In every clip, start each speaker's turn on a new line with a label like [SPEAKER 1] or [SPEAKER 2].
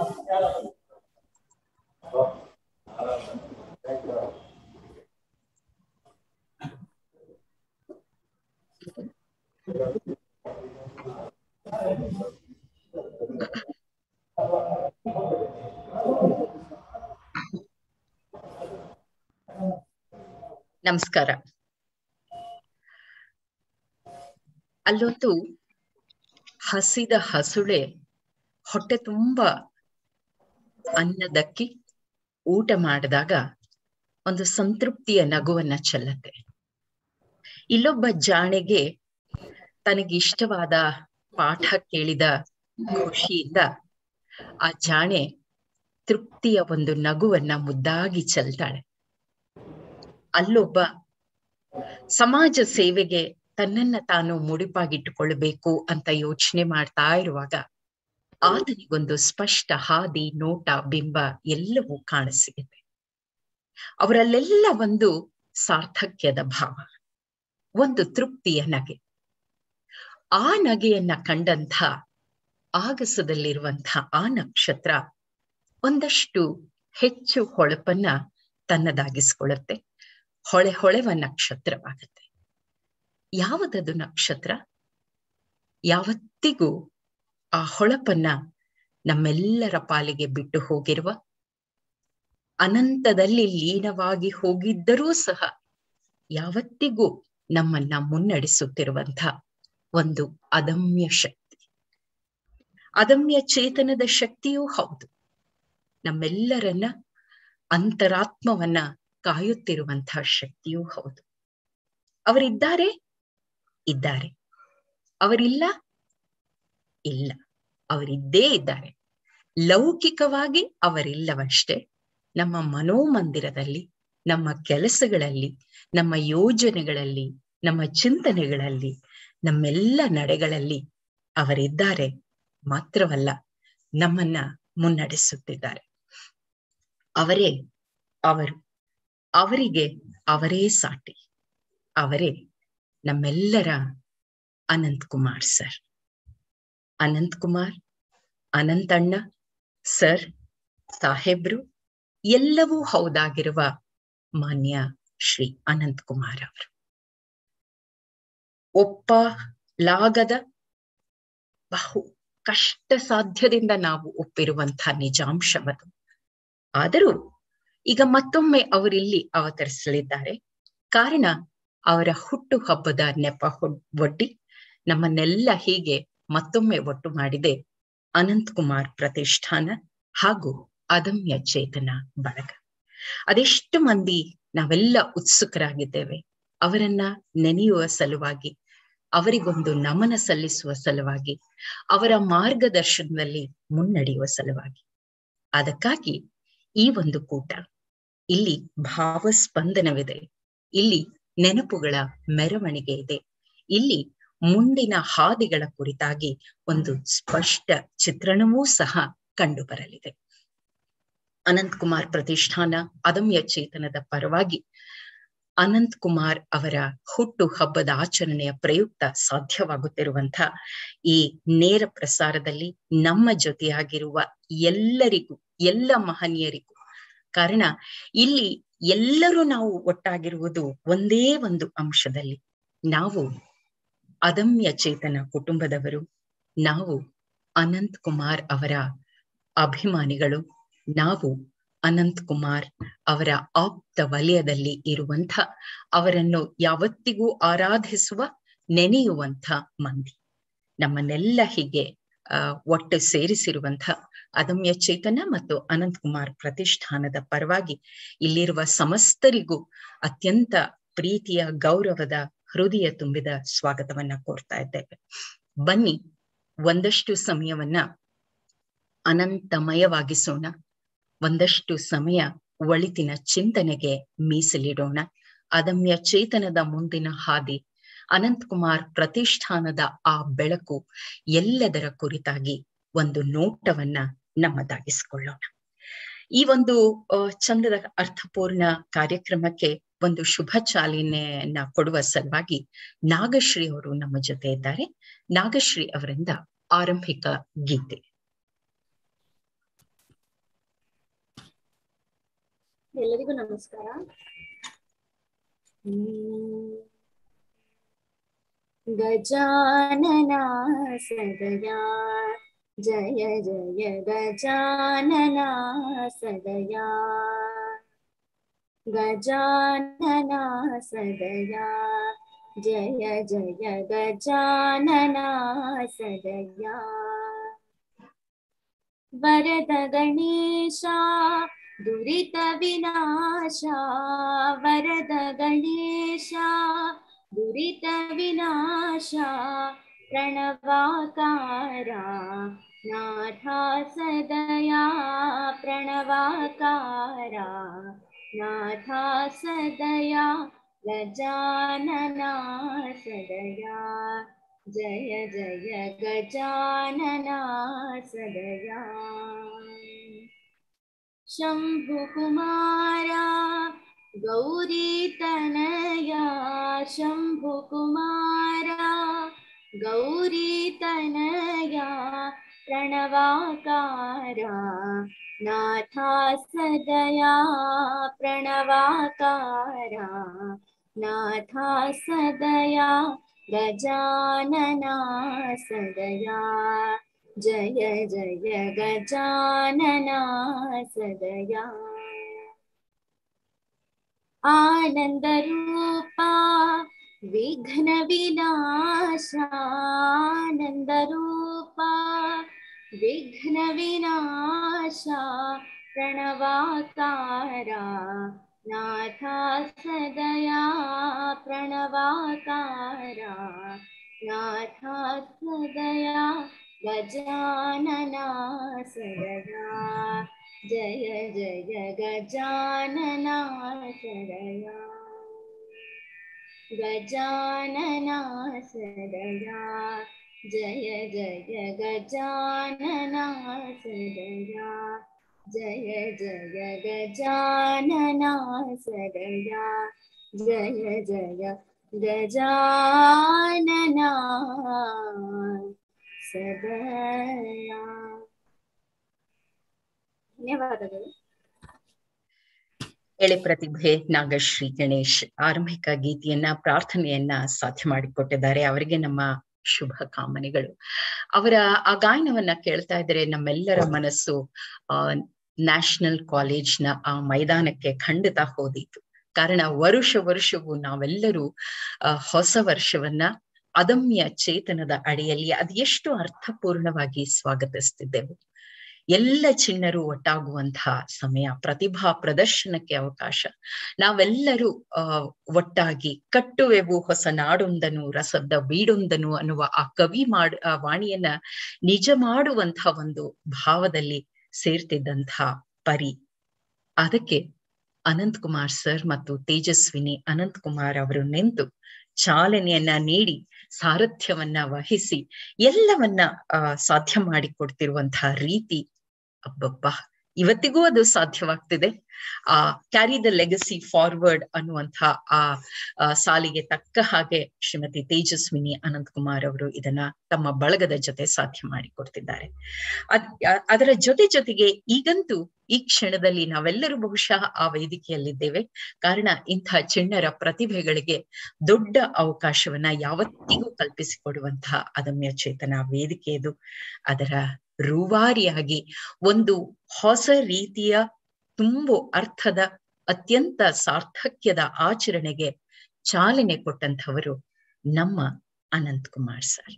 [SPEAKER 1] ನಮಸ್ಕಾರ ಅಲ್ಲೊಂದು ಹಸಿದ ಹಸುಳೆ ಹೊಟ್ಟೆ ತುಂಬ ಅನ್ನದಕ್ಕಿ ಊಟ ಮಾಡಿದಾಗ ಒಂದು ಸಂತೃಪ್ತಿಯ ನಗುವನ್ನ ಚೆಲ್ಲತ್ತೆ ಇಲ್ಲೊಬ್ಬ ಜಾಣೆಗೆ ತನಗಿಷ್ಟವಾದ ಪಾಠ ಕೇಳಿದ ಖುಷಿಯಿಂದ ಆ ಜಾಣೆ ತೃಪ್ತಿಯ ಒಂದು ನಗುವನ್ನ ಮುದ್ದಾಗಿ ಚೆಲ್ತಾಳೆ ಅಲ್ಲೊಬ್ಬ ಸಮಾಜ ಸೇವೆಗೆ ತನ್ನನ್ನ ತಾನು ಮುಡಿಪಾಗಿಟ್ಟುಕೊಳ್ಬೇಕು ಅಂತ ಯೋಚನೆ ಮಾಡ್ತಾ ಇರುವಾಗ ಆತನಿಗೊಂದು ಸ್ಪಷ್ಟ ಹಾದಿ ನೋಟ ಬಿಂಬ ಎಲ್ಲವೂ ಕಾಣಸಿಗುತ್ತೆ ಅವರಲ್ಲೆಲ್ಲ ಒಂದು ಸಾರ್ಥಕ್ಯದ ಭಾವ ಒಂದು ತೃಪ್ತಿಯ ನಗೆ ಆ ನಗೆಯನ್ನ ಕಂಡಂಥ ಆಗಸದಲ್ಲಿರುವಂಥ ಆ ನಕ್ಷತ್ರ ಒಂದಷ್ಟು ಹೆಚ್ಚು ಹೊಳಪನ್ನ ತನ್ನದಾಗಿಸ್ಕೊಳ್ಳುತ್ತೆ ಹೊಳೆ ಹೊಳೆವ ನಕ್ಷತ್ರವಾಗುತ್ತೆ ಯಾವುದದು ನಕ್ಷತ್ರ ಯಾವತ್ತಿಗೂ ಆ ಹೊಳಪನ್ನ ನಮ್ಮೆಲ್ಲರ ಪಾಲಿಗೆ ಬಿಟ್ಟು ಹೋಗಿರುವ ಅನಂತದಲ್ಲಿ ಲೀನವಾಗಿ ಹೋಗಿದ್ದರೂ ಸಹ ಯಾವತ್ತಿಗೂ ನಮ್ಮನ್ನ ಮುನ್ನಡೆಸುತ್ತಿರುವಂಥ ಒಂದು ಅದಮ್ಯ ಶಕ್ತಿ ಅದಮ್ಯ ಚೇತನದ ಶಕ್ತಿಯೂ ಹೌದು ನಮ್ಮೆಲ್ಲರನ್ನ ಅಂತರಾತ್ಮವನ್ನ ಕಾಯುತ್ತಿರುವಂತಹ ಶಕ್ತಿಯೂ ಹೌದು ಅವರಿದ್ದಾರೆ ಇದ್ದಾರೆ ಅವರಿಲ್ಲ ಇಲ್ಲ ಅವರಿದ್ದೇ ಇದ್ದಾರೆ ಲೌಕಿಕವಾಗಿ ಅವರಿಲ್ಲವಷ್ಟೇ ನಮ್ಮ ಮನೋಮಂದಿರದಲ್ಲಿ ನಮ್ಮ ಕೆಲಸಗಳಲ್ಲಿ ನಮ್ಮ ಯೋಜನೆಗಳಲ್ಲಿ ನಮ್ಮ ಚಿಂತನೆಗಳಲ್ಲಿ ನಮ್ಮೆಲ್ಲ ನಡೆಗಳಲ್ಲಿ ಅವರಿದ್ದಾರೆ ಮಾತ್ರವಲ್ಲ ನಮ್ಮನ್ನ ಮುನ್ನಡೆಸುತ್ತಿದ್ದಾರೆ ಅವರೇ ಅವರು ಅವರಿಗೆ ಅವರೇ ಸಾಟಿ ಅವರೇ ನಮ್ಮೆಲ್ಲರ ಅನಂತ್ ಕುಮಾರ್ ಸರ್ ಅನಂತ್ ಕುಮಾರ್ ಅನಂತಣ್ಣ ಸರ್ ಸಾಹೇಬ್ರು ಎಲ್ಲವೂ ಹೌದಾಗಿರುವ ಮಾನ್ಯ ಶ್ರೀ ಅನಂತ್ ಕುಮಾರ್ ಅವರು ಒಪ್ಪಲಾಗದ ಬಹು ಕಷ್ಟ ಸಾಧ್ಯದಿಂದ ನಾವು ಒಪ್ಪಿರುವಂತಹ ನಿಜಾಂಶವದು ಆದರೂ ಈಗ ಮತ್ತೊಮ್ಮೆ ಅವರಿಲ್ಲಿ ಅವತರಿಸಲಿದ್ದಾರೆ ಕಾರಣ ಅವರ ಹುಟ್ಟು ಹಬ್ಬದ ನೆಪ ಒಡ್ಡಿ ನಮ್ಮನ್ನೆಲ್ಲ ಹೀಗೆ ಮತ್ತೊಮ್ಮೆ ಒಟ್ಟು ಮಾಡಿದೆ ಅನಂತ್ ಕುಮಾರ್ ಪ್ರತಿಷ್ಠಾನ ಹಾಗೂ ಅದಮ್ಯ ಚೇತನ ಬಳಗ ಅದೆಷ್ಟು ಮಂದಿ ನಾವೆಲ್ಲ ಉತ್ಸುಕರಾಗಿದ್ದೇವೆ ಅವರನ್ನ ನೆನೆಯುವ ಸಲುವಾಗಿ ಅವರಿಗೊಂದು ನಮನ ಸಲ್ಲಿಸುವ ಸಲುವಾಗಿ ಅವರ ಮಾರ್ಗದರ್ಶನದಲ್ಲಿ ಮುನ್ನಡೆಯುವ ಸಲುವಾಗಿ ಅದಕ್ಕಾಗಿ ಈ ಒಂದು ಕೂಟ ಇಲ್ಲಿ ಭಾವಸ್ಪಂದನವಿದೆ ಇಲ್ಲಿ ನೆನಪುಗಳ ಮೆರವಣಿಗೆ ಇದೆ ಇಲ್ಲಿ ಮುಂದಿನ ಹಾದಿಗಳ ಕುರಿತಾಗಿ ಒಂದು ಸ್ಪಷ್ಟ ಚಿತ್ರಣವೂ ಸಹ ಕಂಡು ಬರಲಿದೆ ಅನಂತ್ ಕುಮಾರ್ ಪ್ರತಿಷ್ಠಾನ ಅದಮ್ಯ ಚೇತನದ ಪರವಾಗಿ ಅನಂತ್ ಕುಮಾರ್ ಅವರ ಹುಟ್ಟು ಹಬ್ಬದ ಆಚರಣೆಯ ಪ್ರಯುಕ್ತ ಸಾಧ್ಯವಾಗುತ್ತಿರುವಂತ ಈ ನೇರ ಪ್ರಸಾರದಲ್ಲಿ ನಮ್ಮ ಜೊತೆಯಾಗಿರುವ ಎಲ್ಲರಿಗೂ ಎಲ್ಲ ಮಹನೀಯರಿಗೂ ಕಾರಣ ಇಲ್ಲಿ ಎಲ್ಲರೂ ನಾವು ಒಟ್ಟಾಗಿರುವುದು ಒಂದೇ ಒಂದು ಅಂಶದಲ್ಲಿ ನಾವು ಅದಮ್ಯ ಚೇತನ ಕುಟುಂಬದವರು ನಾವು ಅನಂತ್ ಕುಮಾರ್ ಅವರ ಅಭಿಮಾನಿಗಳು ನಾವು ಅನಂತ್ ಕುಮಾರ್ ಅವರ ಆಪ್ತ ವಲಯದಲ್ಲಿ ಇರುವಂಥ ಅವರನ್ನು ಯಾವತ್ತಿಗೂ ಆರಾಧಿಸುವ ನೆನೆಯುವಂಥ ಮಂದಿ ನಮ್ಮನ್ನೆಲ್ಲ ಹೀಗೆ ಆ ಒಟ್ಟು ಸೇರಿಸಿರುವಂಥ ಅದಮ್ಯ ಚೇತನ ಮತ್ತು ಅನಂತ್ ಕುಮಾರ್ ಪ್ರತಿಷ್ಠಾನದ ಪರವಾಗಿ ಇಲ್ಲಿರುವ ಸಮಸ್ತರಿಗೂ ಅತ್ಯಂತ ಪ್ರೀತಿಯ ಗೌರವದ ಹೃದಯ ತುಂಬಿದ ಸ್ವಾಗತವನ್ನ ಕೋರ್ತಾ ಇದ್ದೇವೆ ಬನ್ನಿ ಒಂದಷ್ಟು ಸಮಯವನ್ನ ಅನಂತಮಯವಾಗಿಸೋಣ ಒಂದಷ್ಟು ಸಮಯ ಒಳಿತಿನ ಚಿಂತನೆಗೆ ಮೀಸಲಿಡೋಣ ಅದಮ್ಯ ಚೇತನದ ಮುಂದಿನ ಹಾದಿ ಅನಂತ್ ಕುಮಾರ್ ಪ್ರತಿಷ್ಠಾನದ ಆ ಬೆಳಕು ಎಲ್ಲದರ ಕುರಿತಾಗಿ ಒಂದು ನೋಟವನ್ನ ನಮ್ಮದಾಗಿಸಿಕೊಳ್ಳೋಣ ಈ ಒಂದು ಚಂದದ ಅರ್ಥಪೂರ್ಣ ಕಾರ್ಯಕ್ರಮಕ್ಕೆ ಒಂದು ಶುಭ ಚಾಲನೆಯನ್ನ ಕೊಡುವ ಸಲುವಾಗಿ ನಾಗಶ್ರೀ ಅವರು ನಮ್ಮ ಜೊತೆ ಇದ್ದಾರೆ ನಾಗಶ್ರೀ ಅವರಿಂದ ಆರಂಭಿಕ ಗೀತೆ
[SPEAKER 2] ಎಲ್ಲರಿಗೂ ನಮಸ್ಕಾರ ಹ್ಮ್. ಗಜಾನನ ಸದಯಾ ಜಯ ಜಯ ಗಜಾನನ ಸದಯಾ ಗಜಾನನ ಸದಯಾ ಜಯ ಜಯ ಗಜಾನನ ಸದಯಾ ವರದ ಗಣೇಶ ದುರಿತ ವಿನಾಶ ವರದ ಗಣೇಶ ದುರಿತ ವಿನಾಶ ಪ್ರಣವಾಕಾರ ನಾಥ ಸದಯಾ ಪ್ರಣವಾಕಾರ ನಾಥ ಸದಯಾ ಗಜಾನನ ಸದಯಾ ಜಯ ಜಯ ಗಜಾನನ ಸದಯಾ ಶಂಭುಕುಮಾರ ಗೌರೀತನಯ ಶಂಭುಕುಮಾರ ಗೌರೀತನಯ ಪ್ರಣವಾಕಾರ ನಾಥ ಸದಯಾ ಪ್ರಣವಾಕಾರ ನಾಥ ಸದಯಾ ಗಜಾನನ ಸದಯಾ ಜಯ ಜಯ ಗಜಾನನ ಸದಯಾ ಆನಂದ ರೂಪ ವಿಘ್ನ ವಿನಾಶ ಆನಂದ ರೂಪ ವಿಘ್ನ ವಿನಾಶ ಪ್ರಣವಾಕಾರ ನಾಥ ಸದಯಾ ಪ್ರಣವಾಕಾರ ನಾಥ ಸದಯಾ ಗಜಾನನ ಸದಯಾ ಜಯ ಜಯ ಗಜಾನನ ಸದಯಾ ಗಜಾನನ ಸದಯಾ ಜಯ ಜಯ ಗಜಾನನ ಸದಯಾ ಜಯ ಜಯ ಗಜಾನನ ಸದಯಾ ಜಯ ಜಯ ಗಜಾನನ ಸದಯಾ ಧನ್ಯವಾದಗಳು
[SPEAKER 1] ಎಳೆ ಪ್ರತಿಭೆ ನಾಗಶ್ರೀ ಗಣೇಶ್ ಆರಂಭಿಕ ಗೀತೆಯನ್ನ ಪ್ರಾರ್ಥನೆಯನ್ನ ಸಾಧ್ಯ ಮಾಡಿಕೊಟ್ಟಿದ್ದಾರೆ ಅವರಿಗೆ ನಮ್ಮ ಶುಭ ಕಾಮನೆಗಳು ಅವರ ಆ ಗಾಯನವನ್ನ ಕೇಳ್ತಾ ಇದ್ರೆ ನಮ್ಮೆಲ್ಲರ ಮನಸ್ಸು ಆ ನ್ಯಾಷನಲ್ ಕಾಲೇಜ್ನ ಆ ಮೈದಾನಕ್ಕೆ ಖಂಡಿತ ಹೋದೀತು ಕಾರಣ ವರುಷ ವರ್ಷವೂ ನಾವೆಲ್ಲರೂ ಆ ಹೊಸ ವರ್ಷವನ್ನ ಅದಮ್ಯ ಚೇತನದ ಅಡಿಯಲ್ಲಿ ಅದೆಷ್ಟು ಅರ್ಥಪೂರ್ಣವಾಗಿ ಸ್ವಾಗತಿಸ್ತಿದ್ದೆವು ಎಲ್ಲ ಚಿಣ್ಣರು ಒಟ್ಟಾಗುವಂತಹ ಸಮಯ ಪ್ರತಿಭಾ ಪ್ರದರ್ಶನಕ್ಕೆ ಅವಕಾಶ ನಾವೆಲ್ಲರೂ ಅಹ್ ಒಟ್ಟಾಗಿ ಕಟ್ಟುವೆವು ಹೊಸ ನಾಡೊಂದನು ರಸದ ಬೀಡೊಂದನು ಅನ್ನುವ ಆ ಕವಿ ಮಾಡ್ ಆ ವಾಣಿಯನ್ನ ನಿಜ ಮಾಡುವಂತಹ ಒಂದು ಭಾವದಲ್ಲಿ ಸೇರ್ತಿದ್ದಂಥ ಪರಿ ಅದಕ್ಕೆ ಅನಂತ್ ಕುಮಾರ್ ಸರ್ ಮತ್ತು ತೇಜಸ್ವಿನಿ ಅನಂತ್ ಕುಮಾರ್ ಅವರು ನಿಂತು ಚಾಲನೆಯನ್ನ ನೀಡಿ ಸಾರಥ್ಯವನ್ನ ವಹಿಸಿ ಎಲ್ಲವನ್ನ ಆ ಸಾಧ್ಯ ಮಾಡಿಕೊಡ್ತಿರುವಂತಹ ರೀತಿ ಅಬ್ಬಬ್ಬಾ ಇವತ್ತಿಗೂ ಅದು ಸಾಧ್ಯವಾಗ್ತಿದೆ ಆ ಕ್ಯಾರಿ ದ ಲೆಗಸಿ ಫಾರ್ವರ್ಡ್ ಅನ್ನುವಂಥ ಆ ಸಾಲಿಗೆ ತಕ್ಕ ಹಾಗೆ ಶ್ರೀಮತಿ ತೇಜಸ್ವಿನಿ ಅನಂತ್ ಕುಮಾರ್ ಅವರು ಇದನ್ನ ತಮ್ಮ ಬಳಗದ ಜೊತೆ ಸಾಧ್ಯ ಮಾಡಿಕೊಡ್ತಿದ್ದಾರೆ ಅದ್ ಅದರ ಜೊತೆ ಜೊತೆಗೆ ಈಗಂತೂ ಈ ಕ್ಷಣದಲ್ಲಿ ನಾವೆಲ್ಲರೂ ಬಹುಶಃ ಆ ವೇದಿಕೆಯಲ್ಲಿದ್ದೇವೆ ಕಾರಣ ಇಂಥ ಚಿಣ್ಣರ ಪ್ರತಿಭೆಗಳಿಗೆ ದೊಡ್ಡ ಅವಕಾಶವನ್ನ ಯಾವತ್ತಿಗೂ ಕಲ್ಪಿಸಿಕೊಡುವಂತಹ ಅದಮ್ಯ ಚೇತನ ವೇದಿಕೆ ಇದು ಅದರ ರೂವಾರಿಯಾಗಿ ಒಂದು ಹೊಸ ರೀತಿಯ ತುಂಬು ಅರ್ಥದ ಅತ್ಯಂತ ಸಾರ್ಥಕ್ಯದ ಆಚರಣೆಗೆ ಚಾಲನೆ ಕೊಟ್ಟಂಥವರು ನಮ್ಮ ಅನಂತ್ ಕುಮಾರ್ ಸರ್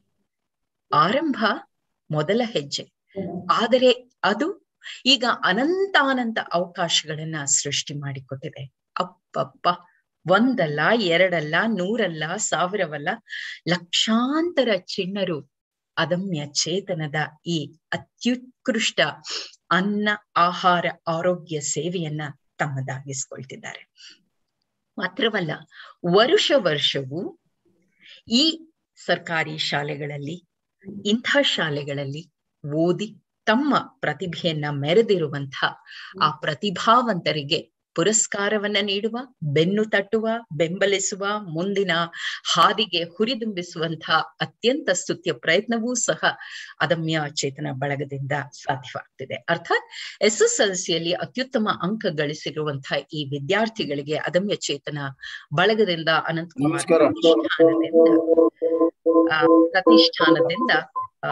[SPEAKER 1] ಆರಂಭ ಮೊದಲ ಹೆಜ್ಜೆ ಆದರೆ ಅದು ಈಗ ಅನಂತಾನಂತ ಅವಕಾಶಗಳನ್ನ ಸೃಷ್ಟಿ ಮಾಡಿಕೊಟ್ಟಿದೆ ಅಪ್ಪಪ್ಪ ಒಂದಲ್ಲ ಎರಡಲ್ಲ ನೂರಲ್ಲ ಸಾವಿರವಲ್ಲ ಲಕ್ಷಾಂತರ ಚಿಣ್ಣರು ಅದಮ್ಯ ಚೇತನದ ಈ ಅತ್ಯುತ್ಕೃಷ್ಟ ಅನ್ನ ಆಹಾರ ಆರೋಗ್ಯ ಸೇವೆಯನ್ನ ತಮ್ಮದಾಗಿಸ್ಕೊಳ್ತಿದ್ದಾರೆ ಮಾತ್ರವಲ್ಲ ವರುಷ ವರ್ಷವೂ ಈ ಸರ್ಕಾರಿ ಶಾಲೆಗಳಲ್ಲಿ ಇಂಥ ಶಾಲೆಗಳಲ್ಲಿ ಓದಿ ತಮ್ಮ ಪ್ರತಿಭೆಯನ್ನ ಮೆರೆದಿರುವಂಥ ಆ ಪ್ರತಿಭಾವಂತರಿಗೆ ಪುರಸ್ಕಾರವನ್ನ ನೀಡುವ ಬೆನ್ನು ತಟ್ಟುವ ಬೆಂಬಲಿಸುವ ಮುಂದಿನ ಹಾದಿಗೆ ಹುರಿದುಂಬಿಸುವಂತಹ ಅತ್ಯಂತ ಸ್ತುತ್ಯ ಪ್ರಯತ್ನವೂ ಸಹ ಅದಮ್ಯ ಚೇತನ ಬಳಗದಿಂದ ಸಾಧ್ಯವಾಗ್ತಿದೆ ಅರ್ಥಾತ್ ಎಸ್ ಎಸ್ ಎಲ್ ಸಿಯಲ್ಲಿ ಅತ್ಯುತ್ತಮ ಅಂಕ ಗಳಿಸಿರುವಂತಹ ಈ ವಿದ್ಯಾರ್ಥಿಗಳಿಗೆ ಅದಮ್ಯ ಚೇತನ ಬಳಗದಿಂದ ಅನಂತಕುಮಾರ್
[SPEAKER 3] ನಮಸ್ಕಾರ.
[SPEAKER 1] ಪ್ರತಿಷ್ಠಾನದಿಂದ ಆ, ಪ್ರತಿಷ್ಠಾನದಿಂದ ಆ,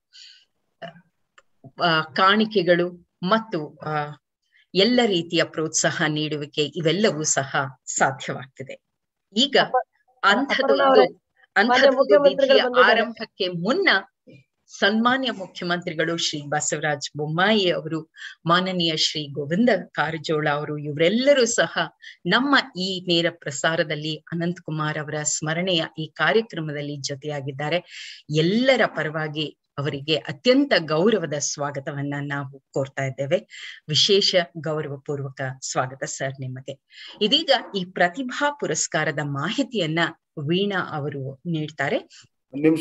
[SPEAKER 1] ಆ, ಕಾಣಿಕೆಗಳು ಮತ್ತು ಆ, ಎಲ್ಲ ರೀತಿಯ ಪ್ರೋತ್ಸಾಹ ನೀಡುವಿಕೆ ಇವೆಲ್ಲವೂ ಸಹ ಸಾಧ್ಯವಾಗ್ತಿದೆ ಈಗ ಅಂಥದೊಂದು
[SPEAKER 4] ಅವರೇ,
[SPEAKER 1] ಅಂಥದೊಂದು
[SPEAKER 4] ಮುಖ್ಯಮಂತ್ರಿಗಳು
[SPEAKER 1] ವಿಧಿಯ
[SPEAKER 4] ಬಂದಿದ್ದಾರೆ.
[SPEAKER 1] ಆರಂಭಕ್ಕೆ ಮುನ್ನ ಸನ್ಮಾನ್ಯ ಮುಖ್ಯಮಂತ್ರಿಗಳು ಶ್ರೀ ಬಸವರಾಜ ಬೊಮ್ಮಾಯಿ ಅವರು ಮಾನನೀಯ ಶ್ರೀ ಗೋವಿಂದ ಕಾರಜೋಳ ಅವರು ಇವರೆಲ್ಲರೂ ಸಹ ನಮ್ಮ ಈ ನೇರ ಪ್ರಸಾರದಲ್ಲಿ ಅನಂತ್ ಕುಮಾರ್ ಅವರ ಸ್ಮರಣೆಯ ಈ ಕಾರ್ಯಕ್ರಮದಲ್ಲಿ ಜೊತೆಯಾಗಿದ್ದಾರೆ ಎಲ್ಲರ ಪರವಾಗಿ ಅವರಿಗೆ ಅತ್ಯಂತ ಗೌರವದ ಸ್ವಾಗತವನ್ನ ನಾವು ಕೋರ್ತಾ ಇದ್ದೇವೆ ವಿಶೇಷ ಗೌರವ ಪೂರ್ವಕ ಸ್ವಾಗತ ಸರ್ ನಿಮಗೆ ಇದೀಗ ಈ ಪ್ರತಿಭಾ ಪುರಸ್ಕಾರದ ಮಾಹಿತಿಯನ್ನ ವೀಣಾ ಅವರು ನೀಡ್ತಾರೆ
[SPEAKER 3] ಒಂದ್ ನಿಮಿಷ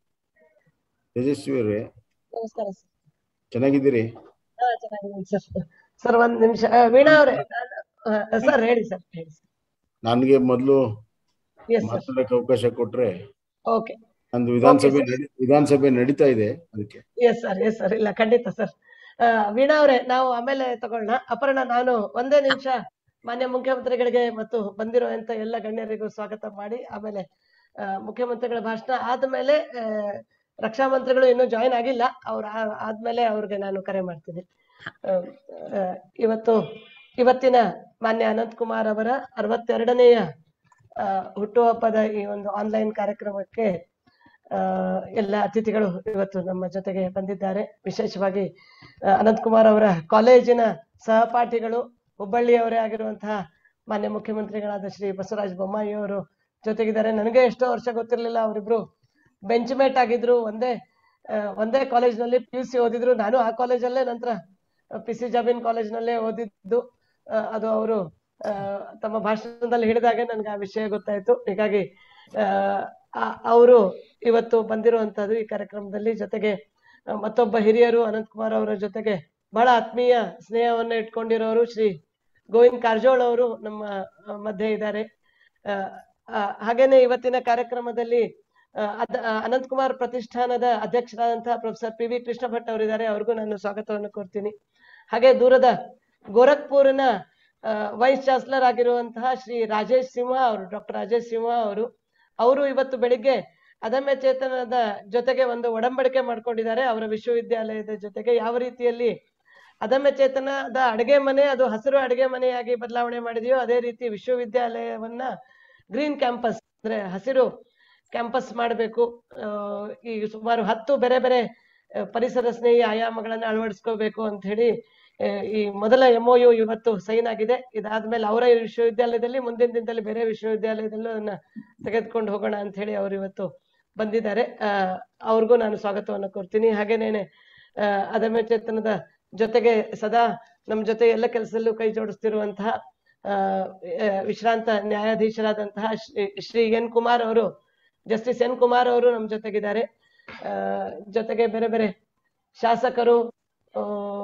[SPEAKER 3] ತೇಜಸ್ವಿ ಅವರೇ
[SPEAKER 4] ನಮಸ್ಕಾರ ಸರ್
[SPEAKER 3] ಚೆನ್ನಾಗಿದ್ದೀರಿ
[SPEAKER 4] ಹಾ, ಚೆನ್ನಾಗಿದ್ದೀನಿ ಸರ್ ಸರ್ ಒಂದ್ ನಿಮಿಷ ಆ, ವೀಣಾ ಅವರೇ ಸರ್ ಹೇಳಿ ಸರ್ ಹೇಳಿ ಸರ್
[SPEAKER 3] ನನ್ಗೆ ಮೊದಲು
[SPEAKER 4] ಎಸ್ ಸರ್
[SPEAKER 3] ಮಾತಾಡಕ್ಕೆ ಅವಕಾಶ ಕೊಟ್ರೆ
[SPEAKER 4] ಓಕೆ
[SPEAKER 3] ನಂದು ವಿಧಾನಸಭೆ ನಡಿ- ವಿಧಾನಸಭೆ ನಡೀತಾ ಇದೆ ಅದಕ್ಕೆ
[SPEAKER 4] ಎಸ್ ಸರ್ ಎಸ್ ಸರ್ ಇಲ್ಲ ಖಂಡಿತ ಸರ್ ವೀಣಾ ಅವರೇ ನಾವು ಆಮೇಲೆ ತಗೊಳ್ಳೋಣ ಅಪರ್ಣ ನಾನು ಒಂದೇ ನಿಮಿಷ ಮಾನ್ಯ ಮುಖ್ಯಮಂತ್ರಿಗಳಿಗೆ ಮತ್ತು ಬಂದಿರುವಂತ ಎಲ್ಲ ಗಣ್ಯರಿಗೂ ಸ್ವಾಗತ ಮಾಡಿ ಆಮೇಲೆ ಆ, ಮುಖ್ಯಮಂತ್ರಿಗಳ ಭಾಷಣ ಆದ್ಮೇಲೆ ಆ, ರಕ್ಷಾ ಮಂತ್ರಿಗಳು ಇನ್ನೂ ಜಾಯಿನ್ ಆಗಿಲ್ಲ ಅವ್ರ ಆ- ಆದ್ಮೇಲೆ ಅವ್ರಿಗೆ ನಾನು ಕರೆ ಮಾಡ್ತೀನಿ ಆ, ಆ, ಇವತ್ತು ಇವತ್ತಿನ ಮಾನ್ಯ ಅನಂತ್ ಕುಮಾರ್ ಅವರ ಅರವತ್ತೆರಡನೆಯ ಆ, ಹುಟ್ಟುಹಬ್ಬದ ಈ ಒಂದು ಆನ್ಲೈನ್ ಕಾರ್ಯಕ್ರಮಕ್ಕೆ ಆ, ಎಲ್ಲ ಅತಿಥಿಗಳು ಇವತ್ತು ನಮ್ಮ ಜೊತೆಗೆ ಬಂದಿದ್ದಾರೆ ವಿಶೇಷವಾಗಿ ಆ, ಅನಂತ್ ಕುಮಾರ್ ಅವರ ಕಾಲೇಜಿನ ಸಹಪಾಠಿಗಳು ಹುಬ್ಬಳ್ಳಿಯವರೇ ಆಗಿರುವಂತಹ ಮಾನ್ಯ ಮುಖ್ಯಮಂತ್ರಿಗಳಾದ ಶ್ರೀ ಬಸವರಾಜ ಬೊಮ್ಮಾಯಿ ಅವರು ಜೊತೆಗಿದ್ದಾರೆ ನನಗೆ ಎಷ್ಟೋ ವರ್ಷ ಗೊತ್ತಿರಲಿಲ್ಲ ಅವರಿಬ್ರು ಬೆಂಚ್ ಮೇಟ್ ಆಗಿದ್ರು ಒಂದೇ ಆ, ಒಂದೇ ಕಾಲೇಜ್ನಲ್ಲಿ ಪಿ ಯು ಸಿ ಓದಿದ್ರು ನಾನು ಆ ಕಾಲೇಜಲ್ಲೇ ನಂತರ ಪಿ ಸಿ ಜಾಬಿನ್ ಕಾಲೇಜ್ನಲ್ಲೇ ಓದಿದ್ದು ಆ, ಅದು ಅವರು ತಮ್ಮ ಭಾಷಣದಲ್ಲಿ ಹಿಡಿದಾಗೆ ನನ್ಗೆ ಆ ವಿಷಯ ಗೊತ್ತಾಯ್ತು ಹೀಗಾಗಿ ಅವರು ಇವತ್ತು ಬಂದಿರುವಂತದ್ದು ಈ ಕಾರ್ಯಕ್ರಮದಲ್ಲಿ ಜೊತೆಗೆ ಆ, ಮತ್ತೊಬ್ಬ ಹಿರಿಯರು ಅನಂತ್ ಕುಮಾರ್ ಅವರ ಜೊತೆಗೆ ಬಹಳ ಆತ್ಮೀಯ ಸ್ನೇಹವನ್ನ ಇಟ್ಕೊಂಡಿರೋರು ಶ್ರೀ ಗೋವಿಂದ್ ಕಾರಜೋಳ್ ಅವರು ನಮ್ಮ ಆ, ಮಧ್ಯೆ ಇದ್ದಾರೆ ಆ, ಆ, ಹಾಗೇನೆ ಇವತ್ತಿನ ಕಾರ್ಯಕ್ರಮದಲ್ಲಿ ಆ, ಅದ- ಆ, ಅನಂತ್ ಕುಮಾರ್ ಪ್ರತಿಷ್ಠಾನದ ಅಧ್ಯಕ್ಷರಾದಂತಹ professor P V Krishna Bhat ಅವರಿದ್ದಾರೆ ಅವ್ರಿಗೂ ನಾನು ಸ್ವಾಗತವನ್ನು ಕೋರ್ತೀನಿ ಹಾಗೆ ದೂರದ ಗೋರಖ್ಪುರ್ನ ವೈಸ್ ಚಾನ್ಸಲರ್ ಆಗಿರುವಂತಹ ಶ್ರೀ ರಾಜೇಶ್ ಸಿಂಹ ಅವರು ಡಾಕ್ಟರ್ ರಾಜೇಶ್ ಸಿಂಹ ಅವರು ಅವರು ಇವತ್ತು ಬೆಳಿಗ್ಗೆ ಅದಮ್ಯ ಚೇತನದ ಜೊತೆಗೆ ಒಂದು ಒಡಂಬಡಿಕೆ ಮಾಡ್ಕೊಂಡಿದ್ದಾರೆ ಅವರ ವಿಶ್ವವಿದ್ಯಾಲಯದ ಜೊತೆಗೆ ಯಾವ ರೀತಿಯಲ್ಲಿ ಅದಮ್ಯ ಚೇತನದ ಅಡುಗೆ ಮನೆ ಅದು ಹಸಿರು ಅಡುಗೆ ಮನೆಯಾಗಿ ಬದಲಾವಣೆ ಮಾಡಿದೆಯೋ ಅದೇ ರೀತಿ ವಿಶ್ವವಿದ್ಯಾಲಯವನ್ನ ಗ್ರೀನ್ ಕ್ಯಾಂಪಸ್ ಅಂದ್ರೆ ಹಸಿರು ಕ್ಯಾಂಪಸ್ ಮಾಡಬೇಕು ಈ ಸುಮಾರು ಹತ್ತು ಬೇರೆ ಬೇರೆ ಆ, ಪರಿಸರ ಸ್ನೇಹಿ ಆಯಾಮಗಳನ್ನ ಅಳವಡಿಸ್ಕೋಬೇಕು ಅಂತ ಹೇಳಿ ಆ, ಈ ಮೊದಲ ಎಂ ಯು ಇವತ್ತು ಸೈನ್ ಆಗಿದೆ ಇದಾದ್ಮೇಲೆ ಅವರ ವಿಶ್ವವಿದ್ಯಾಲಯದಲ್ಲಿ ಮುಂದಿನ ದಿನದಲ್ಲಿ ಬೇರೆ ವಿಶ್ವವಿದ್ಯಾಲಯದಲ್ಲೂ ಅದನ್ನ ತೆಗೆದುಕೊಂಡು ಹೋಗೋಣ ಅಂತ ಹೇಳಿ ಅವರು ಇವತ್ತು ಬಂದಿದ್ದಾರೆ ಆ, ಅವ್ರಿಗೂ ನಾನು ಸ್ವಾಗತವನ್ನು ಕೋರ್ತೀನಿ ಹಾಗೇನೇನೆ ಆ, ಅದಮ್ಯ ಚೇತನದ ಜೊತೆಗೆ ಸದಾ ನಮ್ಮ ಜೊತೆ ಎಲ್ಲ ಕೆಲಸದಲ್ಲೂ ಕೈ ಜೋಡಿಸ್ತಿರುವಂತಹ ಆ, ಆ, ವಿಶ್ರಾಂತ ನ್ಯಾಯಾಧೀಶರಾದಂತಹ ಶ್ರೀ ಶ್ರೀ ಎನ್ ಕುಮಾರ್ ಅವರು ಜಸ್ಟಿಸ್ ಎನ್ ಕುಮಾರ್ ಅವರು ನಮ್ಮ ಜೊತೆಗಿದ್ದಾರೆ ಆ, ಜೊತೆಗೆ ಬೇರೆ ಬೇರೆ ಶಾಸಕರು ಆ,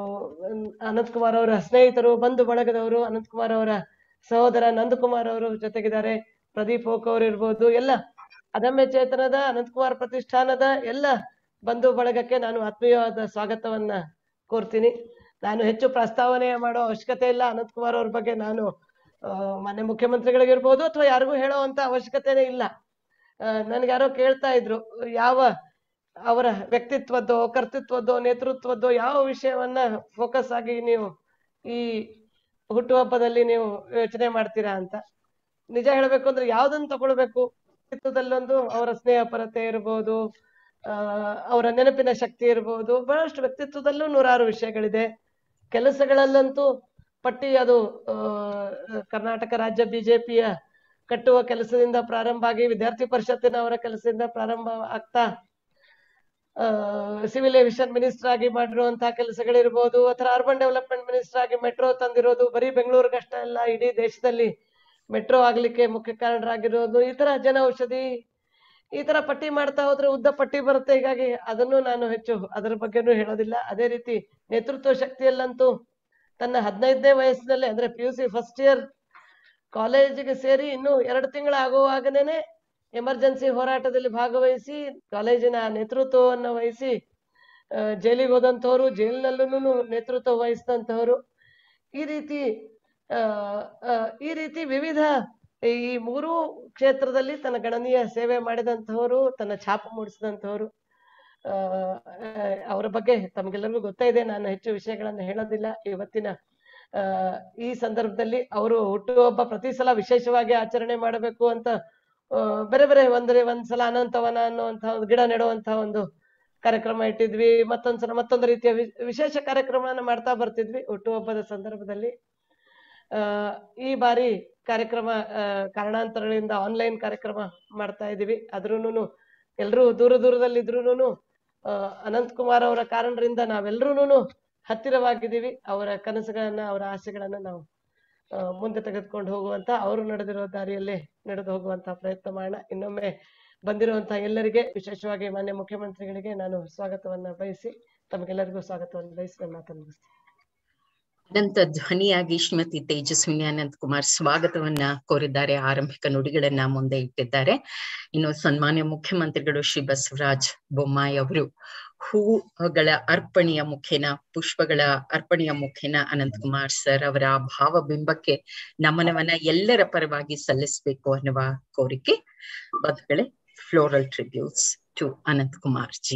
[SPEAKER 4] ಅನಂತ್ ಕುಮಾರ್ ಅವರ ಸ್ನೇಹಿತರು ಬಂಧು ಬಳಗದವರು ಅನಂತ್ ಕುಮಾರ್ ಅವರ ಸಹೋದರ ನಂದಕುಮಾರ್ ಅವರು ಜೊತೆಗಿದ್ದಾರೆ ಪ್ರದೀಪ್ ಓಕ್ ಅವರು ಇರ್ಬೋದು ಎಲ್ಲ ಅದಮ್ಯ ಚೇತನದ ಅನಂತ್ ಕುಮಾರ್ ಪ್ರತಿಷ್ಠಾನದ ಎಲ್ಲ ಬಂಧು ಬಳಗಕ್ಕೆ ನಾನು ಆತ್ಮೀಯವಾದ ಸ್ವಾಗತವನ್ನ ಕೋರ್ತೀನಿ ನಾನು ಹೆಚ್ಚು ಪ್ರಸ್ತಾವನೆ ಮಾಡೋ ಅವಶ್ಯಕತೆ ಇಲ್ಲ ಅನಂತ್ ಕುಮಾರ್ ಅವ್ರ ಬಗ್ಗೆ ನಾನು ಆ, ಮಾನ್ಯ ಮುಖ್ಯಮಂತ್ರಿಗಳಿಗಿರ್ಬೋದು ಅಥವಾ ಯಾರಿಗೂ ಹೇಳೋವಂತ ಅವಶ್ಯಕತೆನೇ ಇಲ್ಲ ನನ್ಗೆ ಯಾರೋ ಕೇಳ್ತಾ ಇದ್ರು ಯಾವ ಅವರ ವ್ಯಕ್ತಿತ್ವದ್ದೋ ಕರ್ತೃತ್ವದ್ದೋ ನೇತೃತ್ವದ್ದೋ ಯಾವ ವಿಷಯವನ್ನ ಫೋಕಸ್ ಆಗಿ ನೀವು ಈ ಹುಟ್ಟುಹಬ್ಬದಲ್ಲಿ ನೀವು ಯೋಚನೆ ಮಾಡ್ತೀರಾ ಅಂತ ನಿಜ ಹೇಳ್ಬೇಕು ಅಂದ್ರೆ ಯಾವ್ದನ್ನ ತಗೊಳ್ಬೇಕು ವ್ಯಕ್ತಿತ್ವದಲ್ಲೊಂದು ಅವರ ಸ್ನೇಹಪರತೆ ಇರ್ಬೋದು ಆ ಅವರ ನೆನಪಿನ ಶಕ್ತಿ ಇರ್ಬೋದು ಬಹಳಷ್ಟು ವ್ಯಕ್ತಿತ್ವದಲ್ಲೂ ನೂರಾರು ವಿಷಯಗಳಿದೆ ಕೆಲಸಗಳಲ್ಲಂತೂ ಪಟ್ಟಿ ಅದು ಆ, ಕರ್ನಾಟಕ ರಾಜ್ಯ ಬಿಜೆಪಿಯ ಕಟ್ಟುವ ಕೆಲಸದಿಂದ ಪ್ರಾರಂಭ ಆಗಿ ವಿದ್ಯಾರ್ಥಿ ಪರಿಷತ್ತಿನ ಅವರ ಕೆಲಸದಿಂದ ಪ್ರಾರಂಭ ಆಗ್ತಾ ಸಿವಿಲ್ ಏವಿಯೇಷನ್ ಮಿನಿಸ್ಟರ್ ಆಗಿ ಮಾಡಿರುವಂತಹ ಕೆಲಸಗಳಿರ್ಬೋದು ಅಥವಾ ಅರ್ಬನ್ ಡೆವಲಪ್ಮೆಂಟ್ ಮಿನಿಸ್ಟರ್ ಆಗಿ ಮೆಟ್ರೋ ತಂದಿರೋದು ಬರೀ ಬೆಂಗಳೂರಿಗಷ್ಟೇ ಅಲ್ಲ ಇಡೀ ದೇಶದಲ್ಲಿ ಮೆಟ್ರೋ ಆಗ್ಲಿಕ್ಕೆ ಮುಖ್ಯ ಕಾರಣರಾಗಿರೋದು ಈ ತರ ಜನ ಔಷಧಿ ಈ ತರ ಪಟ್ಟಿ ಮಾಡ್ತಾ ಹೋದ್ರೆ ಉದ್ದ ಪಟ್ಟಿ ಬರುತ್ತೆ ಹೀಗಾಗಿ ಅದನ್ನು ನಾನು ಹೆಚ್ಚು ಅದರ ಬಗ್ಗೆನೂ ಹೇಳೋದಿಲ್ಲ ಅದೇ ರೀತಿ ನೇತೃತ್ವ ಶಕ್ತಿಯಲ್ಲಂತೂ ತನ್ನ ಹದಿನೈದನೇ ವಯಸ್ಸಿನಲ್ಲಿ ಅಂದ್ರೆ P U C first year ಕಾಲೇಜಿಗೆ ಸೇರಿ ಇನ್ನು ಎರಡು ತಿಂಗಳಾಗುವಾಗನೇ ಎಮರ್ಜೆನ್ಸಿ ಹೋರಾಟದಲ್ಲಿ ಭಾಗವಹಿಸಿ ಕಾಲೇಜಿನ ನೇತೃತ್ವವನ್ನು ವಹಿಸಿ ಆ, ಜೈಲಿಗೆ ಹೋದಂಥವ್ರು ಜೈಲಿನಲ್ಲೂ ನೇತೃತ್ವ ವಹಿಸಿದಂಥವ್ರು ಈ ರೀತಿ ಆ, ಆ, ಈ ರೀತಿ ವಿವಿಧ ಈ ಮೂರೂ ಕ್ಷೇತ್ರದಲ್ಲಿ ತನ್ನ ಗಣನೀಯ ಸೇವೆ ಮಾಡಿದಂಥವರು ತನ್ನ ಛಾಪು ಮೂಡಿಸಿದಂಥವರು ಆ, ಆ, ಅವರ ಬಗ್ಗೆ ತಮಗೆಲ್ಲರಿಗೂ ಗೊತ್ತೇ ಇದೆ ನಾನು ಹೆಚ್ಚು ವಿಷಯಗಳನ್ನು ಹೇಳೋದಿಲ್ಲ ಇವತ್ತಿನ ಆ, ಈ ಸಂದರ್ಭದಲ್ಲಿ ಅವರು ಹುಟ್ಟುಹಬ್ಬ ಪ್ರತಿ ಸಲ ವಿಶೇಷವಾಗಿ ಆಚರಣೆ ಮಾಡಬೇಕು ಅಂತ ಆ, ಬೇರೆ ಬೇರೆ ಒಂದ್ರೆ ಒಂದ್ಸಲ ಅನಂತವನ ಅನ್ನುವಂತಹ ಒಂದು ಗಿಡ ನೆಡುವಂತಹ ಒಂದು ಕಾರ್ಯಕ್ರಮ ಇಟ್ಟಿದ್ವಿ ಮತ್ತೊಂದ್ಸಲ ಮತ್ತೊಂದು ರೀತಿಯ ವಿ- ವಿಶೇಷ ಕಾರ್ಯಕ್ರಮವನ್ನು ಮಾಡ್ತಾ ಬರ್ತಿದ್ವಿ ಹುಟ್ಟುಹಬ್ಬದ ಸಂದರ್ಭದಲ್ಲಿ ಆ, ಈ ಬಾರಿ ಕಾರ್ಯಕ್ರಮ ಆ, ಕಾರಣಾಂತರಗಳಿಂದ ಆನ್ಲೈನ್ ಕಾರ್ಯಕ್ರಮ ಮಾಡ್ತಾ ಇದೀವಿ ಅದ್ರೂನು ಎಲ್ರೂ ದೂರ ದೂರದಲ್ಲಿದ್ರೂನು ಅನಂತ್ ಕುಮಾರ್ ಅವರ ಕಾರಣರಿಂದ ನಾವೆಲ್ಲರೂ ಹತ್ತಿರವಾಗಿದ್ದೀವಿ ಅವರ ಕನಸುಗಳನ್ನ ಅವರ ಆಸೆಗಳನ್ನ ನಾವು ಆ, ಮುಂದೆ ತೆಗೆದುಕೊಂಡು ಹೋಗುವಂತ ಅವರು ನಡೆದಿರೋ ದಾರಿಯಲ್ಲೇ ನಡೆದು ಹೋಗುವಂತ ಪ್ರಯತ್ನ ಮಾಡೋಣ ಇನ್ನೊಮ್ಮೆ ಬಂದಿರುವಂತಹ ಎಲ್ಲರಿಗೆ ವಿಶೇಷವಾಗಿ ಮಾನ್ಯ ಮುಖ್ಯಮಂತ್ರಿಗಳಿಗೆ ನಾನು ಸ್ವಾಗತವನ್ನ ಬಯಸಿ ತಮಗೆಲ್ಲರಿಗೂ ಸ್ವಾಗತವನ್ನು ಬಯಸಿ ನನ್ನ ಮಾತನ್ನು ಮುಗಿಸ್ತೀನಿ
[SPEAKER 1] ಅನಂತ ಧ್ವನಿಯಾಗಿ ಶ್ರೀಮತಿ ತೇಜಸ್ವಿನಿ ಅನಂತ್ ಕುಮಾರ್ ಸ್ವಾಗತವನ್ನ ಕೋರಿದ್ದಾರೆ ಆರಂಭಿಕ ನುಡಿಗಳನ್ನ ಮುಂದೆ ಇಟ್ಟಿದ್ದಾರೆ ಇನ್ನು ಸನ್ಮಾನ್ಯ ಮುಖ್ಯಮಂತ್ರಿಗಳು ಶ್ರೀ ಬಸವರಾಜ್ ಬೊಮ್ಮಾಯಿ ಅವರು ಹೂಗಳ ಅರ್ಪಣೆಯ ಮುಖೇನ ಪುಷ್ಪಗಳ ಅರ್ಪಣೆಯ ಮುಖೇನ ಅನಂತ್ ಕುಮಾರ್ ಸರ್ ಅವರ ಭಾವಬಿಂಬಕ್ಕೆ ನಮನವನ್ನ ಎಲ್ಲರ ಪರವಾಗಿ ಸಲ್ಲಿಸಬೇಕು ಅನ್ನುವ ಕೋರಿಕೆ ಬಂಧುಗಳೇ floral tributes to Anant Kumar ji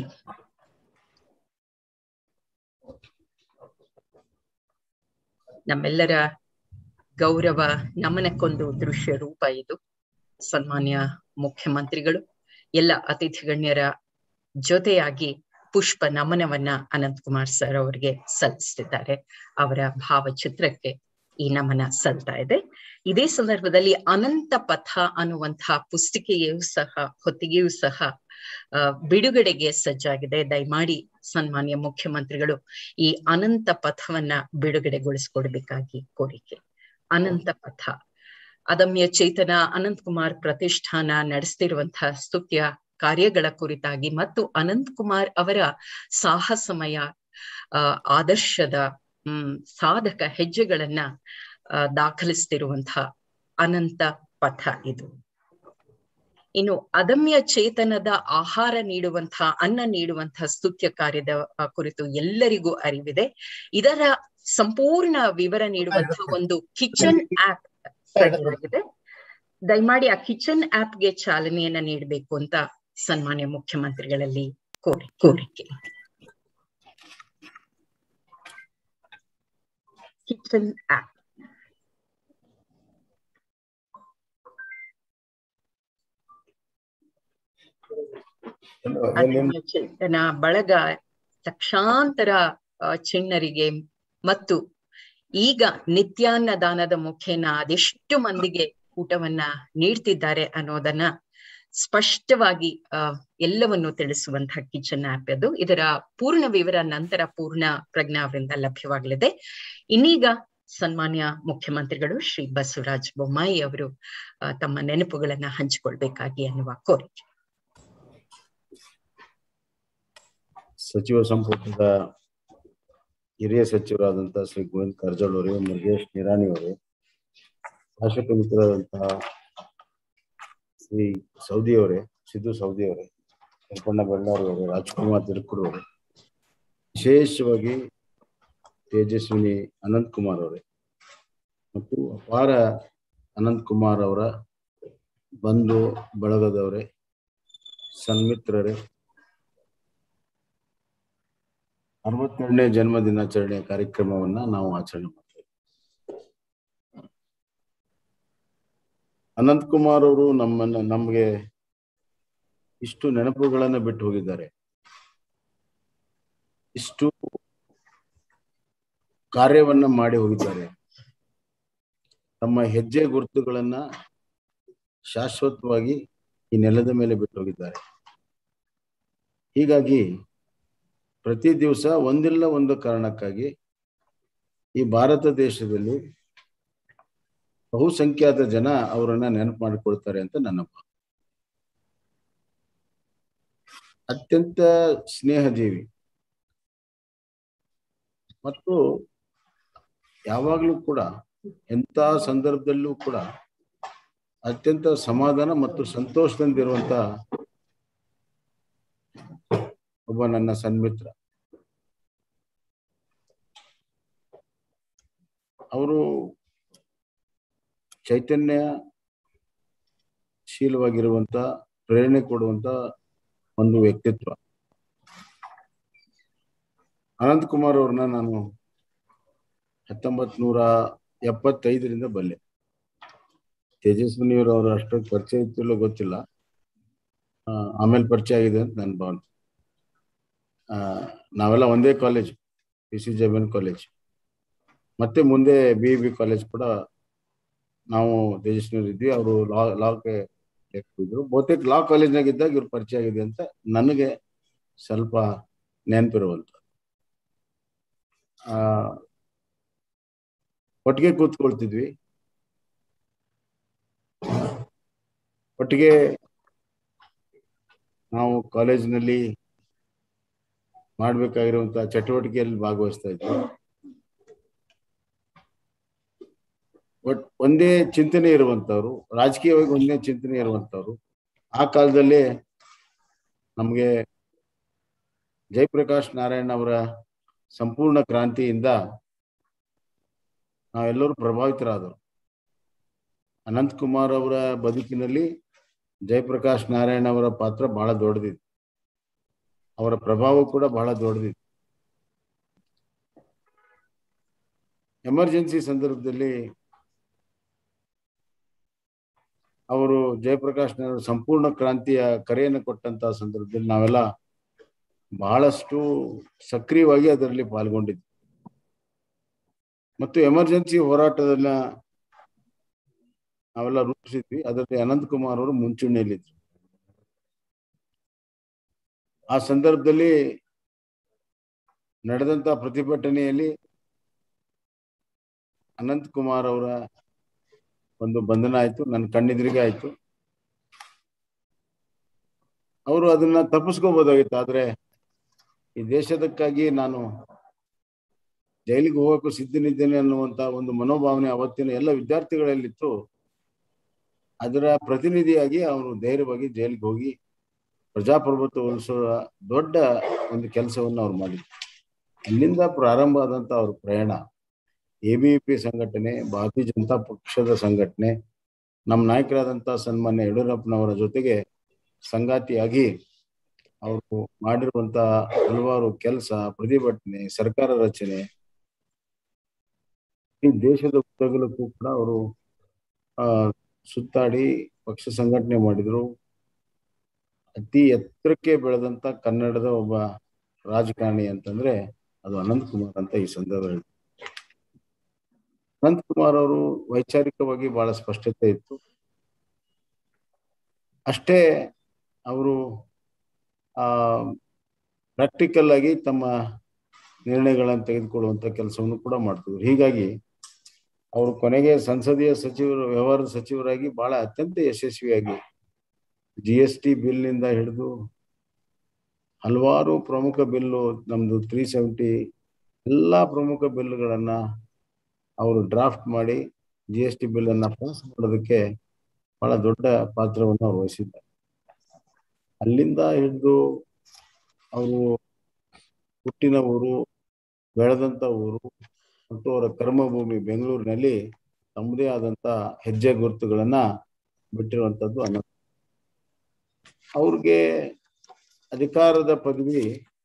[SPEAKER 1] ನಮ್ಮೆಲ್ಲರ ಗೌರವ ನಮನಕ್ಕೊಂದು ದೃಶ್ಯ ರೂಪ ಇದು ಸನ್ಮಾನ್ಯ ಮುಖ್ಯಮಂತ್ರಿಗಳು ಎಲ್ಲ ಅತಿಥಿ ಗಣ್ಯರ ಜೊತೆಯಾಗಿ ಪುಷ್ಪ ನಮನವನ್ನ ಅನಂತ್ ಕುಮಾರ್ ಸರ್ ಅವರಿಗೆ ಸಲ್ಲಿಸ್ತಿದ್ದಾರೆ ಅವರ ಭಾವಚಿತ್ರಕ್ಕೆ ಈ ನಮನ ಸಲ್ತಾ ಇದೆ ಇದೇ ಸಂದರ್ಭದಲ್ಲಿ ಅನಂತ ಪಥ ಅನ್ನುವಂತಹ ಪುಸ್ತಿಕೆಯೂ ಸಹ ಹೊತ್ತಿಗೆಯೂ ಸಹ ಆ, ಬಿಡುಗಡೆಗೆ ಸಜ್ಜಾಗಿದೆ ದಯಮಾಡಿ ಸನ್ಮಾನ್ಯ ಮುಖ್ಯಮಂತ್ರಿಗಳು ಈ ಅನಂತ ಪಥವನ್ನ ಬಿಡುಗಡೆಗೊಳಿಸ್ಕೊಡ್ಬೇಕಾಗಿ ಕೋರಿಕೆ ಅನಂತ ಪಥ ಅದಮ್ಯ ಚೇತನ ಅನಂತ್ ಕುಮಾರ್ ಪ್ರತಿಷ್ಠಾನ ನಡೆಸ್ತಿರುವಂತಹ ಸ್ತುತ್ಯ ಕಾರ್ಯಗಳ ಕುರಿತಾಗಿ ಮತ್ತು ಅನಂತ್ ಕುಮಾರ್ ಅವರ ಸಾಹಸಮಯ ಆ, ಆದರ್ಶದ ಹ್ಮ್ ಸಾಧಕ ಹೆಜ್ಜೆಗಳನ್ನ ಆ, ದಾಖಲಿಸ್ತಿರುವಂತಹ ಅನಂತ ಪಥ ಇದು ಇನ್ನು ಅದಮ್ಯ ಚೇತನದ ಆಹಾರ ನೀಡುವಂತಹ ಅನ್ನ ನೀಡುವಂತಹ ಸ್ತುತ್ಯ ಕಾರ್ಯದ ಆ, ಕುರಿತು ಎಲ್ಲರಿಗೂ ಅರಿವಿದೆ ಇದರ ಸಂಪೂರ್ಣ ವಿವರ ನೀಡುವಂತಹ ಒಂದು ಕಿಚನ್ ಆಪ್ ಆಗಿದೆ ದಯಮಾಡಿ ಆ ಕಿಚನ್ ಆಪ್ಗೆ ಚಾಲನೆಯನ್ನ ನೀಡಬೇಕು ಅಂತ ಸನ್ಮಾನ್ಯ ಮುಖ್ಯಮಂತ್ರಿಗಳಲ್ಲಿ ಕೋರಿ ಕೋರಿಕೆ ಕಿಚನ್ ಆಪ್ ಅದಮ್ಯ ಚೇತನ ಬಳಗ ಲಕ್ಷಾಂತರ ಆ, ಚಿಣ್ಣರಿಗೆ ಮತ್ತು ಈಗ ನಿತ್ಯಾನ್ನದಾನದ ಮುಖೇನ ಅದೆಷ್ಟು ಮಂದಿಗೆ ಊಟವನ್ನ ನೀಡ್ತಿದ್ದಾರೆ ಅನ್ನೋದನ್ನ ಸ್ಪಷ್ಟವಾಗಿ ಆ ಎಲ್ಲವನ್ನು ತಿಳಿಸುವಂತಹ ಕಿಚನ್ ಆಪ್ ಅದು ಇದರ ಪೂರ್ಣ ವಿವರ ನಂತರ ಪೂರ್ಣ ಪ್ರಜ್ಞಾ ಅವರಿಂದ ಲಭ್ಯವಾಗಲಿದೆ ಇನ್ನೀಗ ಸನ್ಮಾನ್ಯ ಮುಖ್ಯಮಂತ್ರಿಗಳು ಶ್ರೀ ಬಸವರಾಜ ಬೊಮ್ಮಾಯಿ ಅವರು ಆ, ತಮ್ಮ ನೆನಪುಗಳನ್ನ ಹಂಚಿಕೊಳ್ಬೇಕಾಗಿ ಅನ್ನುವ ಕೋರಿಕೆ
[SPEAKER 3] ಸಚಿವ ಸಂಪುಟದ ಹಿರಿಯ ಸಚಿವರಾದಂತಹ ಶ್ರೀ ಗೋವಿಂದ ಕಾರಜೋಳ ಅವರೇ ಮುರುಗೇಶ್ ನಿರಾಣಿ ಅವರೇ ಶಾಸಕ ಮಿತ್ರರಾದಂತಹ ಶ್ರೀ ಸೌದಿ ಅವರೇ ಸಿದ್ದು ಸೌದಿ ಅವರೇ ಕೆಂಪಣ್ಣ ಬಳ್ಳಾರಿ ಅವರೇ ರಾಜ್ಕುಮಾರ್ ತಿರುಕೂರು ಅವರೇ ವಿಶೇಷವಾಗಿ ತೇಜಸ್ವಿನಿ ಅನಂತ್ ಕುಮಾರ್ ಅವರೇ ಮತ್ತು ಅಪಾರ ಅನಂತ್ ಕುಮಾರ್ ಅವರ ಬಂಧು ಬಳಗದವರೇ ಸನ್ಮಿತ್ರರೇ ಅರವತ್ತೆರಡನೇ ಜನ್ಮ ದಿನಾಚರಣೆಯ ಕಾರ್ಯಕ್ರಮವನ್ನ ನಾವು ಆಚರಣೆ ಮಾಡ್ತೇವೆ ಅನಂತ್ ಕುಮಾರ್ ಅವರು ನಮ್ಮನ್ನ ನಮಗೆ ಇಷ್ಟು ನೆನಪುಗಳನ್ನ ಬಿಟ್ಟು ಹೋಗಿದ್ದಾರೆ ಇಷ್ಟು ಕಾರ್ಯವನ್ನ ಮಾಡಿ ಹೋಗಿದ್ದಾರೆ ತಮ್ಮ ಹೆಜ್ಜೆ ಗುರುತುಗಳನ್ನ ಶಾಶ್ವತವಾಗಿ ಈ ನೆಲದ ಮೇಲೆ ಬಿಟ್ಟು ಹೋಗಿದ್ದಾರೆ ಹೀಗಾಗಿ ಪ್ರತಿ ದಿವಸ ಒಂದಿಲ್ಲ ಒಂದು ಕಾರಣಕ್ಕಾಗಿ ಈ ಭಾರತ ದೇಶದಲ್ಲಿ ಬಹುಸಂಖ್ಯಾತ ಜನ ಅವರನ್ನ ನೆನಪು ಮಾಡಿಕೊಳ್ತಾರೆ ಅಂತ ನನ್ನ ಭಾವ ಅತ್ಯಂತ ಸ್ನೇಹಜೀವಿ ಮತ್ತು ಯಾವಾಗಲೂ ಕೂಡ ಎಂಥ ಸಂದರ್ಭದಲ್ಲೂ ಕೂಡ ಅತ್ಯಂತ ಸಮಾಧಾನ ಮತ್ತು ಸಂತೋಷದಿಂದಿರುವಂತ ಒಬ್ಬ ನನ್ನ ಸನ್ಮಿತ್ರ ಅವರು ಚೈತನ್ಯ ಶೀಲವಾಗಿರುವಂತ ಪ್ರೇರಣೆ ಕೊಡುವಂತ ಒಂದು ವ್ಯಕ್ತಿತ್ವ ಅನಂತ್ ಕುಮಾರ್ ಅವ್ರನ್ನ ನಾನು ಹತ್ತೊಂಬತ್ ನೂರ ಎಪ್ಪತ್ತೈದರಿಂದ ಬಲ್ಲೆ ತೇಜಸ್ವಿನಿಯವರು ಅವ್ರ ಅಷ್ಟೊಂದು ಪರಿಚಯ ಇತ್ತಿಲ್ಲೋ ಗೊತ್ತಿಲ್ಲ ಆ, ಆಮೇಲೆ ಪರಿಚಯ ಆಗಿದೆ ಅಂತ ನನ್ನ ಭಾವನೆ ಆ, ನಾವೆಲ್ಲ ಒಂದೇ ಕಾಲೇಜ್ ಪಿ ಸಿ ಜಮೀನ್ ಕಾಲೇಜ್ ಮತ್ತೆ ಮುಂದೆ ಬಿ ಬಿ ಕಾಲೇಜ್ ಕೂಡ ನಾವು ತೇಜಸ್ವಿನಿಯವರು ಇದ್ವಿ ಅವರು ಲಾ ಲಾಗೆ ಇದ್ರು ಬಹುತೇಕ ಲಾ ಕಾಲೇಜ್ನಾಗ ಇದ್ದಾಗ ಇವ್ರು ಪರಿಚಯ ಆಗಿದೆ ಅಂತ ನನಗೆ ಸ್ವಲ್ಪ ನೆನಪಿರುವಂತ ಆ ಒಟ್ಟಿಗೆ ಕೂತ್ಕೊಳ್ತಿದ್ವಿ ಒಟ್ಟಿಗೆ ನಾವು ಕಾಲೇಜಿನಲ್ಲಿ ಮಾಡ್ಬೇಕಾಗಿರುವಂತಹ ಚಟುವಟಿಕೆಯಲ್ಲಿ ಭಾಗವಹಿಸ್ತಾ ಇದ್ವಿ ಒಟ್ ಒಂದೇ ಚಿಂತನೆ ಇರುವಂತವ್ರು ರಾಜಕೀಯವಾಗಿ ಒಂದೇ ಚಿಂತನೆ ಇರುವಂತವ್ರು ಆ ಕಾಲದಲ್ಲಿ ನಮಗೆ ಜಯಪ್ರಕಾಶ್ ನಾರಾಯಣ್ ಅವರ ಸಂಪೂರ್ಣ ಕ್ರಾಂತಿಯಿಂದ ನಾವೆಲ್ಲರೂ ಪ್ರಭಾವಿತರಾದರು ಅನಂತ್ ಕುಮಾರ್ ಅವರ ಬದುಕಿನಲ್ಲಿ ಜಯಪ್ರಕಾಶ್ ನಾರಾಯಣ್ ಅವರ ಪಾತ್ರ ಬಹಳ ದೊಡ್ಡದಿತ್ತು ಅವರ ಪ್ರಭಾವ ಕೂಡ ಬಹಳ ದೊಡ್ಡದಿತ್ತು ಎಮರ್ಜೆನ್ಸಿ ಸಂದರ್ಭದಲ್ಲಿ ಅವರು ಜಯಪ್ರಕಾಶ್ ನಾರಾಯಣ್ ಸಂಪೂರ್ಣ ಕ್ರಾಂತಿಯ ಕರೆಯನ್ನು ಕೊಟ್ಟಂತ ಸಂದರ್ಭದಲ್ಲಿ ನಾವೆಲ್ಲ ಬಹಳಷ್ಟು ಸಕ್ರಿಯವಾಗಿ ಅದರಲ್ಲಿ ಪಾಲ್ಗೊಂಡಿದ್ವಿ ಮತ್ತು ಎಮರ್ಜೆನ್ಸಿ ಹೋರಾಟದನ್ನ ನಾವೆಲ್ಲ ರೂಪಿಸಿದ್ವಿ ಅದರಲ್ಲಿ ಅನಂತ್ ಕುಮಾರ್ ಅವರು ಮುಂಚೂಣಿಯಲ್ಲಿದ್ರು ಆ ಸಂದರ್ಭದಲ್ಲಿ ನಡೆದಂತ ಪ್ರತಿಭಟನೆಯಲ್ಲಿ ಅನಂತ್ ಕುಮಾರ್ ಅವರ ಒಂದು ಬಂಧನ ಆಯ್ತು ನನ್ನ ಕಣ್ಣೆದುರಿಗೆ ಆಯ್ತು ಅವರು ಅದನ್ನ ತಪ್ಪಿಸ್ಕೋಬಹುದಾಗಿತ್ತು ಆದ್ರೆ ಈ ದೇಶದಕ್ಕಾಗಿ ನಾನು ಜೈಲಿಗೆ ಹೋಗಕ್ಕೂ ಸಿದ್ಧನಿದ್ದೇನೆ ಅನ್ನುವಂತ ಒಂದು ಮನೋಭಾವನೆ ಅವತ್ತಿನ ಎಲ್ಲ ವಿದ್ಯಾರ್ಥಿಗಳಲ್ಲಿತ್ತು ಅದರ ಪ್ರತಿನಿಧಿಯಾಗಿ ಅವರು ಧೈರ್ಯವಾಗಿ ಜೈಲಿಗೆ ಹೋಗಿ ಪ್ರಜಾಪ್ರಭುತ್ವ ಉಳಿಸುವ ದೊಡ್ಡ ಒಂದು ಕೆಲಸವನ್ನು ಅವ್ರು ಮಾಡಿದ್ರು ಅಲ್ಲಿಂದ ಪ್ರಾರಂಭ ಆದಂತ ಅವ್ರ ಪ್ರಯಾಣ ಎ ಬಿ ಪಿ ಸಂಘಟನೆ ಭಾರತೀಯ ಜನತಾ ಪಕ್ಷದ ಸಂಘಟನೆ ನಮ್ಮ ನಾಯಕರಾದಂತ ಸನ್ಮಾನ್ಯ ಯಡಿಯೂರಪ್ಪನವರ ಜೊತೆಗೆ ಸಂಗಾತಿಯಾಗಿ ಅವರು ಮಾಡಿರುವಂತ ಹಲವಾರು ಕೆಲಸ ಪ್ರತಿಭಟನೆ ಸರ್ಕಾರ ರಚನೆ ಈ ದೇಶದ ಉದ್ದಗಲಕ್ಕೂ ಕೂಡ ಅವರು ಆ ಸುತ್ತಾಡಿ ಪಕ್ಷ ಸಂಘಟನೆ ಮಾಡಿದ್ರು ಅತಿ ಎತ್ತರಕ್ಕೆ ಬೆಳೆದಂತ ಕನ್ನಡದ ಒಬ್ಬ ರಾಜಕಾರಣಿ ಅಂತಂದ್ರೆ ಅದು ಅನಂತ್ ಕುಮಾರ್ ಅಂತ ಈ ಸಂದರ್ಭ ಅನಂತ್ ಕುಮಾರ್ ಅವರು ವೈಚಾರಿಕವಾಗಿ ಬಹಳ ಸ್ಪಷ್ಟತೆ ಇತ್ತು ಅಷ್ಟೇ ಅವರು ಆ ಪ್ರಾಕ್ಟಿಕಲ್ ಆಗಿ ತಮ್ಮ ನಿರ್ಣಯಗಳನ್ನು ತೆಗೆದುಕೊಳ್ಳುವಂತ ಕೆಲಸವನ್ನು ಕೂಡ ಮಾಡ್ತಿದ್ರು ಹೀಗಾಗಿ ಅವರು ಕೊನೆಗೆ ಸಂಸದೀಯ ಸಚಿವರು ವ್ಯವಹಾರದ ಸಚಿವರಾಗಿ ಬಹಳ ಅತ್ಯಂತ ಯಶಸ್ವಿಯಾಗಿ ಜಿ ಎಸ್ ಟಿ ಬಿಲ್ನಿಂದ ಹಿಡಿದು ಹಲವಾರು ಪ್ರಮುಖ ಬಿಲ್ಲು ನಮ್ದು ತ್ರೀ ಸೆವೆಂಟಿ ಎಲ್ಲಾ ಪ್ರಮುಖ ಬಿಲ್ಗಳನ್ನ ಅವರು ಡ್ರಾಫ್ಟ್ ಮಾಡಿ ಜಿ ಎಸ್ ಟಿ ಬಿಲ್ ಅನ್ನ ಪಾಸ್ ಮಾಡೋದಕ್ಕೆ ಬಹಳ ದೊಡ್ಡ ಪಾತ್ರವನ್ನು ಅವರು ವಹಿಸಿದ್ದಾರೆ ಅಲ್ಲಿಂದ ಹಿಡಿದು ಅವರು ಹುಟ್ಟಿನ ಊರು ಬೆಳೆದಂತ ಊರು ಮತ್ತು ಅವರ ಕರ್ಮಭೂಮಿ ಬೆಂಗಳೂರಿನಲ್ಲಿ ತಮ್ಮದೇ ಆದಂತ ಹೆಜ್ಜೆ ಗುರುತುಗಳನ್ನ ಬಿಟ್ಟಿರುವಂತದ್ದು ಅನ ಅವ್ರಿಗೆ ಅಧಿಕಾರದ ಪದವಿ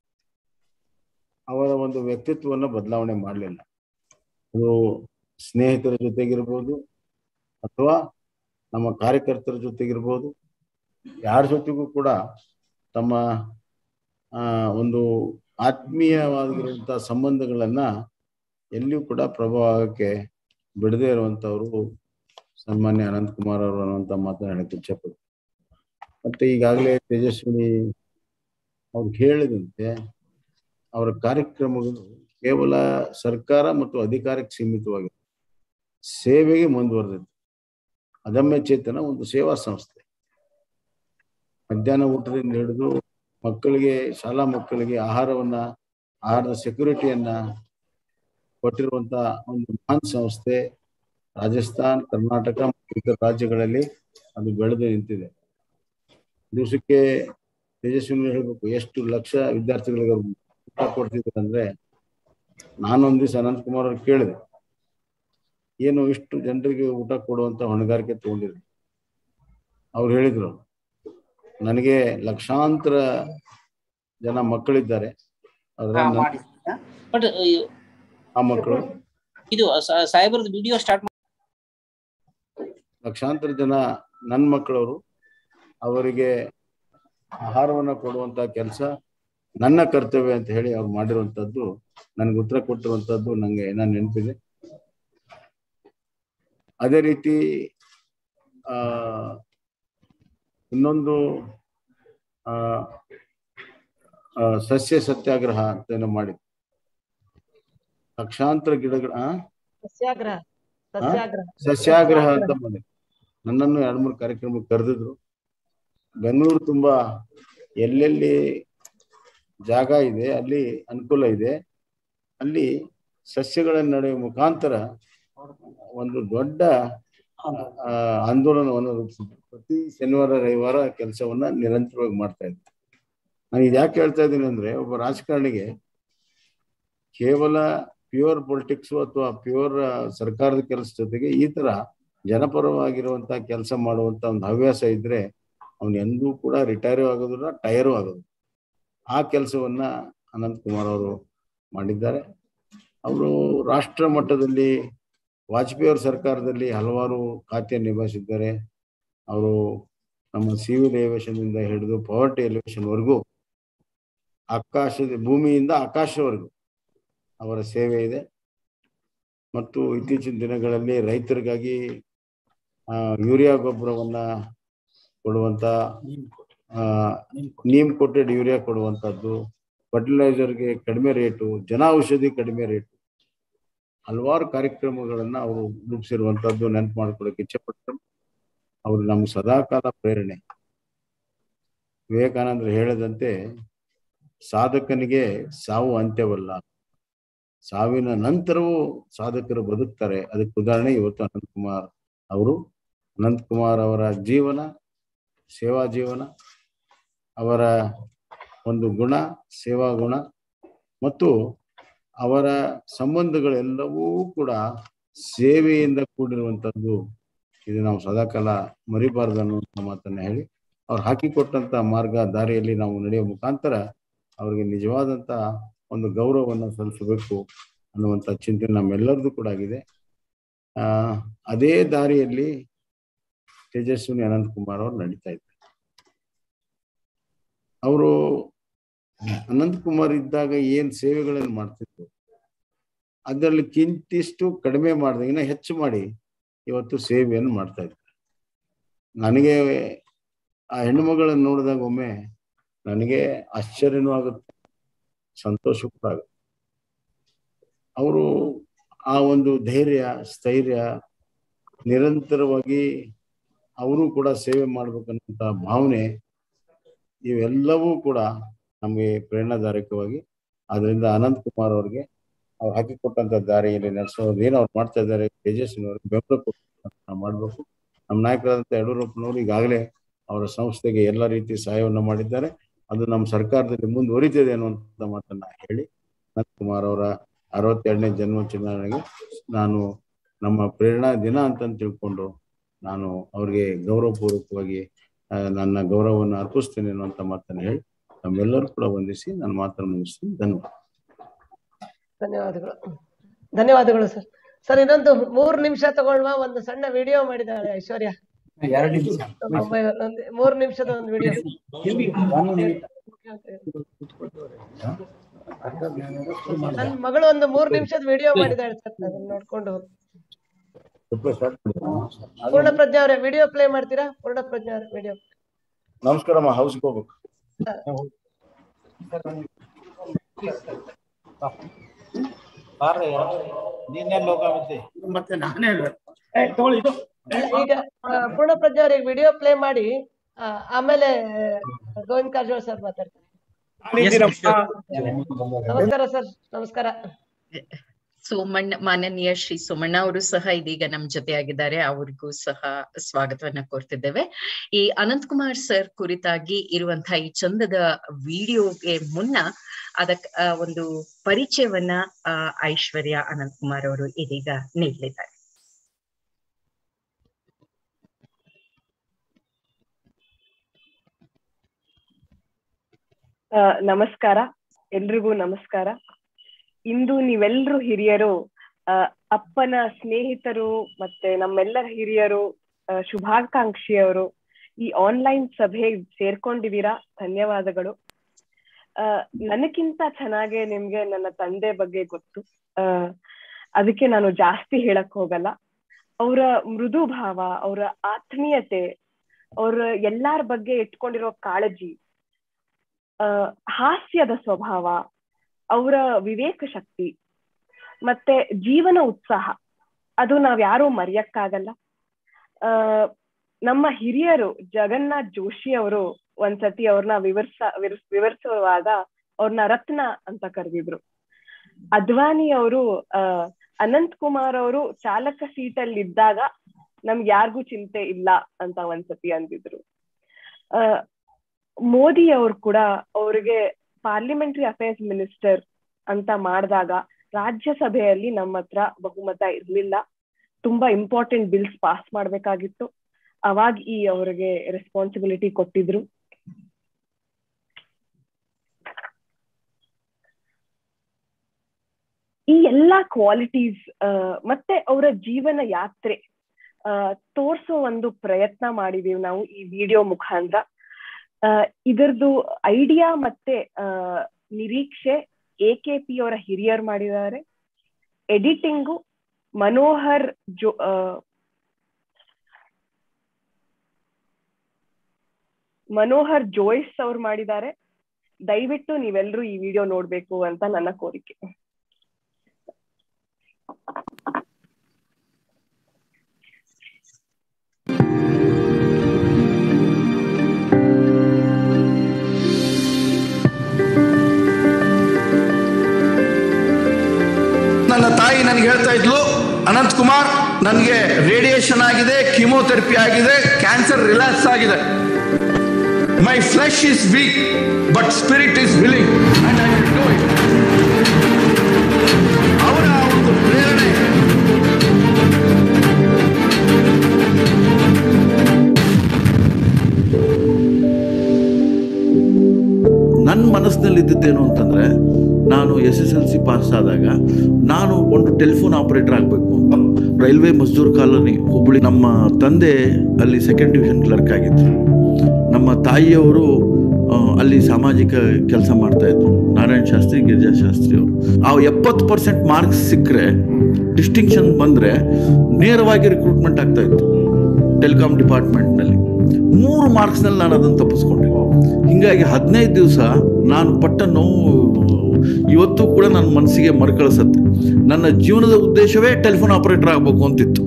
[SPEAKER 3] ಅವರ ಒಂದು ವ್ಯಕ್ತಿತ್ವವನ್ನು ಬದಲಾವಣೆ ಮಾಡಲಿಲ್ಲ ಅದು ಸ್ನೇಹಿತರ ಜೊತೆಗಿರ್ಬೋದು ಅಥವಾ ನಮ್ಮ ಕಾರ್ಯಕರ್ತರ ಜೊತೆಗಿರ್ಬೋದು ಯಾರ ಜೊತೆಗೂ ಕೂಡ ತಮ್ಮ ಆ ಒಂದು ಆತ್ಮೀಯವಾಗಿರುವಂತಹ ಸಂಬಂಧಗಳನ್ನ ಎಲ್ಲಿಯೂ ಕೂಡ ಪ್ರಭಾವಕ್ಕೆ ಬಿಡದೇ ಇರುವಂತವ್ರು ಸನ್ಮಾನ್ಯ ಅನಂತ್ ಕುಮಾರ್ ಅವರು ಅನ್ನುವಂತ ಮಾತನ್ನ ಹೇಳಕ್ಕೆ ಇಚ್ಛಪಡ್ತೀನಿ ಮತ್ತೆ ಈಗಾಗಲೇ ತೇಜಸ್ವಿನಿ ಅವ್ರು ಹೇಳಿದಂತೆ ಅವರ ಕಾರ್ಯಕ್ರಮಗಳು ಕೇವಲ ಸರ್ಕಾರ ಮತ್ತು ಅಧಿಕಾರಕ್ಕೆ ಸೀಮಿತವಾಗಿದೆ ಸೇವೆಗೆ ಮುಂದುವರೆದಿದೆ ಅದಮ್ಯ ಚೇತನ ಒಂದು ಸೇವಾ ಸಂಸ್ಥೆ ಮಧ್ಯಾಹ್ನ ಊಟದಿಂದ ಹಿಡಿದು ಮಕ್ಕಳಿಗೆ ಶಾಲಾ ಮಕ್ಕಳಿಗೆ ಆಹಾರವನ್ನ ಆಹಾರದ ಸೆಕ್ಯೂರಿಟಿಯನ್ನ ಕೊಟ್ಟಿರುವಂತ ಒಂದು ಮಹಾನ್ ಸಂಸ್ಥೆ ರಾಜಸ್ಥಾನ್ ಕರ್ನಾಟಕ ಮತ್ತು ಇತರ ರಾಜ್ಯಗಳಲ್ಲಿ ಅದು ಬೆಳೆದು ನಿಂತಿದೆ ದಿವಸಕ್ಕೆ ತೇಜಸ್ವಿನಿ ಹೇಳ್ಬೇಕು ಎಷ್ಟು ಲಕ್ಷ ವಿದ್ಯಾರ್ಥಿಗಳಿಗೆ ಅವ್ರು ಊಟ ಕೊಡ್ತಿದ್ರು ಅಂದ್ರೆ ನಾನೊಂದ್ ದಿವಸ ಅನಂತ್ ಕುಮಾರ್ ಅವ್ರು ಕೇಳಿದೆ ಏನು ಇಷ್ಟು ಜನರಿಗೆ ಊಟ ಕೊಡುವಂತ ಹೊಣೆಗಾರಿಕೆ ತಗೊಂಡಿದ್ರು ಅವ್ರು ಹೇಳಿದ್ರು ನನಗೆ ಲಕ್ಷಾಂತರ ಜನ ಮಕ್ಕಳಿದ್ದಾರೆ ಅದ್ರಲ್ಲಿ ನನ್ನ-
[SPEAKER 5] ಮಾಡಿ ಬಟ್
[SPEAKER 3] ಆ ಮಕ್ಕಳು
[SPEAKER 5] ಇದು ಸ- ಸಾಹೇಬ್ರದ್ದು ವಿಡಿಯೋ ಸ್ಟಾರ್ಟ್
[SPEAKER 3] ಲಕ್ಷಾಂತರ ಜನ ನನ್ನ ಮಕ್ಕಳವರು ಅವರಿಗೆ ಆಹಾರವನ್ನ ಕೊಡುವಂತ ಕೆಲಸ ನನ್ನ ಕರ್ತವ್ಯ ಅಂತ ಹೇಳಿ ಅವ್ರು ಮಾಡಿರುವಂತದ್ದು ನನ್ಗೆ ಉತ್ತರ ಕೊಟ್ಟಿರುವಂತದ್ದು ನಂಗೆ ಏನ ನೆನಪಿದೆ ಅದೇ ರೀತಿ ಆ ಇನ್ನೊಂದು ಆ ಆ, ಸಸ್ಯ ಸತ್ಯಾಗ್ರಹ ಅಂತ ಏನೋ ಮಾಡಿದ್ರು ಲಕ್ಷಾಂತರ ಗಿಡಗಳ ಆ?
[SPEAKER 4] ಸಸ್ಯಾಗ್ರಹ ಸಸ್ಯಾಗ್ರಹ
[SPEAKER 3] ಸಸ್ಯಾಗ್ರಹ ಅಂತ ಮಾಡಿ ನನ್ನನ್ನು ಎರಡ್ ಮೂರು ಕಾರ್ಯಕ್ರಮಕ್ಕೆ ಕರೆದಿದ್ರು ಬೆಂಗಳೂರು ತುಂಬಾ ಎಲ್ಲೆಲ್ಲಿ ಜಾಗ ಇದೆ ಅಲ್ಲಿ ಅನುಕೂಲ ಇದೆ ಅಲ್ಲಿ ಸಸ್ಯಗಳನ್ನು ನಡೆಯುವ ಮುಖಾಂತರ ಒಂದು ದೊಡ್ಡ ಆ, ಆಂದೋಲನವನ್ನು ರೂಪಿಸಿದ್ರು ಪ್ರತಿ ಶನಿವಾರ ರವಿವಾರ ಕೆಲಸವನ್ನ ನಿರಂತರವಾಗಿ ಮಾಡ್ತಾ ಇದ್ರು ನಾನು ಇದು ಯಾಕೆ ಹೇಳ್ತಾ ಇದ್ದೀನಿ ಅಂದ್ರೆ ಒಬ್ಬ ರಾಜಕಾರಣಿಗೆ ಕೇವಲ ಪ್ಯೂರ್ ಪೊಲಿಟಿಕ್ಸ್ ಅಥವಾ ಪ್ಯೂರ್ ಸರ್ಕಾರದ ಕೆಲಸ ಜೊತೆಗೆ ಈ ತರ ಜನಪರವಾಗಿರುವಂತ ಕೆಲಸ ಮಾಡುವಂತ ಒಂದು ಹವ್ಯಾಸ ಇದ್ರೆ ಅವನು ಎಂದೂ ಕೂಡ ರಿಟೈರು ಆಗೋದಿಲ್ಲ ಟೈರು ಆಗೋದು ಆ ಕೆಲಸವನ್ನ ಅನಂತ್ ಕುಮಾರ್ ಅವರು ಮಾಡಿದ್ದಾರೆ ಅವರು ರಾಷ್ಟ್ರ ಮಟ್ಟದಲ್ಲಿ ವಾಜಪೇಯಿ ಅವ್ರ ಸರ್ಕಾರದಲ್ಲಿ ಹಲವಾರು ಖಾತೆ ನಿಭಾಯಿಸಿದ್ದಾರೆ ಅವರು ನಮ್ಮ ಸಿವಿಲ್ ಏವಿಯೇಷನ್ ಇಂದ ಹಿಡಿದು ಪವರ್ಟಿ ಎಲಿವೇಶನ್ ವರೆಗೂ ಆಕಾಶದ ಭೂಮಿಯಿಂದ ಆಕಾಶವರೆಗೂ ಅವರ ಸೇವೆ ಇದೆ ಮತ್ತು ಇತ್ತೀಚಿನ ದಿನಗಳಲ್ಲಿ ರೈತರಿಗಾಗಿ ಆ, ಯೂರಿಯಾ ಗೊಬ್ಬರವನ್ನ ಕೊಡುವಂತ ಆ, ನೀಮ್ ಕೋಟೆಡ್ ಯೂರಿಯಾ ಕೊಡುವಂತದ್ದು ಫರ್ಟಿಲೈಸರ್ಗೆ ಕಡಿಮೆ ರೇಟು ಜನ ಔಷಧಿ ಕಡಿಮೆ ರೇಟು ಹಲವಾರು ಕಾರ್ಯಕ್ರಮಗಳನ್ನ ಅವರು ರೂಪಿಸಿರುವಂತದ್ದು ನೆನಪು ಮಾಡ್ಕೊಳಕ್ಕೆ ಇಚ್ಛೆ ಪಟ್ಟರು ಅವರು ನಮ್ಗೆ ಸದಾಕಾಲ ಪ್ರೇರಣೆ ವಿವೇಕಾನಂದರು ಹೇಳದಂತೆ ಸಾಧಕನಿಗೆ ಸಾವು ಅಂತ್ಯವಲ್ಲ ಸಾವಿನ ನಂತರವೂ ಸಾಧಕರು ಬದುಕ್ತಾರೆ ಅದಕ್ಕೆ ಉದಾಹರಣೆ ಇವತ್ತು ಅನಂತ್ ಕುಮಾರ್ ಅವರು ಅನಂತ್ ಕುಮಾರ್ ಅವರ ಜೀವನ ಸೇವಾ ಜೀವನ ಅವರ ಒಂದು ಗುಣ ಸೇವಾ ಗುಣ ಮತ್ತು ಅವರ ಸಂಬಂಧಗಳೆಲ್ಲವೂ ಕೂಡ ಸೇವೆಯಿಂದ ಕೂಡಿರುವಂತದ್ದು ಇದು ನಾವು ಸದಾಕಾಲ ಮರಿಬಾರದು ಅನ್ನುವಂಥ ಮಾತನ್ನ ಹೇಳಿ ಅವ್ರು ಹಾಕಿಕೊಟ್ಟಂತ ಮಾರ್ಗ ದಾರಿಯಲ್ಲಿ ನಾವು ನಡೆಯುವ ಮುಖಾಂತರ ಅವರಿಗೆ ನಿಜವಾದಂತ ಒಂದು ಗೌರವವನ್ನು ಸಲ್ಲಿಸಬೇಕು ಅನ್ನುವಂಥ ಚಿಂತನೆ ನಮ್ಮೆಲ್ಲರದು ಕೂಡ ಆಗಿದೆ ಆ ಅದೇ ದಾರಿಯಲ್ಲಿ ತೇಜಸ್ವಿನಿ ಅನಂತ್ ಕುಮಾರ್ ಅವರು ನಡೀತಾ ಇದ್ದಾರೆ ಅವರು ಅನಂತ್ ಕುಮಾರ್ ಇದ್ದಾಗ ಏನ್ ಸೇವೆಗಳನ್ನು ಮಾಡ್ತಿದ್ರು ಅದರಲ್ಲಿ ಕಿಂತಿಷ್ಟು ಕಡಿಮೆ ಮಾಡಿದ ಇನ್ನ ಹೆಚ್ಚು ಮಾಡಿ ಇವತ್ತು ಸೇವೆಯನ್ನು ಮಾಡ್ತಾ ಇದ್ದಾರೆ ನನಗೆ ಆ ಹೆಣ್ಣು ಮಗಳನ್ನು ನೋಡಿದಾಗ ಒಮ್ಮೆ ನನಗೆ ಆಶ್ಚರ್ಯನೂ ಆಗುತ್ತೆ ಸಂತೋಷ ಕೂಡ ಆಗುತ್ತೆ ಅವರು ಆ ಒಂದು ಧೈರ್ಯ ಸ್ಥೈರ್ಯ ನಿರಂತರವಾಗಿ ಅವರು ಕೂಡ ಸೇವೆ ಮಾಡ್ಬೇಕನ್ನಂತ ಭಾವನೆ ಇವೆಲ್ಲವೂ ಕೂಡ ನಮಗೆ ಪ್ರೇರಣಾದಾಯಕವಾಗಿ ಅದರಿಂದ ಅನಂತ್ ಕುಮಾರ್ ಅವ್ರಿಗೆ ಅವ್ರು ಹಾಕಿಕೊಟ್ಟಂತ ದಾರಿಯಲ್ಲಿ ನಡೆಸೋದು ಏನು ಅವ್ರು ಮಾಡ್ತಾ ಇದ್ದಾರೆ ತೇಜಸ್ವಿನವ್ರಿಗೆ ಬೆಂಬಲ ಕೊಟ್ಟು ನಾವು ಮಾಡ್ಬೇಕು ನಮ್ಮ ನಾಯಕರಾದಂಥ ಯಡಿಯೂರಪ್ಪನವರು ಈಗಾಗಲೇ ಅವರ ಸಂಸ್ಥೆಗೆ ಎಲ್ಲ ರೀತಿ ಸಹಾಯವನ್ನು ಮಾಡಿದ್ದಾರೆ ಅದು ನಮ್ಮ ಸರ್ಕಾರದಲ್ಲಿ ಮುಂದುವರಿತಿದೆ ಅನ್ನುವಂಥ ಮಾತನ್ನ ಹೇಳಿ ಅನಂತ್ ಕುಮಾರ್ ಅವರ ಅರವತ್ತೆರಡನೇ ಜನ್ಮದಿನಕ್ಕೆ ನಾನು ನಮ್ಮ ಪ್ರೇರಣಾ ದಿನ ಅಂತ ತಿಳ್ಕೊಂಡು ನಾನು ಅವ್ರಿಗೆ ಗೌರವಪೂರ್ವಕವಾಗಿ ಆ, ನನ್ನ ಗೌರವವನ್ನು ಅರ್ಪಿಸ್ತೇನೆ ಅನ್ನುವಂಥ ಮಾತನ್ನು ಹೇಳಿ ನಮ್ಮೆಲ್ಲರೂ ಕೂಡ ವಂದಿಸಿ ನನ್ನ ಮಾತನ್ನು ಮುಗಿಸ್ತೀನಿ ಧನ್ಯವಾದ
[SPEAKER 4] ಧನ್ಯವಾದಗಳು ಧನ್ಯವಾದಗಳು ಸರ್ ಸರ್ ಇನ್ನೊಂದು ಮೂರ್ ನಿಮಿಷ ತಗೊಳ್ವಾ ಒಂದು ಸಣ್ಣ ವಿಡಿಯೋ ಮಾಡಿದ್ದಾಳೆ ಐಶ್ವರ್ಯ
[SPEAKER 6] ಎರಡು ನಿಮಿಷ
[SPEAKER 4] ಒಂಬೈ- ಒಂದು ಮೂರ್ ನಿಮಿಷದ ಒಂದು ವಿಡಿಯೋ ನನ್ನ ಮಗಳು ಒಂದು ಮೂರ್ ನಿಮಿಷದ ವಿಡಿಯೋ ಮಾಡಿದ್ದಾಳೆ ಸರ್ ಅದನ್ನ ನೋಡ್ಕೊಂಡು ಹೋಗಿ ಪೂರ್ಣ ಪ್ರಜ್ಞಾ ಅವರೇ ವಿಡಿಯೋ ಪ್ಲೇ ಮಾಡ್ತೀರಾ ಪೂರ್ಣ ಪ್ರಜ್ಞಾ ಅವರೇ ವಿಡಿಯೋ
[SPEAKER 3] ನಮಸ್ಕಾರಮ್ಮ ಹೌಸ್ಗೆ ಹೋಗ್ಬೇಕು
[SPEAKER 6] ನೀನೆಲ್ಲ ಹೋಗಾಗುತ್ತೆ ಮತ್ತೆ ನಾನೇ ಹೇಳ್ಬೇಕು ಏ, ತಗೊಳ್ಳಿ ಇದು
[SPEAKER 4] ಈಗ ಆ, ಪೂರ್ಣ ಪ್ರಜ್ಞಾ ಅವರಿಗೆ ವಿಡಿಯೋ ಪ್ಲೇ ಮಾಡಿ ಆ, ಆಮೇಲೆ ಗೋವಿಂದ್ ಕಾರಜೋಳ ಸರ್ ಮಾತಾಡ್ತಾರೆ
[SPEAKER 6] ನಾನಿದ್ದೀನಮ್ಮ.
[SPEAKER 4] ನಮಸ್ಕಾರ ಸರ್ ನಮಸ್ಕಾರ
[SPEAKER 1] ಸೋಮಣ್ಣ ಮಾನನೀಯ ಶ್ರೀ ಸೋಮಣ್ಣ ಅವರು ಸಹ ಇದೀಗ ನಮ್ ಜೊತೆ ಆಗಿದ್ದಾರೆ ಅವ್ರಿಗೂ ಸಹ ಸ್ವಾಗತವನ್ನ ಕೋರ್ತಿದ್ದೇವೆ ಈ ಅನಂತ್ ಕುಮಾರ್ ಸರ್ ಕುರಿತಾಗಿ ಇರುವಂತಹ ಈ ಚಂದದ ವಿಡಿಯೋಗೆ ಮುನ್ನ ಅದಕ್ ಆ, ಒಂದು ಪರಿಚಯವನ್ನ ಆ, ಐಶ್ವರ್ಯ ಅನಂತ್ ಕುಮಾರ್ ಅವರು ಇದೀಗ ನೀಡಲಿದ್ದಾರೆ
[SPEAKER 7] ಆ, ನಮಸ್ಕಾರ ಎಲ್ರಿಗೂ ನಮಸ್ಕಾರ ಇಂದು ನೀವೆಲ್ಲರೂ ಹಿರಿಯರು ಆ, ಅಪ್ಪನ ಸ್ನೇಹಿತರು ಮತ್ತೆ ನಮ್ಮೆಲ್ಲರ ಹಿರಿಯರು ಆ, ಶುಭಾಕಾಂಕ್ಷಿಯವರು ಈ ಆನ್ಲೈನ್ ಸಭೆ ಸೇರ್ಕೊಂಡಿದ್ದೀರಾ ಧನ್ಯವಾದಗಳು ಆ, ನನಗಿಂತ ಚೆನ್ನಾಗೆ ನಿಮ್ಗೆ ನನ್ನ ತಂದೆ ಬಗ್ಗೆ ಗೊತ್ತು ಆ, ಅದಕ್ಕೆ ನಾನು ಜಾಸ್ತಿ ಹೇಳಕ್ ಹೋಗಲ್ಲ ಅವರ ಮೃದು ಭಾವ ಅವರ ಆತ್ಮೀಯತೆ ಅವ್ರ ಎಲ್ಲಾರ ಬಗ್ಗೆ ಇಟ್ಕೊಂಡಿರೋ ಕಾಳಜಿ ಆ, ಹಾಸ್ಯದ ಸ್ವಭಾವ ಅವರ ವಿವೇಕ ಶಕ್ತಿ ಮತ್ತೆ ಜೀವನ ಉತ್ಸಾಹ ಅದು ನಾವ್ ಯಾರೂ ಮರೆಯಕ್ಕಾಗಲ್ಲ ಆ ನಮ್ಮ ಹಿರಿಯರು ಜಗನ್ನಾಥ್ ಜೋಶಿ ಅವರು ಒಂದ್ಸತಿ ಅವ್ರನ್ನ ವಿವರ್ಸ ವಿವರ್ಸ್- ವಿವರಿಸುವಾಗ ಅವ್ರನ್ನ ರತ್ನ ಅಂತ ಕರೆದಿದ್ರು ಅದ್ವಾನಿ ಅವರು ಆ ಅನಂತ್ ಕುಮಾರ್ ಅವರು ಚಾಲಕ ಸೀಟಲ್ಲಿ ಇದ್ದಾಗ ನಮ್ಗೆ ಯಾರಿಗೂ ಚಿಂತೆ ಇಲ್ಲ ಅಂತ ಒಂದ್ಸತಿ ಅಂದಿದ್ರು ಆ ಮೋದಿ ಅವ್ರು ಕೂಡ ಅವ್ರಿಗೆ ಪಾರ್ಲಿಮೆಂಟರಿ ಅಫೇರ್ಸ್ ಮಿನಿಸ್ಟರ್ ಅಂತ ಮಾಡಿದಾಗ ರಾಜ್ಯಸಭೆಯಲ್ಲಿ ನಮ್ಮ ಹತ್ರ ಬಹುಮತ ಇರ್ಲಿಲ್ಲ ತುಂಬಾ ಇಂಪಾರ್ಟೆಂಟ್ ಬಿಲ್ಸ್ ಪಾಸ್ ಮಾಡ್ಬೇಕಾಗಿತ್ತು ಅವಾಗ ಈ ಅವ್ರಿಗೆ ರೆಸ್ಪಾನ್ಸಿಬಿಲಿಟಿ ಕೊಟ್ಟಿದ್ರು ಈ ಎಲ್ಲಾ ಕ್ವಾಲಿಟೀಸ್ ಮತ್ತೆ ಅವರ ಜೀವನ ಯಾತ್ರೆ ಆ ತೋರ್ಸೋ ಒಂದು ಪ್ರಯತ್ನ ಮಾಡಿದೀವಿ ನಾವು ಈ ವಿಡಿಯೋ ಮುಖಾಂತರ ಆ, ಇದರದ್ದು ಐಡಿಯಾ ಮತ್ತೆ ಆ, ನಿರೀಕ್ಷೆ ಎ ಕೆ ಪಿ ಅವರ ಹಿರಿಯರು ಮಾಡಿದ್ದಾರೆ ಎಡಿಟಿಂಗು ಮನೋಹರ್ ಜೋ ಆ, ಮನೋಹರ್ ಜೋಯ್ಸ್ ಅವ್ರು ಮಾಡಿದ್ದಾರೆ ದಯವಿಟ್ಟು ನೀವೆಲ್ಲರೂ ಈ ವಿಡಿಯೋ ನೋಡ್ಬೇಕು ಅಂತ ನನ್ನ ಕೋರಿಕೆ
[SPEAKER 8] ನನ್ನ ತಾಯಿ ನನಗೆ ಹೇಳ್ತಾ ಇದ್ಲು ಅನಂತ್ ಕುಮಾರ್ ನನಗೆ ರೇಡಿಯೇಷನ್ ಆಗಿದೆ ಕಿಮೋಥೆರಪಿ ಆಗಿದೆ ಕ್ಯಾನ್ಸರ್ ರಿಲ್ಯಾಕ್ಸ್ ಆಗಿದೆ my flesh is weak but spirit is willing and I will do it ಅವರ ಒಂದು ಪ್ರೇರಣೆ ನನ್ನ ಮನಸ್ಸಿನಲ್ಲಿ ಇದ್ದಿದ್ದೇನು ಅಂತಂದ್ರೆ ನಾನು S S L C pass ಆದಾಗ ನಾನು ಒಂದು ಟೆಲಿಫೋನ್ ಆಪರೇಟರ್ ಆಗಬೇಕು ಅಂತ ರೈಲ್ವೆ ಮಜ್ದೂರ್ ಕಾಲೋನಿ ಹುಬ್ಬಳ್ಳಿ ನಮ್ಮ ತಂದೆ ಅಲ್ಲಿ ಸೆಕೆಂಡ್ ಡಿವಿಷನ್ ಕ್ಲರ್ಕ್ ಆಗಿದ್ರು ನಮ್ಮ ತಾಯಿಯವರು ಆ, ಅಲ್ಲಿ ಸಾಮಾಜಿಕ ಕೆಲಸ ಮಾಡ್ತಾ ಇದ್ರು ನಾರಾಯಣ ಶಾಸ್ತ್ರಿ ಗಿರಿಜಾ ಶಾಸ್ತ್ರಿ ಅವರು ಆ ಎಪ್ಪತ್ತು ಪರ್ಸೆಂಟ್ ಮಾರ್ಕ್ಸ್ ಸಿಕ್ಕರೆ ಡಿಸ್ಟಿಂಕ್ಷನ್ ಬಂದರೆ ನೇರವಾಗಿ ರಿಕ್ರೂಟ್ಮೆಂಟ್ ಆಗ್ತಾ ಇತ್ತು ಟೆಲಿಕಾಂ ಡಿಪಾರ್ಟ್ಮೆಂಟ್ನಲ್ಲಿ ಮೂರು ಮಾರ್ಕ್ಸ್ನಲ್ಲಿ ನಾನು ಅದನ್ನು ತಪ್ಪಿಸ್ಕೊಂಡೆ ಹಿಂಗಾಗಿ ಹದಿನೈದು ದಿವಸ ನಾನು ಪಟ್ಟ ನೋವು ಇವತ್ತು ಕೂಡ ನನ್ನ ಮನಸ್ಸಿಗೆ ಮರುಕಳಿಸತ್ತೆ ನನ್ನ ಜೀವನದ ಉದ್ದೇಶವೇ ಟೆಲಿಫೋನ್ ಆಪರೇಟರ್ ಆಗಬೇಕು ಅಂತಿತ್ತು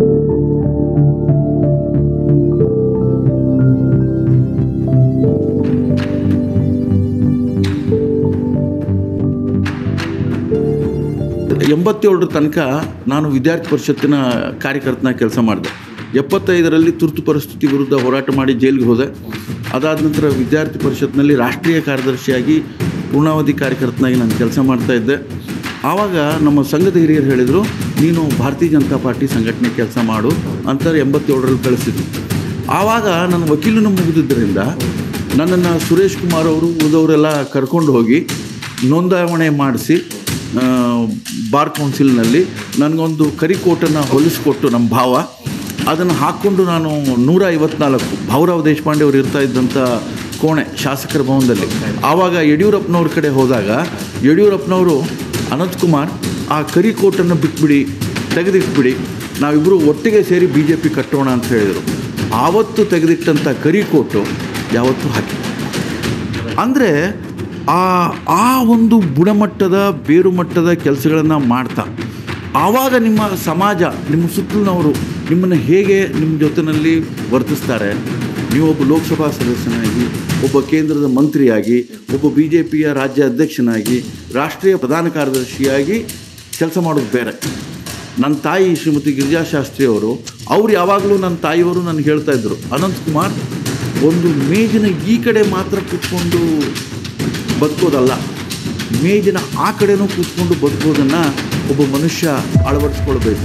[SPEAKER 8] ಎಂಬತ್ತೇಳರ ತನಕ ನಾನು ವಿದ್ಯಾರ್ಥಿ ಪರಿಷತ್ತಿನ ಕಾರ್ಯಕರ್ತನ ಕೆಲಸ ಮಾಡಿದೆ ಎಪ್ಪತ್ತೈದರಲ್ಲಿ ತುರ್ತು ಪರಿಸ್ಥಿತಿ ವಿರುದ್ಧ ಹೋರಾಟ ಮಾಡಿ ಜೈಲಿಗೆ ಹೋದೆ ಅದಾದ ನಂತರ ವಿದ್ಯಾರ್ಥಿ ಪರಿಷತ್ನಲ್ಲಿ ರಾಷ್ಟ್ರೀಯ ಕಾರ್ಯದರ್ಶಿಯಾಗಿ ಪೂರ್ಣಾವಧಿ ಕಾರ್ಯಕರ್ತನಾಗಿ ನಾನು ಕೆಲಸ ಮಾಡ್ತಾ ಇದ್ದೆ ಆವಾಗ ನಮ್ಮ ಸಂಘದ ಹಿರಿಯರು ಹೇಳಿದರು ನೀನು ಭಾರತೀಯ ಜನತಾ ಪಾರ್ಟಿ ಸಂಘಟನೆ ಕೆಲಸ ಮಾಡು ಅಂತ ಎಂಬತ್ತೇಳರಲ್ಲಿ ಕಳಿಸಿದ್ರು ಆವಾಗ ನನ್ನ ವಕೀಲನ ಮುಗಿದಿದ್ದರಿಂದ ನನ್ನನ್ನು ಸುರೇಶ್ ಕುಮಾರ್ ಅವರು ಉಳಿದವರೆಲ್ಲ ಕರ್ಕೊಂಡು ಹೋಗಿ ನೋಂದಾವಣೆ ಮಾಡಿಸಿ ಆ, ಬಾರ್ ಕೌನ್ಸಿಲ್ನಲ್ಲಿ ನನಗೊಂದು ಕರಿಕೋಟನ್ನು ಹೊಲಿಸ್ಕೊಟ್ಟು ನಮ್ಮ ಭಾವ ಅದನ್ನು ಹಾಕ್ಕೊಂಡು ನಾನು ನೂರ ಐವತ್ನಾಲ್ಕು ಭಾವರಾವ್ ದೇಶಪಾಂಡೆ ಅವರು ಇರ್ತಾ ಇದ್ದಂಥ ಕೋಣೆ ಶಾಸಕರ ಭವನದಲ್ಲಿ ಆವಾಗ ಯಡಿಯೂರಪ್ಪನವ್ರ ಕಡೆ ಹೋದಾಗ ಯಡಿಯೂರಪ್ಪನವರು ಅನಂತಕುಮಾರ್ ಆ ಕರಿಕೋಟನ್ನು ಬಿಟ್ಬಿಡಿ ತೆಗೆದಿಟ್ಬಿಡಿ ನಾವಿಬ್ಬರು ಒಟ್ಟಿಗೆ ಸೇರಿ ಬಿ ಜೆ ಪಿ ಕಟ್ಟೋಣ ಅಂತ ಹೇಳಿದರು ಆವತ್ತು ತೆಗೆದಿಟ್ಟಂಥ ಕರಿಕೋಟು ಯಾವತ್ತೂ ಹಾಕಿ ಅಂದರೆ ಆ ಆ ಒಂದು ಗುಣಮಟ್ಟದ ಬೇರು ಮಟ್ಟದ ಕೆಲಸಗಳನ್ನು ಮಾಡ್ತಾ ಆವಾಗ ನಿಮ್ಮ ಸಮಾಜ ನಿಮ್ಮ ಸುತ್ತಲಿನವರು ನಿಮ್ಮನ್ನು ಹೇಗೆ ನಿಮ್ಮ ಜೊತೆಯಲ್ಲಿ ವರ್ತಿಸ್ತಾರೆ ನೀವು ಒಬ್ಬ ಲೋಕಸಭಾ ಸದಸ್ಯನಾಗಿ ಒಬ್ಬ ಕೇಂದ್ರದ ಮಂತ್ರಿಯಾಗಿ ಒಬ್ಬ ಬಿ ಜೆ ಪಿಯ ರಾಜ್ಯ ಅಧ್ಯಕ್ಷನಾಗಿ ರಾಷ್ಟ್ರೀಯ ಪ್ರಧಾನ ಕಾರ್ಯದರ್ಶಿಯಾಗಿ ಕೆಲಸ ಮಾಡೋದು ಬೇರೆ ನನ್ನ ತಾಯಿ ಶ್ರೀಮತಿ ಗಿರಿಜಾಶಾಸ್ತ್ರಿ ಅವರು ಅವ್ರು ಯಾವಾಗಲೂ ನನ್ನ ತಾಯಿಯವರು ನನಗೆ ಹೇಳ್ತಾ ಇದ್ರು ಅನಂತಕುಮಾರ್ ಒಂದು ಮೇಜಿನ ಈ ಕಡೆ ಮಾತ್ರ ಕೂತ್ಕೊಂಡು ಬದುಕೋದಲ್ಲ ಮೇಜಿನ ಆ ಕಡೆನೂ ಕೂತ್ಕೊಂಡು ಬದುಕೋದನ್ನು ಒಬ್ಬ ಮನುಷ್ಯ ಅಳವಡಿಸ್ಕೊಳ್ಬೇಕು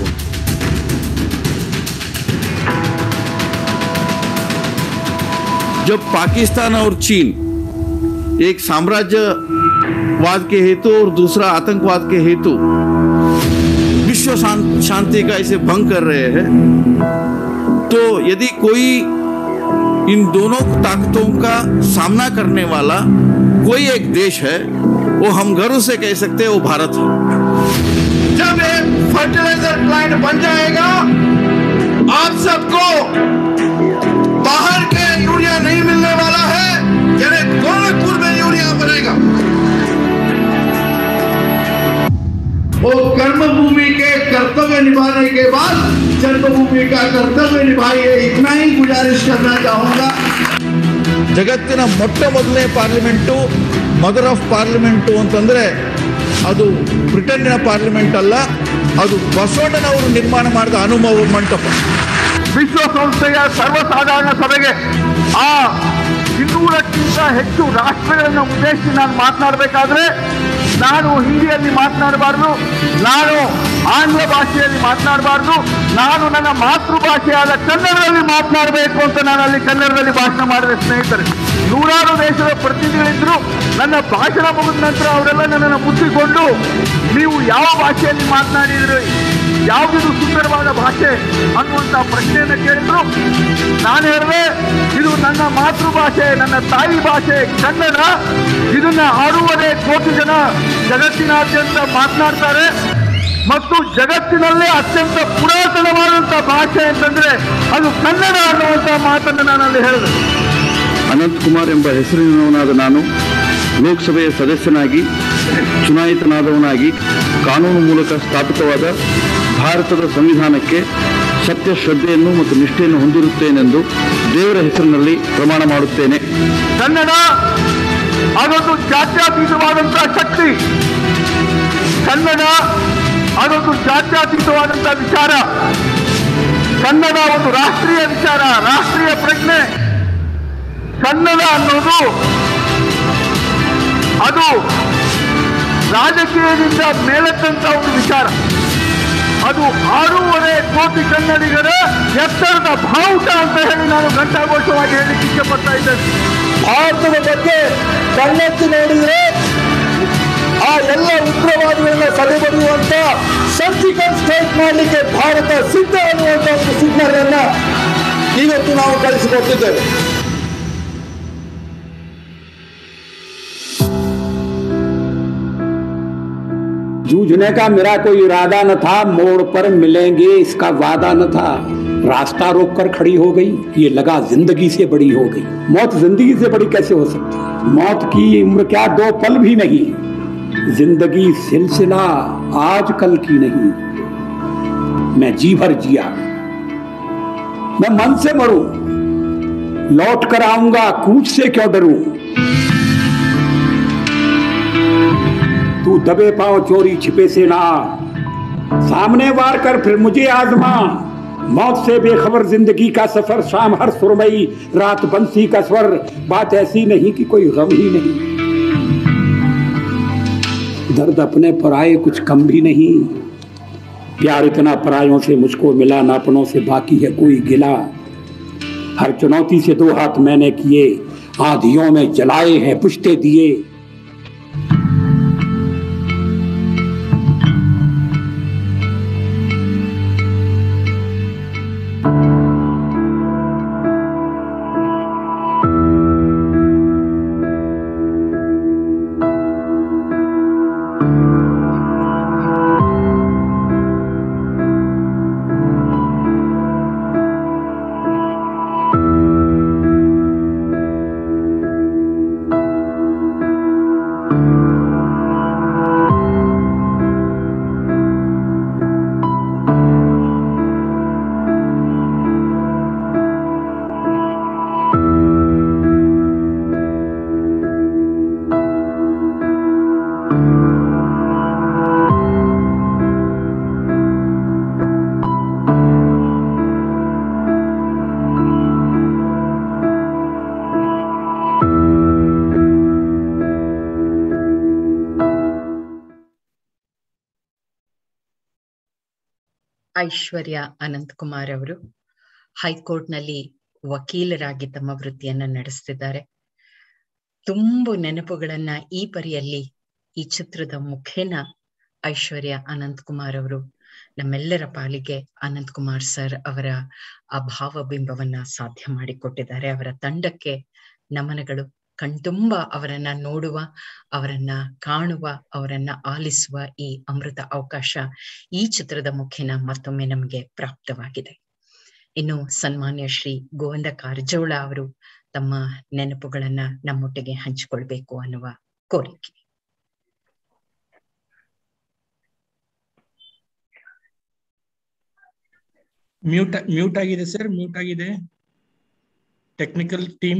[SPEAKER 8] जब पाकिस्तान और चीन एक साम्राज्यवाद के हेतु और दूसरा आतंकवाद के हेतु विश्व शां- शांति का इसे भंग कर रहे हैं तो यदि कोई इन दोनों ताकतों का सामना करने वाला कोई एक देश है वो हम गर्व से कह सकते हैं वो भारत है
[SPEAKER 9] जब एक फर्टिलाइजर प्लांट बन जाएगा आप सबको बाहर के यूरिया नहीं मिलने वाला है यानी गोरखपुर में यूरिया बनेगा वो कर्म भूमि के कर्तव्य निभाने के बाद जन्मभूमि का कर्तव्य निभाइए इतना ही गुजारिश करना चाहूंगा
[SPEAKER 8] ಜಗತ್ತಿನ ಮೊಟ್ಟ ಮೊದಲನೇ ಪಾರ್ಲಿಮೆಂಟು ಮದರ್ ಆಫ್ ಪಾರ್ಲಿಮೆಂಟು ಅಂತಂದ್ರೆ ಅದು ಬ್ರಿಟನ್ನಿನ ಪಾರ್ಲಿಮೆಂಟ್ ಅಲ್ಲ ಅದು ಬಸವಣ್ಣನವರು ನಿರ್ಮಾಣ ಮಾಡಿದ ಅನುಭವ ಮಂಟಪ
[SPEAKER 9] ವಿಶ್ವಸಂಸ್ಥೆಯ ಸರ್ವಸಾಧಾರಣ ಸಭೆಗೆ ಆ ಇನ್ನೂರಕ್ಕಿಂತ ಹೆಚ್ಚು ರಾಷ್ಟ್ರಗಳನ್ನು ಉದ್ದೇಶಿಸಿ ನಾನು ಮಾತನಾಡಬೇಕಾದ್ರೆ ನಾನು ಹಿಂದಿಯಲ್ಲಿ ಮಾತನಾಡಬಾರ್ದು ನಾನು ಆಂಗ್ಲ ಭಾಷೆಯಲ್ಲಿ ಮಾತನಾಡಬಾರ್ದು ನಾನು ನನ್ನ ಮಾತೃಭಾಷೆಯಾದ ಕನ್ನಡದಲ್ಲಿ ಮಾತನಾಡಬೇಕು ಅಂತ ನಾನು ಅಲ್ಲಿ ಕನ್ನಡದಲ್ಲಿ ಭಾಷಣ ಮಾಡಿದೆ ಸ್ನೇಹಿತರೆ ನೂರಾರು ದೇಶದ ಪ್ರತಿನಿಧಿಗಳಿದ್ರು ನನ್ನ ಭಾಷಣ ಮುಗಿದ ನಂತರ ಅವರೆಲ್ಲ ನನ್ನನ್ನು ಮುಚ್ಚಿಕೊಂಡು ನೀವು ಯಾವ ಭಾಷೆಯಲ್ಲಿ ಮಾತನಾಡಿದ್ರಿ ಯಾವುದಿದು ಸುಂದರವಾದ ಭಾಷೆ ಅನ್ನುವಂತ ಪ್ರಶ್ನೆಯನ್ನು ಕೇಳಿದ್ರು ನಾನು ಹೇಳಿದೆ ಇದು ನನ್ನ ಮಾತೃಭಾಷೆ ನನ್ನ ತಾಯಿ ಭಾಷೆ ಕನ್ನಡ ಇದನ್ನ ಆರೂವರೆ ಕೋಟಿ ಜನ ಜಗತ್ತಿನಾದ್ಯಂತ ಮಾತನಾಡ್ತಾರೆ ಮತ್ತು ಜಗತ್ತಿನಲ್ಲೇ ಅತ್ಯಂತ ಪುರಾತನವಾದಂತ ಭಾಷೆ ಅಂತಂದ್ರೆ ಅದು ಕನ್ನಡ ಅನ್ನುವಂತ ಮಾತನ್ನು ನಾನು ಅಲ್ಲಿ ಹೇಳಿದೆ
[SPEAKER 8] ಅನಂತಕುಮಾರ್ ಎಂಬ ಹೆಸರಿನವನಾದ ನಾನು ಲೋಕಸಭೆಯ ಸದಸ್ಯನಾಗಿ ಚುನಾಯಿತನಾದವನಾಗಿ ಕಾನೂನು ಮೂಲಕ ಸ್ಥಾಪಿತವಾದ ಭಾರತದ ಸಂವಿಧಾನಕ್ಕೆ ಸತ್ಯ ಶ್ರದ್ಧೆಯನ್ನು ಮತ್ತು ನಿಷ್ಠೆಯನ್ನು ಹೊಂದಿರುತ್ತೇನೆಂದು ದೇವರ ಹೆಸರಿನಲ್ಲಿ ಪ್ರಮಾಣ ಮಾಡುತ್ತೇನೆ
[SPEAKER 9] ಕನ್ನಡ ಅದೊಂದು ಜಾತ್ಯತೀತವಾದಂತಹ ಶಕ್ತಿ ಕನ್ನಡ ಅದೊಂದು ಜಾತ್ಯತೀತವಾದಂತಹ ವಿಚಾರ ಕನ್ನಡ ಒಂದು ರಾಷ್ಟ್ರೀಯ ವಿಚಾರ ರಾಷ್ಟ್ರೀಯ ಪ್ರಜ್ಞೆ ಕನ್ನಡ ಅನ್ನೋದು ಅದು ರಾಜಕೀಯದಿಂದ ಮೇಲೆತ್ತಂತ ಒಂದು ವಿಚಾರ ಅದು ಆರೂವರೆ ಕೋಟಿ ಕನ್ನಡಿಗರ ಎತ್ತರದ ಬಾವುಟ ಅಂತ ಹೇಳಿ ನಾನು ಘಂಟಾಘೋಷವಾಗಿ ಹೇಳಲಿಕ್ಕೆ ಇಷ್ಟಪಡ್ತಾ ಇದ್ದೇನೆ ಭಾರತದ ಬಗ್ಗೆ ಕಣ್ಣೆತ್ತಿ ನೋಡಿದ್ರೆ ಆ ಎಲ್ಲ ಉಗ್ರವಾದಿಗಳನ್ನ ಸದೆಬಡಿಯುವಂತ ಸರ್ಜಿಕಲ್ ಸ್ಟ್ರೈಕ್ ಮಾಡಲಿಕ್ಕೆ ಭಾರತ ಸಿದ್ಧ ಅನ್ನುವಂತ ಒಂದು ಸಿಗ್ನಲ್ ಅನ್ನ ಇವತ್ತು ನಾವು ಕಳಿಸಿಕೊಟ್ಟಿದ್ದೇವೆ
[SPEAKER 10] जूझने का मेरा कोई इरादा न था मोड़ पर मिलेंगे इसका वादा न था रास्ता रोक कर खड़ी हो गई ये लगा जिंदगी से बड़ी हो गई मौत जिंदगी से बड़ी कैसे हो सकती है? मौत की उम्र क्या दो पल भी नहीं जिंदगी सिलसिला आज कल की नहीं मैं जी भर जिया मैं मन से मरूं लौट कर आऊंगा कूच से क्यों डरूं तू दबे पाओ चोरी छिपे से ना सामने वार कर फिर मुझे आजमा मौत से बेखबर जिंदगी का सफर शाम हर सुरमई रात बंसी का स्वर बात ऐसी नहीं कि कोई गम ही नहीं दर्द अपने पराए कुछ कम भी नहीं प्यार इतना परायों से मुझको मिला ना अपनों से बाकी है कोई गिला हर चुनौती से दो हाथ मैंने किए आधियों में जलाए हैं पुष्टे दिए
[SPEAKER 1] ಐಶ್ವರ್ಯ ಅನಂತ್ ಕುಮಾರ್ ಅವರು ಹೈಕೋರ್ಟ್ನಲ್ಲಿ ವಕೀಲರಾಗಿ ತಮ್ಮ ವೃತ್ತಿಯನ್ನ ನಡೆಸ್ತಿದ್ದಾರೆ ತುಂಬು ನೆನಪುಗಳನ್ನ ಈ ಪರಿಯಲ್ಲಿ ಈ ಚಿತ್ರದ ಮುಖೇನ ಐಶ್ವರ್ಯ ಅನಂತ್ ಕುಮಾರ್ ಅವರು ನಮ್ಮೆಲ್ಲರ ಪಾಲಿಗೆ ಅನಂತ್ ಕುಮಾರ್ ಸರ್ ಅವರ ಆ ಭಾವಬಿಂಬವನ್ನ ಸಾಧ್ಯ ಮಾಡಿಕೊಟ್ಟಿದ್ದಾರೆ ಅವರ ತಂಡಕ್ಕೆ ನಮನಗಳು ಕಣ್ತುಂಬ ಅವರನ್ನ ನೋಡುವ ಅವರನ್ನ ಕಾಣುವ ಅವರನ್ನ ಆಲಿಸುವ ಈ ಅಮೃತ ಅವಕಾಶ ಈ ಚಿತ್ರದ ಮುಖೇನ ಮತ್ತೊಮ್ಮೆ ನಮಗೆ ಪ್ರಾಪ್ತವಾಗಿದೆ ಇನ್ನು ಸನ್ಮಾನ್ಯ ಶ್ರೀ ಗೋವಿಂದ ಕಾರಜೋಳ ಅವರು ತಮ್ಮ ನೆನಪುಗಳನ್ನ ನಮ್ಮೊಟ್ಟಿಗೆ ಹಂಚಿಕೊಳ್ಬೇಕು ಅನ್ನುವ ಕೋರಿಕೆ
[SPEAKER 6] ಮ್ಯೂಟ್ ಮ್ಯೂಟ್ ಆಗಿದೆ ಸರ್ ಮ್ಯೂಟ್ ಆಗಿದೆ ಟೆಕ್ನಿಕಲ್ ಟೀಮ್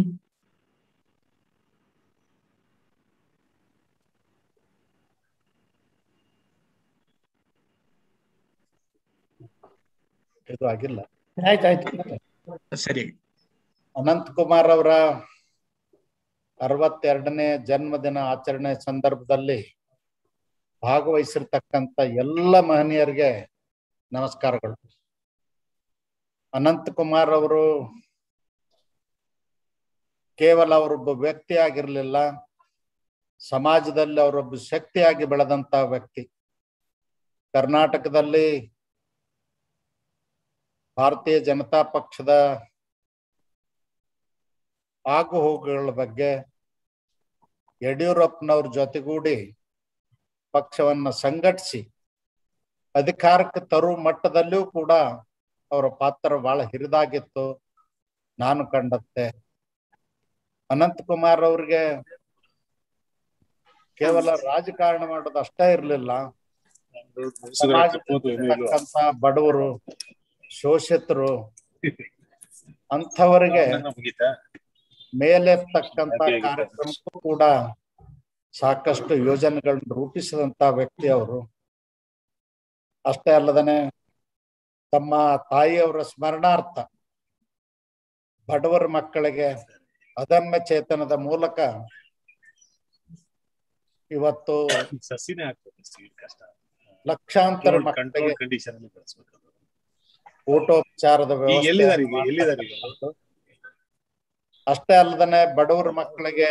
[SPEAKER 3] ಇದು ಆಗಿಲ್ಲ
[SPEAKER 6] ಆಯ್ತಾಯ್ತು ಸರಿ
[SPEAKER 3] ಅನಂತ್ ಕುಮಾರ್ ಅವರ ಅರವತ್ತೆರಡನೇ ಜನ್ಮದಿನ ಆಚರಣೆ ಸಂದರ್ಭದಲ್ಲಿ ಭಾಗವಹಿಸಿರ್ತಕ್ಕಂಥ ಎಲ್ಲ ಮಹನೀಯರಿಗೆ ನಮಸ್ಕಾರಗಳು ಅನಂತ್ ಕುಮಾರ್ ಅವರು ಕೇವಲ ಅವರೊಬ್ಬ ವ್ಯಕ್ತಿ ಆಗಿರ್ಲಿಲ್ಲ ಸಮಾಜದಲ್ಲಿ ಅವರೊಬ್ಬ ಶಕ್ತಿಯಾಗಿ ಬೆಳೆದಂತ ವ್ಯಕ್ತಿ ಕರ್ನಾಟಕದಲ್ಲಿ ಭಾರತೀಯ ಜನತಾ ಪಕ್ಷದ ಆಗು ಹೋಗುಗಳ ಬಗ್ಗೆ ಯಡಿಯೂರಪ್ಪನವ್ರ ಜೊತೆಗೂಡಿ ಪಕ್ಷವನ್ನ ಸಂಘಟಿಸಿ ಅಧಿಕಾರಕ್ಕೆ ತರುವ ಮಟ್ಟದಲ್ಲಿಯೂ ಕೂಡ ಅವರ ಪಾತ್ರ ಬಹಳ ಹಿರಿದಾಗಿತ್ತು ನಾನು ಕಂಡತ್ತೆ ಅನಂತ್ ಕುಮಾರ್ ಅವ್ರಿಗೆ ಕೇವಲ ರಾಜಕಾರಣ ಮಾಡೋದು ಅಷ್ಟೇ ಇರ್ಲಿಲ್ಲ ಸಮಾಜದಲ್ಲಿರ್ತಕ್ಕಂಥ ಬಡವರು ಶೋಷಿತರು ಅಂಥವರಿಗೆ ಮೇಲೆತ್ತಕ್ಕಂತ ಕಾರ್ಯಕ್ರಮಕ್ಕೂ ಕೂಡ ಸಾಕಷ್ಟು ಯೋಜನೆಗಳನ್ನು ರೂಪಿಸಿದಂತ ವ್ಯಕ್ತಿ ಅವರು ಅಷ್ಟೇ ಅಲ್ಲದನೆ ತಮ್ಮ ತಾಯಿಯವರ ಸ್ಮರಣಾರ್ಥ ಬಡವರ ಮಕ್ಕಳಿಗೆ ಅದಮ್ಯ ಚೇತನದ ಮೂಲಕ ಇವತ್ತು ಲಕ್ಷಾಂತರ ಮಕ್ಕಳಿಗೆ ಊಟೋಪಚಾರದ ವ್ಯವಸ್ಥೆ ಅಷ್ಟೇ ಅಲ್ಲದನೆ ಬಡವರ ಮಕ್ಕಳಿಗೆ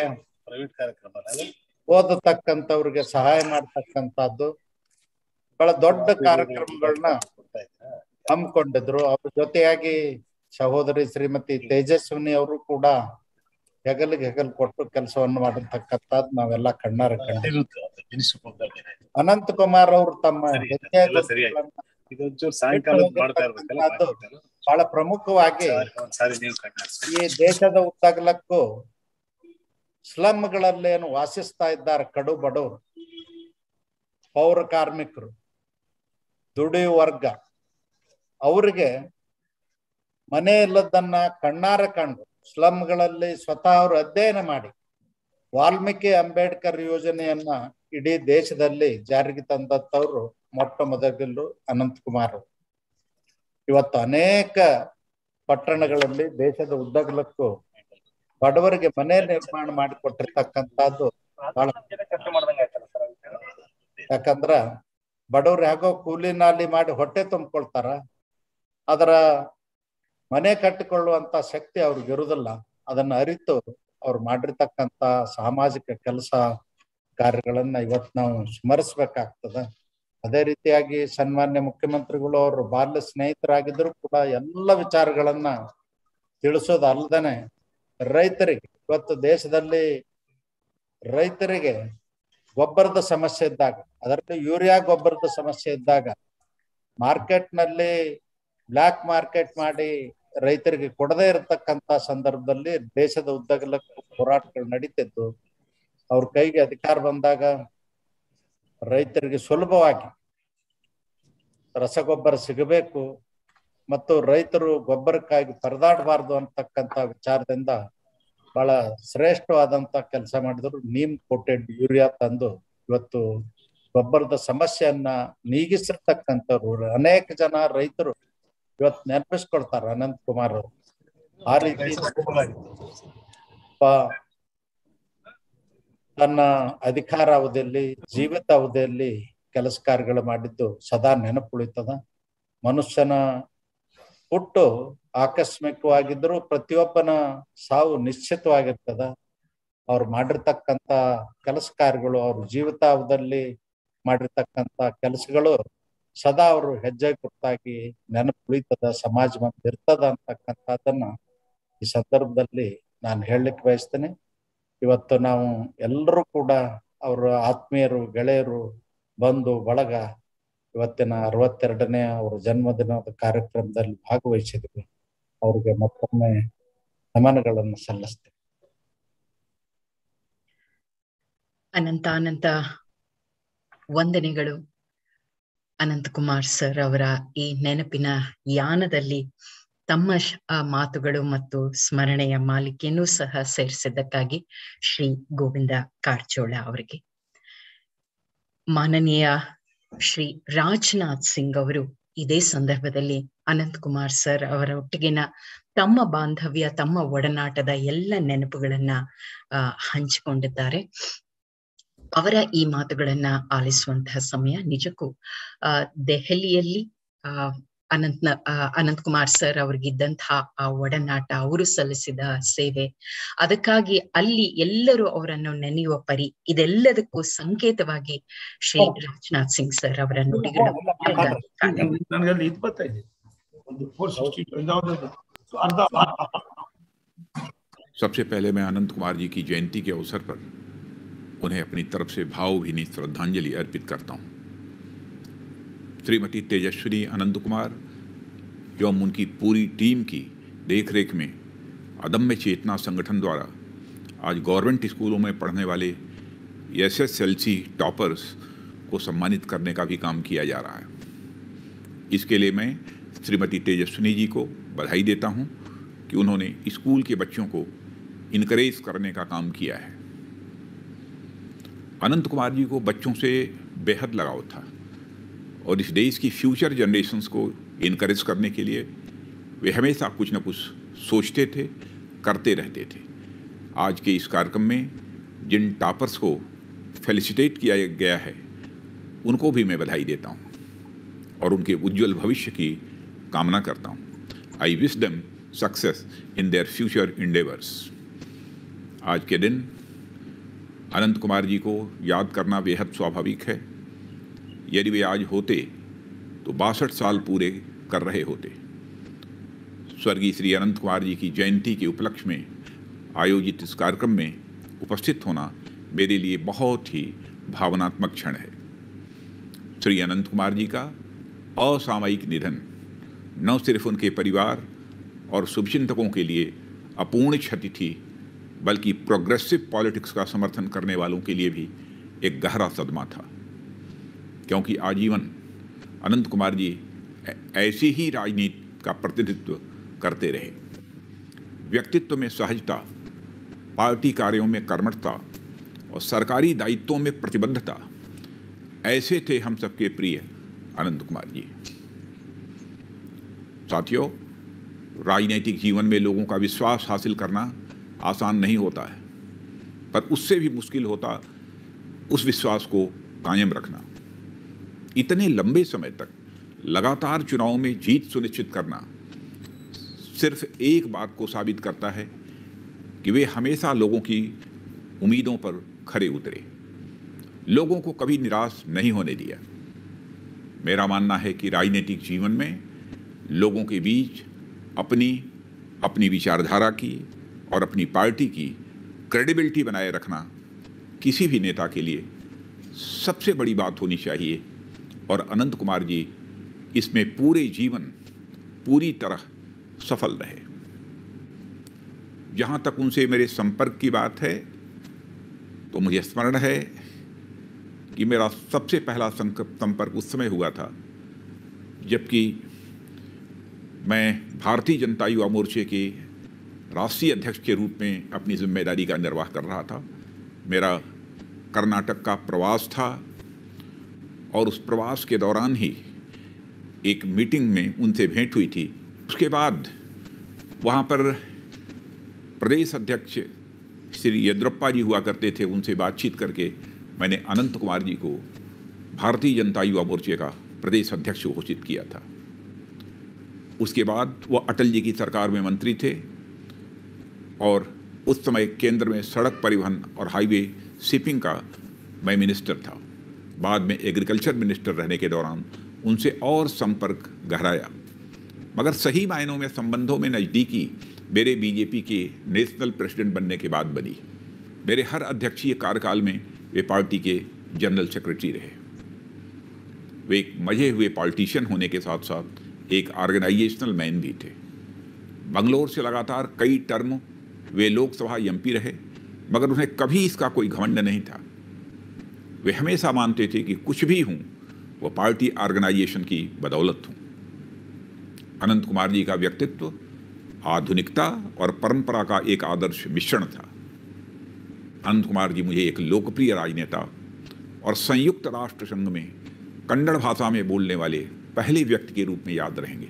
[SPEAKER 3] ಓದತಕ್ಕಂಥವ್ರಿಗೆ ಸಹಾಯ ಮಾಡ್ತಕ್ಕಂಥದ್ದು ಬಹಳ ದೊಡ್ಡ ಕಾರ್ಯಕ್ರಮಗಳನ್ನ ಹಮ್ಮಿಕೊಂಡಿದ್ರು ಅವ್ರ ಜೊತೆಯಾಗಿ ಸಹೋದರಿ ಶ್ರೀಮತಿ ತೇಜಸ್ವಿನಿ ಅವರು ಕೂಡ ಹೆಗಲಿಗೆ ಹೆಗಲ್ ಕೊಟ್ಟು ಕೆಲಸವನ್ನು ಮಾಡಿರ್ತಕ್ಕಂಥದ್ದು ನಾವೆಲ್ಲ ಕಣ್ಣಾರ ಕಂಡಿದ್ದೀವಿ ಅನಂತ್ ಕುಮಾರ್ ಅವರು ತಮ್ಮ ಹೆಜ್ಜೆ ಗುರುತುಗಳನ್ನ
[SPEAKER 11] ಇದೊಂಚೂರು ಸಾಯಂಕಾಲ ಮಾಡ್ತಾ ಇರ್ಬೇಕಲ್ಲ
[SPEAKER 3] ಅದು ಬಹಳ ಪ್ರಮುಖವಾಗಿ
[SPEAKER 11] ಒಂದ್ಸಾರಿ ನೀವು ಕಣ್ಣಾಡ್ಸಿ
[SPEAKER 3] ಈ ದೇಶದ ಉದ್ದಗಲಕ್ಕೂ ಸ್ಲಮ್ಗಳಲ್ಲಿ ಏನು ವಾಸಿಸ್ತಾ ಇದ್ದಾರೆ ಕಡು ಬಡವರು ಪೌರ ಕಾರ್ಮಿಕರು ದುಡಿಯುವ ವರ್ಗ ಅವರಿಗೆ ಮನೆ ಇಲ್ಲದನ್ನ ಕಣ್ಣಾರ ಕಂಡು ಸ್ಲಮ್ಗಳಲ್ಲಿ ಸ್ವತಃ ಅವರು ಅಧ್ಯಯನ ಮಾಡಿ ವಾಲ್ಮೀಕಿ ಅಂಬೇಡ್ಕರ್ ಯೋಜನೆಯನ್ನ ಇಡೀ ದೇಶದಲ್ಲಿ ಜಾರಿಗೆ ತಂದತ್ತವರು ಮೊಟ್ಟ ಮೊದಲು ಅನಂತ್ ಕುಮಾರ್ ಅವರು ಇವತ್ತು ಅನೇಕ ಪಟ್ಟಣಗಳಲ್ಲಿ ದೇಶದ ಉದ್ದಗಲಕ್ಕೂ ಬಡವರಿಗೆ ಮನೆ ನಿರ್ಮಾಣ ಮಾಡಿಕೊಟ್ಟಿರ್ತಕ್ಕಂಥದ್ದು ಬಹಳ ಯಾಕಂದ್ರ ಬಡವ್ರು ಹೇಗೋ ಕೂಲಿ ನಾಲಿ ಮಾಡಿ ಹೊಟ್ಟೆ ತುಂಬಿಕೊಳ್ತಾರ ಅದರ ಮನೆ ಕಟ್ಟಿಕೊಳ್ಳುವಂತ ಶಕ್ತಿ ಅವ್ರಿಗೆ ಇರುವುದಿಲ್ಲ ಅದನ್ನ ಅರಿತು ಅವ್ರು ಮಾಡಿರ್ತಕ್ಕಂತ ಸಾಮಾಜಿಕ ಕೆಲಸ ಕಾರ್ಯಗಳನ್ನ ಇವತ್ತು ನಾವು ಸ್ಮರಿಸ್ಬೇಕಾಗ್ತದ ಅದೇ ರೀತಿಯಾಗಿ ಸನ್ಮಾನ್ಯ ಮುಖ್ಯಮಂತ್ರಿಗಳು ಅವರು ಬಾಲ್ಯ ಸ್ನೇಹಿತರಾಗಿದ್ರು ಕೂಡ ಎಲ್ಲ ವಿಚಾರಗಳನ್ನ ತಿಳಿಸೋದು ಅಲ್ಲದೇನೆ ರೈತರಿಗೆ ಇವತ್ತು ದೇಶದಲ್ಲಿ ರೈತರಿಗೆ ಗೊಬ್ಬರದ ಸಮಸ್ಯೆ ಇದ್ದಾಗ ಅದರಲ್ಲಿ ಯೂರಿಯಾ ಗೊಬ್ಬರದ ಸಮಸ್ಯೆ ಇದ್ದಾಗ ಮಾರ್ಕೆಟ್ ನಲ್ಲಿ ಬ್ಲಾಕ್ ಮಾರ್ಕೆಟ್ ಮಾಡಿ ರೈತರಿಗೆ ಕೊಡದೇ ಇರತಕ್ಕಂತ ಸಂದರ್ಭದಲ್ಲಿ ದೇಶದ ಉದ್ದಗಲಕ್ಕೂ ಹೋರಾಟಗಳು ನಡೀತಿದ್ದು ಅವ್ರ ಕೈಗೆ ಅಧಿಕಾರ ಬಂದಾಗ ರೈತರಿಗೆ ಸುಲಭವಾಗಿ ರಸಗೊಬ್ಬರ ಸಿಗಬೇಕು ಮತ್ತು ರೈತರು ಗೊಬ್ಬರಕ್ಕಾಗಿ ಪರದಾಡಬಾರ್ದು ಅಂತಕ್ಕಂತ ವಿಚಾರದಿಂದ ಬಹಳ ಶ್ರೇಷ್ಠವಾದಂತ ಕೆಲಸ ಮಾಡಿದ್ರು ನೀಮ್ ಕೋಟೆಡ್ ಯೂರಿಯಾ ತಂದು ಇವತ್ತು ಗೊಬ್ಬರದ ಸಮಸ್ಯೆಯನ್ನ ನೀಗಿಸಿರ್ತಕ್ಕಂಥವ್ರು ಅನೇಕ ಜನ ರೈತರು ಇವತ್ತು ನೆನಪಿಸ್ಕೊಳ್ತಾರ ಅನಂತ್ ಕುಮಾರ್ ಅವರು ಆ ರೀತಿ ಪ- ತನ್ನ ಅಧಿಕಾರ ಅವಧಿಯಲ್ಲಿ ಜೀವಿತ ಅವಧಿಯಲ್ಲಿ ಕೆಲಸ ಕಾರ್ಯಗಳು ಮಾಡಿದ್ದು ಸದಾ ನೆನಪುಳಿತದ
[SPEAKER 12] ಮನುಷ್ಯನ ಹುಟ್ಟು ಆಕಸ್ಮಿಕವಾಗಿದ್ದರೂ ಪ್ರತಿಯೊಬ್ಬನ ಸಾವು ನಿಶ್ಚಿತವಾಗಿರ್ತದ ಅವ್ರು ಮಾಡಿರ್ತಕ್ಕಂಥ ಕೆಲಸ ಕಾರ್ಯಗಳು ಅವ್ರ ಜೀವಿತಾವಧದಲ್ಲಿ ಮಾಡಿರ್ತಕ್ಕಂಥ ಕೆಲಸಗಳು ಸದಾ ಅವರು ಹೆಜ್ಜೆ ಗುರ್ತಾಗಿ ನೆನಪು ಉಳಿತದ ಸಮಾಜ ಮುಂದೆ ಇರ್ತದ ಅಂತಕ್ಕಂಥದ್ದನ್ನ ಈ ಸಂದರ್ಭದಲ್ಲಿ ನಾನು ಹೇಳಲಿಕ್ಕೆ ಬಯಸ್ತೇನೆ ಇವತ್ತು ನಾವು ಎಲ್ಲರೂ ಕೂಡ ಅವರ ಆತ್ಮೀಯರು ಗೆಳೆಯರು ಬಂಧು ಬಳಗ ಇವತ್ತಿನ ಅರವತ್ತೆರಡನೇ ಅವರ ಜನ್ಮದಿನದ ಕಾರ್ಯಕ್ರಮದಲ್ಲಿ ಭಾಗವಹಿಸಿದ್ವಿ ಅವ್ರಿಗೆ ಮತ್ತೊಮ್ಮೆ ನಮನಗಳನ್ನು ಸಲ್ಲಿಸ್ತೇನೆ
[SPEAKER 1] ಅನಂತ ಅನಂತ ವಂದನೆಗಳು ಅನಂತಕುಮಾರ್ ಸರ್ ಅವರ ಈ ನೆನಪಿನ ಯಾನದಲ್ಲಿ ತಮ್ಮ ಶ್- ಆ ಮಾತುಗಳು ಮತ್ತು ಸ್ಮರಣೆಯ ಮಾಲಿಕೆಯನ್ನು ಸಹ ಸೇರಿಸಿದ್ದಕ್ಕಾಗಿ ಶ್ರೀ ಗೋವಿಂದ ಕಾರಜೋಳ ಅವರಿಗೆ ಮಾನನೀಯ ಶ್ರೀ ರಾಜ್ನಾಥ್ ಸಿಂಗ್ ಅವರು ಇದೇ ಸಂದರ್ಭದಲ್ಲಿ ಅನಂತ್ ಕುಮಾರ್ ಸರ್ ಅವರ ಒಟ್ಟಿಗಿನ ತಮ್ಮ ಬಾಂಧವ್ಯ ತಮ್ಮ ಒಡನಾಟದ ಎಲ್ಲ ನೆನಪುಗಳನ್ನ ಆ ಹಂಚಿಕೊಂಡಿದ್ದಾರೆ ಅವರ ಈ ಮಾತುಗಳನ್ನ ಆಲಿಸುವಂತಹ ಸಮಯ ನಿಜಕ್ಕೂ ಆ ದೆಹಲಿಯಲ್ಲಿ ಆ ಅನಂತ್ ಅನಂತ್ ಕುಮಾರ್ ಸರ್ ಅವ್ರಿಗಿದ್ದಂತಹ ಆ ಒಡನಾಟ ಅವರು ಸಲ್ಲಿಸಿದ ಸೇವೆ ಅದಕ್ಕಾಗಿ ಅಲ್ಲಿ ಎಲ್ಲರೂ ಅವರನ್ನು ನೆನೆಯುವ ಪರಿ ಇದೆಲ್ಲದಕ್ಕೂ ಸಂಕೇತವಾಗಿ ಶ್ರೀ ರಾಜನಾಥ್ ಸಿಂಗ್ ಸರ್ ಅವರ ನುಡಿಗಳು ಬೆಳಗಾಗಿ ಕಾಣುತ್ತೆ.
[SPEAKER 6] ನನಗಲ್ಲಿ ಇದು ಬರ್ತಾ ಇದೆ ಒಂದು ಫೋರ್ ಸಿಕ್ಸ್ಟಿ ಅರ್ಧ
[SPEAKER 13] सबसे पहले मैं अनंत कुमार जी की जयंती के अवसर पर उन्हें अपनी तरफ से भावभीनी श्रद्धांजलि अर्पित करता हूँ श्रीमती तेजस्विनी अनंत कुमार एवं उनकी पूरी टीम की देखरेख में अदम्य चेतना संगठन द्वारा आज गवर्नमेंट स्कूलों में पढ़ने वाले S S L C toppers को सम्मानित करने का भी काम किया जा रहा है इसके लिए मैं श्रीमती तेजस्विनी जी को बधाई देता हूँ कि उन्होंने स्कूल के बच्चों को इनकरेज करने का काम किया है अनंत कुमार जी को बच्चों से बेहद लगाव था और इस देश की फ्यूचर जनरेशन्स को इनकरेज करने के लिए वे हमेशा कुछ न कुछ सोचते थे करते रहते थे आज के इस कार्यक्रम में जिन टॉपर्स को फेलिसिटेट किया गया है उनको भी मैं बधाई देता हूँ और उनके उज्जवल भविष्य की कामना करता हूँ I wish them success in their future endeavours आज के दिन अनंत कुमार जी को याद करना बेहद स्वाभाविक है यदि वे आज होते तो बासठ साल पूरे कर रहे होते स्वर्गीय श्री अनंत कुमार जी की जयंती के उपलक्ष्य में आयोजित इस कार्यक्रम में उपस्थित होना मेरे लिए बहुत ही भावनात्मक क्षण है श्री अनंत कुमार जी का असामयिक निधन न सिर्फ उनके परिवार और शुभचिंतकों के लिए अपूर्ण क्षति थी बल्कि प्रोग्रेसिव पॉलिटिक्स का समर्थन करने वालों के लिए भी एक गहरा सदमा था क्योंकि आजीवन अनंत कुमार जी ऐ- ऐसी ही राजनीति का प्रतिनिधित्व करते रहे व्यक्तित्व में सहजता पार्टी कार्यों में कर्मठता और सरकारी दायित्वों में प्रतिबद्धता ऐसे थे हम सबके प्रिय अनंत कुमार जी साथियों राजनीतिक जीवन में लोगों का विश्वास हासिल करना आसान नहीं होता है पर उससे भी मुश्किल होता उस विश्वास को कायम रखना इतने लंबे समय तक लगातार चुनाव में जीत सुनिश्चित करना सिर्फ एक बात को साबित करता है कि वे हमेशा लोगों की उम्मीदों पर खरे उतरे लोगों को कभी निराश नहीं होने दिया मेरा मानना है कि राजनीतिक जीवन में लोगों के बीच अपनी अपनी विचारधारा की और अपनी पार्टी की क्रेडिबिलिटी बनाए रखना किसी भी नेता के लिए सबसे बड़ी बात होनी चाहिए और अनंत कुमार जी इसमें पूरे जीवन पूरी तरह सफल रहे जहाँ तक उनसे मेरे संपर्क की बात है तो मुझे स्मरण है कि मेरा सबसे पहला संक- संपर्क उस समय हुआ था जबकि मैं भारतीय जनता युवा मोर्चे के राष्ट्रीय अध्यक्ष के रूप में अपनी जिम्मेदारी का निर्वाह कर रहा था मेरा कर्नाटक का प्रवास था और उस प्रवास के दौरान ही एक मीटिंग में उनसे भेंट हुई थी उसके बाद वहाँ पर प्रदेश अध्यक्ष श्री येद्रप्पा जी हुआ करते थे उनसे बातचीत करके मैंने अनंत कुमार जी को भारतीय जनता युवा मोर्चे का प्रदेश अध्यक्ष घोषित किया था उसके बाद वो अटल जी की सरकार में मंत्री थे और उस समय केंद्र में सड़क परिवहन और हाईवे शिपिंग का मैं मिनिस्टर था बाद में एग्रीकल्चर मिनिस्टर रहने के दौरान उनसे और संपर्क गहराया मगर सही मायनों में संबंधों में नज़दीकी मेरे बीजेपी के नेशनल प्रेसिडेंट बनने के बाद बनी मेरे हर अध्यक्षीय कार्यकाल में वे पार्टी के जनरल सेक्रेटरी रहे वे एक मजे हुए पॉलिटिशियन होने के साथ साथ एक ऑर्गेनाइजेशनल मैन भी थे बंगलोर से लगातार कई टर्म वे लोकसभा एमपी रहे मगर उन्हें कभी इसका कोई घमंड नहीं था वे हमेशा मानते थे कि कुछ भी हूँ वो पार्टी ऑर्गेनाइजेशन की बदौलत हूँ अनंत कुमार जी का व्यक्तित्व आधुनिकता और परंपरा का एक आदर्श मिश्रण था अनंत कुमार जी मुझे एक लोकप्रिय राजनेता और संयुक्त राष्ट्र संघ में कन्नड़ भाषा में बोलने वाले पहले व्यक्ति के रूप में याद रहेंगे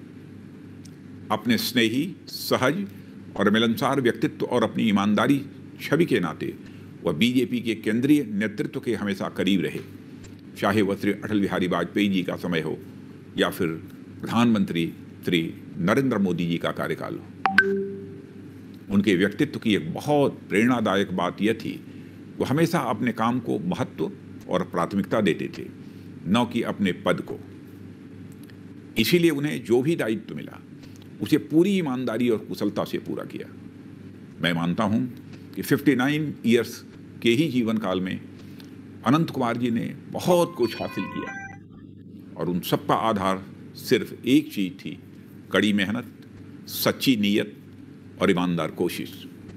[SPEAKER 13] अपने स्नेही सहज और मिलनसार व्यक्तित्व और अपनी ईमानदारी छवि के नाते वह बीजेपी के केंद्रीय नेतृत्व के हमेशा करीब रहे चाहे वह श्री अटल बिहारी वाजपेयी जी का समय हो या फिर प्रधानमंत्री श्री नरेंद्र मोदी जी का कार्यकाल हो उनके व्यक्तित्व की एक बहुत प्रेरणादायक बात यह थी वो हमेशा अपने काम को महत्व और प्राथमिकता देते थे न कि अपने पद को इसीलिए उन्हें जो भी दायित्व मिला उसे पूरी ईमानदारी और कुशलता से पूरा किया मैं मानता हूं कि 59 इयर्स के ही जीवन काल में अनंत कुमार जी ने बहुत कुछ हासिल किया और उन सब का आधार सिर्फ एक चीज थी कड़ी मेहनत सच्ची नीयत और ईमानदार कोशिश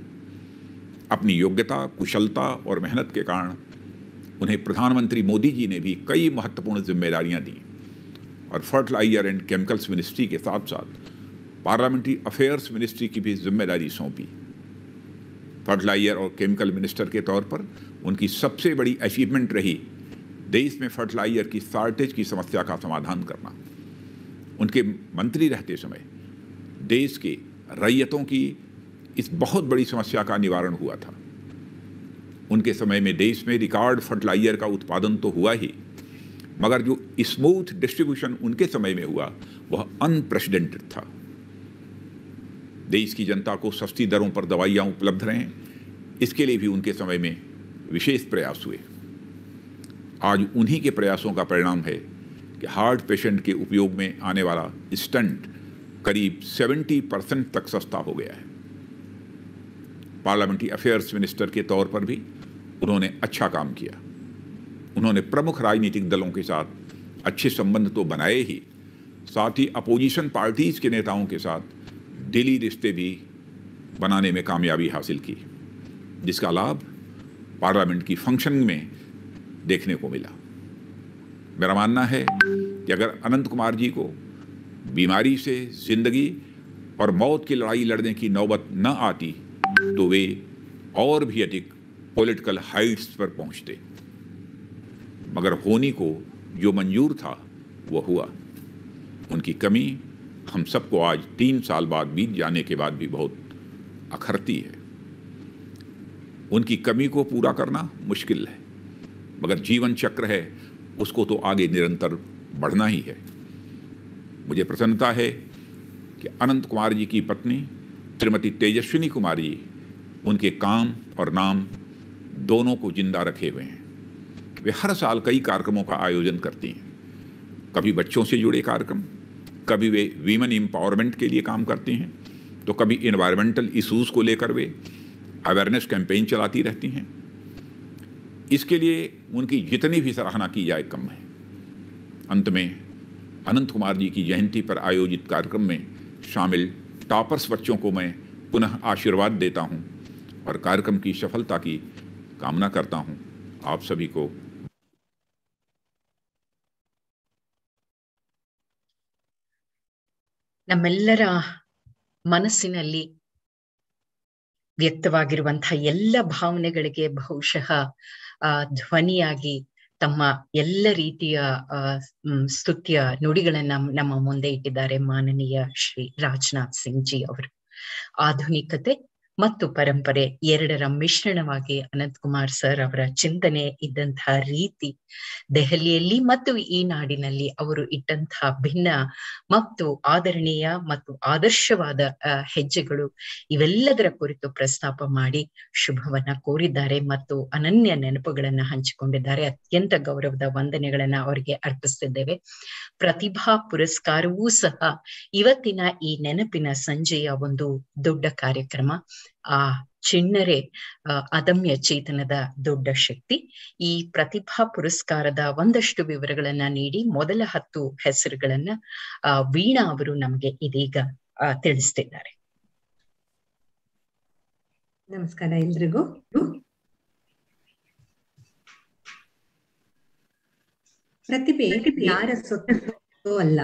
[SPEAKER 13] अपनी योग्यता कुशलता और मेहनत के कारण उन्हें प्रधानमंत्री मोदी जी ने भी कई महत्वपूर्ण जिम्मेदारियां दी और फर्टिलाइजर एंड केमिकल्स मिनिस्ट्री के साथ साथ पार्लियामेंट्री अफेयर्स मिनिस्ट्री की भी जिम्मेदारी सौंपी फर्टिलाइजर और केमिकल मिनिस्टर के तौर पर उनकी सबसे बड़ी अचीवमेंट रही देश में फर्टिलाइजर की शार्टेज की समस्या का समाधान करना उनके मंत्री रहते समय देश के रैयतों की इस बहुत बड़ी समस्या का निवारण हुआ था उनके समय में देश में रिकॉर्ड फर्टिलाइजर का उत्पादन तो हुआ ही मगर जो स्मूथ डिस्ट्रीब्यूशन उनके समय में हुआ वह अनप्रेसिडेंटेड था देश की जनता को सस्ती दरों पर दवाइयाँ उपलब्ध रहें इसके लिए भी उनके समय में विशेष प्रयास हुए आज उन्हीं के प्रयासों का परिणाम है कि हार्ट पेशेंट के उपयोग में आने वाला स्टंट करीब 70 परसेंट तक सस्ता हो गया है पार्लियामेंट्री अफेयर्स मिनिस्टर के तौर पर भी उन्होंने अच्छा काम किया उन्होंने प्रमुख राजनीतिक दलों के साथ अच्छे संबंध तो बनाए ही साथ ही अपोजिशन पार्टीज के नेताओं के साथ दिली रिश्ते भी बनाने में कामयाबी हासिल की जिसका लाभ पार्लियामेंट की फंक्शनिंग में देखने को मिला मेरा मानना है कि अगर अनंत कुमार जी को बीमारी से जिंदगी और मौत की लड़ाई लड़ने की नौबत न आती तो वे और भी अधिक पॉलिटिकल हाइट्स पर पहुंचते मगर होनी को जो मंजूर था वो हुआ उनकी कमी हम सबको आज तीन साल बाद बीत जाने के बाद भी बहुत अखरती है उनकी कमी को पूरा करना मुश्किल है मगर जीवन चक्र है उसको तो आगे निरंतर बढ़ना ही है मुझे प्रसन्नता है कि अनंत कुमार जी की पत्नी श्रीमती तेजस्विनी कुमार जी उनके काम और नाम दोनों को जिंदा रखे हुए हैं वे हर साल कई कार्यक्रमों का आयोजन करती हैं कभी बच्चों से जुड़े कार्यक्रम कभी वे वीमेन एम्पावरमेंट के लिए काम करती हैं तो कभी इन्वायरमेंटल इश्यूज़ को लेकर वे अवेयरनेस कैंपेन चलाती रहती हैं इसके लिए उनकी जितनी भी सराहना की जाए कम है अंत में अनंत कुमार जी की जयंती पर आयोजित कार्यक्रम में शामिल टॉपर्स बच्चों को मैं पुनः आशीर्वाद देता हूं और कार्यक्रम की सफलता की कामना करता हूं आप सभी को
[SPEAKER 1] ನಮ್ಮೆಲ್ಲರ ಮನಸ್ಸಿನಲ್ಲಿ ವ್ಯಕ್ತವಾಗಿರುವಂತಹ ಎಲ್ಲ ಭಾವನೆಗಳಿಗೆ ಬಹುಶಃ ಆ ಧ್ವನಿಯಾಗಿ ತಮ್ಮ ಎಲ್ಲ ರೀತಿಯ ಆ ಸ್ತುತ್ಯ ನುಡಿಗಳನ್ನ ನಮ್ಮ ಮುಂದೆ ಇಟ್ಟಿದ್ದಾರೆ ಮಾನನೀಯ ಶ್ರೀ ರಾಜನಾಥ್ ಸಿಂಗ್ ಜಿ ಅವರು ಆಧುನಿಕತೆ ಮತ್ತು ಪರಂಪರೆ ಎರಡರ ಮಿಶ್ರಣವಾಗಿ ಅನಂತ್ ಕುಮಾರ್ ಸರ್ ಅವರ ಚಿಂತನೆ ಇದ್ದಂತಹ ರೀತಿ ದೆಹಲಿಯಲ್ಲಿ ಮತ್ತು ಈ ನಾಡಿನಲ್ಲಿ ಅವರು ಇಟ್ಟಂತಹ ಭಿನ್ನ ಮತ್ತು ಆದರಣೀಯ ಮತ್ತು ಆದರ್ಶವಾದ ಹೆಜ್ಜೆಗಳು ಇವೆಲ್ಲದರ ಕುರಿತು ಪ್ರಸ್ತಾಪ ಮಾಡಿ ಶುಭವನ್ನ ಕೋರಿದ್ದಾರೆ ಮತ್ತು ಅನನ್ಯ ನೆನಪುಗಳನ್ನ ಹಂಚಿಕೊಂಡಿದ್ದಾರೆ ಅತ್ಯಂತ ಗೌರವದ ವಂದನೆಗಳನ್ನ ಅವರಿಗೆ ಅರ್ಪಿಸ್ತಿದ್ದೇವೆ ಪ್ರತಿಭಾ ಪುರಸ್ಕಾರವೂ ಸಹ ಇವತ್ತಿನ ಈ ನೆನಪಿನ ಸಂಜೆಯ ಒಂದು ದೊಡ್ಡ ಕಾರ್ಯಕ್ರಮ ಆ ಚಿಣ್ಣರೆ ಅದಮ್ಯ ಚೇತನದ ದೊಡ್ಡ ಶಕ್ತಿ ಈ ಪ್ರತಿಭಾ ಪುರಸ್ಕಾರದ ಒಂದಷ್ಟು ವಿವರಗಳನ್ನ ನೀಡಿ ಮೊದಲ ಹತ್ತು ಹೆಸರುಗಳನ್ನ ಆ ವೀಣಾ ಅವರು ನಮಗೆ ಇದೀಗ ತಿಳಿಸ್ತಿದ್ದಾರೆ
[SPEAKER 14] ನಮಸ್ಕಾರ ಎಲ್ರಿಗೂ ಪ್ರತಿಭೆ ಯಾರ ಸೊತ್ತು ಅಲ್ಲ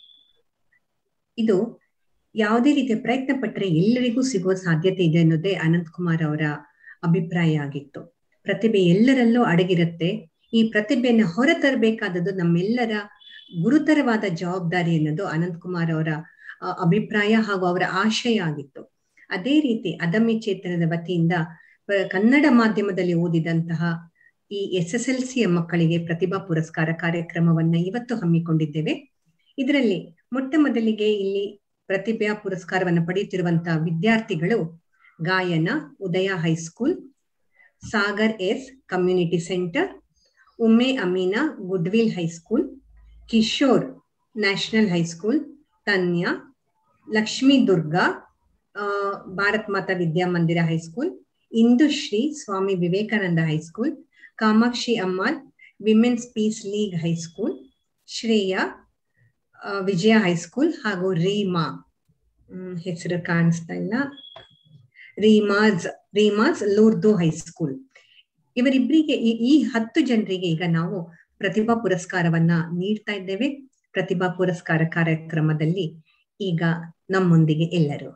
[SPEAKER 14] ಇದು ಯಾವುದೇ ರೀತಿಯ ಪ್ರಯತ್ನ ಪಟ್ಟರೆ ಎಲ್ಲರಿಗೂ ಸಿಗುವ ಸಾಧ್ಯತೆ ಇದೆ ಅನ್ನೋದೇ ಅನಂತ್ ಕುಮಾರ್ ಅವರ ಅಭಿಪ್ರಾಯ ಆಗಿತ್ತು ಪ್ರತಿಭೆ ಎಲ್ಲರಲ್ಲೂ ಅಡಗಿರುತ್ತೆ ಈ ಪ್ರತಿಭೆಯನ್ನ ಹೊರತರಬೇಕಾದದ್ದು ನಮ್ಮೆಲ್ಲರ ಗುರುತರವಾದ ಜವಾಬ್ದಾರಿ ಅನ್ನೋದು ಅನಂತ್ ಕುಮಾರ್ ಅವರ ಅಭಿಪ್ರಾಯ ಹಾಗೂ ಅವರ ಆಶಯ ಆಗಿತ್ತು ಅದೇ ರೀತಿ ಅದಮ್ಯ ಚೇತನದ ವತಿಯಿಂದ ಕನ್ನಡ ಮಾಧ್ಯಮದಲ್ಲಿ ಓದಿದಂತಹ ಈ ಎಸ್ ಎಸ್ ಎಲ್ ಸಿ ಮಕ್ಕಳಿಗೆ ಪ್ರತಿಭಾ ಪುರಸ್ಕಾರ ಕಾರ್ಯಕ್ರಮವನ್ನ ಇವತ್ತು ಹಮ್ಮಿಕೊಂಡಿದ್ದೇವೆ ಇದರಲ್ಲಿ ಮೊಟ್ಟ ಮೊದಲಿಗೆ ಇಲ್ಲಿ ಪ್ರತಿಭಾ ಪುರಸ್ಕಾರವನ್ನು ಪಡೆಯುತ್ತಿರುವಂತಹ ವಿದ್ಯಾರ್ಥಿಗಳು Gayana Udaya high school Sagar S community centre Umme Amina goodwill high school Kishore national high school Tanya Lakshmi Durga Bharat Mata Vidyamandira high school Indushree Swami Vivekananda high school Kamakshi Ammal women's peace league high school Shreya Vijaya high school ಹಾಗೂ ರೀಮಾ ಹೆಸರು ಕಾಣಿಸ್ತಾ ಇಲ್ಲ ರೀಮಾಜ್ ರೀಮಾಜ್ ಲೂರ್ದು ಹೈಸ್ಕೂಲ್ ಇವರಿಬ್ಬರಿಗೆ ಈ ಹತ್ತು ಜನರಿಗೆ ಈಗ ನಾವು ಪ್ರತಿಭಾ ಪುರಸ್ಕಾರವನ್ನ ನೀಡ್ತಾ ಇದ್ದೇವೆ ಪ್ರತಿಭಾ ಪುರಸ್ಕಾರ ಕಾರ್ಯಕ್ರಮದಲ್ಲಿ ಈಗ ನಮ್ಮೊಂದಿಗೆ ಎಲ್ಲರೂ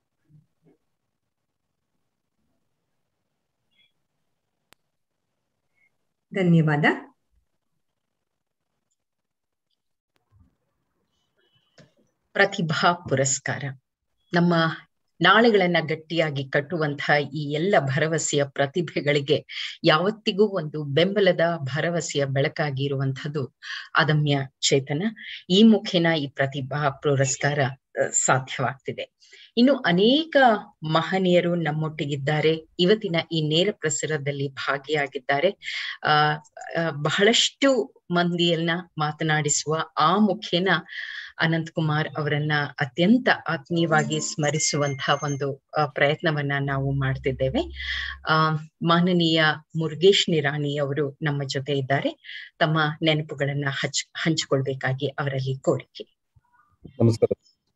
[SPEAKER 14] ಧನ್ಯವಾದ
[SPEAKER 1] ಪ್ರತಿಭಾ ಪುರಸ್ಕಾರ ನಮ್ಮ ನಾಳೆಗಳನ್ನ ಗಟ್ಟಿಯಾಗಿ ಕಟ್ಟುವಂತಹ ಈ ಎಲ್ಲ ಭರವಸೆಯ ಪ್ರತಿಭೆಗಳಿಗೆ ಯಾವತ್ತಿಗೂ ಒಂದು ಬೆಂಬಲದ ಭರವಸೆಯ ಬೆಳಕಾಗಿ ಇರುವಂತಹದ್ದು ಅದಮ್ಯ ಚೇತನ ಈ ಮುಖೇನ ಈ ಪ್ರತಿಭಾ ಪುರಸ್ಕಾರ ಸಾಧ್ಯವಾಗ್ತಿದೆ ಇನ್ನು ಅನೇಕ ಮಹನೀಯರು ನಮ್ಮೊಟ್ಟಿಗಿದ್ದಾರೆ ಇವತ್ತಿನ ಈ ನೇರ ಪ್ರಸಾರದಲ್ಲಿ ಭಾಗಿಯಾಗಿದ್ದಾರೆ ಆ ಬಹಳಷ್ಟು ಮಂದಿಯನ್ನ ಮಾತನಾಡಿಸುವ ಆ ಮುಖೇನ ಅನಂತ್ ಕುಮಾರ್ ಅವರನ್ನ ಅತ್ಯಂತ ಆತ್ಮೀಯವಾಗಿ ಸ್ಮರಿಸುವಂತಹ ಒಂದು ಪ್ರಯತ್ನವನ್ನ ನಾವು ಮಾಡ್ತಿದ್ದೇವೆ ಆ ಮಾನನೀಯ ಮುರುಗೇಶ್ ನಿರಾಣಿ ಅವರು ನಮ್ಮ ಜೊತೆ ಇದ್ದಾರೆ ತಮ್ಮ ನೆನಪುಗಳನ್ನ ಹಂಚ್ ಹಂಚಿಕೊಳ್ಬೇಕಾಗಿ ಅವರಲ್ಲಿ ಕೋರಿಕೆ
[SPEAKER 15] ನಮಸ್ಕಾರ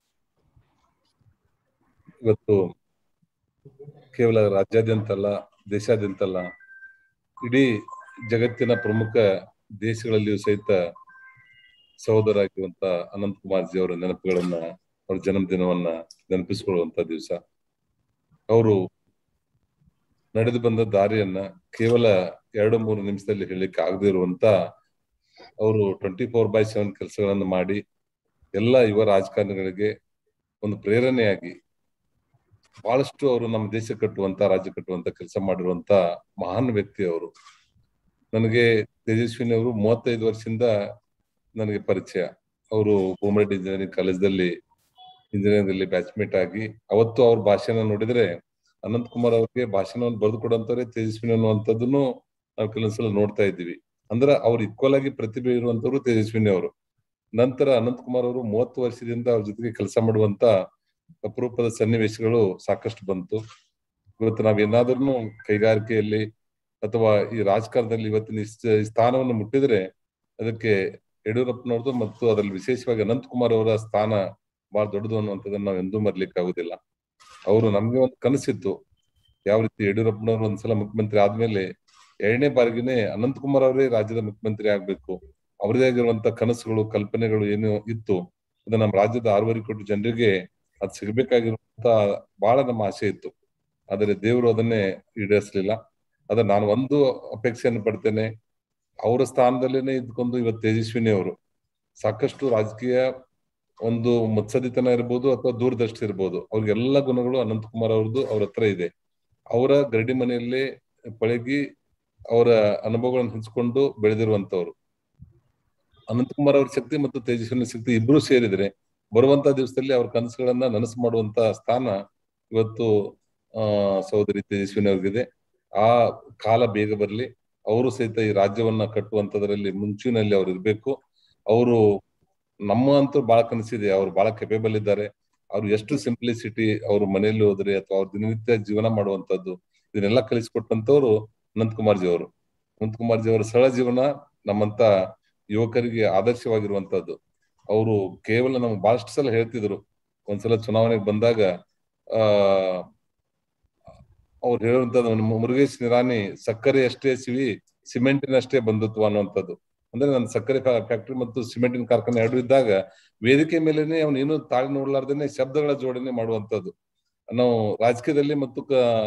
[SPEAKER 15] ಇವತ್ತು ಕೇವಲ ರಾಜ್ಯಾದ್ಯಂತ ಅಲ್ಲ ದೇಶಾದ್ಯಂತ ಅಲ್ಲ ಇಡೀ ಜಗತ್ತಿನ ಪ್ರಮುಖ ದೇಶಗಳಲ್ಲಿಯೂ ಸಹಿತ ಸಹೋದರ ಆಗಿರುವಂತ ಅನಂತ್ ಕುಮಾರ್ ಜಿ ಅವರ ನೆನಪುಗಳನ್ನ ಅವ್ರ ಜನ್ಮದಿನವನ್ನ ನೆನಪಿಸಿಕೊಳ್ಳುವಂತ ದಿವಸ ಅವರು ನಡೆದು ಬಂದ ದಾರಿಯನ್ನ ಕೇವಲ ಎರಡು ಮೂರು ನಿಮಿಷದಲ್ಲಿ ಹೇಳಲಿಕ್ಕೆ ಆಗದೆ ಇರುವಂತ ಅವರು ಟ್ವೆಂಟಿ ಫೋರ್ ಬೈ ಸೆವೆನ್ ಕೆಲಸಗಳನ್ನು ಮಾಡಿ ಎಲ್ಲ ಯುವ ರಾಜಕಾರಣಿಗಳಿಗೆ ಒಂದು ಪ್ರೇರಣೆಯಾಗಿ ಬಹಳಷ್ಟು ಅವರು ನಮ್ಮ ದೇಶ ಕಟ್ಟುವಂತ ರಾಜ್ಯ ಕಟ್ಟುವಂತ ಕೆಲಸ ಮಾಡಿರುವಂತ ಮಹಾನ್ ವ್ಯಕ್ತಿ ಅವರು ನನಗೆ ತೇಜಸ್ವಿನಿ ಅವರು ಮೂವತ್ತೈದು ವರ್ಷದಿಂದ ನನಗೆ ಪರಿಚಯ ಅವರು ಬೋಮರೆಡ್ಡಿ ಇಂಜಿನಿಯರಿಂಗ್ ಕಾಲೇಜ್ದಲ್ಲಿ ಇಂಜಿನಿಯರಿಂಗ್ ಅಲ್ಲಿ ಬ್ಯಾಚ್ಮೇಟ್ ಆಗಿ ಅವತ್ತು ಅವ್ರ ಭಾಷಣ ನೋಡಿದ್ರೆ ಅನಂತ್ ಕುಮಾರ್ ಅವ್ರಿಗೆ ಭಾಷಣವನ್ನು ಬರೆದು ಕೊಡುವಂತವ್ರೆ ತೇಜಸ್ವಿನಿ ಅನ್ನುವಂಥದ್ದನ್ನು ನಾವು ಕೆಲವೊಂದ್ಸಲ ನೋಡ್ತಾ ಇದ್ದೀವಿ ಅಂದ್ರೆ ಅವ್ರು ಈಕ್ವಲ್ ಆಗಿ ಪ್ರತಿಭೆ ಇರುವಂತವ್ರು ತೇಜಸ್ವಿನಿ ಅವರು ನಂತರ ಅನಂತ್ ಕುಮಾರ್ ಅವರು ಮೂವತ್ತು ವರ್ಷದಿಂದ ಅವ್ರ ಜೊತೆಗೆ ಕೆಲಸ ಮಾಡುವಂತ ಅಪರೂಪದ ಸನ್ನಿವೇಶಗಳು ಸಾಕಷ್ಟು ಬಂತು ಇವತ್ತು ನಾವೇನಾದ್ರೂ ಕೈಗಾರಿಕೆಯಲ್ಲಿ ಅಥವಾ ಈ ರಾಜಕಾರಣದಲ್ಲಿ ಇವತ್ತಿನ ಈ ಸ್ಥಾನವನ್ನು ಮುಟ್ಟಿದ್ರೆ ಅದಕ್ಕೆ ಯಡಿಯೂರಪ್ಪನವ್ರದ್ದು ಮತ್ತು ಅದರಲ್ಲಿ ವಿಶೇಷವಾಗಿ ಅನಂತ್ ಕುಮಾರ್ ಅವರ ಸ್ಥಾನ ಬಹಳ ದೊಡ್ಡದು ಅನ್ನುವಂಥದ್ದನ್ನ ನಾವು ಎಂದೂ ಮರ್ಲಿಕ್ಕೆ ಆಗುದಿಲ್ಲ ಅವರು ನಮ್ಗೆ ಒಂದು ಕನಸಿತ್ತು ಯಾವ ರೀತಿ ಯಡಿಯೂರಪ್ಪನವರು ಒಂದ್ಸಲ ಮುಖ್ಯಮಂತ್ರಿ ಆದ್ಮೇಲೆ ಎರಡನೇ ಬಾರಿಗೆನೆ ಅನಂತ್ ಕುಮಾರ್ ಅವರೇ ರಾಜ್ಯದ ಮುಖ್ಯಮಂತ್ರಿ ಆಗ್ಬೇಕು ಅವರದೇ ಆಗಿರುವಂತ ಕನಸುಗಳು ಕಲ್ಪನೆಗಳು ಏನು ಇತ್ತು ಅದು ನಮ್ಮ ರಾಜ್ಯದ ಆರೂವರೆ ಕೋಟಿ ಜನರಿಗೆ ಅದು ಸಿಗ್ಬೇಕಾಗಿರುವಂತ ಬಹಳ ನಮ್ಮ ಆಸೆ ಇತ್ತು ಆದರೆ ದೇವರು ಅದನ್ನೇ ಈಡೇರಿಸಲಿಲ್ಲ ಅದ ನಾನು ಒಂದು ಅಪೇಕ್ಷೆಯನ್ನು ಪಡ್ತೇನೆ ಅವರ ಸ್ಥಾನದಲ್ಲೇನೆ ಇದ್ಕೊಂಡು ಇವತ್ತು ತೇಜಸ್ವಿನಿ ಅವರು ಸಾಕಷ್ಟು ರಾಜಕೀಯ ಒಂದು ಮುತ್ಸದಿತನ ಇರ್ಬೋದು ಅಥವಾ ದೂರದೃಷ್ಟಿ ಇರ್ಬೋದು ಅವ್ರಿಗೆಲ್ಲ ಗುಣಗಳು ಅನಂತಕುಮಾರ್ ಅವ್ರದ್ದು ಅವ್ರ ಹತ್ರ ಇದೆ ಅವರ ಗರಡಿ ಮನೆಯಲ್ಲೇ ಪಳಗಿ ಅವರ ಅನುಭವಗಳನ್ನು ಹಂಚಿಕೊಂಡು ಬೆಳೆದಿರುವಂತವ್ರು ಅನಂತಕುಮಾರ್ ಅವ್ರ ಶಕ್ತಿ ಮತ್ತು ತೇಜಸ್ವಿನಿ ಶಕ್ತಿ ಇಬ್ರು ಸೇರಿದ್ರೆ ಬರುವಂತ ದಿವಸದಲ್ಲಿ ಅವ್ರ ಕನಸುಗಳನ್ನ ನನಸು ಮಾಡುವಂತ ಸ್ಥಾನ ಇವತ್ತು ಆ ಸಹೋದರಿ ತೇಜಸ್ವಿನಿ ಅವ್ರಿಗಿದೆ ಆ ಕಾಲ ಬೇಗ ಬರಲಿ ಅವರು ಸಹಿತ ಈ ರಾಜ್ಯವನ್ನ ಕಟ್ಟುವಂತದ್ರಲ್ಲಿ ಮುಂಚೂಣಿಯಲ್ಲಿ ಅವ್ರು ಇರ್ಬೇಕು ಅವರು ನಮ್ಮ ಅಂತೂ ಬಹಳ ಕನಸಿದೆ ಅವ್ರು ಬಹಳ ಕೆಪೇಬಲ್ ಇದ್ದಾರೆ ಅವ್ರು ಎಷ್ಟು ಸಿಂಪ್ಲಿಸಿಟಿ ಅವ್ರ ಮನೆಯಲ್ಲಿ ಹೋದ್ರೆ ಅಥವಾ ಅವ್ರ ದಿನನಿತ್ಯ ಜೀವನ ಮಾಡುವಂತದ್ದು ಇದನ್ನೆಲ್ಲ ಕಲಿಸ್ಕೊಟ್ಟಂತವ್ರು ಅನಂತಕುಮಾರ್ ಜಿ ಅವರು ಅನಂತಕುಮಾರ್ ಜಿ ಅವರ ಸರಳ ಜೀವನ ನಮ್ಮಂತ ಯುವಕರಿಗೆ ಆದರ್ಶವಾಗಿರುವಂತದ್ದು ಅವರು ಕೇವಲ ನಮ್ಗೆ ಬಹಳಷ್ಟು ಸಲ ಹೇಳ್ತಿದ್ರು ಒಂದ್ಸಲ ಚುನಾವಣೆಗೆ ಬಂದಾಗ ಆ ಅವ್ರು ಹೇಳುವಂತದ್ದು ಮುರುಗೇಶ್ ನಿರಾಣಿ ಸಕ್ಕರೆ ಅಷ್ಟೇ ಸಿವಿ ಸಿಮೆಂಟಿನಷ್ಟೇ ಬಂಧುತ್ವ ಅನ್ನುವಂಥದ್ದು ಅಂದ್ರೆ ನನ್ನ ಸಕ್ಕರೆ ಫ್ಯಾಕ್ಟರಿ ಮತ್ತು ಸಿಮೆಂಟಿನ ಕಾರ್ಖಾನೆ ಎರಡು ಇದ್ದಾಗ ವೇದಿಕೆ ಮೇಲೆನೆ ಅವನೇನು ತಾಳಿ ನೋಡ್ಲಾರ್ದೇನೆ ಶಬ್ದಗಳ ಜೋಡಣೆ ಮಾಡುವಂತದ್ದು ನಾವು ರಾಜಕೀಯದಲ್ಲಿ ಮತ್ತು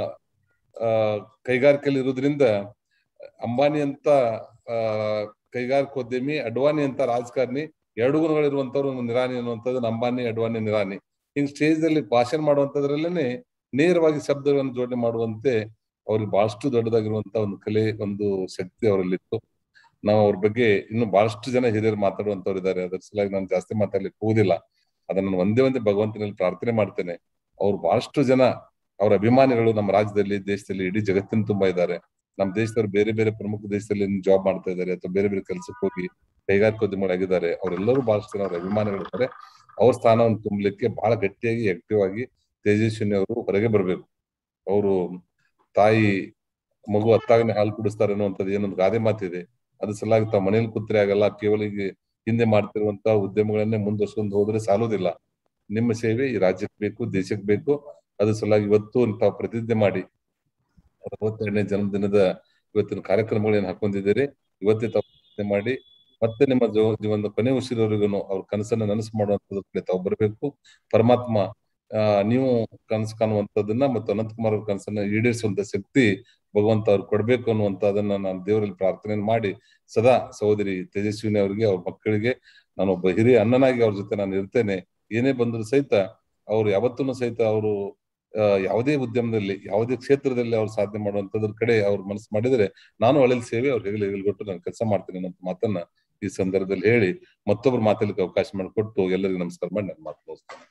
[SPEAKER 15] ಕೈಗಾರಿಕೆಯಲ್ಲಿ ಇರೋದ್ರಿಂದ ಅಂಬಾನಿ ಅಂತ ಆ ಕೈಗಾರಿಕೋದ್ಯಮಿ ಅಡ್ವಾನಿ ಅಂತ ರಾಜಕಾರಣಿ ಎರಡು ಗುಣಗಳಿರುವಂತವ್ರು ನಿರಾಣಿ ಅನ್ನುವಂಥದ್ದು ಅಂಬಾನಿ ಅಡ್ವಾನಿ ನಿರಾಣಿ ಹಿಂಗ್ ಸ್ಟೇಜ್ ನಲ್ಲಿ ಭಾಷಣ ಮಾಡುವಂತದ್ರಲ್ಲೇನೆ ನೇರವಾಗಿ ಶಬ್ದಗಳನ್ನು ಜೋಡಣೆ ಮಾಡುವಂತೆ ಅವ್ರಿಗೆ ಬಹಳಷ್ಟು ದೊಡ್ಡದಾಗಿರುವಂತ ಒಂದು ಕಲೆ ಒಂದು ಶಕ್ತಿ ಅವರಲ್ಲಿತ್ತು ನಾವು ಅವ್ರ ಬಗ್ಗೆ ಇನ್ನು ಬಹಳಷ್ಟು ಜನ ಹಿರಿಯರು ಮಾತಾಡುವಂತವ್ರು ಇದ್ದಾರೆ ಅದ್ರ ಸಲುವಾಗಿ ನಾನು ಜಾಸ್ತಿ ಮಾತಾಡ್ಲಿಕ್ಕೆ ಹೋಗುದಿಲ್ಲ ಅದನ್ನ ನಾನು ಒಂದೇ ಒಂದೇ ಭಗವಂತನಲ್ಲಿ ಪ್ರಾರ್ಥನೆ ಮಾಡ್ತೇನೆ ಅವ್ರು ಬಹಳಷ್ಟು ಜನ ಅವ್ರ ಅಭಿಮಾನಿಗಳು ನಮ್ಮ ರಾಜ್ಯದಲ್ಲಿ ದೇಶದಲ್ಲಿ ಇಡೀ ಜಗತ್ತಿನ ತುಂಬಾ ಇದ್ದಾರೆ ನಮ್ಮ ದೇಶದವ್ರು ಬೇರೆ ಬೇರೆ ಪ್ರಮುಖ ದೇಶದಲ್ಲಿ ಜಾಬ್ ಮಾಡ್ತಾ ಇದ್ದಾರೆ ಅಥವಾ ಬೇರೆ ಬೇರೆ ಕೆಲಸಕ್ಕೆ ಹೋಗಿ ಕೈಗಾರಿಕೋದ್ಯಮಗಳಾಗಿದ್ದಾರೆ ಅವರೆಲ್ಲರೂ ಬಹಳಷ್ಟು ಜನ ಅವ್ರ ಅಭಿಮಾನಿಗಳಿದ್ದಾರೆ ಅವ್ರ ಸ್ಥಾನವನ್ನು ತುಂಬಲಿಕ್ಕೆ ಬಹಳ ಗಟ್ಟಿಯಾಗಿ ಆಕ್ಟಿವ್ ಆಗಿ ತೇಜಸ್ವಿನಿ ಅವರು ಹೊರಗೆ ಬರ್ಬೇಕು ಅವರು ತಾಯಿ ಮಗು ಹತ್ತಾಗನೆ ಹಾಲು ಕುಡಿಸ್ತಾರೆ ಅನ್ನುವಂಥದ್ದು ಏನೊಂದು ಗಾದೆ ಮಾತಿದೆ ಅದ್ರ ಸಲುವಾಗಿ ತಾವು ಮನೇಲಿ ಕೂತ್ರೆ ಆಗಲ್ಲ ಕೇವಲ ಈಗ ಹಿಂದೆ ಮಾಡ್ತಿರುವಂತ ಉದ್ಯಮಗಳನ್ನೇ ಮುಂದುವರ್ಸ್ಕೊಂಡು ಹೋದ್ರೆ ಸಾಲೋದಿಲ್ಲ ನಿಮ್ಮ ಸೇವೆ ಈ ರಾಜ್ಯಕ್ಕೆ ಬೇಕು ದೇಶಕ್ಕೆ ಬೇಕು ಅದ್ರ ಸಲುವಾಗಿ ಇವತ್ತು ತಾವು ಪ್ರತಿಜ್ಞೆ ಮಾಡಿ ಅರವತ್ತೆರಡನೇ ಜನ್ಮದಿನದ ಇವತ್ತಿನ ಕಾರ್ಯಕ್ರಮಗಳೇನು ಹಾಕೊಂಡಿದ್ದೀರಿ ಇವತ್ತೇ ತಾವು ಪ್ರತಿಜ್ಞೆ ಮಾಡಿ ಮತ್ತೆ ನಿಮ್ಮ ಜೀವನದ ಕೊನೆ ಉಸಿರವರೆಗೂ ಅವ್ರ ಕನಸನ್ನ ನನಸು ಮಾಡುವಂತದ್ರ ಕಡೆ ತಾವು ಬರಬೇಕು ಪರಮಾತ್ಮ ಆ ನೀವು ಕನಸು ಕಾಣುವಂತದನ್ನ ಮತ್ತು ಅನಂತಕುಮಾರ್ ಅವ್ರ ಕನಸನ್ನ ಈಡೇರಿಸುವಂತ ಶಕ್ತಿ ಭಗವಂತ ಅವ್ರು ಕೊಡ್ಬೇಕು ಅನ್ನುವಂತದನ್ನ ನಾನು ದೇವರಲ್ಲಿ ಪ್ರಾರ್ಥನೆ ಮಾಡಿ ಸದಾ ಸಹೋದರಿ ತೇಜಸ್ವಿನಿ ಅವರಿಗೆ ಅವ್ರ ಮಕ್ಕಳಿಗೆ ನಾನು ಒಬ್ಬ ಹಿರಿಯ ಅಣ್ಣನಾಗಿ ಅವ್ರ ಜೊತೆ ನಾನು ಇರ್ತೇನೆ ಏನೇ ಬಂದ್ರು ಸಹಿತ ಅವ್ರು ಯಾವತ್ತೂ ಸಹಿತ ಅವರು ಯಾವುದೇ ಉದ್ಯಮದಲ್ಲಿ ಯಾವುದೇ ಕ್ಷೇತ್ರದಲ್ಲಿ ಅವ್ರು ಸಾಧನೆ ಮಾಡುವಂತದ್ರ ಕಡೆ ಅವ್ರು ಮನಸ್ಸು ಮಾಡಿದ್ರೆ ನಾನು ಒಳ್ಳೆ ಸೇವೆ ಅವ್ರು ಹೆಗಲು ಹೆಗಲ್ಗೊಟ್ಟು ನಾನು ಕೆಲಸ ಮಾಡ್ತೀನಿ ಅನ್ನೋ ಮಾತನ್ನ ಈ ಸಂದರ್ಭದಲ್ಲಿ ಹೇಳಿ ಮತ್ತೊಬ್ರು ಮಾತಾಡ್ಲಿಕ್ಕೆ ಅವಕಾಶ ಮಾಡಿಕೊಟ್ಟು ಎಲ್ಲರಿಗೂ ನಮಸ್ಕಾರ ಮಾಡಿ ನಾನು ಮಾತು ಮುಗಿಸ್ತೇನೆ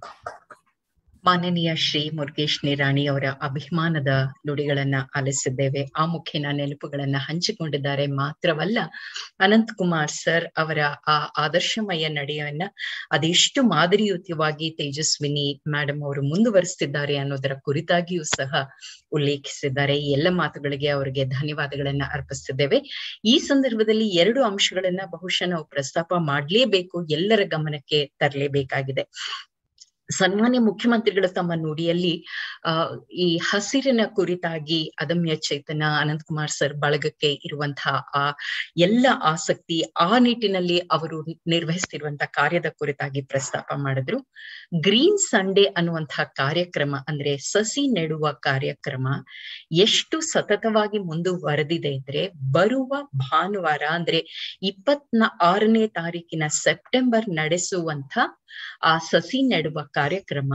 [SPEAKER 1] ಮಾನನೀಯ ಶ್ರೀ ಮುರುಗೇಶ್ ನಿರಾಣಿ ಅವರ ಅಭಿಮಾನದ ನುಡಿಗಳನ್ನ ಆಲಿಸಿದ್ದೇವೆ ಆ ಮುಖೇನ ನೆನಪುಗಳನ್ನ ಹಂಚಿಕೊಂಡಿದ್ದಾರೆ ಮಾತ್ರವಲ್ಲ ಅನಂತ್ ಕುಮಾರ್ ಸರ್ ಅವರ ಆ ಆದರ್ಶಮಯ ನಡೆಯನ್ನ ಅದೆಷ್ಟು ಮಾದರಿಯುತವಾಗಿ ತೇಜಸ್ವಿನಿ ಮೇಡಮ್ ಅವರು ಮುಂದುವರಿಸ್ತಿದ್ದಾರೆ ಅನ್ನೋದರ ಕುರಿತಾಗಿಯೂ ಸಹ ಉಲ್ಲೇಖಿಸಿದ್ದಾರೆ ಈ ಎಲ್ಲ ಮಾತುಗಳಿಗೆ ಅವರಿಗೆ ಧನ್ಯವಾದಗಳನ್ನ ಅರ್ಪಿಸ್ತಿದ್ದೇವೆ ಈ ಸಂದರ್ಭದಲ್ಲಿ ಎರಡು ಅಂಶಗಳನ್ನ ಬಹುಶಃ ನಾವು ಪ್ರಸ್ತಾಪ ಮಾಡ್ಲೇಬೇಕು ಎಲ್ಲರ ಗಮನಕ್ಕೆ ತರಲೇಬೇಕಾಗಿದೆ ಸನ್ಮಾನ್ಯ ಮುಖ್ಯಮಂತ್ರಿಗಳು ತಮ್ಮ ನುಡಿಯಲ್ಲಿ ಆ ಈ ಹಸಿರಿನ ಕುರಿತಾಗಿ ಅದಮ್ಯ ಚೇತನ ಅನಂತಕುಮಾರ್ ಸರ್ ಬಳಗಕ್ಕೆ ಇರುವಂತಹ ಆ ಎಲ್ಲ ಆಸಕ್ತಿ ಆ ನಿಟ್ಟಿನಲ್ಲಿ ಅವರು ನಿರ್ವಹಿಸ್ತಿರುವಂತಹ ಕಾರ್ಯದ ಕುರಿತಾಗಿ ಪ್ರಸ್ತಾಪ ಮಾಡಿದ್ರು ಗ್ರೀನ್ ಸಂಡೇ ಅನ್ನುವಂತಹ ಕಾರ್ಯಕ್ರಮ ಅಂದ್ರೆ ಸಸಿ ನೆಡುವ ಕಾರ್ಯಕ್ರಮ ಎಷ್ಟು ಸತತವಾಗಿ ಮುಂದುವರೆದಿದೆ ಅಂದ್ರೆ ಬರುವ ಭಾನುವಾರ ಅಂದ್ರೆ ಇಪ್ಪತ್ನ ಆರನೇ ತಾರೀಕಿನ ಸೆಪ್ಟೆಂಬರ್ ನಡೆಸುವಂತ ಆ ಸಸಿ ನೆಡುವ ಕಾರ್ಯಕ್ರಮ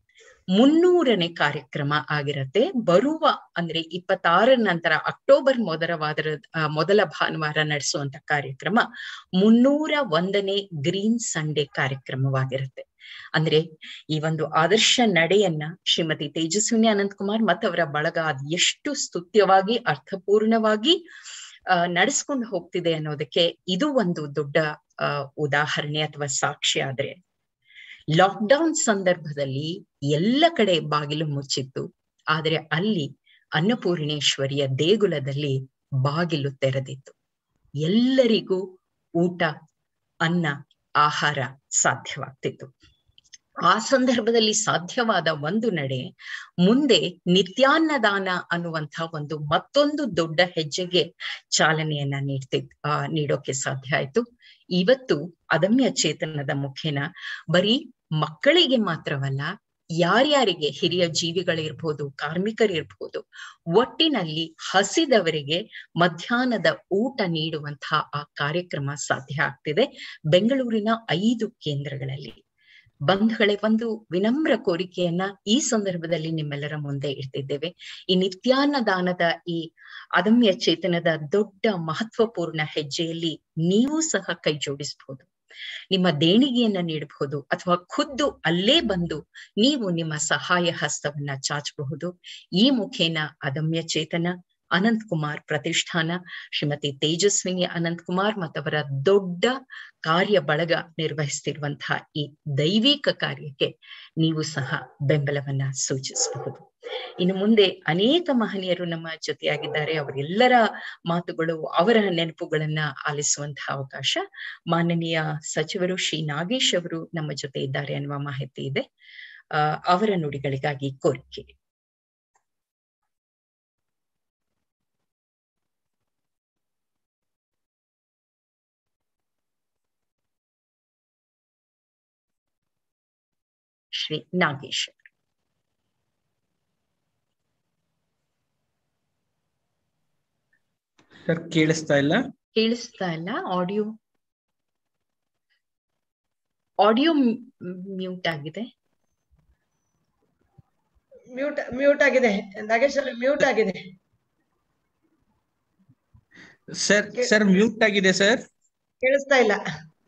[SPEAKER 1] ಮುನ್ನೂರನೇ ಕಾರ್ಯಕ್ರಮ ಆಗಿರತ್ತೆ ಬರುವ ಅಂದ್ರೆ ಇಪ್ಪತ್ತಾರ ನಂತರ ಅಕ್ಟೋಬರ್ ಮೊದಲ ವಾದರ ಮೊದಲ ಭಾನುವಾರ ನಡೆಸುವಂತ ಕಾರ್ಯಕ್ರಮ ಮುನ್ನೂರ ಒಂದನೇ ಗ್ರೀನ್ ಸಂಡೇ ಕಾರ್ಯಕ್ರಮವಾಗಿರುತ್ತೆ ಅಂದ್ರೆ ಈ ಒಂದು ಆದರ್ಶ ನಡೆಯನ್ನ ಶ್ರೀಮತಿ ತೇಜಸ್ವಿನಿ ಅನಂತಕುಮಾರ್ ಮತ್ತು ಅವರ ಬಳಗ ಅದ್ ಎಷ್ಟು ಸ್ತುತ್ಯವಾಗಿ ಅರ್ಥಪೂರ್ಣವಾಗಿ ಅಹ್ ನಡೆಸ್ಕೊಂಡು ಹೋಗ್ತಿದೆ ಅನ್ನೋದಕ್ಕೆ ಇದು ಒಂದು ದೊಡ್ಡ ಅಹ್ ಉದಾಹರಣೆ ಅಥವಾ ಸಾಕ್ಷಿ ಆದ್ರೆ ಲಾಕ್ಡೌನ್ ಸಂದರ್ಭದಲ್ಲಿ ಎಲ್ಲ ಕಡೆ ಬಾಗಿಲು ಮುಚ್ಚಿತ್ತು ಆದರೆ ಅಲ್ಲಿ ಅನ್ನಪೂರ್ಣೇಶ್ವರಿಯ ದೇಗುಲದಲ್ಲಿ ಬಾಗಿಲು ತೆರೆದಿತ್ತು ಎಲ್ಲರಿಗೂ ಊಟ ಅನ್ನ ಆಹಾರ ಸಾಧ್ಯವಾಗ್ತಿತ್ತು ಆ ಸಂದರ್ಭದಲ್ಲಿ ಸಾಧ್ಯವಾದ ಒಂದು ನಡೆ ಮುಂದೆ ನಿತ್ಯಾನ್ನದಾನ ಅನ್ನುವಂಥ ಒಂದು ಮತ್ತೊಂದು ದೊಡ್ಡ ಹೆಜ್ಜೆಗೆ ಚಾಲನೆಯನ್ನ ನೀಡ್ತಿದ್ ಆ ನೀಡೋಕೆ ಸಾಧ್ಯ ಆಯ್ತು ಇವತ್ತು ಅದಮ್ಯ ಚೇತನದ ಮುಖೇನ ಬರೀ ಮಕ್ಕಳಿಗೆ ಮಾತ್ರವಲ್ಲ ಯಾರ್ಯಾರಿಗೆ ಹಿರಿಯ ಜೀವಿಗಳಿರ್ಬೋದು ಕಾರ್ಮಿಕರಿರ್ಬೋದು ಒಟ್ಟಿನಲ್ಲಿ ಹಸಿದವರಿಗೆ ಮಧ್ಯಾಹ್ನದ ಊಟ ನೀಡುವಂತಹ ಆ ಕಾರ್ಯಕ್ರಮ ಸಾಧ್ಯ ಆಗ್ತಿದೆ ಬೆಂಗಳೂರಿನ ಐದು ಕೇಂದ್ರಗಳಲ್ಲಿ ಬಂಧುಗಳೇ ಒಂದು ವಿನಮ್ರ ಕೋರಿಕೆಯನ್ನ ಈ ಸಂದರ್ಭದಲ್ಲಿ ನಿಮ್ಮೆಲ್ಲರ ಮುಂದೆ ಇಡ್ತಿದ್ದೇವೆ ಈ ನಿತ್ಯಾನ್ನದಾನದ ಈ ಅದಮ್ಯ ಚೇತನದ ದೊಡ್ಡ ಮಹತ್ವಪೂರ್ಣ ಹೆಜ್ಜೆಯಲ್ಲಿ ನೀವು ಸಹ ಕೈ ಜೋಡಿಸಬಹುದು ನಿಮ್ಮ ದೇಣಿಗೆಯನ್ನ ನೀಡಬಹುದು ಅಥವಾ ಖುದ್ದು ಅಲ್ಲೇ ಬಂದು ನೀವು ನಿಮ್ಮ ಸಹಾಯ ಹಸ್ತವನ್ನ ಚಾಚಬಹುದು ಈ ಮುಖೇನ ಅದಮ್ಯ ಚೇತನ ಅನಂತ್ ಕುಮಾರ್ ಪ್ರತಿಷ್ಠಾನ ಶ್ರೀಮತಿ ತೇಜಸ್ವಿನಿ ಅನಂತ್ ಕುಮಾರ್ ಮತ್ತವರ ದೊಡ್ಡ ಕಾರ್ಯ ಬಳಗ ನಿರ್ವಹಿಸ್ತಿರುವಂತಹ ಈ ದೈವಿಕ ಕಾರ್ಯಕ್ಕೆ ನೀವು ಸಹ ಬೆಂಬಲವನ್ನ ಸೂಚಿಸಬಹುದು ಇನ್ನು ಮುಂದೆ ಅನೇಕ ಮಹನೀಯರು ನಮ್ಮ ಜೊತೆಯಾಗಿದ್ದಾರೆ ಅವರೆಲ್ಲರ ಮಾತುಗಳು ಅವರ ನೆನಪುಗಳನ್ನ ಆಲಿಸುವಂತಹ ಅವಕಾಶ ಮಾನನೀಯ ಸಚಿವರು ಶ್ರೀ ನಾಗೇಶ್ ಅವರು ನಮ್ಮ ಜೊತೆ ಇದ್ದಾರೆ ಅನ್ನುವ ಮಾಹಿತಿ ಇದೆ ಆ ಅವರ ನುಡಿಗಳಿಗಾಗಿ ಕೋರಿಕೆ ಶ್ರೀ ನಾಗೇಶ್
[SPEAKER 6] ಸರ್ ಕೇಳಿಸ್ತಾ ಇಲ್ಲ
[SPEAKER 1] ಕೇಳಿಸ್ತಾ ಇಲ್ಲ ಆಡಿಯೋ ಆಡಿಯೋ ಮ್ಯೂಟ್ ಆಗಿದೆ
[SPEAKER 4] ಮ್ಯೂಟ್ ಮ್ಯೂಟ್ ಆಗಿದೆ ನಾಗೇಶ್ ಅವ್ರೆ ಮ್ಯೂಟ್ ಆಗಿದೆ
[SPEAKER 6] ಸರ್ ಸರ್ ಮ್ಯೂಟ್ ಆಗಿದೆ ಸರ್
[SPEAKER 4] ಕೇಳಿಸ್ತಾ ಇಲ್ಲ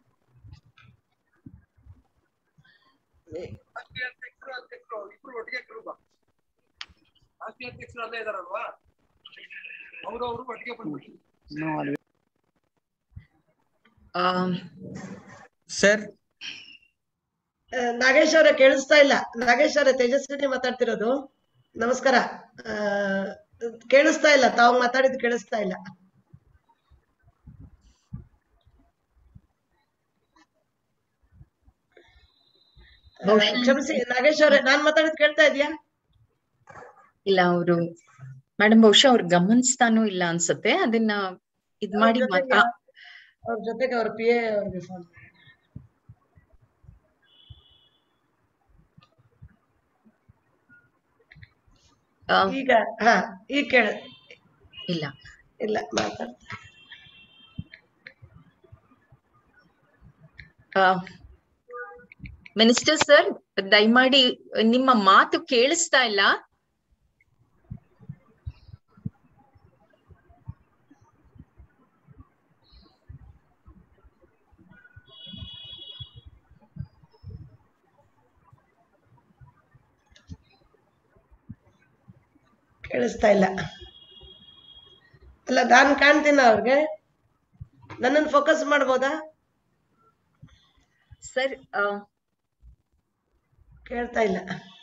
[SPEAKER 6] ಸರ್
[SPEAKER 4] ಆ, ನಾಗೇಶ್ ಅವರೇ ಕೇಳಿಸ್ತಾ ಇಲ್ಲ ನಾಗೇಶ್ ಅವರೇ ತೇಜಸ್ವಿನಿ ಮಾತಾಡ್ತಿರೋದು ನಮಸ್ಕಾರ ಆ, ಕೇಳಿಸ್ತಾ ಇಲ್ಲ ತಾವು ಮಾತಾಡಿದ್ದು ಕೇಳಿಸ್ತಾ ಇಲ್ಲ ಆ, ಕ್ಷಮಿಸಿ ನಾಗೇಶ್ ಅವರೇ ನಾನ್ ಮಾತಾಡಿದ್ ಕೇಳ್ತಾ ಇದೆಯಾ
[SPEAKER 1] ಇಲ್ಲ ಅವರು ಮೇಡಮ್ ಬಹುಶಃ ಅವ್ರು ಗಮನಿಸ್ತಾನೂ ಇಲ್ಲ ಅನ್ಸುತ್ತೆ ಅದನ್ನ ಇದ್ ಮಾಡಿ ಮಾತ್- ಆ,
[SPEAKER 4] ಅವ್ರ ಜೊತೆಗೆ ಅವ್ರ ಪಿ ಎ ಅವ್ರಿಗೆ ಫೋನ್
[SPEAKER 1] ಆ,
[SPEAKER 4] ಈಗ ಹಾ ಈಗ ಕೇಳ
[SPEAKER 1] ಇಲ್ಲ
[SPEAKER 4] ಇಲ್ಲ ಮಾತಾಡ್ತಾ
[SPEAKER 1] ಮಿನಿಸ್ಟರ್ ಸರ್ ದಯಮಾಡಿ ನಿಮ್ಮ ಮಾತು ಕೇಳಿಸ್ತಾ ಇಲ್ಲ
[SPEAKER 4] ಕೇಳಿಸ್ತಾ ಇಲ್ಲ ಅಲ್ಲ ನಾನ್ ಕಾಣ್ತೀನ ಅವ್ರಿಗೆ ನನ್ನನ್ನು ಫೋಕಸ್ ಮಾಡ್ಬೋದಾ
[SPEAKER 1] ಸರ್
[SPEAKER 4] ಕೇಳ್ತಾ ಇಲ್ಲ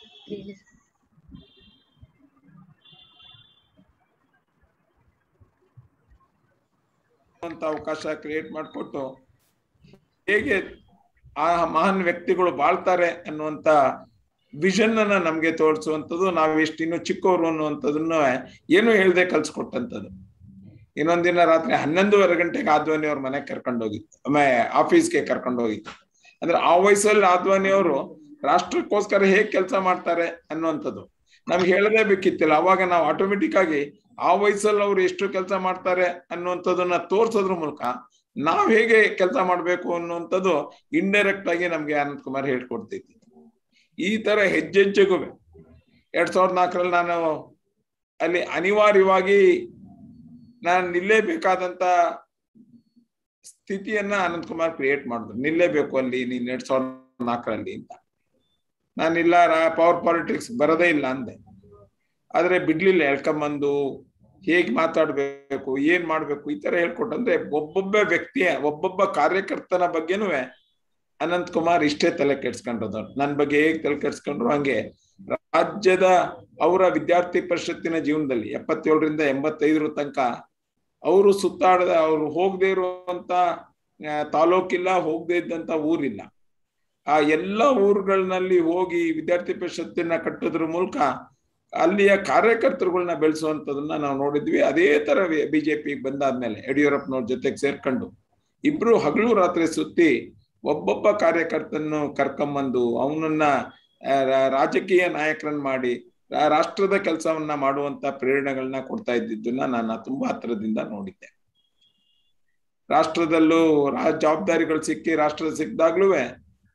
[SPEAKER 16] ಅಂತ ಅವಕಾಶ ಕ್ರಿಯೇಟ್ ಮಾಡಿಕೊಟ್ಟು ಹೇಗೆ ಆ ಮಹಾನ್ ವ್ಯಕ್ತಿಗಳು ಬಾಳ್ತಾರೆ ಅನ್ನುವಂತ ವಿಷನ್ ಅನ್ನ ನಮ್ಗೆ ತೋರಿಸುವಂಥದ್ದು ನಾವು ಎಷ್ಟು ಇನ್ನು ಚಿಕ್ಕವರು ಅನ್ನುವಂಥದನ್ನ ಏನು ಹೇಳ್ದೆ ಕಲ್ಸ್ಕೊಟ್ಟಂಥದ್ದು ಇನ್ನೊಂದಿನ ರಾತ್ರಿ ಹನ್ನೊಂದುವರೆ ಗಂಟೆಗೆ ಆದ್ವಾನಿ ಅವ್ರ ಮನೆಗೆ ಕರ್ಕೊಂಡೋಗಿತ್ತು ಆಮೇಲೆ ಆಫೀಸ್ಗೆ ಕರ್ಕೊಂಡೋಗಿತ್ತು ಅಂದ್ರೆ ಆ ವಯಸ್ಸಲ್ಲಿ ಆದ್ವಾನಿ ಅವರು ರಾಷ್ಟ್ರಕ್ಕೋಸ್ಕರ ಹೇಗ್ ಕೆಲಸ ಮಾಡ್ತಾರೆ ಅನ್ನುವಂಥದ್ದು ನಮ್ಗೆ ಹೇಳದೇ ಬೇಕಿತ್ತಿಲ್ಲ ಅವಾಗ ನಾವು ಆಟೋಮೆಟಿಕ್ ಆಗಿ ಆ ವಯಸ್ಸಲ್ಲಿ ಅವ್ರು ಎಷ್ಟು ಕೆಲಸ ಮಾಡ್ತಾರೆ ಅನ್ನುವಂಥದ್ದನ್ನ ತೋರ್ಸೋದ್ರ ಮೂಲಕ ನಾವ್ ಹೇಗೆ ಕೆಲಸ ಮಾಡ್ಬೇಕು ಅನ್ನುವಂಥದ್ದು ಇಂಡೈರೆಕ್ಟ್ ಆಗಿ ನಮ್ಗೆ ಅನಂತ್ ಕುಮಾರ್ ಹೇಳ್ಕೊಡ್ತಿದ್ವಿ ಈ ತರ ಹೆಜ್ಜೆಜ್ಜೆಗೂ ಎರಡ್ ಸಾವಿರದ ನಾಲ್ಕರಲ್ಲಿ ನಾನು ಅಲ್ಲಿ ಅನಿವಾರ್ಯವಾಗಿ ನಾನು ನಿಲ್ಲೇಬೇಕಾದಂತ ಸ್ಥಿತಿಯನ್ನ ಅನಂತ್ ಕುಮಾರ್ ಕ್ರಿಯೇಟ್ ಮಾಡಿದ್ರು ನಿಲ್ಲೇಬೇಕು ಅಲ್ಲಿ ನೀನ್ ಎರಡ್ ಸಾವಿರದ ನಾಲ್ಕರಲ್ಲಿ ಅಂತ ನಾನಿಲ್ಲ ಪವರ್ ಪಾಲಿಟಿಕ್ಸ್ ಬರದೇ ಇಲ್ಲ ಅಂದೆ ಆದ್ರೆ ಬಿಡ್ಲಿಲ್ಲ ಎಳ್ಕೊಂಬಂದು ಹೇಗ್ ಮಾತಾಡ್ಬೇಕು ಏನ್ ಮಾಡ್ಬೇಕು ಈ ತರ ಹೇಳ್ಕೊಟ್ಟಂದ್ರೆ ಒಬ್ಬೊಬ್ಬ ವ್ಯಕ್ತಿಯ ಒಬ್ಬೊಬ್ಬ ಕಾರ್ಯಕರ್ತನ ಬಗ್ಗೆನೂ ಅನಂತ್ ಕುಮಾರ್ ಇಷ್ಟೇ ತಲೆ ಕೆಡ್ಸ್ಕೊಂಡ್ರದವ್ರು ನನ್ ಬಗ್ಗೆ ಹೇಗ್ ತಲೆ ಕೆಡ್ಸ್ಕೊಂಡ್ರು ಹಂಗೆ ರಾಜ್ಯದ ಅವರ ವಿದ್ಯಾರ್ಥಿ ಪರಿಷತ್ತಿನ ಜೀವನದಲ್ಲಿ ಎಪ್ಪತ್ತೇಳರಿಂದ ಎಂಬತ್ತೈದರ ತನಕ ಅವರು ಸುತ್ತಾಡದ ಅವ್ರು ಹೋಗದೆ ಇರುವಂತ ಆ, ತಾಲೂಕಿಲ್ಲ ಹೋಗದೆ ಇದ್ದಂತ ಊರಿಲ್ಲ ಆ ಎಲ್ಲ ಊರುಗಳಲ್ಲಿ ಹೋಗಿ ವಿದ್ಯಾರ್ಥಿ ಪರಿಷತ್ತಿನ ಕಟ್ಟೋದ್ರ ಮೂಲಕ ಅಲ್ಲಿಯ ಕಾರ್ಯಕರ್ತರುಗಳನ್ನ ಬೆಳೆಸುವಂತದನ್ನ ನಾವು ನೋಡಿದ್ವಿ ಅದೇ ತರ ಬಿಜೆಪಿ ಬಂದಾದ್ಮೇಲೆ ಯಡಿಯೂರಪ್ಪನವ್ರ ಜೊತೆಗೆ ಸೇರ್ಕೊಂಡು ಇಬ್ರು ಹಗಲು ರಾತ್ರಿ ಸುತ್ತಿ ಒಬ್ಬೊಬ್ಬ ಕಾರ್ಯಕರ್ತನ್ನು ಕರ್ಕೊಂಬಂದು ಅವನನ್ನ ಆ, ರಾ- ರಾಜಕೀಯ ನಾಯಕರನ್ನ ಮಾಡಿ ರಾ- ರಾಷ್ಟ್ರದ ಕೆಲಸವನ್ನ ಮಾಡುವಂತ ಪ್ರೇರಣೆಗಳನ್ನ ಕೊಡ್ತಾ ಇದ್ದಿದ್ದನ್ನ ನಾನು ತುಂಬಾ ಹತ್ರದಿಂದ ನೋಡಿದ್ದೆ ರಾಷ್ಟ್ರದಲ್ಲೂ ರಾ ಜವಾಬ್ದಾರಿಗಳು ಸಿಕ್ಕಿ ರಾಷ್ಟ್ರ ಸಿಕ್ಕಿದಾಗ್ಲೂ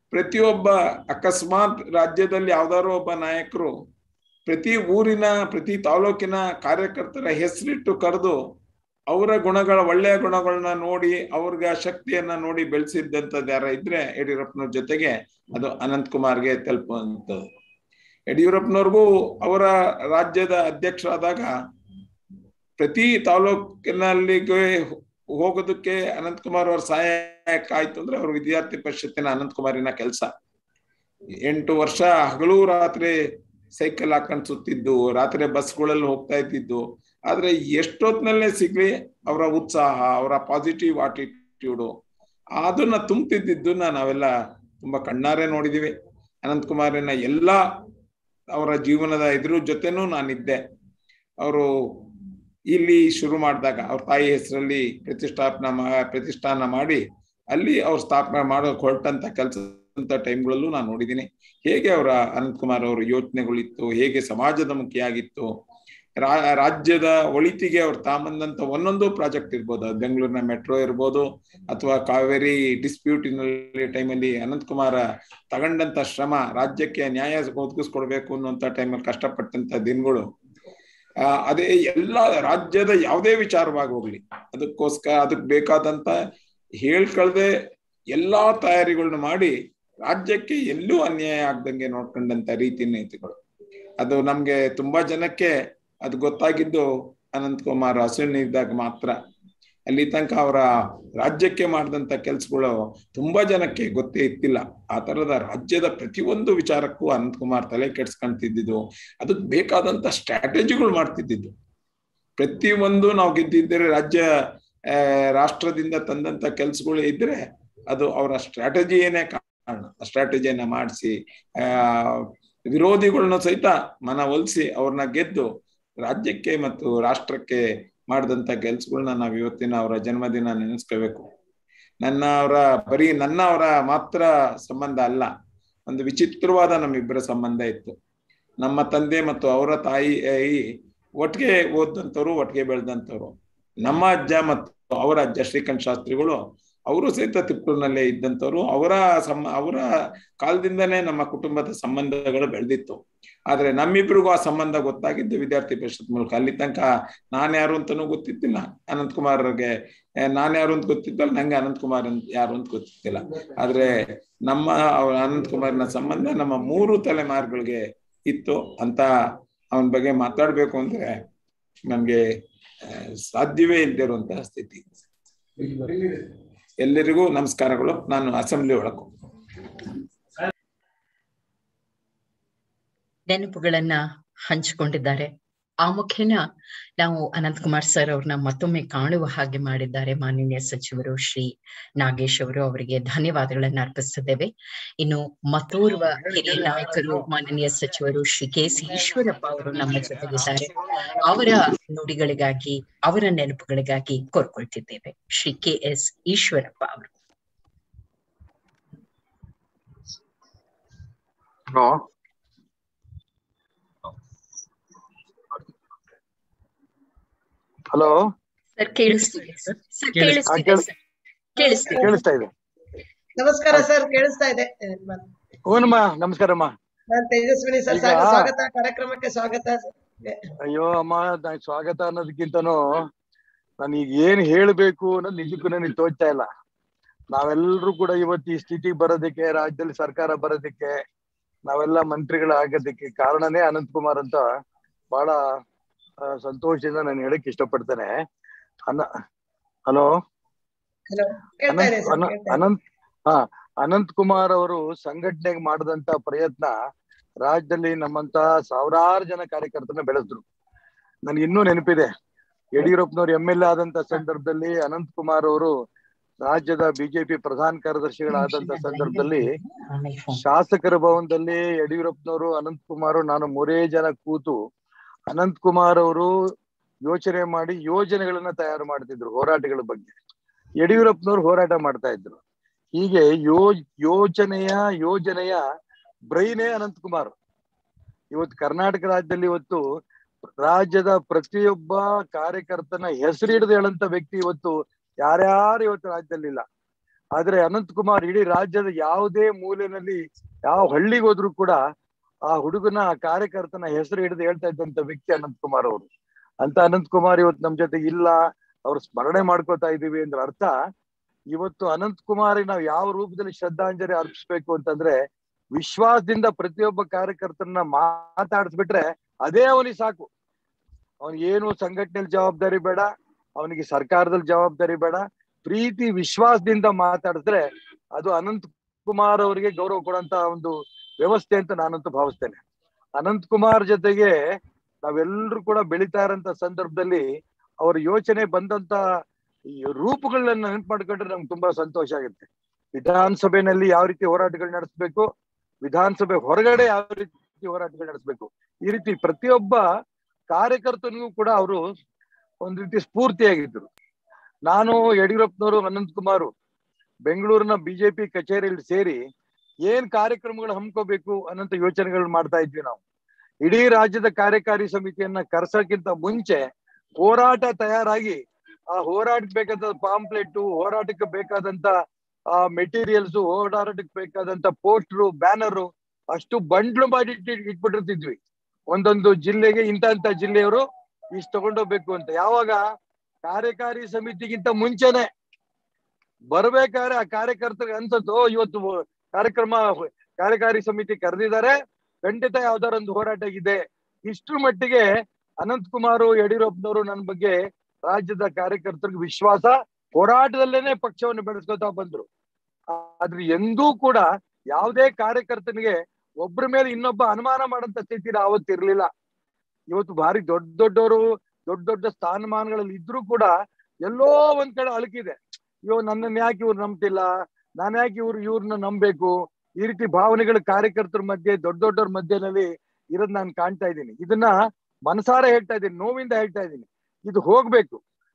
[SPEAKER 16] ಪ್ರತಿಯೊಬ್ಬ ಅಕಸ್ಮಾತ್ ರಾಜ್ಯದಲ್ಲಿ ಯಾವ್ದಾದ್ರು ಒಬ್ಬ ನಾಯಕರು ಪ್ರತಿ ಊರಿನ ಪ್ರತಿ ತಾಲೂಕಿನ ಕಾರ್ಯಕರ್ತರ ಹೆಸರಿಟ್ಟು ಕರೆದು ಅವರ ಗುಣಗಳ ಒಳ್ಳೆಯ ಗುಣಗಳನ್ನ ನೋಡಿ ಅವ್ರಿಗೆ ಆ ಶಕ್ತಿಯನ್ನ ನೋಡಿ ಬೆಳೆಸಿದ್ದಂಥದ್ದು ಯಾರ ಇದ್ರೆ ಯಡಿಯೂರಪ್ಪನವ್ರ ಜೊತೆಗೆ ಅದು ಅನಂತ್ ಕುಮಾರ್ಗೆ ತಲುಪುವಂಥದ್ದು ಯಡಿಯೂರಪ್ಪನವ್ರಿಗೂ ಅವರ ರಾಜ್ಯದ ಅಧ್ಯಕ್ಷರಾದಾಗ ಪ್ರತಿ ತಾಲೂಕಿನಲ್ಲಿಗೆ ಹೋಗೋದಕ್ಕೆ ಅನಂತ್ ಕುಮಾರ್ ಅವ್ರ ಸಹಾಯಕ ಆಯ್ತು ಅಂದ್ರೆ ಅವ್ರ ವಿದ್ಯಾರ್ಥಿ ಪರಿಷತ್ತಿನ ಅನಂತ್ ಕುಮಾರಿನ ಕೆಲಸ ಎಂಟು ವರ್ಷ ಹಗಲು ರಾತ್ರಿ ಸೈಕಲ್ ಹಾಕೊಂಡ್ ಸುತ್ತಿದ್ದು ರಾತ್ರಿ ಬಸ್ಗಳಲ್ಲಿ ಹೋಗ್ತಾ ಇದ್ದಿದ್ದು ಆದ್ರೆ ಎಷ್ಟೊತ್ನಲ್ಲೇ ಸಿಗ್ಲಿ ಅವರ ಉತ್ಸಾಹ ಅವರ ಪಾಸಿಟಿವ್ ಆಟಿಟ್ಯೂಡು ಅದನ್ನ ತುಂಬ್ತಿದ್ದಿದ್ದನ್ನ ನಾವೆಲ್ಲ ತುಂಬಾ ಕಣ್ಣಾರೆ ನೋಡಿದೀವಿ ಅನಂತ್ ಕುಮಾರಿನ ಎಲ್ಲಾ ಅವರ ಜೀವನದ ಇದ್ರ ಜೊತೆನೂ ನಾನಿದ್ದೆ ಅವರು ಇಲ್ಲಿ ಶುರು ಮಾಡಿದಾಗ ಅವ್ರ ತಾಯಿ ಹೆಸರಲ್ಲಿ ಪ್ರತಿಷ್ಠಾಪನಾ ಮಾ ಪ್ರತಿಷ್ಠಾನ ಮಾಡಿ ಅಲ್ಲಿ ಅವ್ರು ಸ್ಥಾಪನೆ ಮಾಡೋಕ್ ಹೊರಟಂತ ಕೆಲಸ ಟೈಮ್ಗಳಲ್ಲೂ ನಾನು ನೋಡಿದ್ದೀನಿ ಹೇಗೆ ಅವರ ಅನಂತ್ ಕುಮಾರ್ ಅವರ ಯೋಚನೆಗಳಿತ್ತು ಹೇಗೆ ಸಮಾಜದ ಮುಖಿಯಾಗಿತ್ತು ರಾ ರಾಜ್ಯದ ಒಳಿತಿಗೆ ಅವ್ರು ತಾಂಬಂದಂತ ಒಂದೊಂದು ಪ್ರಾಜೆಕ್ಟ್ ಇರ್ಬೋದು ಅದು ಬೆಂಗಳೂರಿನ ಮೆಟ್ರೋ ಇರ್ಬೋದು ಅಥವಾ ಕಾವೇರಿ ಡಿಸ್ಪ್ಯೂಟ್ ಟೈಮಲ್ಲಿ ಅನಂತ್ ಕುಮಾರ ತಗೊಂಡಂತ ಶ್ರಮ ರಾಜ್ಯಕ್ಕೆ ನ್ಯಾಯ ಒದಗಿಸ್ಕೊಡ್ಬೇಕು ಅನ್ನುವಂತ ಟೈಮಲ್ಲಿ ಕಷ್ಟಪಟ್ಟಂತ ದಿನಗಳು ಆ ಅದೇ ಎಲ್ಲ ರಾಜ್ಯದ ಯಾವುದೇ ವಿಚಾರವಾಗಿ ಹೋಗ್ಲಿ ಅದಕ್ಕೋಸ್ಕರ ಅದಕ್ಕೆ ಬೇಕಾದಂತ ಹೇಳ್ಕಳ್ದೆ ಎಲ್ಲಾ ತಯಾರಿಗಳನ್ನ ಮಾಡಿ ರಾಜ್ಯಕ್ಕೆ ಎಲ್ಲೂ ಅನ್ಯಾಯ ಆಗ್ದಂಗೆ ನೋಡ್ಕೊಂಡಂತ ರೀತಿ ನೀತಿಗಳು ಅದು ನಮ್ಗೆ ತುಂಬಾ ಜನಕ್ಕೆ ಅದು ಗೊತ್ತಾಗಿದ್ದು ಅನಂತ್ ಕುಮಾರ್ ಹಸಿರಿನಿದ್ದಾಗ ಮಾತ್ರ ಅಲ್ಲಿ ತನಕ ಅವರ ರಾಜ್ಯಕ್ಕೆ ಮಾಡಿದಂತ ಕೆಲ್ಸಗಳು ತುಂಬಾ ಜನಕ್ಕೆ ಗೊತ್ತೇ ಇತ್ತಿಲ್ಲ ಆ ತರದ ರಾಜ್ಯದ ಪ್ರತಿಯೊಂದು ವಿಚಾರಕ್ಕೂ ಅನಂತ್ ಕುಮಾರ್ ತಲೆ ಕೆಡ್ಸ್ಕೊಂತಿದ್ದು ಅದಕ್ಕೆ ಬೇಕಾದಂತ ಸ್ಟ್ರಾಟಜಿಗಳು ಮಾಡ್ತಿದ್ದಿದ್ದು ಪ್ರತಿಯೊಂದು ನಾವು ಗೆದ್ದಿದ್ದರೆ ರಾಜ್ಯ ಆ ರಾಷ್ಟ್ರದಿಂದ ತಂದಂತ ಕೆಲ್ಸಗಳು ಇದ್ರೆ ಅದು ಅವರ ಸ್ಟ್ರಾಟಜಿ ಏನೇ ಕಾರಣ ಸ್ಟ್ರಾಟಜಿಯನ್ನ ಮಾಡಿಸಿ ಆ ವಿರೋಧಿಗಳನ್ನ ಸಹಿತ ಮನವೊಲಿಸಿ ಅವ್ರನ್ನ ಗೆದ್ದು ರಾಜ್ಯಕ್ಕೆ ಮತ್ತು ರಾಷ್ಟ್ರಕ್ಕೆ ಮಾಡಿದಂತ ಕೆಲ್ಸಗಳನ್ನ ನಾವ್ ಇವತ್ತಿನ ಅವರ ಜನ್ಮದಿನ ನೆನೆಸ್ಕೋಬೇಕು ನನ್ನ ಅವರ ಬರೀ ನನ್ನ ಅವರ ಮಾತ್ರ ಸಂಬಂಧ ಅಲ್ಲ ಒಂದು ವಿಚಿತ್ರವಾದ ನಮ್ಮಿಬ್ಬರ ಸಂಬಂಧ ಇತ್ತು ನಮ್ಮ ತಂದೆ ಮತ್ತು ಅವರ ತಾಯಿ ಒಟ್ಟಿಗೆ ಓದಂತವ್ರು ಒಟ್ಟಿಗೆ ಬೆಳೆದಂತವ್ರು ನಮ್ಮ ಅಜ್ಜ ಮತ್ತು ಅವರ ಅಜ್ಜ ಶ್ರೀಕಂಠ ಶಾಸ್ತ್ರಿಗಳು ಅವರು ಸಹಿತ ತಿಪ್ಪೂರಿನಲ್ಲೇ ಇದ್ದಂಥವ್ರು ಅವರ ಸಮ ಅವರ ಕಾಲದಿಂದನೇ ನಮ್ಮ ಕುಟುಂಬದ ಸಂಬಂಧಗಳು ಬೆಳೆದಿತ್ತು ಆದ್ರೆ ನಮ್ಮಿಬ್ರಿಗೂ ಆ ಸಂಬಂಧ ಗೊತ್ತಾಗಿದ್ದು ವಿದ್ಯಾರ್ಥಿ ಪರಿಷತ್ ಮೂಲಕ ಅಲ್ಲಿ ತನಕ ನಾನ್ ಯಾರು ಅಂತಾನೂ ಗೊತ್ತಿದ್ದಿಲ್ಲ ಅನಂತ್ ಕುಮಾರ್ಗೆ ನಾನ್ ಯಾರು ಅಂತ ಗೊತ್ತಿದ್ದಲ್ಲ ನಂಗೆ ಅನಂತ್ ಕುಮಾರ್ ಅಂತ ಯಾರು ಅಂತ ಗೊತ್ತಿದ್ದಿಲ್ಲ ಆದ್ರೆ ನಮ್ಮ ಅನಂತ್ ಕುಮಾರ್ನ ಸಂಬಂಧ ನಮ್ಮ ಮೂರು ತಲೆಮಾರುಗಳಿಗೆ ಇತ್ತು ಅಂತ ಅವನ ಬಗ್ಗೆ ಮಾತಾಡ್ಬೇಕು ಅಂದ್ರೆ ನಮ್ಗೆ ಸಾಧ್ಯವೇ ಇಲ್ದಿರುವಂತಹ ಸ್ಥಿತಿ ಎಲ್ಲರಿಗೂ ನಮಸ್ಕಾರಗಳು ನಾನು ಅಸೆಂಬ್ಲಿ ಒಳಗೂ
[SPEAKER 1] ನೆನಪುಗಳನ್ನ ಹಂಚಿಕೊಂಡಿದ್ದಾರೆ ಆ ಮುಖೇನ ನಾವು ಅನಂತ್ ಕುಮಾರ್ ಸರ್ ಅವ್ರನ್ನ ಮತ್ತೊಮ್ಮೆ ಕಾಣುವ ಹಾಗೆ ಮಾಡಿದ್ದಾರೆ ಮಾನ್ಯ ಸಚಿವರು ಶ್ರೀ ನಾಗೇಶ್ ಅವರು ಅವರಿಗೆ ಧನ್ಯವಾದಗಳನ್ನ ಅರ್ಪಿಸುತ್ತಿದ್ದೇವೆ ಇನ್ನು ಮತ್ತೋರ್ವ ಹಿರಿಯ ನಾಯಕರು ಮಾನನೀಯ ಸಚಿವರು ಶ್ರೀ ಕೆ ಸಿ ಈಶ್ವರಪ್ಪ ಅವರು ನಮ್ಮ ಜೊತೆಗಿದ್ದಾರೆ ಅವರ ನುಡಿಗಳಿಗಾಗಿ ಅವರ ನೆನಪುಗಳಿಗಾಗಿ ಕೋರ್ಕೊಳ್ತಿದ್ದೇವೆ ಶ್ರೀ ಕೆ ಎಸ್ ಈಶ್ವರಪ್ಪ ಅವರು
[SPEAKER 17] ಹಲೋ ಹಲೋ
[SPEAKER 1] ಸರ್ ಕೇಳಿಸ್ತಿದೆ ಸರ್ ಸರ್ ಕೇಳಿಸ್ತಿದೆ ಸರ್ ಕೇಳಿಸ್ತಿದೆ
[SPEAKER 17] ಕೇಳಿಸ್ತಾ ಇದೆ
[SPEAKER 4] ನಮಸ್ಕಾರ ಸರ್ ಕೇಳಿಸ್ತಾ ಇದೆ
[SPEAKER 17] ಹೂನಮ್ಮ ನಮಸ್ಕಾರಮ್ಮ
[SPEAKER 4] ನಾನ್ ತೇಜಸ್ವಿನಿ ಸರ್
[SPEAKER 17] ಈಗ-
[SPEAKER 4] ಸ್ವಾಗತ ಕಾರ್ಯಕ್ರಮಕ್ಕೆ ಸ್ವಾಗತ
[SPEAKER 17] ಅಯ್ಯೋ ಅಮ್ಮ ನಾನ್ ಸ್ವಾಗತ ಅನ್ನೋದಕ್ಕಿಂತನೂ ನಾನು ಈಗ ಏನ್ ಹೇಳ್ಬೇಕು ಅನ್ನೋದು ನಿಜಕ್ಕೂ ನನಗೆ ತೋಚ್ತಾ ಇಲ್ಲ ನಾವೆಲ್ಲರೂ ಕೂಡ ಇವತ್ತು ಈ ಸ್ಥಿತಿಗೆ ಬರೋದಕ್ಕೆ ರಾಜ್ಯದಲ್ಲಿ ಸರ್ಕಾರ ಬರೋದಕ್ಕೆ ನಾವೆಲ್ಲ ಮಂತ್ರಿಗಳಾಗೋದಕ್ಕೆ ಕಾರಣನೇ ಅನಂತ್ ಕುಮಾರ್ ಅಂತ ಬಹಳ ಆ, ಸಂತೋಷದಿಂದ ನಾನು ಹೇಳಕ್ ಇಷ್ಟಪಡ್ತೇನೆ ಅನ ಹಲೋ
[SPEAKER 4] ಹಲೋ ಕೇಳ್ತಾ ಇದೆ
[SPEAKER 17] ಅನಂತ್
[SPEAKER 4] ಸರ್
[SPEAKER 17] ಅನ-
[SPEAKER 4] ಕೇಳ್ತಾ ಇದೆ.
[SPEAKER 17] ಅನಂತ್ ಹಾ ಅನಂತ್ ಕುಮಾರ್ ಅವರು ಸಂಘಟನೆಗೆ ಮಾಡಿದಂತ ಪ್ರಯತ್ನ ರಾಜ್ಯದಲ್ಲಿ ನಮ್ಮಂತ ಸಾವಿರಾರು ಜನ ಕಾರ್ಯಕರ್ತರನ್ನ ಬೆಳೆಸಿದ್ರು ನನ್ಗೆ ಇನ್ನೂ ನೆನಪಿದೆ ಯಡಿಯೂರಪ್ಪನವ್ರು ಎಂ ಎಲ್ ಎ ಆದಂತ ಸಂದರ್ಭದಲ್ಲಿ ಅನಂತ್ ಕುಮಾರ್ ಅವರು ರಾಜ್ಯದ ಬಿಜೆಪಿ ಪ್ರಧಾನ ಕಾರ್ಯದರ್ಶಿಗಳಾದಂತ ಸಂದರ್ಭದಲ್ಲಿ ಶಾಸಕರ ಭವನದಲ್ಲಿ ಯಡಿಯೂರಪ್ಪನವರು ಅನಂತ್ ಕುಮಾರ್ ನಾನು ಮೂರೇ ಜನ ಕೂತು ಅನಂತ್ ಕುಮಾರ್ ಅವರು ಯೋಚನೆ ಮಾಡಿ ಯೋಜನೆಗಳನ್ನ ತಯಾರು ಮಾಡ್ತಿದ್ರು ಹೋರಾಟಗಳ ಬಗ್ಗೆ ಯಡಿಯೂರಪ್ಪನವ್ರು ಹೋರಾಟ ಮಾಡ್ತಾ ಇದ್ರು ಹೀಗೆ ಯೋ ಯೋಜನೆಯ ಯೋಜನೆಯ ಬ್ರೈನೇ ಅನಂತ್ ಕುಮಾರ್ ಇವತ್ತು ಕರ್ನಾಟಕ ರಾಜ್ಯದಲ್ಲಿ ಇವತ್ತು ರಾಜ್ಯದ ಪ್ರತಿಯೊಬ್ಬ ಕಾರ್ಯಕರ್ತನ ಹೆಸರಿಡದೆ ಹೇಳಂತ ವ್ಯಕ್ತಿ ಇವತ್ತು ಯಾರ್ಯಾರು ಇವತ್ತು ರಾಜ್ಯದಲ್ಲಿಲ್ಲ ಆದ್ರೆ ಅನಂತ್ ಕುಮಾರ್ ಇಡೀ ರಾಜ್ಯದ ಯಾವುದೇ ಮೂಲೆಯಲ್ಲಿ ಯಾವ ಹಳ್ಳಿಗೆ ಹೋದ್ರು ಕೂಡ ಆ ಹುಡುಗನ ಆ ಕಾರ್ಯಕರ್ತನ ಹೆಸರು ಹಿಡಿದು ಹೇಳ್ತಾ ಇದ್ದಂತ ವ್ಯಕ್ತಿ ಅನಂತ್ ಕುಮಾರ್ ಅವರು ಅಂತ ಅನಂತ್ ಕುಮಾರ್ ಇವತ್ತು ನಮ್ ಜೊತೆ ಇಲ್ಲ ಅವ್ರು ಸ್ಮರಣೆ ಮಾಡ್ಕೋತಾ ಇದೀವಿ ಅಂದ್ರೆ ಅರ್ಥ ಇವತ್ತು ಅನಂತ್ ಕುಮಾರ್ ನಾವು ಯಾವ ರೂಪದಲ್ಲಿ ಶ್ರದ್ಧಾಂಜಲಿ ಅರ್ಪಿಸ್ಬೇಕು ಅಂತಂದ್ರೆ ವಿಶ್ವಾಸದಿಂದ ಪ್ರತಿಯೊಬ್ಬ ಕಾರ್ಯಕರ್ತರನ್ನ ಮಾತಾಡಿಸ್ಬಿಟ್ರೆ ಅದೇ ಅವನಿಗೆ ಸಾಕು ಅವನಿಗೆ ಏನು ಸಂಘಟನೆಯಲ್ಲಿ ಜವಾಬ್ದಾರಿ ಬೇಡ ಅವನಿಗೆ ಸರ್ಕಾರದಲ್ಲಿ ಜವಾಬ್ದಾರಿ ಬೇಡ ಪ್ರೀತಿ ವಿಶ್ವಾಸದಿಂದ ಮಾತಾಡಿದ್ರೆ ಅದು ಅನಂತ್ ಕುಮಾರ್ ಅವರಿಗೆ ಗೌರವ ಕೊಡುವಂತ ಒಂದು ವ್ಯವಸ್ಥೆ ಅಂತ ನಾನಂತೂ ಭಾವಿಸ್ತೇನೆ ಅನಂತ್ ಕುಮಾರ್ ಜೊತೆಗೆ ನಾವೆಲ್ಲರೂ ಕೂಡ ಬೆಳಿತಾ ಇರೋಂತ ಸಂದರ್ಭದಲ್ಲಿ ಅವ್ರ ಯೋಚನೆ ಬಂದಂತ ಈ ರೂಪಗಳನ್ನ ನೆನಪು ಮಾಡ್ಕೊಂಡ್ರೆ ನಮ್ಗೆ ತುಂಬಾ ಸಂತೋಷ ಆಗುತ್ತೆ ವಿಧಾನಸಭೆನಲ್ಲಿ ಯಾವ ರೀತಿ ಹೋರಾಟಗಳು ನಡೆಸ್ಬೇಕು ವಿಧಾನಸಭೆ ಹೊರಗಡೆ ಯಾವ ರೀತಿ ಹೋರಾಟಗಳು ನಡೆಸ್ಬೇಕು ಈ ರೀತಿ ಪ್ರತಿಯೊಬ್ಬ ಕಾರ್ಯಕರ್ತನಿಗೂ ಕೂಡ ಅವರು ಒಂದ್ ರೀತಿ ಸ್ಫೂರ್ತಿಯಾಗಿದ್ರು ನಾನು ಯಡಿಯೂರಪ್ಪನವರು ಅನಂತ್ ಕುಮಾರ್ ಬೆಂಗಳೂರಿನ ಬಿಜೆಪಿ ಕಚೇರಿಯಲ್ಲಿ ಸೇರಿ ಏನ್ ಕಾರ್ಯಕ್ರಮಗಳು ಹಮ್ಮಿಕೋಬೇಕು ಅನ್ನೋಂತ ಯೋಚನೆಗಳು ಮಾಡ್ತಾ ಇದ್ವಿ ನಾವು ಇಡೀ ರಾಜ್ಯದ ಕಾರ್ಯಕಾರಿ ಸಮಿತಿಯನ್ನ ಕರ್ಸಕ್ಕಿಂತ ಮುಂಚೆ ಹೋರಾಟ ತಯಾರಾಗಿ ಆ ಹೋರಾಟಕ್ಕೆ ಬೇಕಾದ ಪಾಂಪ್ಲೆಟ್ ಹೋರಾಟಕ್ಕೆ ಬೇಕಾದಂತ ಆ ಮೆಟೀರಿಯಲ್ಸ್ ಹೋರಾಟಕ್ಕೆ ಬೇಕಾದಂತ ಪೋಸ್ಟರ್ ಬ್ಯಾನರ್ ಅಷ್ಟು ಬಂಡ್ಲು ಮಾಡಿ ಇಟ್ಟಿ- ಇಟ್ಬಿಟ್ಟಿರ್ತಿದ್ವಿ ಒಂದೊಂದು ಜಿಲ್ಲೆಗೆ ಇಂತ ಇಂತ ಜಿಲ್ಲೆಯವರು ಇಷ್ಟು ತಗೊಂಡೋಗ್ಬೇಕು ಅಂತ ಯಾವಾಗ ಕಾರ್ಯಕಾರಿ ಸಮಿತಿಗಿಂತ ಮುಂಚೆನೆ ಬರ್ಬೇಕಾದ್ರೆ ಆ ಕಾರ್ಯಕರ್ತರಿಗೆ ಅನ್ಸತ್ತು "ಓ, ಇವತ್ತು ಕಾರ್ಯಕ್ರಮ ಕಾರ್ಯಕಾರಿ ಸಮಿತಿ ಕರೆದಿದ್ದಾರೆ ಖಂಡಿತ ಯಾವ್ದಾರ ಒಂದು ಹೋರಾಟ ಇದೆ ಇಷ್ಟ್ರ ಮಟ್ಟಿಗೆ ಅನಂತ್ ಕುಮಾರ್ ಯಡಿಯೂರಪ್ಪನವರು ನನ್ನ ಬಗ್ಗೆ ರಾಜ್ಯದ ಕಾರ್ಯಕರ್ತರಿಗೆ ವಿಶ್ವಾಸ ಹೋರಾಟದಲ್ಲೇನೆ ಪಕ್ಷವನ್ನು ಬೆಳೆಸ್ಕೊತಾ ಬಂದ್ರು ಆದ್ರೆ ಎಂದೂ ಕೂಡ ಯಾವುದೇ ಕಾರ್ಯಕರ್ತನಿಗೆ ಒಬ್ಬರ ಮೇಲೆ ಇನ್ನೊಬ್ಬ ಅನುಮಾನ ಮಾಡಂತ ಸ್ಥಿತಿ ಅವತ್ತಿರ್ಲಿಲ್ಲ ಇವತ್ತು ಭಾರಿ ದೊಡ್ಡ ದೊಡ್ಡವರು ದೊಡ್ಡ ದೊಡ್ಡ ಸ್ಥಾನಮಾನಗಳಲ್ಲಿ ಇದ್ರೂ ಕೂಡ ಎಲ್ಲೋ ಒಂದ್ ಕಡೆ ಅಳುಕಿದೆ ಅಯ್ಯೋ ನನ್ನನ್ನ ಯಾಕೆ ಇವ್ರು ನಂಬ್ತಿಲ್ಲ ನಾನು ಯಾಕೆ ಇವ್ರು ಇವ್ರನ್ನ ನಂಬೇಕು ಈ ರೀತಿ ಭಾವನೆಗಳು ಕಾರ್ಯಕರ್ತರ ಮಧ್ಯೆ ದೊಡ್ಡ ದೊಡ್ಡವ್ರ ಮಧ್ಯದಲ್ಲಿ ಇರೋದ್ ನಾನು ಕಾಣ್ತಾ ಇದ್ದೀನಿ ಇದನ್ನ ಮನಸಾರ ಹೇಳ್ತಾ ಇದ್ದೀನಿ ನೋವಿಂದ ಹೇಳ್ತಾ ಇದ್ದೀನಿ ಇದು ಹೋಗ್ಬೇಕು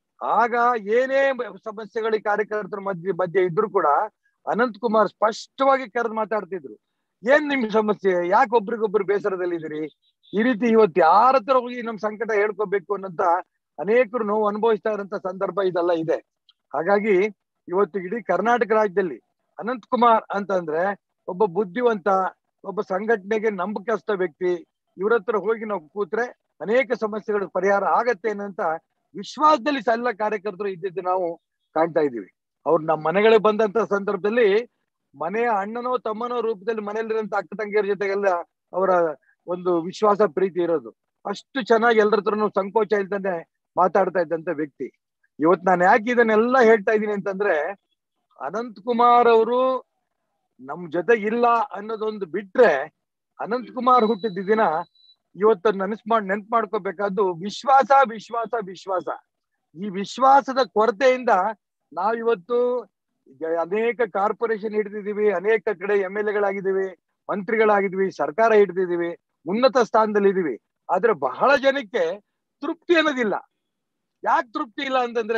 [SPEAKER 17] ಆಗ ಏನೇ ಸಮಸ್ಯೆಗಳು ಈ ಕಾರ್ಯಕರ್ತರ ಮಧ್ಯೆ ಮಧ್ಯೆ ಇದ್ರು ಕೂಡ ಅನಂತ್ ಕುಮಾರ್ ಸ್ಪಷ್ಟವಾಗಿ ಕರೆದು ಮಾತಾಡ್ತಿದ್ರು ಏನ್ ನಿಮ್ ಸಮಸ್ಯೆ ಯಾಕೆ ಒಬ್ರಿಗೊಬ್ರು ಬೇಸರದಲ್ಲಿದ್ದೀರಿ ಈ ರೀತಿ ಇವತ್ತು ಯಾರ ಹತ್ರ ಹೋಗಿ ನಮ್ ಸಂಕಟ ಹೇಳ್ಕೋಬೇಕು ಅನ್ನಂತ ಅನೇಕರು ನೋವು ಅನುಭವಿಸ್ತಾ ಇರೋಂತ ಸಂದರ್ಭ ಇದೆಲ್ಲ ಇದೆ ಹಾಗಾಗಿ ಇವತ್ತು ಇಡೀ ಕರ್ನಾಟಕ ರಾಜ್ಯದಲ್ಲಿ ಅನಂತ್ ಕುಮಾರ್ ಅಂತಂದ್ರೆ ಒಬ್ಬ ಬುದ್ಧಿವಂತ ಒಬ್ಬ ಸಂಘಟನೆಗೆ ನಂಬಿಕಸ್ತ ವ್ಯಕ್ತಿ ಇವ್ರ ಹತ್ರ ಹೋಗಿ ನಾವು ಕೂತ್ರೆ ಅನೇಕ ಸಮಸ್ಯೆಗಳು ಪರಿಹಾರ ಆಗತ್ತೆ ಅನ್ನಂತ ವಿಶ್ವಾಸದಲ್ಲಿ ಎಲ್ಲ ಕಾರ್ಯಕರ್ತರು ಇದ್ದಿದ್ದು ನಾವು ಕಾಣ್ತಾ ಇದೀವಿ ಅವ್ರು ನಮ್ಮ ಮನೆಗಳಿಗೆ ಬಂದಂತ ಸಂದರ್ಭದಲ್ಲಿ ಮನೆಯ ಅಣ್ಣನೋ ತಮ್ಮನೋ ರೂಪದಲ್ಲಿ ಮನೆಯಲ್ಲಿರೋಂತ ಅಕ್ಕ ತಂಗಿಯರ ಜೊತೆಗೆಲ್ಲ ಅವರ ಒಂದು ವಿಶ್ವಾಸ ಪ್ರೀತಿ ಇರೋದು ಅಷ್ಟು ಚೆನ್ನಾಗಿ ಎಲ್ಲರ ಹತ್ರನು ಸಂಕೋಚ ಇಲ್ದಂತೆ ಮಾತಾಡ್ತಾ ಇದ್ದಂತ ವ್ಯಕ್ತಿ ಇವತ್ತು ನಾನು ಯಾಕೆ ಇದನ್ನೆಲ್ಲ ಹೇಳ್ತಾ ಇದ್ದೀನಿ ಅಂತಂದ್ರೆ ಅನಂತ್ ಕುಮಾರ್ ಅವರು ನಮ್ ಜೊತೆ ಇಲ್ಲ ಅನ್ನೋದೊಂದು ಬಿಟ್ರೆ ಅನಂತ್ ಕುಮಾರ್ ಹುಟ್ಟಿದ ದಿನ ಇವತ್ತು ನೆನಸ್ ಮಾಡ್ ನೆನ್ಪು ಮಾಡ್ಕೋಬೇಕಾದ್ದು ವಿಶ್ವಾಸ ವಿಶ್ವಾಸ ವಿಶ್ವಾಸ ಈ ವಿಶ್ವಾಸದ ಕೊರತೆಯಿಂದ ನಾವಿವತ್ತು ಈಗ ಅನೇಕ ಕಾರ್ಪೊರೇಷನ್ ಹಿಡಿದಿದೀವಿ ಅನೇಕ ಕಡೆ ಎಂ ಎಲ್ ಎಗಳಾಗಿದ್ದೀವಿ ಮಂತ್ರಿಗಳಾಗಿದ್ವಿ ಸರ್ಕಾರ ಹಿಡಿದಿದೀವಿ ಉನ್ನತ ಸ್ಥಾನದಲ್ಲಿ ಇದೀವಿ ಆದ್ರೆ ಬಹಳ ಜನಕ್ಕೆ ತೃಪ್ತಿ ಅನ್ನೋದಿಲ್ಲ ಯಾಕೆ ತೃಪ್ತಿ ಇಲ್ಲ ಅಂತಂದ್ರೆ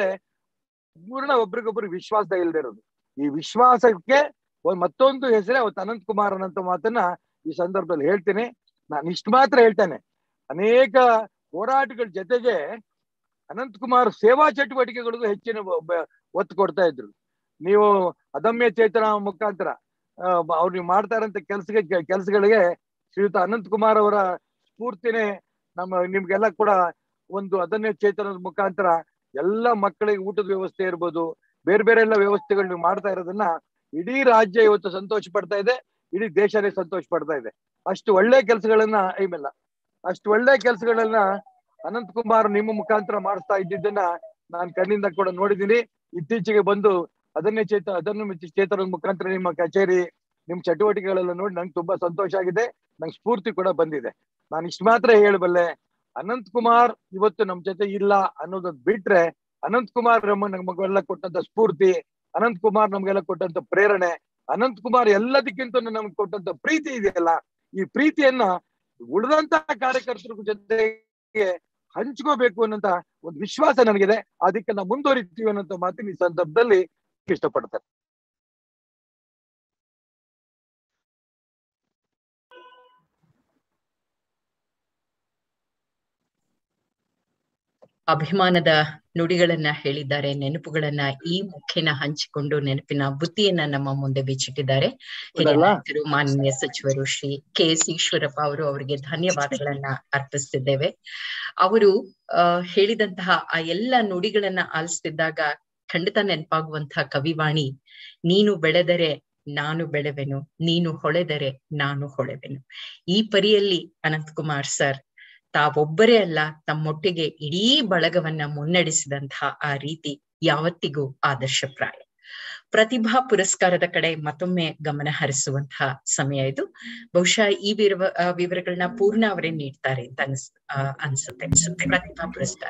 [SPEAKER 17] ಪೂರ್ಣ ಒಬ್ರಿಗೊಬ್ರು ವಿಶ್ವಾಸ ಇಲ್ಲದೆ ಇರೋದು ಈ ವಿಶ್ವಾಸಕ್ಕೆ ಒಂದ್ ಮತ್ತೊಂದು ಹೆಸರೇ ಅವತ್ತು ಅನಂತ್ ಕುಮಾರ್ ಅನ್ನಂತ ಮಾತನ್ನ ಈ ಸಂದರ್ಭದಲ್ಲಿ ಹೇಳ್ತೇನೆ ನಾನು ಇಷ್ಟು ಮಾತ್ರ ಹೇಳ್ತೇನೆ ಅನೇಕ ಹೋರಾಟಗಳ ಜೊತೆಗೆ ಅನಂತ್ ಕುಮಾರ್ ಸೇವಾ ಚಟುವಟಿಕೆಗಳಿಗೂ ಹೆಚ್ಚಿನ ಒ- ಬ- ಒತ್ತು ಕೊಡ್ತಾ ಇದ್ರು ನೀವು ಅದಮ್ಯ ಚೇತನ ಮುಖಾಂತರ ಆ, ಬ- ಅವ್ರು ನೀವು ಮಾಡ್ತಾ ಇರೋಂಥ ಕೆಲಸಕ್ಕೆ ಕೆಲಸಗಳಿಗೆ ಶ್ರೀಯುತ ಅನಂತ್ ಕುಮಾರ್ ಅವರ ಸ್ಫೂರ್ತಿನೇ ನಮ್ಮ ನಿಮ್ಗೆಲ್ಲ ಕೂಡ ಒಂದು ಅದನ್ಯ ಚೇತನದ ಮುಖಾಂತರ ಎಲ್ಲ ಮಕ್ಕಳಿಗೆ ಊಟದ ವ್ಯವಸ್ಥೆ ಇರ್ಬೋದು ಬೇರೆ ಬೇರೆ ಎಲ್ಲ ವ್ಯವಸ್ಥೆಗಳು ನೀವು ಮಾಡ್ತಾ ಇರೋದನ್ನ ಇಡೀ ರಾಜ್ಯ ಇವತ್ತು ಸಂತೋಷ ಪಡ್ತಾ ಇದೆ ಇಡೀ ದೇಶನೇ ಸಂತೋಷ ಪಡ್ತಾ ಇದೆ ಅಷ್ಟು ಒಳ್ಳೆ ಕೆಲಸಗಳನ್ನ ಐಮೆಲ್ಲ ಅಷ್ಟು ಒಳ್ಳೆ ಕೆಲಸಗಳನ್ನ ಅನಂತ್ ಕುಮಾರ್ ನಿಮ್ಮ ಮುಖಾಂತರ ಮಾಡಿಸ್ತಾ ಇದ್ದಿದ್ದನ್ನ ನಾನು ಕಣ್ಣಿಂದ ಕೂಡ ನೋಡಿದ್ದೀನಿ ಇತ್ತೀಚೆಗೆ ಬಂದು ಅದನ್ನೇ ಚೇತ ಅದನ್ನು ಮಿಚ್ಚಿ ಚೇತನದ ಮುಖಾಂತರ ನಿಮ್ಮ ಕಚೇರಿ ನಿಮ್ ಚಟುವಟಿಕೆಗಳೆಲ್ಲ ನೋಡಿ ನಂಗೆ ತುಂಬಾ ಸಂತೋಷ ಆಗಿದೆ ನಂಗೆ ಸ್ಫೂರ್ತಿ ಕೂಡ ಬಂದಿದೆ ನಾನು ಇಷ್ಟು ಮಾತ್ರ ಹೇಳಬಲ್ಲೆ ಅನಂತ್ ಕುಮಾರ್ ಇವತ್ತು ನಮ್ ಜೊತೆ ಇಲ್ಲ ಅನ್ನೋದನ್ನ ಬಿಟ್ರೆ ಅನಂತ್ ಕುಮಾರ್ ನಮ್ಮ ನಮಗೆಲ್ಲ ಕೊಟ್ಟಂತ ಸ್ಫೂರ್ತಿ ಅನಂತ್ ಕುಮಾರ್ ನಮ್ಗೆಲ್ಲ ಕೊಟ್ಟಂತ ಪ್ರೇರಣೆ ಅನಂತ್ ಕುಮಾರ್ ಎಲ್ಲದಕ್ಕಿಂತ ನಮ್ಗೆ ಕೊಟ್ಟಂತ ಪ್ರೀತಿ ಇದೆಯಲ್ಲ ಈ ಪ್ರೀತಿಯನ್ನ ಉಳಿದಂತ ಕಾರ್ಯಕರ್ತರ ಜೊತೆಗೆ ಹಂಚ್ಕೋಬೇಕು ಅನ್ನೋಂತ ಒಂದು ವಿಶ್ವಾಸ ನನಗಿದೆ ಅದಕ್ಕೆ ನಾವು ಮುಂದುವರಿತೀವಿ ಅನ್ನೋಂತ ಮಾತಿನ ಈ ಸಂದರ್ಭದಲ್ಲಿ ಇಷ್ಟಪಡ್ತಾರೆ
[SPEAKER 1] ಅಭಿಮಾನದ ನುಡಿಗಳನ್ನ ಹೇಳಿದ್ದಾರೆ ನೆನಪುಗಳನ್ನ ಈ ಮುಖೇನ ಹಂಚಿಕೊಂಡು ನೆನಪಿನ ಬುತ್ತಿಯನ್ನ ನಮ್ಮ ಮುಂದೆ ಬಿಚ್ಚಿಟ್ಟಿದ್ದಾರೆ ಹಿರಿಯ
[SPEAKER 17] ಹೌದಲ್ಲ?
[SPEAKER 1] ನಾಯಕರು ಮಾನ್ಯ ಸಚಿವರು ಶ್ರೀ ಕೆ ಎಸ್ ಈಶ್ವರಪ್ಪ ಅವರು ಅವರಿಗೆ ಧನ್ಯವಾದಗಳನ್ನ ಅರ್ಪಿಸ್ತಿದ್ದೇವೆ ಅವರು ಆ ಹೇಳಿದಂತಹ ಆ ಎಲ್ಲ ನುಡಿಗಳನ್ನ ಆಲಿಸ್ತಿದ್ದಾಗ ಖಂಡಿತ ನೆನಪಾಗುವಂತಹ ಕವಿವಾಣಿ ನೀನು ಬೆಳೆದರೆ ನಾನು ಬೆಳೆವೆನು ನೀನು ಹೊಳೆದರೆ ನಾನು ಹೊಳೆವೆನು ಈ ಪರಿಯಲ್ಲಿ ಅನಂತಕುಮಾರ್ ಸರ್ ತಾವೊಬ್ಬರೇ ಅಲ್ಲ ತಮ್ಮೊಟ್ಟಿಗೆ ಇಡೀ ಬಳಗವನ್ನ ಮುನ್ನಡೆಸಿದಂತಹ ಆ ರೀತಿ ಯಾವತ್ತಿಗೂ ಆದರ್ಶಪ್ರಾಯ ಪ್ರತಿಭಾ ಪುರಸ್ಕಾರದ ಕಡೆ ಮತ್ತೊಮ್ಮೆ ಗಮನ ಹರಿಸುವಂತಹ ಸಮಯ ಇದು ಬಹುಶಃ ಈ ವಿವರ ಆ, ವಿವರಗಳನ್ನ ಪೂರ್ಣ ಅವರೇ ನೀಡ್ತಾರೆ ಅಂತ ಅನ್ಸ್ ಆ, ಅನ್ಸುತ್ತೆ ಅನ್ಸುತ್ತೆ ಪ್ರತಿಭಾ ಪುರಸ್ಕಾರ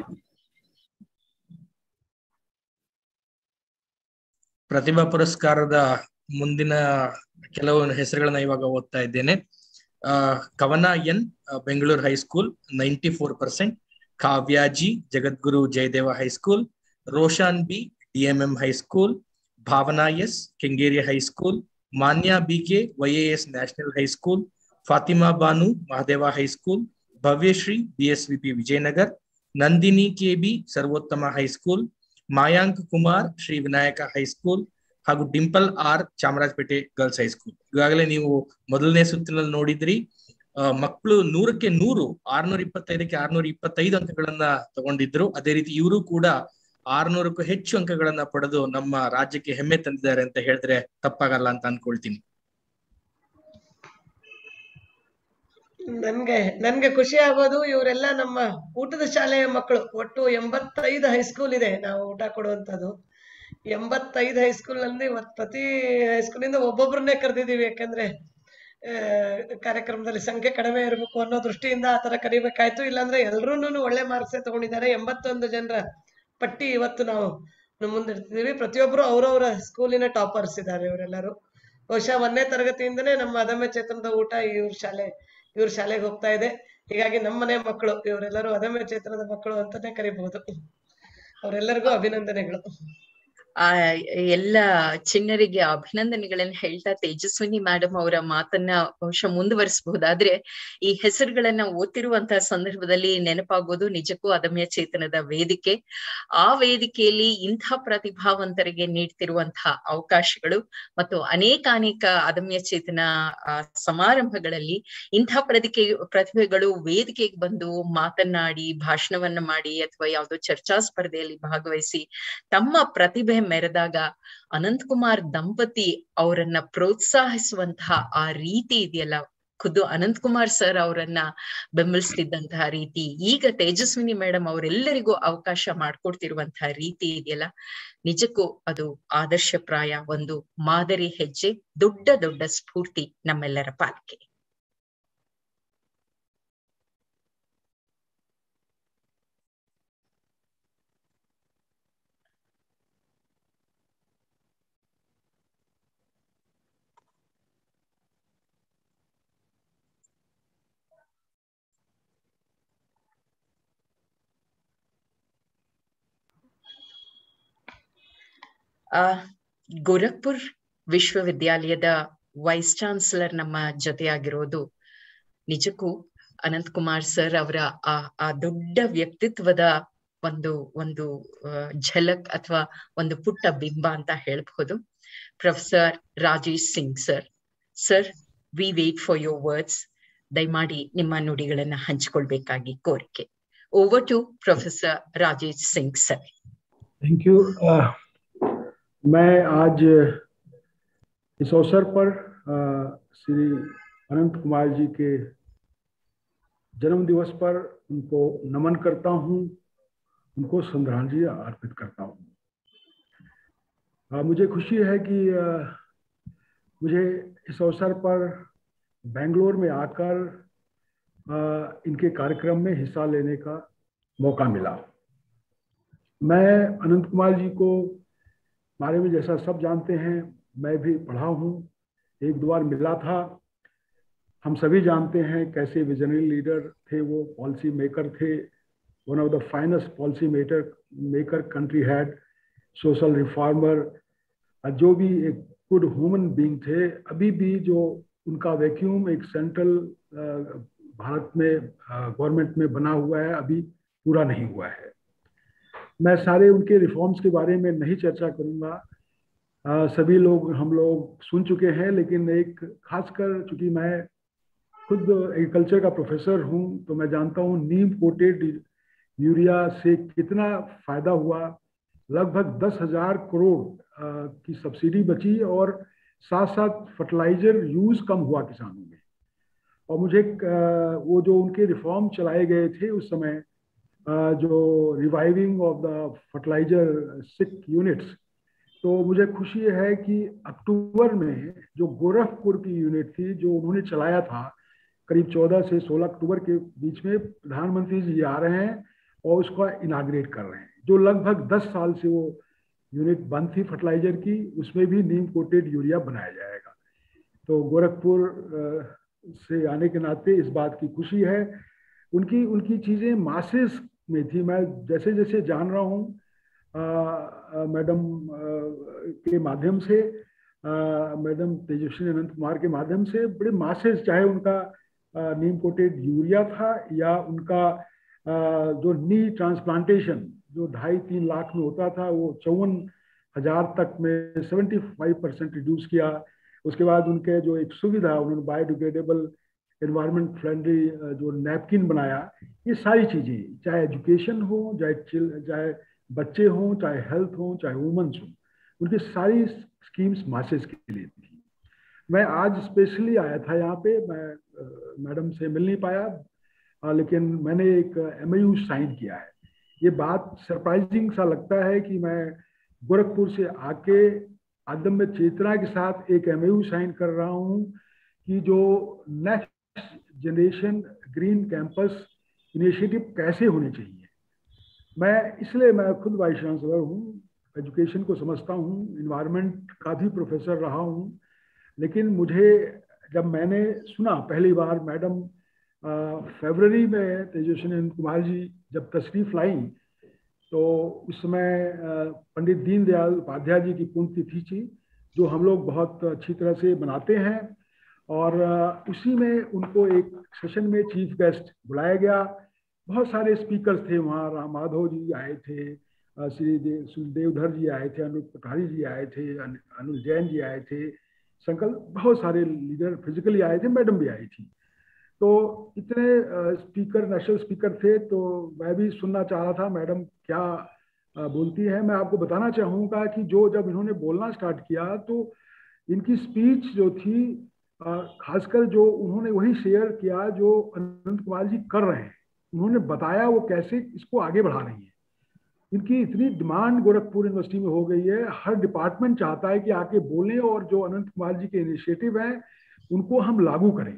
[SPEAKER 6] ಪ್ರತಿಭಾ ಪುರಸ್ಕಾರದ ಮುಂದಿನ ಕೆಲವು ಹೆಸರುಗಳನ್ನ ಇವಾಗ ಓದ್ತಾ ಇದ್ದೇನೆ ಆ Kavana N Bengaluru high school ninety four percent Kavya G Jagadguru Jayadeva high school Roshan B DMM high school Bhavana S Kengeri high school Manya B K YAS national high school Fatima Banu Mahadeva high school Bhavyashree BSVP Vijayanagar Nandini K B Sarvottama high school Mayank Kumar Shri Vinayaka high school ಹಾಗೂ Dimple R Chamarajpet girls high school ಈಗಾಗಲೇ ನೀವು ಮೊದಲನೇ ಸುತ್ತಿನಲ್ಲಿ ನೋಡಿದ್ರಿ ಆ, ಮಕ್ಕಳು ನೂರಕ್ಕೆ ನೂರು ಆರ್ನೂರ ಇಪ್ಪತ್ತೈದಕ್ಕೆ ಆರ್ನೂರ ಇಪ್ಪತ್ತೈದು ಅಂಕಗಳನ್ನ ತಗೊಂಡಿದ್ರು ಅದೇ ರೀತಿ ಇವರು ಕೂಡ ಆರ್ನೂರಕ್ಕೂ ಹೆಚ್ಚು ಅಂಕಗಳನ್ನ ಪಡೆದು ನಮ್ಮ ರಾಜ್ಯಕ್ಕೆ ಹೆಮ್ಮೆ ತಂದಿದ್ದಾರೆ ಅಂತ ಹೇಳಿದ್ರೆ ತಪ್ಪಾಗಲ್ಲ ಅಂತ ಅನ್ಕೊಳ್ತೀನಿ
[SPEAKER 4] ನನ್ಗೆ ನನ್ಗೆ ಖುಷಿ ಆಗೋದು ಇವರೆಲ್ಲ ನಮ್ಮ ಊಟದ ಶಾಲೆಯ ಮಕ್ಕಳು ಒಟ್ಟು ಎಂಬತ್ತೈದು ಹೈಸ್ಕೂಲ್ ಇದೆ ನಾವು ಊಟ ಕೊಡುವಂತದ್ದು ಎಂಬತ್ತೈದು ಹೈಸ್ಕೂಲ್ ನಲ್ಲಿ ಇವತ್ತು ಪ್ರತಿ ಹೈಸ್ಕೂಲಿಂದ ಒಬ್ಬೊಬ್ರನ್ನೇ ಕರೆದಿದ್ದೀವಿ ಯಾಕಂದ್ರೆ ಆ, ಕಾರ್ಯಕ್ರಮದಲ್ಲಿ ಸಂಖ್ಯೆ ಕಡಿಮೆ ಇರಬೇಕು ಅನ್ನೋ ದೃಷ್ಟಿಯಿಂದ ಆ ತರ ಕರಿಬೇಕಾಯ್ತು ಇಲ್ಲಾಂದ್ರೆ ಎಲ್ರೂನು ಒಳ್ಳೆ ಮಾರ್ಕ್ಸ್ ತಗೊಂಡಿದ್ದಾರೆ ಎಂಬತ್ತೊಂದು ಜನರ ಪಟ್ಟಿ ಇವತ್ತು ನಾವು ನಮ್ಮ ಮುಂದೆ ಇಡ್ತಿದೀವಿ ಪ್ರತಿಯೊಬ್ರು ಅವ್ರವ್ರ ಸ್ಕೂಲಿನ ಟಾಪರ್ಸ್ ಇದ್ದಾರೆ ಇವರೆಲ್ಲರೂ ಬಹುಶಃ ಒಂದನೇ ತರಗತಿಯಿಂದನೇ ನಮ್ಮ ಅದಮ್ಯ ಚೇತನದ ಊಟ ಇವ್ರ ಶಾಲೆ ಇವ್ರ ಶಾಲೆಗೆ ಹೋಗ್ತಾ ಇದೆ ಹೀಗಾಗಿ ನಮ್ಮ ಮನೆ ಮಕ್ಕಳು ಇವರೆಲ್ಲರೂ ಅದಮ್ಯ ಚೇತನದ ಮಕ್ಕಳು ಅಂತಾನೆ ಕರಿಬಹುದು ಅವರೆಲ್ಲರಿಗೂ ಅಭಿನಂದನೆಗಳು
[SPEAKER 1] ಆ ಎಲ್ಲ ಚಿಣ್ಣರಿಗೆ ಅಭಿನಂದನೆಗಳನ್ನ ಹೇಳ್ತಾ ತೇಜಸ್ವಿನಿ ಮೇಡಮ್ ಅವರ ಮಾತನ್ನ ಬಹುಶಃ ಮುಂದುವರಿಸಬಹುದಾದ್ರೆ ಈ ಹೆಸರುಗಳನ್ನ ಓದ್ತಿರುವಂತಹ ಸಂದರ್ಭದಲ್ಲಿ ನೆನಪಾಗೋದು ನಿಜಕ್ಕೂ ಅದಮ್ಯ ಚೇತನದ ವೇದಿಕೆ ಆ ವೇದಿಕೆಯಲ್ಲಿ ಇಂಥ ಪ್ರತಿಭಾವಂತರಿಗೆ ನೀಡ್ತಿರುವಂತಹ ಅವಕಾಶಗಳು ಮತ್ತು ಅನೇಕ ಅನೇಕ ಅದಮ್ಯ ಚೇತನ ಆ, ಸಮಾರಂಭಗಳಲ್ಲಿ ಇಂಥ ಪ್ರತಿಕೆ ಪ್ರತಿಭೆಗಳು ವೇದಿಕೆಗೆ ಬಂದು ಮಾತನಾಡಿ ಭಾಷಣವನ್ನ ಮಾಡಿ ಅಥವಾ ಯಾವುದೋ ಚರ್ಚಾ ಸ್ಪರ್ಧೆಯಲ್ಲಿ ಭಾಗವಹಿಸಿ ತಮ್ಮ ಪ್ರತಿಭೆ ಮೆರೆದಾಗ ಅನಂತಕುಮಾರ್ ದಂಪತಿ ಅವರನ್ನ ಪ್ರೋತ್ಸಾಹಿಸುವಂತಹ ಆ ರೀತಿ ಇದೆಯಲ್ಲ ಖುದ್ದು ಅನಂತಕುಮಾರ್ ಸರ್ ಅವರನ್ನ ಬೆಂಬಲಿಸ್ತಿದ್ದಂತಹ ರೀತಿ ಈಗ ತೇಜಸ್ವಿನಿ ಮೇಡಮ್ ಅವರೆಲ್ಲರಿಗೂ ಅವಕಾಶ ಮಾಡ್ಕೊಡ್ತಿರುವಂತಹ ರೀತಿ ಇದೆಯಲ್ಲ ನಿಜಕ್ಕೂ ಅದು ಆದರ್ಶಪ್ರಾಯ ಒಂದು ಮಾದರಿ ಹೆಜ್ಜೆ ದೊಡ್ಡ ದೊಡ್ಡ ಸ್ಫೂರ್ತಿ ನಮ್ಮೆಲ್ಲರ ಪಾಲಿಕೆ ಆ ಗೋರಖ್ಪುರ್ ವಿಶ್ವವಿದ್ಯಾಲಯದ ವೈಸ್ ಚಾನ್ಸಲರ್ ನಮ್ಮ ಜೊತೆಯಾಗಿರೋದು ನಿಜಕ್ಕೂ ಅನಂತ್ ಕುಮಾರ್ ಸರ್ ಅವರ ಆ ಆ ದೊಡ್ಡ ವ್ಯಕ್ತಿತ್ವದ ಒಂದು ಒಂದು ಆ, ಝಲಕ್ ಅಥವಾ ಒಂದು ಪುಟ್ಟ ಬಿಂಬ ಅಂತ ಹೇಳ್ಬಹುದು professor Rajesh Singh sir sir we wait for your words ದಯಮಾಡಿ ನಿಮ್ಮ ನುಡಿಗಳನ್ನ ಹಂಚಿಕೊಳ್ಬೇಕಾಗಿ ಕೋರಿಕೆ over to professor Rajesh Singh sir
[SPEAKER 18] thank you अ, मैं आज इस अवसर पर अ, श्री अनंत कुमार जी के जन्म दिवस पर उनको नमन करता हूं उनको श्रद्धांजलि अर्पित करता हूं अ, मुझे खुशी है कि अ, मुझे इस अवसर पर बेंगलोर में आकर अ, इनके कार्यक्रम में हिस्सा लेने का मौका मिला मैं अनंत कुमार जी को बारे में जैसा सब जानते हैं मैं भी पढ़ा हूँ एक दो बार मिला था हम सभी जानते हैं कैसे विजनरी लीडर थे वो पॉलिसी मेकर थे one of the finest policy maker maker country had social reformer जो भी एक गुड ह्यूमन बीइंग थे अभी भी जो उनका वैक्यूम एक सेंट्रल भारत में गवर्नमेंट में बना हुआ है अभी पूरा नहीं हुआ है मैं सारे उनके रिफॉर्म्स के बारे में नहीं चर्चा करूंगा आ, सभी लोग हम लोग सुन चुके हैं लेकिन एक खासकर चूंकि मैं खुद एग्रीकल्चर का प्रोफेसर हूं तो मैं जानता हूं नीम कोटेड यूरिया से कितना फायदा हुआ लगभग दस हजार करोड़ की सब्सिडी बची और साथ साथ फर्टिलाइजर यूज कम हुआ किसानों में और मुझे वो जो उनके रिफॉर्म चलाए गए थे उस समय जो reviving of the fertiliser sick units तो मुझे खुशी है कि अक्टूबर में जो गोरखपुर की यूनिट थी जो उन्होंने चलाया था करीब 14 से 16 अक्टूबर के बीच में प्रधानमंत्री जी आ रहे हैं और उसका इनाग्रेट कर रहे हैं जो लगभग 10 साल से वो यूनिट बंद थी फर्टिलाइजर की उसमें भी नीम कोटेड यूरिया बनाया जाएगा तो गोरखपुर से आने के नाते इस बात की खुशी है उनकी उनकी चीज़ें मासेस में थी मैं जैसे जैसे जान रहा हूँ मैडम के माध्यम से मैडम तेजस्वी अनंत कुमार के माध्यम से बड़े मासेस चाहे उनका नीम कोटेड यूरिया था या उनका जो नी ट्रांसप्लांटेशन जो ढाई तीन लाख में होता था वो चौवन हजार तक में सेवेंटी फाइव परसेंट रिड्यूस किया उसके बाद उनके जो एक सुविधा उन्होंने बायोडिग्रेडेबल एनवायरमेंट फ्रेंडली जो नैपकिन बनाया ये सारी चीज़ें चाहे एजुकेशन हो चाहे चाहे बच्चे हों चाहे हेल्थ हो चाहे वुमेंस हों उनकी सारी स्कीम्स मासेस के लिए थी मैं आज स्पेशली आया था यहाँ पे मैं मैडम से मिल नहीं पाया आ, लेकिन मैंने एक एम साइन किया है ये बात सरप्राइजिंग सा लगता है कि मैं गोरखपुर से आके आदम्य चेतना के साथ एक एम साइन कर रहा हूँ कि जो next generation green campus initiative कैसे होने चाहिए मैं इसलिए मैं खुद वाइस चांसलर हूँ एजुकेशन को समझता हूँ इन्वायरमेंट का भी प्रोफेसर रहा हूँ लेकिन मुझे जब मैंने सुना पहली बार मैडम फरवरी में तेजस्वी कुमार जी जब तशरीफ लाई तो उस समय पंडित दीनदयाल उपाध्याय जी की पुण्यतिथि थी जो हम लोग बहुत अच्छी तरह से मनाते हैं और उसी में उनको एक सेशन में चीफ गेस्ट बुलाया गया बहुत सारे स्पीकर्स थे वहाँ राम माधव जी आए थे श्री देव देवधर जी आए थे अनुप पठारी जी आए थे अनुल जैन जी आए थे संकल्प बहुत सारे लीडर फिजिकली आए थे मैडम भी आई थी तो इतने स्पीकर नेशनल स्पीकर थे तो मैं भी सुनना चाह रहा था मैडम क्या बोलती है मैं आपको बताना चाहूँगा कि जो जब इन्होंने बोलना स्टार्ट किया तो इनकी स्पीच जो थी खासकर जो उन्होंने वही शेयर किया जो अनंत कुमार जी कर रहे हैं उन्होंने बताया वो कैसे इसको आगे बढ़ा रही है इनकी इतनी डिमांड गोरखपुर यूनिवर्सिटी में हो गई है हर डिपार्टमेंट चाहता है कि आके बोलें और जो अनंत कुमार जी के इनिशिएटिव हैं उनको हम लागू करें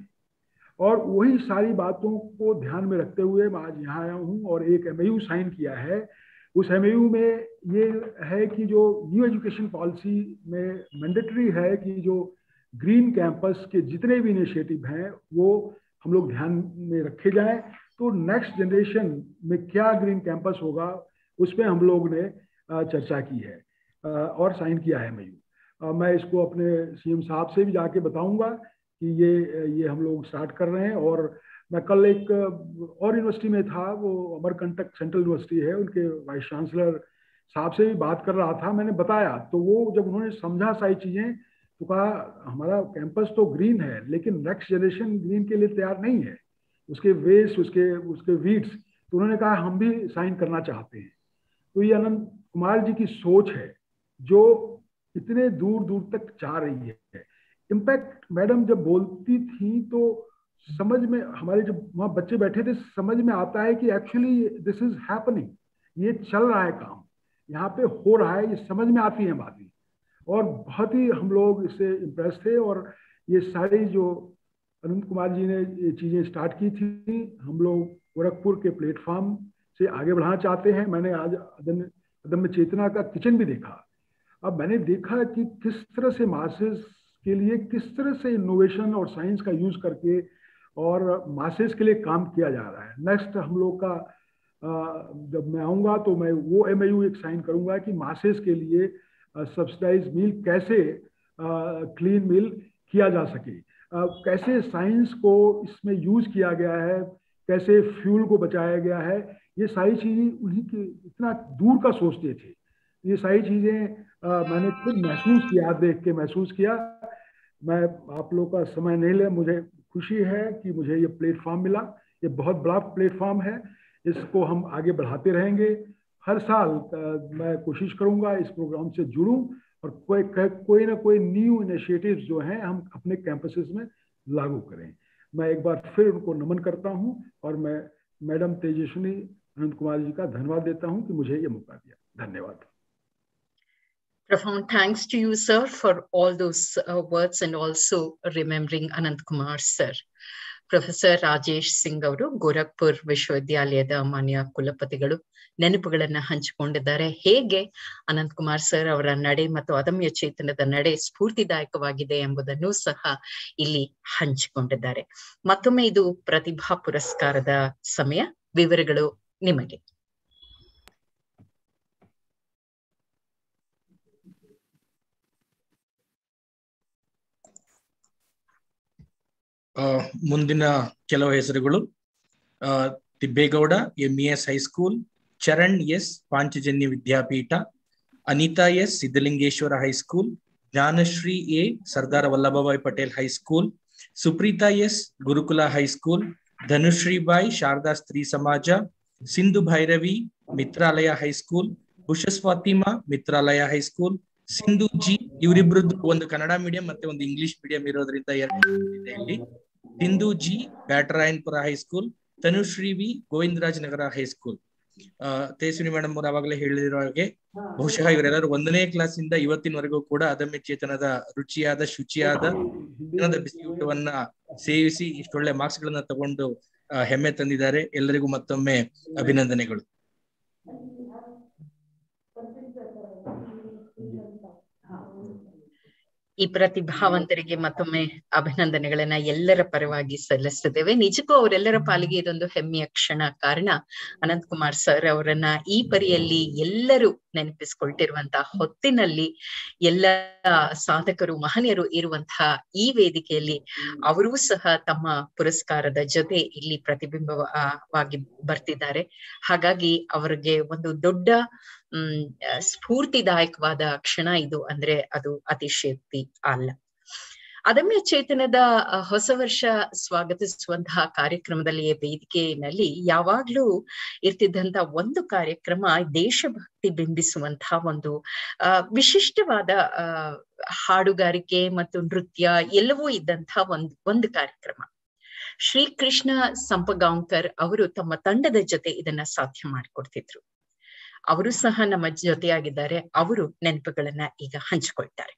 [SPEAKER 18] और वही सारी बातों को ध्यान में रखते हुए मैं आज यहाँ आया हूँ और एक एम साइन किया है उस एम में ये है कि जो न्यू एजुकेशन पॉलिसी में मैंडेटरी है कि जो ग्रीन कैंपस के जितने भी इनिशिएटिव हैं वो हम लोग ध्यान में रखे जाएं तो नेक्स्ट जनरेशन में क्या ग्रीन कैंपस होगा उस पर हम लोग ने चर्चा की है और साइन किया है मैं मैं इसको अपने सीएम साहब से भी जाके बताऊंगा कि ये ये हम लोग स्टार्ट कर रहे हैं और मैं कल एक और यूनिवर्सिटी में था वो अमरकंटक सेंट्रल यूनिवर्सिटी है उनके वाइस चांसलर साहब से भी बात कर रहा था मैंने बताया तो वो जब उन्होंने समझा सारी चीज़ें तो कहा हमारा कैंपस तो ग्रीन है लेकिन नेक्स्ट जनरेशन ग्रीन के लिए तैयार नहीं है उसके वेस्ट उसके उसके वीड्स तो उन्होंने कहा हम भी साइन करना चाहते हैं तो ये अनंत कुमार जी की सोच है जो इतने दूर दूर तक जा रही है इम्पैक्ट मैडम जब बोलती थी तो समझ में हमारे जब वहाँ बच्चे बैठे थे समझ में आता है कि एक्चुअली दिस इज हैपनिंग ये चल रहा है काम यहाँ पे हो रहा है ये समझ में आती है बातें और बहुत ही हम लोग इससे इम्प्रेस थे और ये सारी जो अनंत कुमार जी ने ये चीज़ें स्टार्ट की थी हम लोग गोरखपुर के प्लेटफॉर्म से आगे बढ़ाना चाहते हैं मैंने आज अदम्य अदम्य चेतना का किचन भी देखा अब मैंने देखा कि किस तरह से मासेस के लिए किस तरह से इनोवेशन और साइंस का यूज करके और मासेस के लिए काम किया जा रहा है नेक्स्ट हम लोग का जब मैं आऊँगा तो मैं वो एम एक साइन करूँगा कि मासेस के लिए सब्सिडाइज मिल कैसे क्लीन मिल किया जा सके कैसे साइंस को इसमें यूज किया गया है कैसे फ्यूल को बचाया गया है ये सारी चीजें उन्हीं के इतना दूर का सोचते थे ये सारी चीजें अ, मैंने खुद महसूस किया देख के महसूस किया मैं आप लोग का समय नहीं ले मुझे खुशी है कि मुझे ये प्लेटफॉर्म मिला ये बहुत बड़ा प्लेटफॉर्म है इसको हम आगे बढ़ाते रहेंगे हर साल अ, मैं कोशिश करूंगा इस प्रोग्राम से जुड़ूं और कोई कोई ना कोई न्यू इनिशिएटिव्स जो हैं हम अपने कैंपसेस में लागू करें मैं एक बार फिर उनको नमन करता हूं और मैं मैडम तेजस्विनी अनंत कुमार जी का धन्यवाद देता हूं कि मुझे ये मौका दिया धन्यवाद
[SPEAKER 1] Profound thanks to you, sir, for all those uh, words and also remembering Anant Kumar, sir. Professor Rajesh Singh ಅವರು ಗೋರಖ್ಪುರ್ ವಿಶ್ವವಿದ್ಯಾಲಯದ ಮಾನ್ಯ ಕುಲಪತಿಗಳು ನೆನಪುಗಳನ್ನ ಹಂಚಿಕೊಂಡಿದ್ದಾರೆ ಹೇಗೆ ಅನಂತ್ ಕುಮಾರ್ ಸರ್ ಅವರ ನಡೆ ಮತ್ತು ಅದಮ್ಯ ಚೇತನದ ನಡೆ ಸ್ಫೂರ್ತಿದಾಯಕವಾಗಿದೆ ಎಂಬುದನ್ನು ಸಹ ಇಲ್ಲಿ ಹಂಚಿಕೊಂಡಿದ್ದಾರೆ ಮತ್ತೊಮ್ಮೆ ಇದು ಪ್ರತಿಭಾ ಪುರಸ್ಕಾರದ ಸಮಯ ವಿವರಗಳು ನಿಮಗೆ
[SPEAKER 6] ಆ, ಮುಂದಿನ ಕೆಲವು ಹೆಸರುಗಳು ಆ, Thibbegowda MES high school Charan S Panchajanya Vidyapeetha Anitha S Siddalingeshwara high school Jnanashree A Sardar Vallabhbhai Patel high school Supreetha S Gurukula high school Dhanushree Bai Sharada Stree Samaja Sindhu Bhairavi Mitralaya high school ಹುಷಸ್ ಫಾತಿಮಾ ಮಿತ್ರಾಲಯ ಹೈಸ್ಕೂಲ್ ಸಿಂಧು ಜಿ ಇವರಿಬ್ರದ್ದು ಒಂದು ಕನ್ನಡ ಮೀಡಿಯಂ ಮತ್ತೆ ಒಂದು ಇಂಗ್ಲಿಷ್ ಮೀಡಿಯಂ ಇರೋದ್ರಿಂದ ಎರಡು ಇದೆ ಇಲ್ಲಿ Sindhu G Byatarayanapura high school Tanushree V Govindaraj Nagar high school ಆ ತೇಜಸ್ವಿನಿ ಮೇಡಮ್ ಅವರು ಆವಾಗಲೇ ಹೇಳಿರೋ ಹಾಗೆ ಬಹುಶಃ ಇವರೆಲ್ಲರೂ ಒಂದನೇ ಕ್ಲಾಸ್ ಇಂದ ಇವತ್ತಿನವರೆಗೂ ಕೂಡ ಅದಮ್ಯ ಚೇತನದ ರುಚಿಯಾದ ಶುಚಿಯಾದ ದಿನದ ಬಿಸಿ ಊಟವನ್ನ ಸೇವಿಸಿ ಇಷ್ಟೊಳ್ಳೆ ಮಾರ್ಕ್ಸ್ ಗಳನ್ನ ತಗೊಂಡು ಆ, ಹೆಮ್ಮೆ ತಂದಿದ್ದಾರೆ ಎಲ್ಲರಿಗೂ ಮತ್ತೊಮ್ಮೆ ಅಭಿನಂದನೆಗಳು
[SPEAKER 1] ಈ ಪ್ರತಿಭಾವಂತರಿಗೆ ಮತ್ತೊಮ್ಮೆ ಅಭಿನಂದನೆಗಳನ್ನ ಎಲ್ಲರ ಪರವಾಗಿ ಸಲ್ಲಿಸುತ್ತೇವೆ ನಿಜಕ್ಕೂ ಅವರೆಲ್ಲರ ಪಾಲಿಗೆ ಇದೊಂದು ಹೆಮ್ಮೆಯ ಕ್ಷಣ ಕಾರಣ ಅನಂತ್ ಕುಮಾರ್ ಸರ್ ಅವರನ್ನ ಈ ಪರಿಯಲ್ಲಿ ಎಲ್ಲರೂ ನೆನಪಿಸ್ಕೊಳ್ತಿರುವಂತಹ ಹೊತ್ತಿನಲ್ಲಿ ಎಲ್ಲ ಸಾಧಕರು ಮಹನೀಯರು ಇರುವಂತಹ ಈ ವೇದಿಕೆಯಲ್ಲಿ ಅವರೂ ಸಹ ತಮ್ಮ ಪುರಸ್ಕಾರದ ಜೊತೆ ಇಲ್ಲಿ ಪ್ರತಿಬಿಂಬವಾಗಿ ಬರ್ತಿದ್ದಾರೆ ಹಾಗಾಗಿ ಅವರಿಗೆ ಒಂದು ದೊಡ್ಡ ಹ್ಮ್ ಆ, ಸ್ಫೂರ್ತಿದಾಯಕವಾದ ಕ್ಷಣ ಇದು ಅಂದ್ರೆ ಅದು ಅತಿಶಯೋಕ್ತಿ ಅಲ್ಲ ಅದಮ್ಯ ಚೇತನದ ಆ, ಹೊಸ ವರ್ಷ ಸ್ವಾಗತಿಸುವಂತಹ ಕಾರ್ಯಕ್ರಮದಲ್ಲಿ ವೇದಿಕೆಯಲ್ಲಿ ಯಾವಾಗ್ಲೂ ಇರ್ತಿದ್ದಂತ ಒಂದು ಕಾರ್ಯಕ್ರಮ ದೇಶಭಕ್ತಿ ಬಿಂಬಿಸುವಂತಹ ಒಂದು ಆ ವಿಶಿಷ್ಟವಾದ ಆ ಹಾಡುಗಾರಿಕೆ ಮತ್ತು ನೃತ್ಯ ಎಲ್ಲವೂ ಇದ್ದಂತಹ ಒಂದು ಒಂದು ಕಾರ್ಯಕ್ರಮ ಶ್ರೀಕೃಷ್ಣ ಸಂಪಗಾಂವ್ಕರ್ ಅವರು ತಮ್ಮ ತಂಡದ ಜೊತೆ ಇದನ್ನ ಸಾಧ್ಯ ಮಾಡಿಕೊಡ್ತಿದ್ರು ಅವರು ಸಹ ನಮ್ಮ ಜೊತೆಯಾಗಿದ್ದಾರೆ ಅವರು ನೆನಪುಗಳನ್ನ ಈಗ ಹಂಚಿಕೊಳ್ತಾರೆ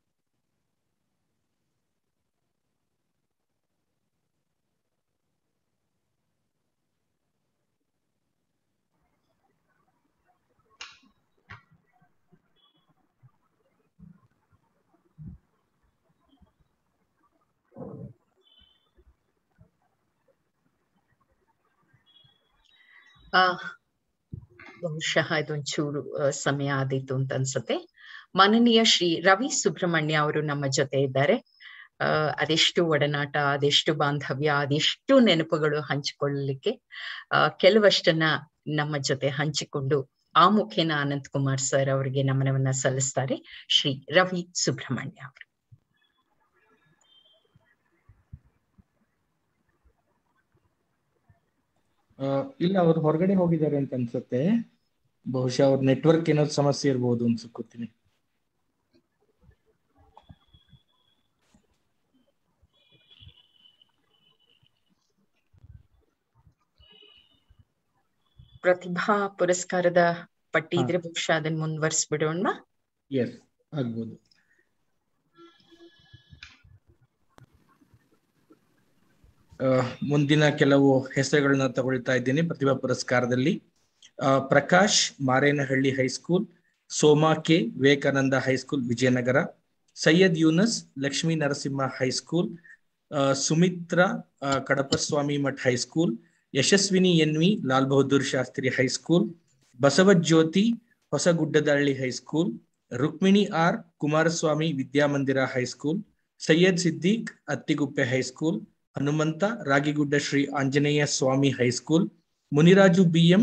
[SPEAKER 1] ಆ ಬಹುಶಃ ಇದೊಂಚೂರು ಆ, ಸಮಯ ಆದೀತು ಅಂತ ಅನ್ಸುತ್ತೆ ಮಾನನೀಯ ಶ್ರೀ ರವಿ ಸುಬ್ರಹ್ಮಣ್ಯ ಅವರು ನಮ್ಮ ಜೊತೆ ಇದ್ದಾರೆ ಆ ಅದೆಷ್ಟು ಒಡನಾಟ ಅದೆಷ್ಟು ಬಾಂಧವ್ಯ ಅದೆಷ್ಟು ನೆನಪುಗಳು ಹಂಚಿಕೊಳ್ಳಲಿಕ್ಕೆ ಆ ಕೆಲವಷ್ಟನ್ನ ನಮ್ಮ ಜೊತೆ ಹಂಚಿಕೊಂಡು ಆ ಮುಖೇನ ಅನಂತ್ ಕುಮಾರ್ ಸರ್ ಅವರಿಗೆ ನಮನವನ್ನ ಸಲ್ಲಿಸ್ತಾರೆ ಶ್ರೀ ರವಿ ಸುಬ್ರಹ್ಮಣ್ಯ ಅವರು
[SPEAKER 6] ಆ, ಇಲ್ಲ ಅವ್ರು ಹೊರಗಡೆ ಹೋಗಿದ್ದಾರೆ ಅಂತ ಅನ್ಸುತ್ತೆ ಬಹುಶಃ ಅವ್ರ ನೆಟ್ವರ್ಕ್ ಏನೋ ಸಮಸ್ಯೆ ಇರ್ಬೋದು ಅನ್ಸುತ್ತೀನಿ
[SPEAKER 1] ಪ್ರತಿಭಾ ಪುರಸ್ಕಾರದ ಪಟ್ಟಿ ಇದ್ರೆ ಬಹುಶಃ ಅದನ್ನ ಮುಂದುವರಿಸ್ಬಿಡೋಣ
[SPEAKER 6] ಎಸ್ ಆಗ್ಬೋದು ಆ, ಮುಂದಿನ ಕೆಲವು ಹೆಸರುಗಳನ್ನ ತಗೊಳ್ತಾ ಇದ್ದೀನಿ ಪ್ರತಿಭಾ ಪುರಸ್ಕಾರದಲ್ಲಿ ಆ, Prakash Marenahalli high school Soma K Vivekananda high school Vijayanagara Syed Yunus Lakshmi Narasimha high school ಆ, ಸುಮಿತ್ರಾ ಆ, Kadapaswamy Math high school Yashaswini NV Lal Bahadur Shastri high school Basavajyothi Hosaguddadahalli high school Rukmini R Kumaraswamy Vidyamandira high school Syed Siddique Attiguppe high school Hanumantha Ragigudda Shri Anjaneya Swamy high school Muniraju BM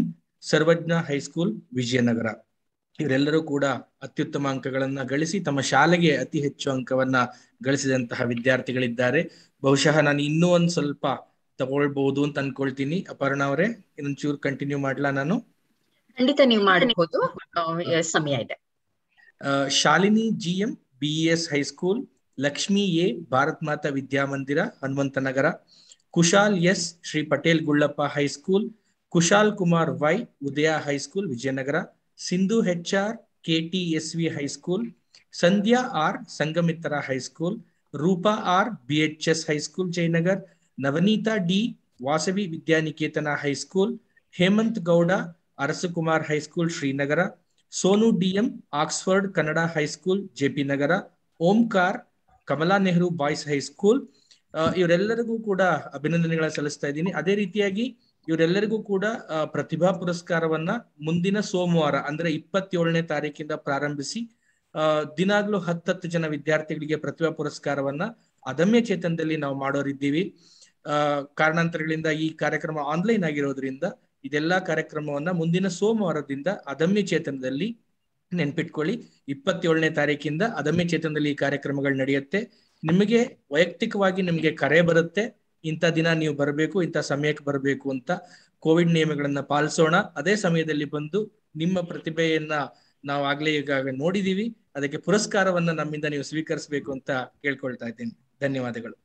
[SPEAKER 6] Sarvagna high school Vijayanagara ಇವರೆಲ್ಲರೂ ಕೂಡ ಅತ್ಯುತ್ತಮ ಅಂಕಗಳನ್ನ ಗಳಿಸಿ ತಮ್ಮ ಶಾಲೆಗೆ ಅತಿ ಹೆಚ್ಚು ಅಂಕವನ್ನ ಗಳಿಸಿದಂತಹ ವಿದ್ಯಾರ್ಥಿಗಳಿದ್ದಾರೆ ಬಹುಶಃ ನಾನು ಇನ್ನೂ ಒಂದ್ ಸ್ವಲ್ಪ ತಗೊಳ್ಬಹುದು ಅಂತ ಅನ್ಕೊಳ್ತೀನಿ ಅಪರ್ಣ ಅವರೇ ಇನ್ನೊಂಚೂರು ಕಂಟಿನ್ಯೂ ಮಾಡ್ಲಾ ನಾನು
[SPEAKER 1] ಖಂಡಿತ ನೀವು ಮಾಡಬಹುದು ಆ, ಸಮಯ ಇದೆ
[SPEAKER 6] ಆ, Shalini G M BES high school Lakshmi A Bharat Mata Vidyamandira Hanumanthanagar Kushal S Shri Patel Gullappa high school Kushal Kumar Y Udaya high school Vijayanagara Sindhu H R KTSV high school Sandhya R Sanghamitra high school Roopa R BHS high school Jayanagar Navaneetha D Vasavi Vidyaniketana high school Hemanth Gowda Arasakumar high school Srinagara Sonu DM Oxford Kannada high school JP Nagar Omkar Kamala Nehru boys high school ಆ, ಇವರೆಲ್ಲರಿಗೂ ಕೂಡ ಅಭಿನಂದನೆಗಳ ಸಲ್ಲಿಸ್ತಾ ಇದ್ದೀನಿ ಅದೇ ರೀತಿಯಾಗಿ ಇವರೆಲ್ಲರಿಗೂ ಕೂಡ ಆ, ಪ್ರತಿಭಾ ಪುರಸ್ಕಾರವನ್ನ ಮುಂದಿನ ಸೋಮವಾರ ಅಂದ್ರೆ ಇಪ್ಪತ್ತೇಳನೇ ತಾರೀಕಿಂದ ಪ್ರಾರಂಭಿಸಿ ಆ, ದಿನಾಗ್ಲೂ ಹತ್ತತ್ತು ಜನ ವಿದ್ಯಾರ್ಥಿಗಳಿಗೆ ಪ್ರತಿಭಾ ಪುರಸ್ಕಾರವನ್ನ ಅದಮ್ಯ ಚೇತನದಲ್ಲಿ ನಾವು ಮಾಡೋರಿದ್ದೀವಿ ಆ ಕಾರಣಾಂತರಗಳಿಂದ ಈ ಕಾರ್ಯಕ್ರಮ ಆನ್ಲೈನ್ ಆಗಿರೋದ್ರಿಂದ ಇದೆಲ್ಲಾ ಕಾರ್ಯಕ್ರಮವನ್ನ ಮುಂದಿನ ಸೋಮವಾರದಿಂದ ಅದಮ್ಯ ಚೇತನದಲ್ಲಿ ನೆನ್ಪಿಟ್ಕೊಳ್ಳಿ ಇಪ್ಪತ್ತೇಳನೇ ತಾರೀಕಿಂದ ಅದಮ್ಯ ಚೇತನದಲ್ಲಿ ಈ ಕಾರ್ಯಕ್ರಮಗಳು ನಡೆಯುತ್ತೆ ನಿಮಗೆ ವೈಯಕ್ತಿಕವಾಗಿ ನಿಮಗೆ ಕರೆ ಬರುತ್ತೆ ಇಂಥ ದಿನ ನೀವು ಬರಬೇಕು ಇಂಥ ಸಮಯಕ್ಕೆ ಬರಬೇಕು ಅಂತ ಕೋವಿಡ್ ನಿಯಮಗಳನ್ನ ಪಾಲಿಸೋಣ ಅದೇ ಸಮಯದಲ್ಲಿ ಬಂದು ನಿಮ್ಮ ಪ್ರತಿಭೆಯನ್ನ ನಾವು ಆಗ್ಲೇ ಈಗ ನೋಡಿದೀವಿ ಅದಕ್ಕೆ ಪುರಸ್ಕಾರವನ್ನ ನಮ್ಮಿಂದ ನೀವು ಸ್ವೀಕರಿಸಬೇಕು ಅಂತ ಕೇಳ್ಕೊಳ್ತಾ ಇದ್ದೀನಿ ಧನ್ಯವಾದಗಳು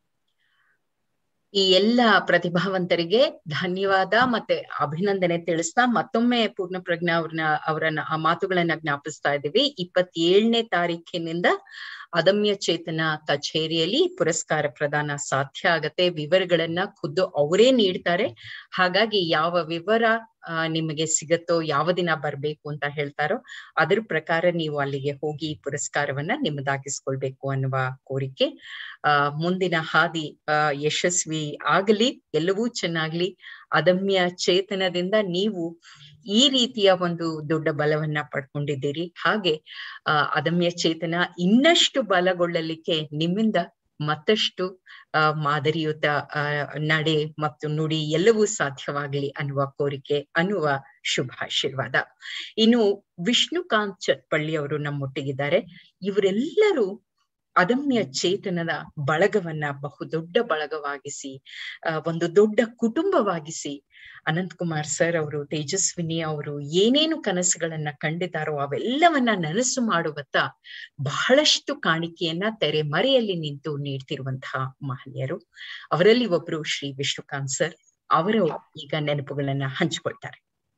[SPEAKER 1] ಈ ಎಲ್ಲ ಪ್ರತಿಭಾವಂತರಿಗೆ ಧನ್ಯವಾದ ಮತ್ತೆ ಅಭಿನಂದನೆ ತಿಳಿಸ್ತಾ ಮತ್ತೊಮ್ಮೆ ಪೂರ್ಣ ಪ್ರಜ್ಞಾ ಅವ್ರನ್ನ ಅವರನ್ನ ಆ ಮಾತುಗಳನ್ನ ಜ್ಞಾಪಿಸ್ತಾ ಇದ್ದೀವಿ ಇಪ್ಪತ್ತೇಳನೇ ತಾರೀಕಿನಿಂದ ಅದಮ್ಯ ಚೇತನ ಕಚೇರಿಯಲ್ಲಿ ಪುರಸ್ಕಾರ ಪ್ರದಾನ ಸಾಧ್ಯ ಆಗತ್ತೆ ವಿವರಗಳನ್ನ ಖುದ್ದು ಅವರೇ ನೀಡ್ತಾರೆ ಹಾಗಾಗಿ ಯಾವ ವಿವರ ಆ, ನಿಮಗೆ ಸಿಗತ್ತೋ ಯಾವ ದಿನ ಬರ್ಬೇಕು ಅಂತ ಹೇಳ್ತಾರೋ ಅದ್ರ ಪ್ರಕಾರ ನೀವು ಅಲ್ಲಿಗೆ ಹೋಗಿ ಈ ಪುರಸ್ಕಾರವನ್ನ ನಿಮ್ಮದಾಗಿಸ್ಕೊಳ್ಬೇಕು ಅನ್ನುವ ಕೋರಿಕೆ ಆ ಮುಂದಿನ ಹಾದಿ ಆ ಯಶಸ್ವಿ ಆಗಲಿ ಎಲ್ಲವೂ ಚೆನ್ನಾಗ್ಲಿ ಅದಮ್ಯ ಚೇತನದಿಂದ ನೀವು ಈ ರೀತಿಯ ಒಂದು ದೊಡ್ಡ ಬಲವನ್ನ ಪಡ್ಕೊಂಡಿದ್ದೀರಿ ಹಾಗೆ ಆ ಅದಮ್ಯ ಚೇತನ ಇನ್ನಷ್ಟು ಬಲಗೊಳ್ಳಲಿಕ್ಕೆ ನಿಮ್ಮಿಂದ ಮತ್ತಷ್ಟು ಆ ಮಾದರಿಯುತ ಆ ನಡೆ ಮತ್ತು ನುಡಿ ಎಲ್ಲವೂ ಸಾಧ್ಯವಾಗಲಿ ಅನ್ನುವ ಕೋರಿಕೆ ಅನ್ನುವ ಶುಭಾಶೀರ್ವಾದ ಇನ್ನು ವಿಷ್ಣುಕಾಂತ್ ಚಟ್ಪಳ್ಳಿ ಅವರು ನಮ್ಮೊಟ್ಟಿಗಿದ್ದಾರೆ ಇವರೆಲ್ಲರೂ ಅದಮ್ಯ ಚೇತನದ ಬಳಗವನ್ನ ಬಹುದೊಡ್ಡ ಬಳಗವಾಗಿಸಿ ಆ, ಒಂದು ದೊಡ್ಡ ಕುಟುಂಬವಾಗಿಸಿ ಅನಂತ್ ಕುಮಾರ್ ಸರ್ ಅವರು ತೇಜಸ್ವಿನಿ ಅವರು ಏನೇನು ಕನಸುಗಳನ್ನ ಕಂಡಿದ್ದಾರೋ ಅವೆಲ್ಲವನ್ನ ನನಸು ಮಾಡುವತ್ತ ಬಹಳಷ್ಟು ಕಾಣಿಕೆಯನ್ನ ತೆರೆ ಮರೆಯಲ್ಲಿ ನಿಂತು ನೀಡ್ತಿರುವಂತಹ ಮಹನೀಯರು ಅವರಲ್ಲಿ ಒಬ್ರು ಶ್ರೀ ವಿಷ್ಣುಕಾಂತ್ ಸರ್ ಅವರು ಈಗ ನೆನಪುಗಳನ್ನ ಹಂಚಿಕೊಳ್ತಾರೆ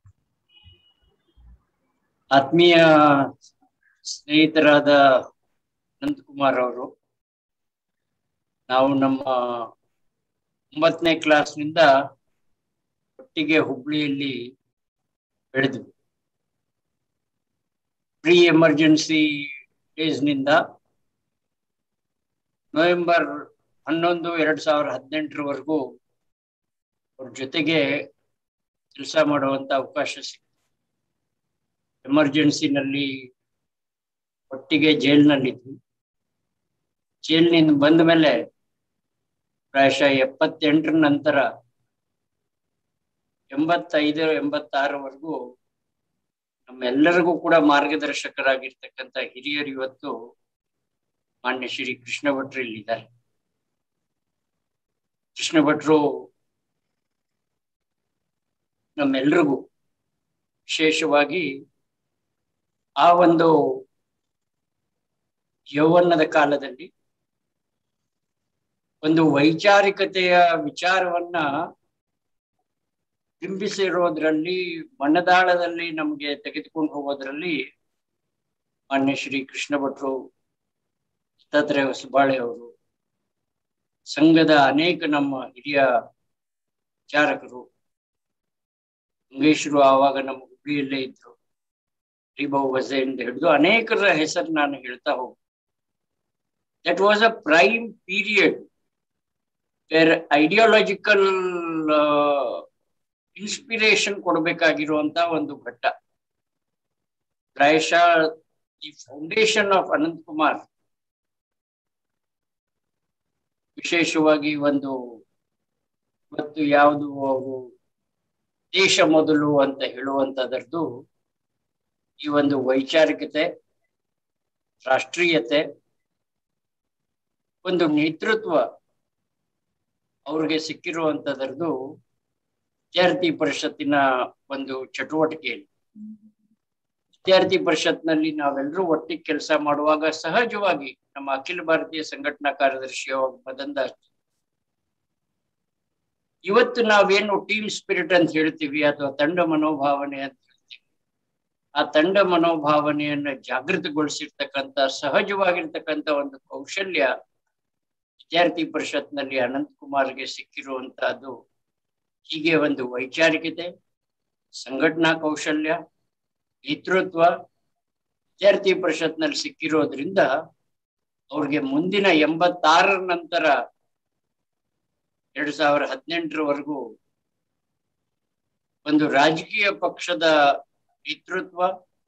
[SPEAKER 19] ಆತ್ಮೀಯ ಸ್ನೇಹಿತರಾದ ಅನಂತಕುಮಾರ್ ಅವರು ನಾವು ನಮ್ಮ ಒಂಬತ್ತನೇ ಕ್ಲಾಸ್ನಿಂದ ಒಟ್ಟಿಗೆ ಹುಬ್ಳಿಯಲ್ಲಿ ಬೆಳೆದ್ವಿ ಪ್ರೀ ಎಮರ್ಜೆನ್ಸಿ ಡೇಸ್ನಿಂದ ನವೆಂಬರ್ ಹನ್ನೊಂದು ಎರಡ್ ಸಾವಿರದ ಹದಿನೆಂಟರವರೆಗೂ ಅವ್ರ ಜೊತೆಗೆ ಕೆಲಸ ಮಾಡುವಂತ ಅವಕಾಶ ಸಿಕ್ತು ಎಮರ್ಜೆನ್ಸಿನಲ್ಲಿ ಒಟ್ಟಿಗೆ ಜೈಲಿನಲ್ಲಿದ್ವಿ ಜೈಲಿನಿಂದ ಬಂದ ಮೇಲೆ ಪ್ರಾಯಶಃ ಎಪ್ಪತ್ತೆಂಟರ ನಂತರ ಎಂಬತ್ತೈದು ಎಂಬತ್ತಾರವರೆಗೂ ನಮ್ಮೆಲ್ಲರಿಗೂ ಕೂಡ ಮಾರ್ಗದರ್ಶಕರಾಗಿರ್ತಕ್ಕಂಥ ಹಿರಿಯರು ಇವತ್ತು ಮಾನ್ಯ ಶ್ರೀ ಕೃಷ್ಣ ಭಟ್ರು ಇಲ್ಲಿದ್ದಾರೆ ಕೃಷ್ಣ ಭಟ್ರು ನಮ್ಮೆಲ್ರಿಗೂ ವಿಶೇಷವಾಗಿ ಆ ಒಂದು ಯೌವನದ ಕಾಲದಲ್ಲಿ ಒಂದು ವೈಚಾರಿಕತೆಯ ವಿಚಾರವನ್ನ ಬಿಂಬಿಸಿರೋದ್ರಲ್ಲಿ ಮನದಾಳದಲ್ಲಿ ನಮಗೆ ತೆಗೆದುಕೊಂಡು ಹೋಗೋದ್ರಲ್ಲಿ ಮಾನ್ಯ ಶ್ರೀ ಕೃಷ್ಣ ಭಟ್ರು ದತ್ತಾತ್ರೇಯ ಹೊಸಬಾಳೆ ಅವರು ಸಂಘದ ಅನೇಕ ನಮ್ಮ ಹಿರಿಯ ವಿಚಾರಕರು ಮಂಗೇಶ್ವರು ಆವಾಗ ನಮ್ಮ ಹುಬ್ಳಿಯಲ್ಲೇ ಇದ್ರು ಹರಿಬಾಬು ಬಸೆಯಿಂದ ಹಿಡಿದು ಅನೇಕರ ಹೆಸರು ನಾನು ಹೇಳ್ತಾ ಹೋಗ್ತೀನಿ that was a prime period where ideological inspiration ಕೊಡಬೇಕಾಗಿರುವಂತ ಒಂದು ಘಟ್ಟ ಪ್ರಾಯಶಃ the foundation of Anant Kumar ವಿಶೇಷವಾಗಿ ಒಂದು ಇವತ್ತು ಯಾವುದು ಅವು ದೇಶ ಮೊದಲು ಅಂತ ಹೇಳುವಂತದರದ್ದು ಈ ಒಂದು ವೈಚಾರಿಕತೆ ರಾಷ್ಟ್ರೀಯತೆ ಒಂದು ನೇತೃತ್ವ ಅವ್ರಿಗೆ ಸಿಕ್ಕಿರುವಂತದರದ್ದು ವಿದ್ಯಾರ್ಥಿ ಪರಿಷತ್ತಿನ ಒಂದು ಚಟುವಟಿಕೆ ವಿದ್ಯಾರ್ಥಿ ಪರಿಷತ್ನಲ್ಲಿ ನಾವೆಲ್ಲರೂ ಒಟ್ಟಿಗೆ ಕೆಲಸ ಮಾಡುವಾಗ ಸಹಜವಾಗಿ ನಮ್ಮ ಅಖಿಲ ಭಾರತೀಯ ಸಂಘಟನಾ ಕಾರ್ಯದರ್ಶಿ ಮದಂದಾಸ್ ಇವತ್ತು ನಾವೇನು ಟೀಮ್ ಸ್ಪಿರಿಟ್ ಅಂತ ಹೇಳ್ತೀವಿ ಅಥವಾ ತಂಡ ಮನೋಭಾವನೆ ಅಂತ ಹೇಳ್ತೀವಿ ಆ ತಂಡ ಮನೋಭಾವನೆಯನ್ನ ಜಾಗೃತಗೊಳಿಸಿರ್ತಕ್ಕಂಥ ಸಹಜವಾಗಿರ್ತಕ್ಕಂಥ ಒಂದು ಕೌಶಲ್ಯ ವಿದ್ಯಾರ್ಥಿ ಪರಿಷತ್ನಲ್ಲಿ ಅನಂತ್ ಕುಮಾರ್ಗೆ ಸಿಕ್ಕಿರುವಂತಹದ್ದು ಹೀಗೆ ಒಂದು ವೈಚಾರಿಕತೆ ಸಂಘಟನಾ ಕೌಶಲ್ಯ ನೇತೃತ್ವ ವಿದ್ಯಾರ್ಥಿ ಪರಿಷತ್ನಲ್ಲಿ ಸಿಕ್ಕಿರೋದ್ರಿಂದ ಅವ್ರಿಗೆ ಮುಂದಿನ ಎಂಬತ್ತಾರರ ನಂತರ ಎರಡ್ ಸಾವಿರ ಹದಿನೆಂಟರವರೆಗೂ ಒಂದು ರಾಜಕೀಯ ಪಕ್ಷದ ನೇತೃತ್ವ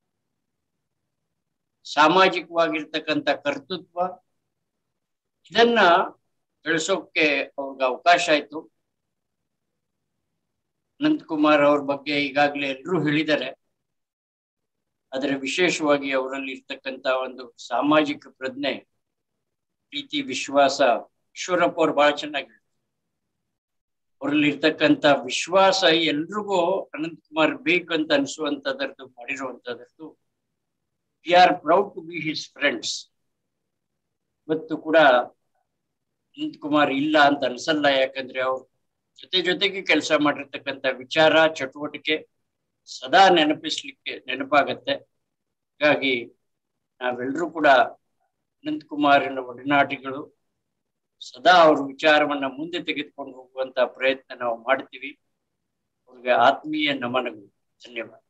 [SPEAKER 19] ಸಾಮಾಜಿಕವಾಗಿರ್ತಕ್ಕಂಥ ಕರ್ತೃತ್ವ ಇದನ್ನ ಬೆಳೆಸೋಕೆ ಅವ್ರಿಗೆ ಅವಕಾಶ ಆಯ್ತು ಅನಂತಕುಮಾರ್ ಅವ್ರ ಬಗ್ಗೆ ಈಗಾಗಲೇ ಎಲ್ಲರೂ ಹೇಳಿದ್ದಾರೆ ಆದರೆ ವಿಶೇಷವಾಗಿ ಅವರಲ್ಲಿ ಇರ್ತಕ್ಕಂಥ ಒಂದು ಸಾಮಾಜಿಕ ಪ್ರಜ್ಞೆ ಪ್ರೀತಿ ವಿಶ್ವಾಸ ಈಶ್ವರಪ್ಪ ಅವ್ರು ಬಹಳ ಚೆನ್ನಾಗಿ ಅವರಲ್ಲಿ ಇರ್ತಕ್ಕಂಥ ವಿಶ್ವಾಸ ಎಲ್ರಿಗೂ ಅನಂತಕುಮಾರ್ ಬೇಕಂತ ಅನಿಸುವಂತದರದ್ದು ಮಾಡಿರುವಂತದರದ್ದು we are proud to be his friends ಇವತ್ತು ಕೂಡ ಅನಂತಕುಮಾರ್ ಇಲ್ಲ ಅಂತ ಅನ್ಸಲ್ಲ ಯಾಕಂದ್ರೆ ಅವ್ರು ಜೊತೆ ಜೊತೆಗೆ ಕೆಲಸ ಮಾಡಿರ್ತಕ್ಕಂಥ ವಿಚಾರ ಚಟುವಟಿಕೆ ಸದಾ ನೆನಪಿಸ್ಲಿಕ್ಕೆ ನೆನಪಾಗತ್ತೆ ಹಾಗಾಗಿ ನಾವೆಲ್ಲರೂ ಕೂಡ ಅನಂತಕುಮಾರಿನ ಒಡನಾಟಿಗಳು ಸದಾ ಅವ್ರ ವಿಚಾರವನ್ನ ಮುಂದೆ ತೆಗೆದುಕೊಂಡು ಹೋಗುವಂತ ಪ್ರಯತ್ನ ನಾವು ಮಾಡ್ತೀವಿ ಅವ್ರಿಗೆ ಆತ್ಮೀಯ ನಮನಗಳು ಧನ್ಯವಾದ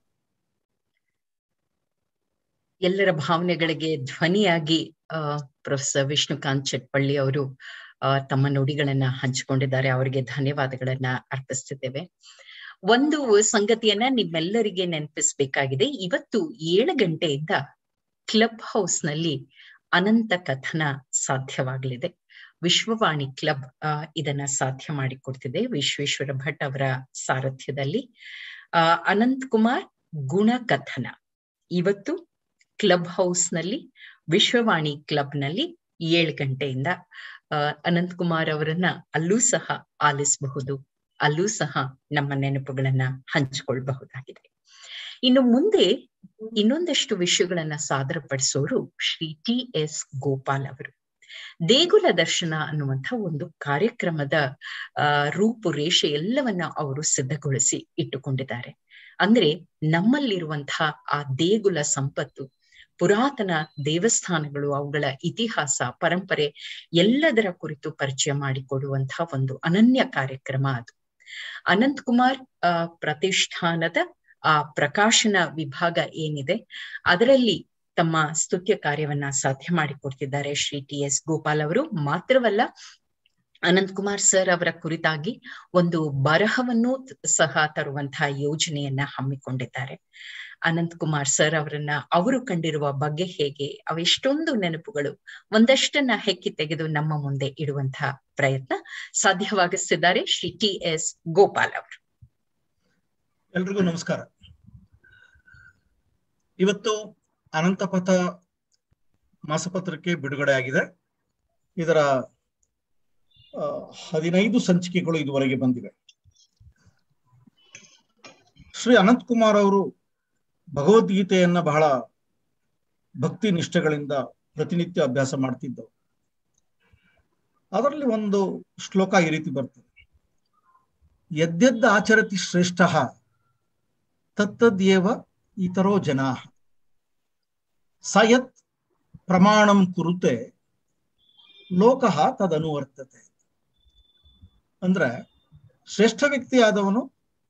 [SPEAKER 1] ಎಲ್ಲರ ಭಾವನೆಗಳಿಗೆ ಧ್ವನಿಯಾಗಿ ಆ ಪ್ರೊಫೆಸರ್ ವಿಷ್ಣುಕಾಂತ್ ಚಟ್ಪಳ್ಳಿ ಅವರು ಆ ತಮ್ಮ ನುಡಿಗಳನ್ನ ಹಂಚಿಕೊಂಡಿದ್ದಾರೆ ಅವರಿಗೆ ಧನ್ಯವಾದಗಳನ್ನ ಅರ್ಪಿಸ್ತಿದ್ದೇವೆ ಒಂದು ಸಂಗತಿಯನ್ನ ನಿಮ್ಮೆಲ್ಲರಿಗೆ ನೆನಪಿಸ್ಬೇಕಾಗಿದೆ ಇವತ್ತು ಏಳು ಗಂಟೆಯಿಂದ ಕ್ಲಬ್ ಹೌಸ್ ನಲ್ಲಿ ಅನಂತ ಕಥನ ಸಾಧ್ಯವಾಗಲಿದೆ ವಿಶ್ವವಾಣಿ ಕ್ಲಬ್ ಆ ಇದನ್ನ ಸಾಧ್ಯ ಮಾಡಿಕೊಡ್ತಿದೆ ವಿಶ್ವೇಶ್ವರ ಭಟ್ ಅವರ ಸಾರಥ್ಯದಲ್ಲಿ ಆ ಅನಂತ್ ಕುಮಾರ್ ಗುಣಕಥನ ಇವತ್ತು ಕ್ಲಬ್ ಹೌಸ್ ನಲ್ಲಿ ವಿಶ್ವವಾಣಿ ಕ್ಲಬ್ ನಲ್ಲಿ ಏಳು ಗಂಟೆಯಿಂದ ಅಹ್ ಅನಂತ್ ಕುಮಾರ್ ಅವರನ್ನ ಅಲ್ಲೂ ಸಹ ಆಲಿಸಬಹುದು ಅಲ್ಲೂ ಸಹ ನಮ್ಮ ನೆನಪುಗಳನ್ನ ಹಂಚಿಕೊಳ್ಬಹುದಾಗಿದೆ ಇನ್ನು ಮುಂದೆ ಇನ್ನೊಂದಷ್ಟು ವಿಷಯಗಳನ್ನ ಸಾದರಪಡಿಸೋರು ಶ್ರೀ ಟಿ ಎಸ್ ಗೋಪಾಲ್ ಅವರು ದೇಗುಲ ದರ್ಶನ ಅನ್ನುವಂಥ ಒಂದು ಕಾರ್ಯಕ್ರಮದ ಆ ರೂಪುರೇಷೆ ಎಲ್ಲವನ್ನ ಅವರು ಸಿದ್ಧಗೊಳಿಸಿ ಇಟ್ಟುಕೊಂಡಿದ್ದಾರೆ ಅಂದ್ರೆ ನಮ್ಮಲ್ಲಿರುವಂತಹ ಆ ದೇಗುಲ ಸಂಪತ್ತು ಪುರಾತನ ದೇವಸ್ಥಾನಗಳು ಅವುಗಳ ಇತಿಹಾಸ ಪರಂಪರೆ ಎಲ್ಲದರ ಕುರಿತು ಪರಿಚಯ ಮಾಡಿಕೊಡುವಂತಹ ಒಂದು ಅನನ್ಯ ಕಾರ್ಯಕ್ರಮ ಅದು ಅನಂತ್ ಕುಮಾರ್ ಆ ಪ್ರತಿಷ್ಠಾನದ ಆ ಪ್ರಕಾಶನ ವಿಭಾಗ ಏನಿದೆ ಅದರಲ್ಲಿ ತಮ್ಮ ಸ್ತುತ್ಯ ಕಾರ್ಯವನ್ನ ಸಾಧ್ಯ ಮಾಡಿಕೊಡ್ತಿದ್ದಾರೆ ಶ್ರೀ ಟಿ ಎಸ್ ಗೋಪಾಲ್ ಅವರು ಮಾತ್ರವಲ್ಲ ಅನಂತ್ ಕುಮಾರ್ ಸರ್ ಅವರ ಕುರಿತಾಗಿ ಒಂದು ಬರಹವನ್ನು ಸಹ ತರುವಂತಹ ಯೋಜನೆಯನ್ನ ಹಮ್ಮಿಕೊಂಡಿದ್ದಾರೆ ಅನಂತ್ ಕುಮಾರ್ ಸರ್ ಅವರನ್ನ ಅವರು ಕಂಡಿರುವ ಬಗ್ಗೆ ಹೇಗೆ ಅವೆಷ್ಟೊಂದು ನೆನಪುಗಳು ಒಂದಷ್ಟನ್ನ ಹೆಕ್ಕಿ ತೆಗೆದು ನಮ್ಮ ಮುಂದೆ ಇಡುವಂತಹ ಪ್ರಯತ್ನ ಸಾಧ್ಯವಾಗಿಸಿದ್ದಾರೆ ಶ್ರೀ ಟಿ ಎಸ್ ಗೋಪಾಲ್ ಅವರು
[SPEAKER 20] ಎಲ್ರಿಗೂ ನಮಸ್ಕಾರ ಇವತ್ತು ಅನಂತಪಥ ಮಾಸಪತ್ರಕ್ಕೆ ಬಿಡುಗಡೆ ಆಗಿದೆ ಇದರ ಹದಿನೈದು ಸಂಚಿಕೆಗಳು ಇದುವರೆಗೆ ಬಂದಿವೆ ಶ್ರೀ ಅನಂತ್ ಕುಮಾರ್ ಅವರು ಭಗವದ್ಗೀತೆಯನ್ನ ಬಹಳ ಭಕ್ತಿ ನಿಷ್ಠೆಗಳಿಂದ ಪ್ರತಿನಿತ್ಯ ಅಭ್ಯಾಸ ಮಾಡ್ತಿದ್ದವು ಅದರಲ್ಲಿ ಒಂದು ಶ್ಲೋಕ ಈ ರೀತಿ ಬರ್ತದೆ ಯದ್ಯದ್ದ ಆಚರತಿ ಶ್ರೇಷ್ಠ ತತ್ತದ್ಯೇವ ಇತರೋ ಜನಾ ಸಯತ್ ಪ್ರಮಾಣಂ ಕುರುತೆ ಲೋಕ ತದನುವರ್ತತೆ ಅಂದ್ರೆ ಶ್ರೇಷ್ಠ ವ್ಯಕ್ತಿ ಆದವನು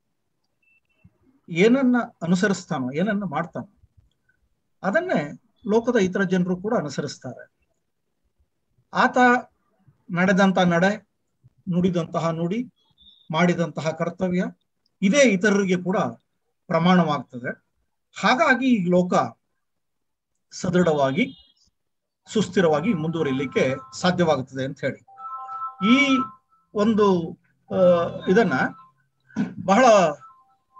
[SPEAKER 20] ಏನನ್ನ ಅನುಸರಿಸ್ತಾನೋ ಏನನ್ನ ಮಾಡ್ತಾನೋ ಅದನ್ನೇ ಲೋಕದ ಇತರ ಜನರು ಕೂಡ ಅನುಸರಿಸ್ತಾರೆ ಆತ ನಡೆದಂತ ನಡೆ ನುಡಿದಂತಹ ನುಡಿ ಮಾಡಿದಂತಹ ಕರ್ತವ್ಯ ಇದೇ ಇತರರಿಗೆ ಕೂಡ ಪ್ರಮಾಣವಾಗ್ತದೆ ಹಾಗಾಗಿ ಈ ಲೋಕ ಸದೃಢವಾಗಿ ಸುಸ್ಥಿರವಾಗಿ ಮುಂದುವರಿಲಿಕ್ಕೆ ಸಾಧ್ಯವಾಗುತ್ತದೆ ಅಂತ ಹೇಳಿ ಈ ಒಂದು ಇದನ್ನ ಬಹಳ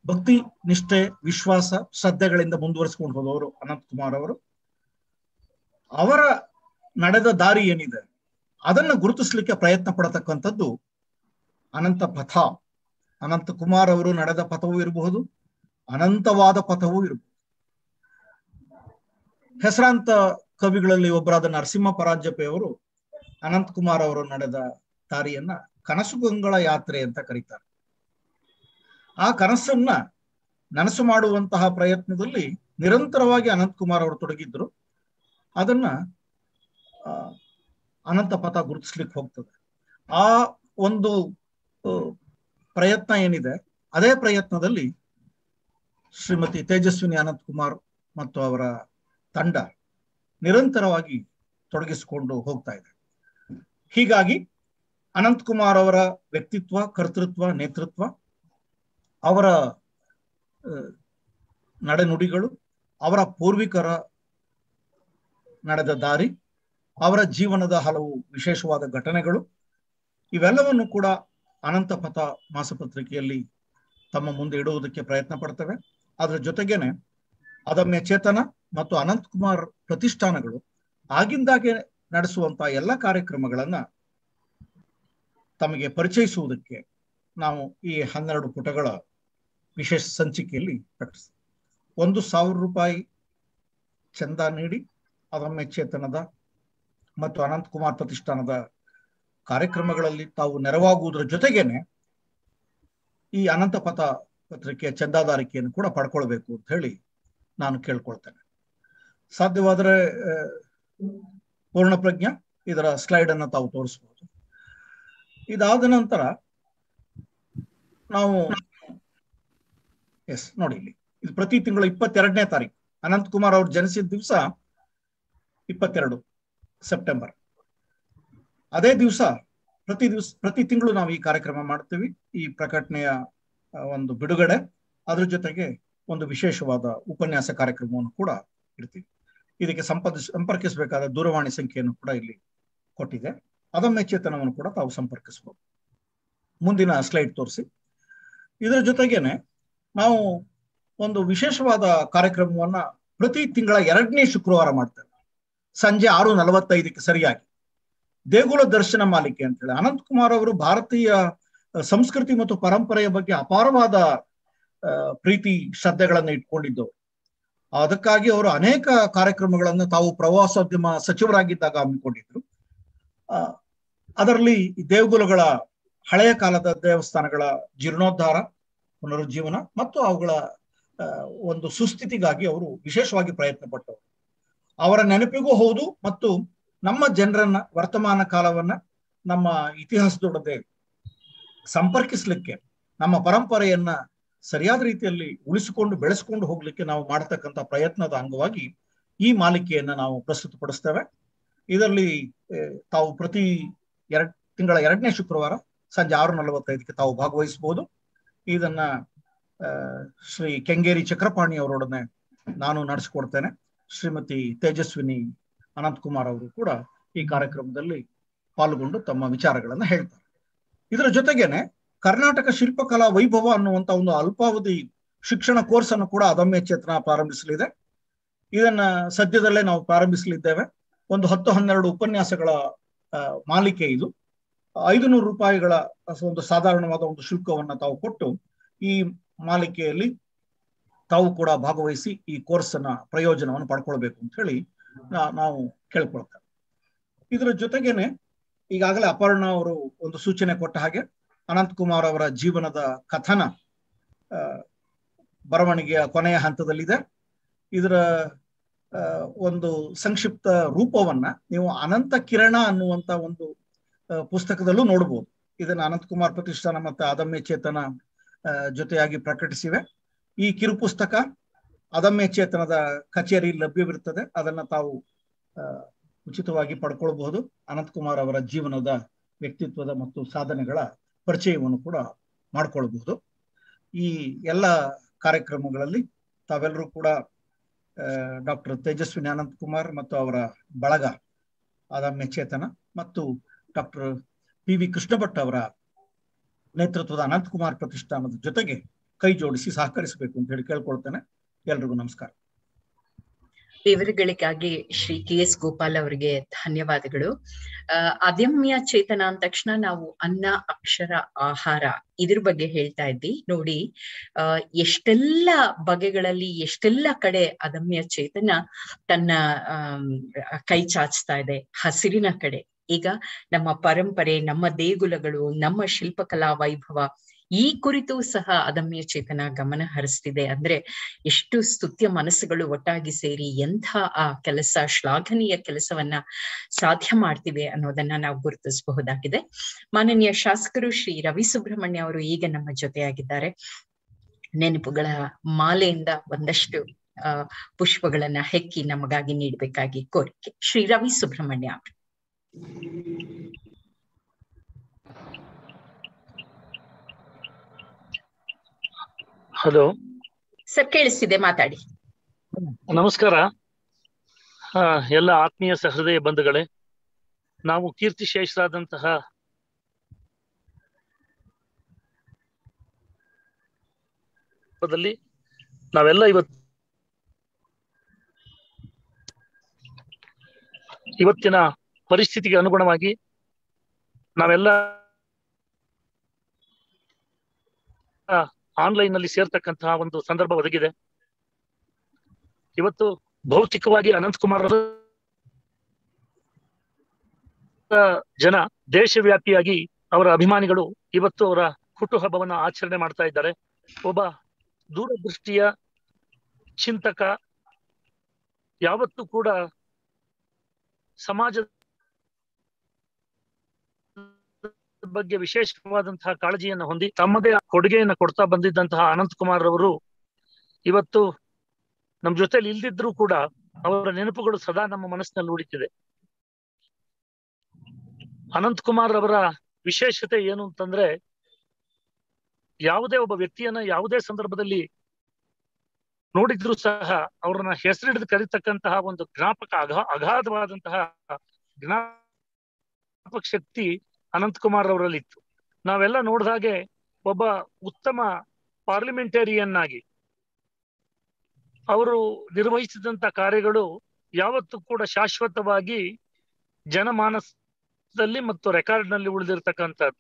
[SPEAKER 20] ಭಕ್ತಿ ನಿಷ್ಠೆ ವಿಶ್ವಾಸ ಶ್ರದ್ಧೆಗಳಿಂದ ಮುಂದುವರಿಸಿಕೊಂಡು ಹೋದವರು ಅನಂತ್ ಕುಮಾರ್ ಅವರು ಅವರ ನಡೆದ ದಾರಿ ಏನಿದೆ ಅದನ್ನ ಗುರುತಿಸ್ಲಿಕ್ಕೆ ಪ್ರಯತ್ನ ಪಡತಕ್ಕಂಥದ್ದು ಅನಂತ ಪಥ ಅನಂತ ಕುಮಾರ್ ಅವರು ನಡೆದ ಪಥವೂ ಇರಬಹುದು ಅನಂತವಾದ ಪಥವೂ ಇರಬಹುದು ಹೆಸರಾಂತ ಕವಿಗಳಲ್ಲಿ ಒಬ್ಬರಾದ ನರಸಿಂಹ ಪರಾಜ್ಯಪೆ ಅವರು ಅನಂತ್ ಕುಮಾರ್ ಅವರು ನಡೆದ ದಾರಿಯನ್ನ ಕನಸುಗಂಗಳ ಯಾತ್ರೆ ಅಂತ ಕರೀತಾರೆ ಆ ಕನಸನ್ನ ನನಸು ಮಾಡುವಂತಹ ಪ್ರಯತ್ನದಲ್ಲಿ ನಿರಂತರವಾಗಿ ಅನಂತ್ ಕುಮಾರ್ ಅವರು ತೊಡಗಿದ್ರು ಅದನ್ನ ಆ, ಅನಂತ ಪಥ ಗುರುತಿಸ್ಲಿಕ್ಕೆ ಹೋಗ್ತದೆ ಆ ಒಂದು ಆ, ಪ್ರಯತ್ನ ಏನಿದೆ ಅದೇ ಪ್ರಯತ್ನದಲ್ಲಿ ಶ್ರೀಮತಿ ತೇಜಸ್ವಿನಿ ಅನಂತ್ ಕುಮಾರ್ ಮತ್ತು ಅವರ ತಂಡ ನಿರಂತರವಾಗಿ ತೊಡಗಿಸಿಕೊಂಡು ಹೋಗ್ತಾ ಇದೆ ಹೀಗಾಗಿ ಅನಂತ್ ಕುಮಾರ್ ಅವರ ವ್ಯಕ್ತಿತ್ವ ಕರ್ತೃತ್ವ ನೇತೃತ್ವ ಅವರ ಆ, ನಡೆನುಡಿಗಳು ಅವರ ಪೂರ್ವಿಕರ ನಡೆದ ದಾರಿ ಅವರ ಜೀವನದ ಹಲವು ವಿಶೇಷವಾದ ಘಟನೆಗಳು ಇವೆಲ್ಲವನ್ನು ಕೂಡ ಅನಂತ ಪಥ ಮಾಸಪತ್ರಿಕೆಯಲ್ಲಿ ತಮ್ಮ ಮುಂದೆ ಇಡುವುದಕ್ಕೆ ಪ್ರಯತ್ನ ಪಡ್ತವೆ ಅದರ ಜೊತೆಗೇನೆ ಅದಮ್ಯ ಚೇತನ ಮತ್ತು ಅನಂತ್ ಕುಮಾರ್ ಪ್ರತಿಷ್ಠಾನಗಳು ಆಗಿಂದಾಗೆ ನಡೆಸುವಂತಹ ಎಲ್ಲ ಕಾರ್ಯಕ್ರಮಗಳನ್ನ ತಮಗೆ ಪರಿಚಯಿಸುವುದಕ್ಕೆ ನಾವು ಈ ಹನ್ನೆರಡು ಪುಟಗಳ ವಿಶೇಷ ಸಂಚಿಕೆಯಲ್ಲಿ ಪ್ರಕಟಿಸ್ತೀವಿ ಒಂದು ಸಾವಿರ ರೂಪಾಯಿ ಚಂದ ನೀಡಿ ಅದಮ್ಯ ಚೇತನದ ಮತ್ತು ಅನಂತ್ ಕುಮಾರ್ ಪ್ರತಿಷ್ಠಾನದ ಕಾರ್ಯಕ್ರಮಗಳಲ್ಲಿ ತಾವು ನೆರವಾಗುವುದರ ಜೊತೆಗೇನೆ ಈ ಅನಂತ ಪಥ ಪತ್ರಿಕೆಯ ಚಂದಾದಾರಿಕೆಯನ್ನು ಕೂಡ ಪಡ್ಕೊಳ್ಬೇಕು ಅಂತ ಹೇಳಿ ನಾನು ಕೇಳ್ಕೊಳ್ತೇನೆ ಸಾಧ್ಯವಾದರೆ ಆ, ಪೂರ್ಣ ಪ್ರಜ್ಞ ಇದರ ಸ್ಲೈಡ್ ಅನ್ನ ತಾವು ತೋರಿಸಬಹುದು ಇದಾದ ನಂತರ ನಾವು ಎಸ್ ನೋಡಿ ಇಲ್ಲಿ ಇದು ಪ್ರತಿ ತಿಂಗಳು ಇಪ್ಪತ್ತೆರಡನೇ ತಾರೀಕು ಅನಂತ್ ಕುಮಾರ್ ಅವ್ರು ಜನಿಸಿದ ದಿವಸ ಇಪ್ಪತ್ತೆರಡು ಸೆಪ್ಟೆಂಬರ್ ಅದೇ ದಿವಸ ಪ್ರತಿ ದಿವಸ ಪ್ರತಿ ತಿಂಗಳು ನಾವು ಈ ಕಾರ್ಯಕ್ರಮ ಮಾಡ್ತೀವಿ ಈ ಪ್ರಕಟಣೆಯ ಆ, ಒಂದು ಬಿಡುಗಡೆ ಅದ್ರ ಜೊತೆಗೆ ಒಂದು ವಿಶೇಷವಾದ ಉಪನ್ಯಾಸ ಕಾರ್ಯಕ್ರಮವನ್ನು ಕೂಡ ಇಡ್ತೀವಿ ಇದಕ್ಕೆ ಸಂಪರ್ಕ ಸಂಪರ್ಕಿಸಬೇಕಾದ ದೂರವಾಣಿ ಸಂಖ್ಯೆಯನ್ನು ಕೂಡ ಇಲ್ಲಿ ಕೊಟ್ಟಿದೆ ಅದಮ್ಯ ಚೇತನವನ್ನು ಕೂಡ ತಾವು ಸಂಪರ್ಕಿಸಬಹುದು ಮುಂದಿನ ಸ್ಲೈಡ್ ತೋರಿಸಿ ಇದರ ಜೊತೆಗೇನೆ ನಾವು ಒಂದು ವಿಶೇಷವಾದ ಕಾರ್ಯಕ್ರಮವನ್ನ ಪ್ರತಿ ತಿಂಗಳ ಎರಡನೇ ಶುಕ್ರವಾರ ಮಾಡ್ತೇವೆ ಸಂಜೆ ಆರು ನಲವತ್ತೈದಕ್ಕೆ ಸರಿಯಾಗಿ ದೇಗುಲ ದರ್ಶನ ಮಾಲಿಕೆ ಅಂತ ಹೇಳಿ ಅನಂತ್ ಕುಮಾರ್ ಅವರು ಭಾರತೀಯ ಅಹ್, ಸಂಸ್ಕೃತಿ ಮತ್ತು ಪರಂಪರೆಯ ಬಗ್ಗೆ ಅಪಾರವಾದ ಆ, ಪ್ರೀತಿ ಶ್ರದ್ಧೆಗಳನ್ನ ಇಟ್ಕೊಂಡಿದ್ದವರು ಅದಕ್ಕಾಗಿ ಅವರು ಅನೇಕ ಕಾರ್ಯಕ್ರಮಗಳನ್ನು ತಾವು ಪ್ರವಾಸೋದ್ಯಮ ಸಚಿವರಾಗಿದ್ದಾಗ ಹಮ್ಮಿಕೊಂಡಿದ್ರು ಆ, ಅದರಲ್ಲಿ ಈ ದೇಗುಲಗಳ ಹಳೆಯ ಕಾಲದ ದೇವಸ್ಥಾನಗಳ ಜೀರ್ಣೋದ್ಧಾರ ಪುನರುಜ್ಜೀವನ ಮತ್ತು ಅವುಗಳ ಆ, ಒಂದು ಸುಸ್ಥಿತಿಗಾಗಿ ಅವರು ವಿಶೇಷವಾಗಿ ಪ್ರಯತ್ನ ಪಟ್ಟವರು ಅವರ ನೆನಪಿಗೂ ಹೌದು ಮತ್ತು ನಮ್ಮ ಜನರನ್ನ ವರ್ತಮಾನ ಕಾಲವನ್ನ ನಮ್ಮ ಇತಿಹಾಸದೊಡದೆ ಸಂಪರ್ಕಿಸ್ಲಿಕ್ಕೆ ನಮ್ಮ ಪರಂಪರೆಯನ್ನ ಸರಿಯಾದ ರೀತಿಯಲ್ಲಿ ಉಳಿಸಿಕೊಂಡು ಬೆಳೆಸಿಕೊಂಡು ಹೋಗ್ಲಿಕ್ಕೆ ನಾವು ಮಾಡತಕ್ಕಂಥ ಪ್ರಯತ್ನದ ಅಂಗವಾಗಿ ಈ ಮಾಲಿಕೆಯನ್ನ ನಾವು ಪ್ರಸ್ತುತಪಡಿಸ್ತೇವೆ ಇದರಲ್ಲಿ ಆ, ತಾವು ಪ್ರತಿ ಎರಡ್ ತಿಂಗಳ ಎರಡನೇ ಶುಕ್ರವಾರ ಸಂಜೆ ಆರು ನಲವತ್ತೈದಕ್ಕೆ ತಾವು ಭಾಗವಹಿಸಬಹುದು ಇದನ್ನ ಆ, ಶ್ರೀ ಕೆಂಗೇರಿ ಚಕ್ರಪಾಣಿ ಅವರೊಡನೆ ನಾನು ನಡೆಸಿಕೊಡ್ತೇನೆ ಶ್ರೀಮತಿ ತೇಜಸ್ವಿನಿ ಅನಂತ್ ಕುಮಾರ್ ಅವರು ಕೂಡ ಈ ಕಾರ್ಯಕ್ರಮದಲ್ಲಿ ಪಾಲ್ಗೊಂಡು ತಮ್ಮ ವಿಚಾರಗಳನ್ನ ಹೇಳ್ತಾರೆ ಇದರ ಜೊತೆಗೇನೆ ಕರ್ನಾಟಕ ಶಿಲ್ಪಕಲಾ ವೈಭವ ಅನ್ನುವಂತ ಒಂದು ಅಲ್ಪಾವಧಿ ಶಿಕ್ಷಣ ಕೋರ್ಸ್ ಅನ್ನು ಕೂಡ ಅದಮ್ಯ ಚೇತನ ಪ್ರಾರಂಭಿಸಲಿದೆ ಇದನ್ನ ಸದ್ಯದಲ್ಲೇ ನಾವು ಪ್ರಾರಂಭಿಸಲಿದ್ದೇವೆ ಒಂದು ಹತ್ತು ಹನ್ನೆರಡು ಉಪನ್ಯಾಸಗಳ ಆ, ಮಾಲಿಕೆ ಇದು ಐದು ನೂರು ರೂಪಾಯಿಗಳ ಒಂದು ಸಾಧಾರಣವಾದ ಒಂದು ಶುಲ್ಕವನ್ನ ತಾವು ಕೊಟ್ಟು ಈ ಮಾಲಿಕೆಯಲ್ಲಿ ತಾವು ಕೂಡ ಭಾಗವಹಿಸಿ ಈ ಕೋರ್ಸ್ ಅನ್ನ ಪ್ರಯೋಜನವನ್ನು ಪಡ್ಕೊಳ್ಬೇಕು ಅಂತ ಹೇಳಿ ನಾ- ನಾವು ಕೇಳ್ಕೊಳ್ತೇವೆ ಇದರ ಜೊತೆಗೇನೆ ಈಗಾಗಲೇ ಅಪರ್ಣ ಅವರು ಒಂದು ಸೂಚನೆ ಕೊಟ್ಟ ಹಾಗೆ ಅನಂತ್ ಕುಮಾರ್ ಅವರ ಜೀವನದ ಕಥನ ಆ, ಬರವಣಿಗೆಯ ಕೊನೆಯ ಹಂತದಲ್ಲಿದೆ ಇದರ ಆ, ಒಂದು ಸಂಕ್ಷಿಪ್ತ ರೂಪವನ್ನ ನೀವು ಅನಂತ ಕಿರಣ ಅನ್ನುವಂತ ಒಂದು ಆ, ಪುಸ್ತಕದಲ್ಲೂ ನೋಡಬಹುದು ಇದನ್ನ ಅನಂತ್ ಕುಮಾರ್ ಪ್ರತಿಷ್ಠಾನ ಮತ್ತು ಅದಮ್ಯ ಚೇತನ ಆ, ಜೊತೆಯಾಗಿ ಪ್ರಕಟಿಸಿವೆ ಈ ಕಿರು ಪುಸ್ತಕ ಅದಮ್ಯ ಚೇತನದ ಕಚೇರಿ ಲಭ್ಯವಿರುತ್ತದೆ ಅದನ್ನ ತಾವು ಆ, ಉಚಿತವಾಗಿ ಪಡ್ಕೊಳ್ಬಹುದು ಅನಂತ್ ಕುಮಾರ್ ಅವರ ಜೀವನದ ವ್ಯಕ್ತಿತ್ವದ ಮತ್ತು ಸಾಧನೆಗಳ ಪರಿಚಯವನ್ನು ಕೂಡ ಮಾಡ್ಕೊಳ್ಬಹುದು ಈ ಎಲ್ಲ ಕಾರ್ಯಕ್ರಮಗಳಲ್ಲಿ ತಾವೆಲ್ಲರೂ ಕೂಡ ಡಾಕ್ಟರ್ ತೇಜಸ್ವಿನಿ ಅನಂತ್ ಕುಮಾರ್ ಮತ್ತು ಅವರ ಬಳಗ ಅದಮ್ಯ ಚೇತನ ಮತ್ತು doctor P V Krishna Bhat ಅವರ ನೇತೃತ್ವದ ಅನಂತ್ ಕುಮಾರ್ ಪ್ರತಿಷ್ಠಾನದ ಜೊತೆಗೆ ಕೈ ಜೋಡಿಸಿ ಸಹಕರಿಸಬೇಕು ಅಂತ ಹೇಳಿ ಕೇಳ್ಕೊಳ್ತೇನೆ ಎಲ್ರಿಗೂ ನಮಸ್ಕಾರ
[SPEAKER 1] ವಿವರಗಳಿಗಾಗಿ ಶ್ರೀ ಕೆ ಎಸ್ ಗೋಪಾಲ್ ಅವರಿಗೆ ಧನ್ಯವಾದಗಳು ಅಹ್ ಅದಮ್ಯ ಚೇತನ ಅಂದ ತಕ್ಷಣ ನಾವು ಅನ್ನ ಅಕ್ಷರ ಆಹಾರ ಇದ್ರ ಬಗ್ಗೆ ಹೇಳ್ತಾ ಇದ್ವಿ ನೋಡಿ ಅಹ್ ಎಷ್ಟೆಲ್ಲ ಬಗೆಗಳಲ್ಲಿ ಎಷ್ಟೆಲ್ಲ ಕಡೆ ಅದಮ್ಯ ಚೇತನ ತನ್ನ ಅಹ್ ಕೈ ಚಾಚ್ತಾ ಇದೆ ಹಸಿರಿನ ಕಡೆ ಈಗ ನಮ್ಮ ಪರಂಪರೆ ನಮ್ಮ ದೇಗುಲಗಳು ನಮ್ಮ ಶಿಲ್ಪಕಲಾ ವೈಭವ ಈ ಕುರಿತು ಸಹ ಅದಮ್ಯ ಚೇತನ ಗಮನ ಹರಿಸ್ತಿದೆ ಅಂದ್ರೆ ಎಷ್ಟು ಸ್ತುತ್ಯ ಮನಸ್ಸುಗಳು ಒಟ್ಟಾಗಿ ಸೇರಿ ಎಂಥ ಆ ಕೆಲಸ ಶ್ಲಾಘನೀಯ ಕೆಲಸವನ್ನ ಸಾಧ್ಯ ಮಾಡ್ತಿವೆ ಅನ್ನೋದನ್ನ ನಾವು ಗುರುತಿಸಬಹುದಾಗಿದೆ ಮಾನನೀಯ ಶಾಸಕರು ಶ್ರೀ ರವಿ ಸುಬ್ರಹ್ಮಣ್ಯ ಅವರು ಈಗ ನಮ್ಮ ಜೊತೆಯಾಗಿದ್ದಾರೆ ನೆನಪುಗಳ ಮಾಲೆಯಿಂದ ಒಂದಷ್ಟು ಆ ಪುಷ್ಪಗಳನ್ನ ಹೆಕ್ಕಿ ನಮಗಾಗಿ ನೀಡಬೇಕಾಗಿ ಕೋರಿಕೆ ಶ್ರೀ ರವಿ ಸುಬ್ರಹ್ಮಣ್ಯ ಅವರು
[SPEAKER 21] ಹಲೋ
[SPEAKER 1] ಸರ್ ಕೇಳಿಸ್ತಿದೆ ಮಾತಾಡಿ
[SPEAKER 21] ನಮಸ್ಕಾರ ಆ, ಎಲ್ಲ ಆತ್ಮೀಯ ಸಹೃದಯ ಬಂಧುಗಳೇ ನಾವು ಕೀರ್ತಿಶೇಷರಾದಂತಹ ದಲ್ಲಿ ನಾವೆಲ್ಲ ಇವತ್ತು ಇವತ್ತಿನ ಪರಿಸ್ಥಿತಿಗೆ ಅನುಗುಣವಾಗಿ ನಾವೆಲ್ಲ ಆನ್ಲೈನ್ ನಲ್ಲಿ ಸೇರ್ತಕ್ಕಂತಹ ಒಂದು ಸಂದರ್ಭ ಒದಗಿದೆ ಇವತ್ತು ಭೌತಿಕವಾಗಿ ಅನಂತ್ ಕುಮಾರ್ ಅವರ ಜನ ದೇಶವ್ಯಾಪಿಯಾಗಿ ಅವರ ಅಭಿಮಾನಿಗಳು ಇವತ್ತು ಅವರ ಹುಟ್ಟುಹಬ್ಬವನ್ನ ಆಚರಣೆ ಮಾಡ್ತಾ ಇದ್ದಾರೆ ಒಬ್ಬ ದೂರದೃಷ್ಟಿಯ ಚಿಂತಕ ಯಾವತ್ತೂ ಕೂಡ ಸಮಾಜದ ಬಗ್ಗೆ ವಿಶೇಷವಾದಂತಹ ಕಾಳಜಿಯನ್ನು ಹೊಂದಿ ತಮ್ಮದೇ ಕೊಡುಗೆಯನ್ನು ಕೊಡ್ತಾ ಬಂದಿದ್ದಂತಹ ಅನಂತ್ ಕುಮಾರ್ ಅವರು ಇವತ್ತು ನಮ್ ಜೊತೆಲಿ ಇಲ್ದಿದ್ರು ಕೂಡ ಅವರ ನೆನಪುಗಳು ಸದಾ ನಮ್ಮ ಮನಸ್ಸಿನಲ್ಲಿ ಉಳಿತಿದೆ ಅನಂತ್ ಕುಮಾರ್ ಅವರ ವಿಶೇಷತೆ ಏನು ಅಂತಂದ್ರೆ ಯಾವುದೇ ಒಬ್ಬ ವ್ಯಕ್ತಿಯನ್ನ ಯಾವುದೇ ಸಂದರ್ಭದಲ್ಲಿ ನೋಡಿದ್ರು ಸಹ ಅವ್ರನ್ನ ಹೆಸರಿಡಿದು ಕರೀತಕ್ಕಂತಹ ಒಂದು ಜ್ಞಾಪಕ ಅಗಾ ಅಗಾಧವಾದಂತಹ ಜ್ಞಾಪಕ ಶಕ್ತಿ ಅನಂತ್ ಕುಮಾರ್ ಅವರಲ್ಲಿ ಇತ್ತು ನಾವೆಲ್ಲ ನೋಡಿದ ಹಾಗೆ ಒಬ್ಬ ಉತ್ತಮ ಪಾರ್ಲಿಮೆಂಟೇರಿಯನ್ ಆಗಿ ಅವರು ನಿರ್ವಹಿಸಿದಂತ ಕಾರ್ಯಗಳು ಯಾವತ್ತೂ ಕೂಡ ಶಾಶ್ವತವಾಗಿ ಜನಮಾನಸದಲ್ಲಿ ಮತ್ತು ರೆಕಾರ್ಡ್ ನಲ್ಲಿ ಉಳಿದಿರ್ತಕ್ಕಂಥದ್ದು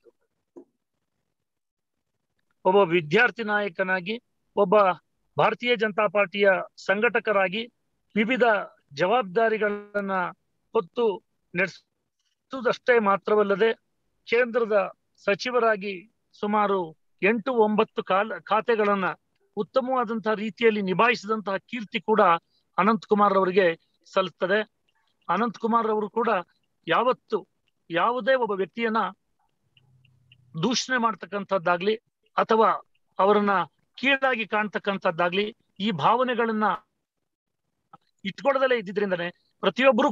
[SPEAKER 21] ಒಬ್ಬ ವಿದ್ಯಾರ್ಥಿ ನಾಯಕನಾಗಿ ಒಬ್ಬ ಭಾರತೀಯ ಜನತಾ ಪಾರ್ಟಿಯ ಸಂಘಟಕರಾಗಿ ವಿವಿಧ ಜವಾಬ್ದಾರಿಗಳನ್ನ ಹೊತ್ತು ನಡೆಸುವುದಷ್ಟೇ ಮಾತ್ರವಲ್ಲದೆ ಕೇಂದ್ರದ ಸಚಿವರಾಗಿ ಸುಮಾರು ಎಂಟು ಒಂಬತ್ತು ಕಾಲ ಖಾತೆಗಳನ್ನ ಉತ್ತಮವಾದಂತಹ ರೀತಿಯಲ್ಲಿ ನಿಭಾಯಿಸಿದಂತಹ ಕೀರ್ತಿ ಕೂಡ ಅನಂತ್ ಕುಮಾರ್ ಅವರಿಗೆ ಸಲ್ಲುತ್ತದೆ ಅನಂತ್ ಕುಮಾರ್ ಅವರು ಕೂಡ ಯಾವತ್ತು ಯಾವುದೇ ಒಬ್ಬ ವ್ಯಕ್ತಿಯನ್ನ ದೂಷಣೆ ಮಾಡ್ತಕ್ಕಂಥದ್ದಾಗ್ಲಿ ಅಥವಾ ಅವರನ್ನ ಕೀಳಾಗಿ ಕಾಣ್ತಕ್ಕಂಥದ್ದಾಗ್ಲಿ ಈ ಭಾವನೆಗಳನ್ನ ಇಟ್ಕೊಳ್ಳದಲ್ಲೇ ಇದ್ದಿದ್ರಿಂದನೇ ಪ್ರತಿಯೊಬ್ಬರು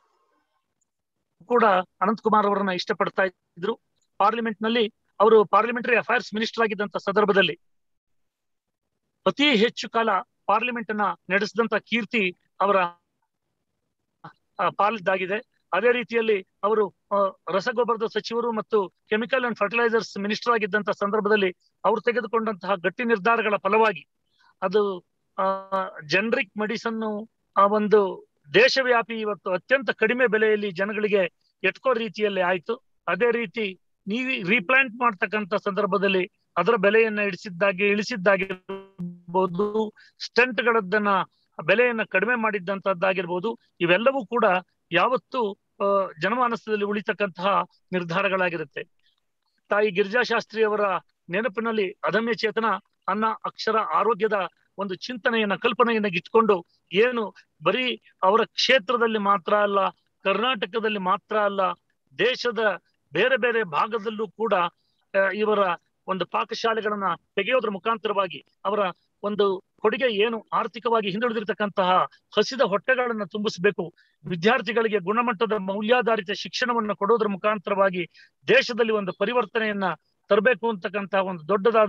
[SPEAKER 21] ಕೂಡ ಅನಂತ್ ಕುಮಾರ್ ಅವರನ್ನ ಇಷ್ಟಪಡ್ತಾ ಇದ್ರು ಪಾರ್ಲಿಮೆಂಟ್ ನಲ್ಲಿ ಅವರು ಪಾರ್ಲಿಮೆಂಟರಿ ಅಫೈರ್ಸ್ ಮಿನಿಸ್ಟರ್ ಆಗಿದ್ದಂತ ಸಂದರ್ಭದಲ್ಲಿ ಅತಿ ಹೆಚ್ಚು ಕಾಲ ಪಾರ್ಲಿಮೆಂಟ್ ಅನ್ನ ನಡೆಸಿದಂತ ಕೀರ್ತಿ ಅವರ ಆ, ಪಾಲಿದ್ದಾಗಿದೆ ಅದೇ ರೀತಿಯಲ್ಲಿ ಅವರು ಆ, ರಸಗೊಬ್ಬರದ ಸಚಿವರು ಮತ್ತು ಕೆಮಿಕಲ್ ಅಂಡ್ ಫರ್ಟಿಲೈಸರ್ಸ್ ಮಿನಿಸ್ಟರ್ ಆಗಿದ್ದಂತ ಸಂದರ್ಭದಲ್ಲಿ ಅವರು ತೆಗೆದುಕೊಂಡಂತಹ ಗಟ್ಟಿ ನಿರ್ಧಾರಗಳ ಫಲವಾಗಿ ಅದು ಜನರಿಕ್ ಮೆಡಿಸನ್ ಆ ಒಂದು ದೇಶವ್ಯಾಪಿ ಇವತ್ತು ಅತ್ಯಂತ ಕಡಿಮೆ ಬೆಲೆಯಲ್ಲಿ ಜನಗಳಿಗೆ ಎಟ್ಕೋ ರೀತಿಯಲ್ಲಿ ಆಯ್ತು ಅದೇ ರೀತಿ ನೀವು ರೀಪ್ಲಾಂಟ್ ಮಾಡ್ತಕ್ಕಂತ ಸಂದರ್ಭದಲ್ಲಿ ಅದರ ಬೆಲೆಯನ್ನ ಇಳಿಸಿದ್ದಾಗಿ ಇಳಿಸಿದ್ದಾಗಿರ್ಬೋದು ಸ್ಟೆಂಟ್ ಗಳದ್ದನ್ನ ಬೆಲೆಯನ್ನ ಕಡಿಮೆ ಮಾಡಿದ್ದಂತದ್ದಾಗಿರ್ಬೋದು ಇವೆಲ್ಲವೂ ಕೂಡ ಯಾವತ್ತೂ ಆ, ಜನಮಾನಸದಲ್ಲಿ ಉಳಿತಕ್ಕಂತಹ ನಿರ್ಧಾರಗಳಾಗಿರುತ್ತೆ ತಾಯಿ ಗಿರಿಜಾಶಾಸ್ತ್ರಿ ಅವರ ನೆನಪಿನಲ್ಲಿ ಅದಮ್ಯ ಚೇತನ ಅನ್ನ ಅಕ್ಷರ ಆರೋಗ್ಯದ ಒಂದು ಚಿಂತನೆಯನ್ನ ಕಲ್ಪನೆಯನ್ನ ಇಟ್ಕೊಂಡು ಏನು ಬರೀ ಅವರ ಕ್ಷೇತ್ರದಲ್ಲಿ ಮಾತ್ರ ಅಲ್ಲ ಕರ್ನಾಟಕದಲ್ಲಿ ಮಾತ್ರ ಅಲ್ಲ ದೇಶದ ಬೇರೆ ಬೇರೆ ಭಾಗದಲ್ಲೂ ಕೂಡ ಆ, ಇವರ ಒಂದು ಪಾಕಶಾಲೆಗಳನ್ನ ತೆಗೆಯೋದ್ರ ಮುಖಾಂತರವಾಗಿ ಅವರ ಒಂದು ಕೊಡುಗೆ ಏನು ಆರ್ಥಿಕವಾಗಿ ಹಿಂದುಳಿದಿರ್ತಕ್ಕಂತಹ ಹಸಿದ ಹೊಟ್ಟೆಗಳನ್ನ ತುಂಬಿಸಬೇಕು ವಿದ್ಯಾರ್ಥಿಗಳಿಗೆ ಗುಣಮಟ್ಟದ ಮೌಲ್ಯಾಧಾರಿತ ಶಿಕ್ಷಣವನ್ನು ಕೊಡೋದ್ರ ಮುಖಾಂತರವಾಗಿ ದೇಶದಲ್ಲಿ ಒಂದು ಪರಿವರ್ತನೆಯನ್ನ ತರಬೇಕು ಅಂತಕ್ಕಂತಹ ಒಂದು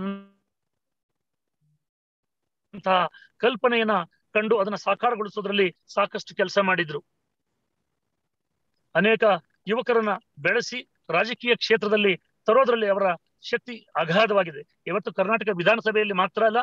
[SPEAKER 21] ದೊಡ್ಡದಾದಂತಹ ಕಲ್ಪನೆಯನ್ನ ಕಂಡು ಅದನ್ನ ಸಾಕಾರಗೊಳಿಸೋದ್ರಲ್ಲಿ ಸಾಕಷ್ಟು ಕೆಲಸ ಮಾಡಿದ್ರು ಅನೇಕ ಯುವಕರನ್ನ ಬೆಳೆಸಿ ರಾಜಕೀಯ ಕ್ಷೇತ್ರದಲ್ಲಿ ತರೋದ್ರಲ್ಲಿ ಅವರ ಶಕ್ತಿ ಅಗಾಧವಾಗಿದೆ ಇವತ್ತು ಕರ್ನಾಟಕ ವಿಧಾನಸಭೆಯಲ್ಲಿ ಮಾತ್ರ ಅಲ್ಲ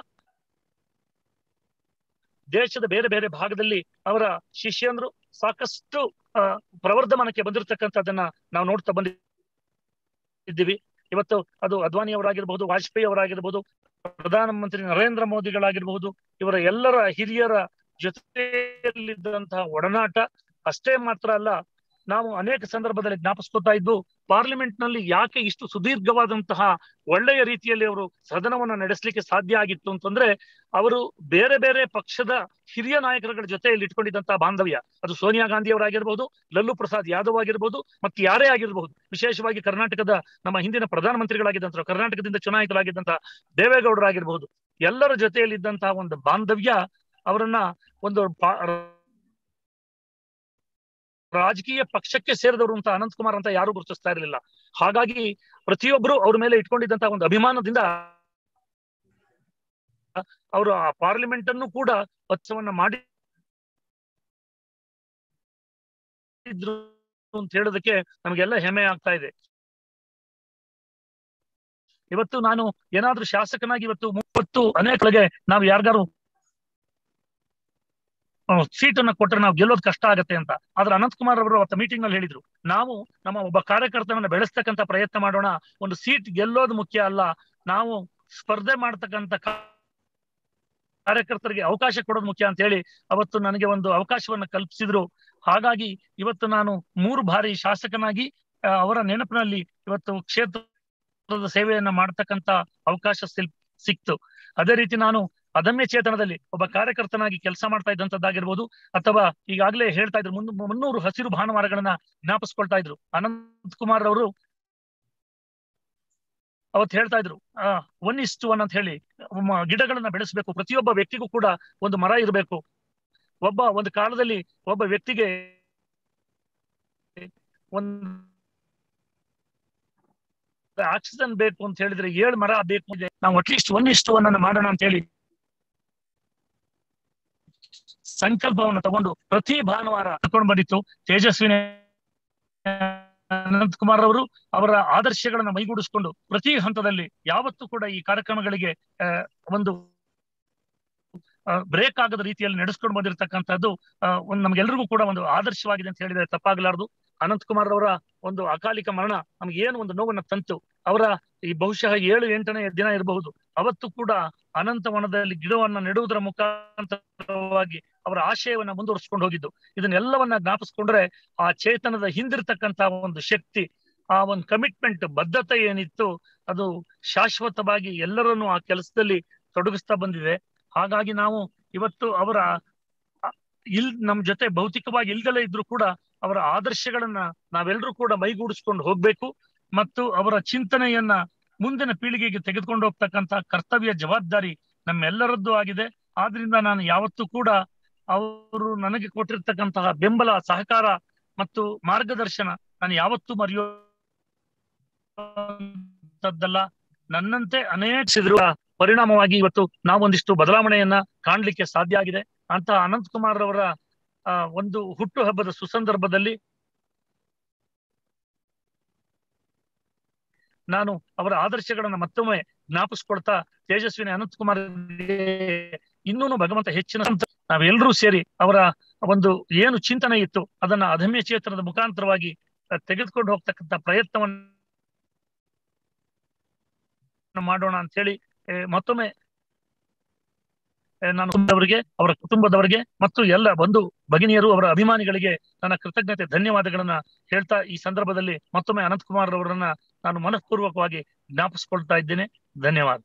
[SPEAKER 21] ದೇಶದ ಬೇರೆ ಬೇರೆ ಭಾಗದಲ್ಲಿ ಅವರ ಶಿಷ್ಯಂದ್ರು ಸಾಕಷ್ಟು ಆ, ಪ್ರವರ್ಧಮಾನಕ್ಕೆ ಬಂದಿರತಕ್ಕಂಥದ್ದನ್ನ ನಾವು ನೋಡ್ತಾ ಬಂದಿದ್ದೀವಿ ಇವತ್ತು ಅದು ಅದ್ವಾನಿ ಅವರಾಗಿರ್ಬಹುದು ವಾಜಪೇಯಿ ಅವರಾಗಿರ್ಬಹುದು ಪ್ರಧಾನಮಂತ್ರಿ ನರೇಂದ್ರ ಮೋದಿಗಳಾಗಿರ್ಬಹುದು ಇವರ ಎಲ್ಲರ ಹಿರಿಯರ ಜೊತೆಯಲ್ಲಿದ್ದಂತಹ ಒಡನಾಟ ಅಷ್ಟೇ ಮಾತ್ರ ಅಲ್ಲ ನಾವು ಅನೇಕ ಸಂದರ್ಭದಲ್ಲಿ ಜ್ಞಾಪಿಸ್ಕೊತಾ ಇದ್ದು ಪಾರ್ಲಿಮೆಂಟ್ ನಲ್ಲಿ ಯಾಕೆ ಇಷ್ಟು ಸುದೀರ್ಘವಾದಂತಹ ಒಳ್ಳೆಯ ರೀತಿಯಲ್ಲಿ ಅವರು ಸದನವನ್ನ ನಡೆಸಲಿಕ್ಕೆ ಸಾಧ್ಯ ಆಗಿತ್ತು ಅಂತಂದ್ರೆ ಅವರು ಬೇರೆ ಬೇರೆ ಪಕ್ಷದ ಹಿರಿಯ ನಾಯಕರುಗಳ ಜೊತೆಯಲ್ಲಿ ಇಟ್ಕೊಂಡಿದ್ದಂತಹ ಬಾಂಧವ್ಯ ಅದು ಸೋನಿಯಾ ಗಾಂಧಿ ಅವರಾಗಿರ್ಬಹುದು ಲಲ್ಲು ಪ್ರಸಾದ್ ಯಾದವ್ ಆಗಿರ್ಬೋದು ಮತ್ತೆ ಯಾರೇ ಆಗಿರಬಹುದು ವಿಶೇಷವಾಗಿ ಕರ್ನಾಟಕದ ನಮ್ಮ ಹಿಂದಿನ ಪ್ರಧಾನಮಂತ್ರಿಗಳಾಗಿದ್ದಂತಹ ಕರ್ನಾಟಕದಿಂದ ಚುನಾಯಿತರಾಗಿದ್ದಂತಹ ದೇವೇಗೌಡರಾಗಿರ್ಬಹುದು ಎಲ್ಲರ ಜೊತೆಯಲ್ಲಿದ್ದಂತಹ ಒಂದು ಬಾಂಧವ್ಯ ಅವರನ್ನ ಒಂದು ಪಾ- ರಾಜಕೀಯ ಪಕ್ಷಕ್ಕೆ ಸೇರಿದವರು ಅಂತ ಅನಂತ್ ಕುಮಾರ್ ಅಂತ ಯಾರು ಗುರುತಿಸ್ತಾ ಇರಲಿಲ್ಲ ಹಾಗಾಗಿ ಪ್ರತಿಯೊಬ್ಬರು ಅವ್ರ ಮೇಲೆ ಇಟ್ಕೊಂಡಿದ್ದಂತಹ ಒಂದು ಅಭಿಮಾನದಿಂದ ಅವರು ಆ ಪಾರ್ಲಿಮೆಂಟ್ ಅನ್ನು ಕೂಡ ಉತ್ಸವನ್ನ ಮಾಡಿ ಇದ್ರು ಅಂತ ಹೇಳೋದಕ್ಕೆ ನಮಗೆಲ್ಲ ಹೆಮ್ಮೆ ಆಗ್ತಾ ಇದೆ ಇವತ್ತು ನಾನು ಏನಾದ್ರೂ ಶಾಸಕನಾಗಿ ಇವತ್ತು ಮೂವತ್ತು ಅನೇಕರಿಗೆ ನಾವು ಯಾರಿಗಾರು ಸೀಟನ್ನ ಕೊಟ್ಟರೆ ನಾವು ಗೆಲ್ಲೋದು ಕಷ್ಟ ಆಗತ್ತೆ ಅಂತ ಆದ್ರೆ ಅನಂತ್ ಕುಮಾರ್ ಅವರು ಅವತ್ತ ಮೀಟಿಂಗ್ ನಲ್ಲಿ ಹೇಳಿದ್ರು ನಾವು ನಮ್ಮ ಒಬ್ಬ ಕಾರ್ಯಕರ್ತನನ್ನ ಬೆಳೆಸ್ತಕ್ಕಂತ ಪ್ರಯತ್ನ ಮಾಡೋಣ ಒಂದು ಸೀಟ್ ಗೆಲ್ಲೋದು ಮುಖ್ಯ ಅಲ್ಲ ನಾವು ಸ್ಪರ್ಧೆ ಮಾಡ್ತಕ್ಕಂತ ಕಾ- ಕಾರ್ಯಕರ್ತರಿಗೆ ಅವಕಾಶ ಕೊಡೋದು ಮುಖ್ಯ ಅಂತ ಹೇಳಿ ಅವತ್ತು ನನಗೆ ಒಂದು ಅವಕಾಶವನ್ನ ಕಲ್ಪಿಸಿದ್ರು ಹಾಗಾಗಿ ಇವತ್ತು ನಾನು ಮೂರು ಬಾರಿ ಶಾಸಕನಾಗಿ ಆ, ಅವರ ನೆನಪಿನಲ್ಲಿ ಇವತ್ತು ಕ್ಷೇತ್ರದ ಸೇವೆಯನ್ನ ಮಾಡ್ತಕ್ಕಂತ ಅವಕಾಶ ಸಿಲ್ ಸಿಕ್ತು ಅದೇ ರೀತಿ ನಾನು ಅದಮ್ಯ ಚೇತನದಲ್ಲಿ ಒಬ್ಬ ಕಾರ್ಯಕರ್ತನಾಗಿ ಕೆಲಸ ಮಾಡ್ತಾ ಇದ್ದಂತದ್ದಾಗಿರ್ಬೋದು ಅಥವಾ ಈಗಾಗಲೇ ಹೇಳ್ತಾ ಇದ್ರು ಮುನ್ನೂ- ಮುನ್ನೂರು ಹಸಿರು ಭಾನುವಾರಗಳನ್ನ ಜ್ಞಾಪಿಸ್ಕೊಳ್ತಾ ಇದ್ರು ಅನಂತ್ ಕುಮಾರ್ ಅವರು ಅವತ್ತು ಹೇಳ್ತಾ ಇದ್ರು ಆ ಒನ್ ಇಷ್ಟು ಒನ್ ಅಂತ ಹೇಳಿ ಮ- ಗಿಡಗಳನ್ನ ಬೆಳೆಸಬೇಕು ಪ್ರತಿಯೊಬ್ಬ ವ್ಯಕ್ತಿಗೂ ಕೂಡ ಒಂದು ಮರ ಇರಬೇಕು ಒಬ್ಬ ಒಂದು ಕಾಲದಲ್ಲಿ ಒಬ್ಬ ವ್ಯಕ್ತಿಗೆ ಒಂದು ಆಕ್ಸಿಜನ್ ಬೇಕು ಅಂತ ಹೇಳಿದ್ರೆ ಏಳು ಮರ ಬೇಕು ಅಂದ್ರೆ ನಾವು ಅಟ್ಲೀಸ್ಟ್ ಒನ್ ಇಷ್ಟು ಒನ್ ಅನ್ನು ಮಾಡೋಣ ಅಂತ ಹೇಳಿ ಸಂಕಲ್ಪವನ್ನು ತಗೊಂಡು ಪ್ರತಿ ಭಾನುವಾರ ತಗೊಂಡು ಬಂದಿತ್ತು ತೇಜಸ್ವಿನಿ ಅನಂತ್ ಕುಮಾರ್ ಅವರು ಅವರ ಆದರ್ಶಗಳನ್ನ ಮೈಗೂಡಿಸಿಕೊಂಡು ಪ್ರತಿ ಹಂತದಲ್ಲಿ ಯಾವತ್ತೂ ಕೂಡ ಈ ಕಾರ್ಯಕ್ರಮಗಳಿಗೆ ಆ, ಒಂದು ಬ್ರೇಕ್ ಆಗದ ರೀತಿಯಲ್ಲಿ ನಡೆಸ್ಕೊಂಡು ಬಂದಿರತಕ್ಕಂಥದ್ದು ಆ, ಒಂದು ನಮ್ಗೆಲ್ರಿಗೂ ಕೂಡ ಒಂದು ಆದರ್ಶವಾಗಿದೆ ಅಂತ ಹೇಳಿದ್ರೆ ತಪ್ಪಾಗಲಾರದು ಅನಂತ್ ಕುಮಾರ್ ಅವರ ಒಂದು ಅಕಾಲಿಕ ಮರಣ ನಮ್ಗೆ ಏನು ಒಂದು ನೋವನ್ನ ತಂತು ಅವರ ಈ ಬಹುಶಃ ಏಳು ಎಂಟನೇ ದಿನ ಇರಬಹುದು ಅವತ್ತು ಕೂಡ ಅನಂತವನದಲ್ಲಿ ಗಿಡವನ್ನ ನೆಡುವುದರ ಮುಖಾಂತರವಾಗಿ ಅವರ ಆಶಯವನ್ನ ಮುಂದುವರಿಸಿಕೊಂಡು ಹೋಗಿದ್ದು ಇದನ್ನೆಲ್ಲವನ್ನ ಜ್ಞಾಪಿಸ್ಕೊಂಡ್ರೆ ಆ ಚೇತನದ ಹಿಂದಿರ್ತಕ್ಕಂತ ಒಂದು ಶಕ್ತಿ ಆ ಒಂದು ಕಮಿಟ್ಮೆಂಟ್ ಬದ್ಧತೆ ಏನಿತ್ತು ಅದು ಶಾಶ್ವತವಾಗಿ ಎಲ್ಲರನ್ನೂ ಆ ಕೆಲಸದಲ್ಲಿ ತೊಡಗಿಸ್ತಾ ಬಂದಿದೆ ಹಾಗಾಗಿ ನಾವು ಇವತ್ತು ಅವರ ಅ- ಇಲ್ ನಮ್ ಜೊತೆ ಭೌತಿಕವಾಗಿ ಇಲ್ದಲೇ ಇದ್ರು ಕೂಡ ಅವರ ಆದರ್ಶಗಳನ್ನ ನಾವೆಲ್ಲರೂ ಕೂಡ ಮೈಗೂಡಿಸ್ಕೊಂಡು ಹೋಗ್ಬೇಕು ಮತ್ತು ಅವರ ಚಿಂತನೆಯನ್ನ ಮುಂದಿನ ಪೀಳಿಗೆಗೆ ತೆಗೆದುಕೊಂಡು ಹೋಗ್ತಕ್ಕಂತ ಕರ್ತವ್ಯ ಜವಾಬ್ದಾರಿ ನಮ್ಮೆಲ್ಲರದ್ದು ಆಗಿದೆ ಆದ್ರಿಂದ ನಾನು ಯಾವತ್ತೂ ಕೂಡ ಅವರು ನನಗೆ ಕೊಟ್ಟಿರ್ತಕ್ಕಂತಹ ಬೆಂಬಲ ಸಹಕಾರ ಮತ್ತು ಮಾರ್ಗದರ್ಶನ ನಾನು ಯಾವತ್ತೂ ಮರೆಯುವಂತದ್ದಲ್ಲ ನನ್ನಂತೆ ಅನೇಕ ಸಿದ್ರು ಪರಿಣಾಮವಾಗಿ ಇವತ್ತು ನಾವೊಂದಿಷ್ಟು ಬದಲಾವಣೆಯನ್ನ ಕಾಣ್ಲಿಕ್ಕೆ ಸಾಧ್ಯ ಆಗಿದೆ ಅಂತ ಅನಂತ್ ಕುಮಾರ್ ಅವರ ಆ, ಒಂದು ಹುಟ್ಟು ಹಬ್ಬದ ಸುಸಂದರ್ಭದಲ್ಲಿ ನಾನು ಅವರ ಆದರ್ಶಗಳನ್ನ ಮತ್ತೊಮ್ಮೆ ಜ್ಞಾಪಿಸ್ಕೊಳ್ತಾ ತೇಜಸ್ವಿನಿ ಅನಂತ್ ಕುಮಾರ್ ಇನ್ನೂ ಭಗವಂತ ಹೆಚ್ಚಿನ ನಾವೆಲ್ಲರೂ ಸೇರಿ ಅವರ ಒಂದು ಏನು ಚಿಂತನೆ ಇತ್ತು ಅದನ್ನ ಅದಮ್ಯ ಚೇತನದ ಮುಖಾಂತರವಾಗಿ ಆ, ತೆಗೆದುಕೊಂಡು ಹೋಗ್ತಕ್ಕಂಥ ಪ್ರಯತ್ನವನ್ನು ಮಾಡೋಣ ಅಂತ ಹೇಳಿ ಆ, ಮತ್ತೊಮ್ಮೆ ಆ, ನಾನು ಅವರಿಗೆ ಅವರ ಕುಟುಂಬದವರಿಗೆ ಮತ್ತು ಎಲ್ಲ ಬಂಧು ಭಗಿನಿಯರು ಅವರ ಅಭಿಮಾನಿಗಳಿಗೆ ನನ್ನ ಕೃತಜ್ಞತೆ ಧನ್ಯವಾದಗಳನ್ನ ಹೇಳ್ತಾ ಈ ಸಂದರ್ಭದಲ್ಲಿ ಮತ್ತೊಮ್ಮೆ ಅನಂತ್ ಕುಮಾರ್ ಅವರನ್ನ ನಾನು ಮನಃಪೂರ್ವಕವಾಗಿ ಜ್ಞಾಪಿಸ್ಕೊಳ್ತಾ ಇದ್ದೇನೆ ಧನ್ಯವಾದ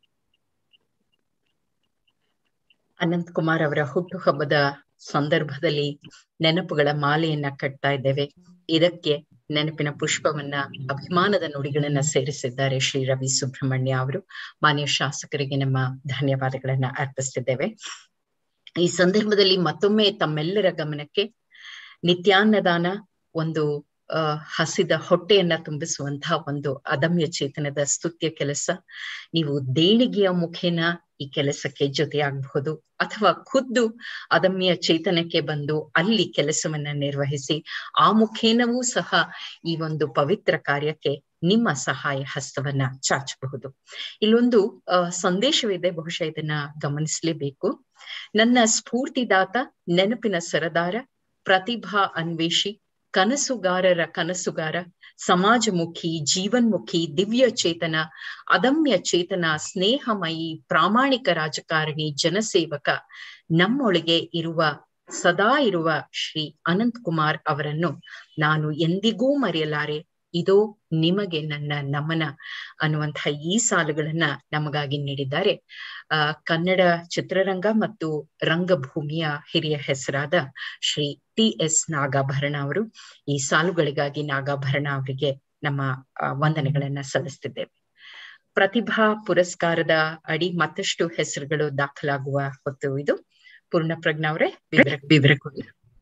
[SPEAKER 1] ಅನಂತ್ ಕುಮಾರ್ ಅವರ ಹುಟ್ಟುಹಬ್ಬದ ಸಂದರ್ಭದಲ್ಲಿ ನೆನಪುಗಳ ಮಾಲೆಯನ್ನ ಕಟ್ತಾ ಇದ್ದೇವೆ ಇದಕ್ಕೆ ನೆನಪಿನ ಪುಷ್ಪವನ್ನ ಅಭಿಮಾನದ ನುಡಿಗಳನ್ನ ಸೇರಿಸಿದ್ದಾರೆ ಶ್ರೀ ರವಿ ಸುಬ್ರಹ್ಮಣ್ಯ ಅವರು ಮಾನ್ಯ ಶಾಸಕರಿಗೆ ನಮ್ಮ ಧನ್ಯವಾದಗಳನ್ನ ಅರ್ಪಿಸ್ತಿದ್ದೇವೆ ಈ ಸಂದರ್ಭದಲ್ಲಿ ಮತ್ತೊಮ್ಮೆ ತಮ್ಮೆಲ್ಲರ ಗಮನಕ್ಕೆ ನಿತ್ಯಾನ್ನದಾನ ಒಂದು ಆ ಹಸಿದ ಹೊಟ್ಟೆಯನ್ನ ತುಂಬಿಸುವಂತಹ ಒಂದು ಅದಮ್ಯ ಚೇತನದ ಸ್ತುತ್ಯ ಕೆಲಸ ನೀವು ದೇಣಿಗೆಯ ಮುಖೇನ ಈ ಕೆಲಸಕ್ಕೆ ಜೊತೆಯಾಗಬಹುದು ಅಥವಾ ಖುದ್ದು ಅದಮ್ಯ ಚೇತನಕ್ಕೆ ಬಂದು ಅಲ್ಲಿ ಕೆಲಸವನ್ನ ನಿರ್ವಹಿಸಿ ಆ ಮುಖೇನವೂ ಸಹ ಈ ಒಂದು ಪವಿತ್ರ ಕಾರ್ಯಕ್ಕೆ ನಿಮ್ಮ ಸಹಾಯ ಹಸ್ತವನ್ನ ಚಾಚಬಹುದು ಇಲ್ಲೊಂದು ಅಹ್ ಸಂದೇಶವಿದೆ ಬಹುಶಃ ಇದನ್ನ ಗಮನಿಸಲೇಬೇಕು ನನ್ನ ಸ್ಫೂರ್ತಿದಾತ ನೆನಪಿನ ಸರದಾರ ಪ್ರತಿಭಾ ಅನ್ವೇಷಿ ಕನಸುಗಾರರ ಕನಸುಗಾರ ಸಮಾಜಮುಖಿ ಜೀವನ್ಮುಖಿ ದಿವ್ಯ ಚೇತನ ಅದಮ್ಯ ಚೇತನ ಸ್ನೇಹಮಯಿ ಪ್ರಾಮಾಣಿಕ ರಾಜಕಾರಣಿ ಜನಸೇವಕ ನಮ್ಮೊಳಗೆ ಇರುವ ಸದಾ ಇರುವ ಶ್ರೀ ಅನಂತ್ ಕುಮಾರ್ ಅವರನ್ನು ನಾನು ಎಂದಿಗೂ ಮರೆಯಲಾರೆ ಇದೋ ನಿಮಗೆ ನನ್ನ ನಮನ ಅನ್ನುವಂತಹ ಈ ಸಾಲುಗಳನ್ನ ನಮಗಾಗಿ ನೀಡಿದ್ದಾರೆ ಆ ಕನ್ನಡ ಚಿತ್ರರಂಗ ಮತ್ತು ರಂಗಭೂಮಿಯ ಹಿರಿಯ ಹೆಸರಾದ ಶ್ರೀ ಟಿ ಎಸ್ ನಾಗಾಭರಣ ಅವರು ಈ ಸಾಲುಗಳಿಗಾಗಿ ನಾಗಾಭರಣ ಅವರಿಗೆ ನಮ್ಮ ವಂದನೆಗಳನ್ನ ಸಲ್ಲಿಸ್ತಿದ್ದೇವೆ ಪ್ರತಿಭಾ ಪುರಸ್ಕಾರದ ಅಡಿ ಮತ್ತಷ್ಟು ಹೆಸರುಗಳು ದಾಖಲಾಗುವ ಹೊತ್ತು ಇದು ಪೂರ್ಣ ಪ್ರಜ್ಞಾ ಅವರೇ ವಿವರ ವಿವರ ಕೊಡಿ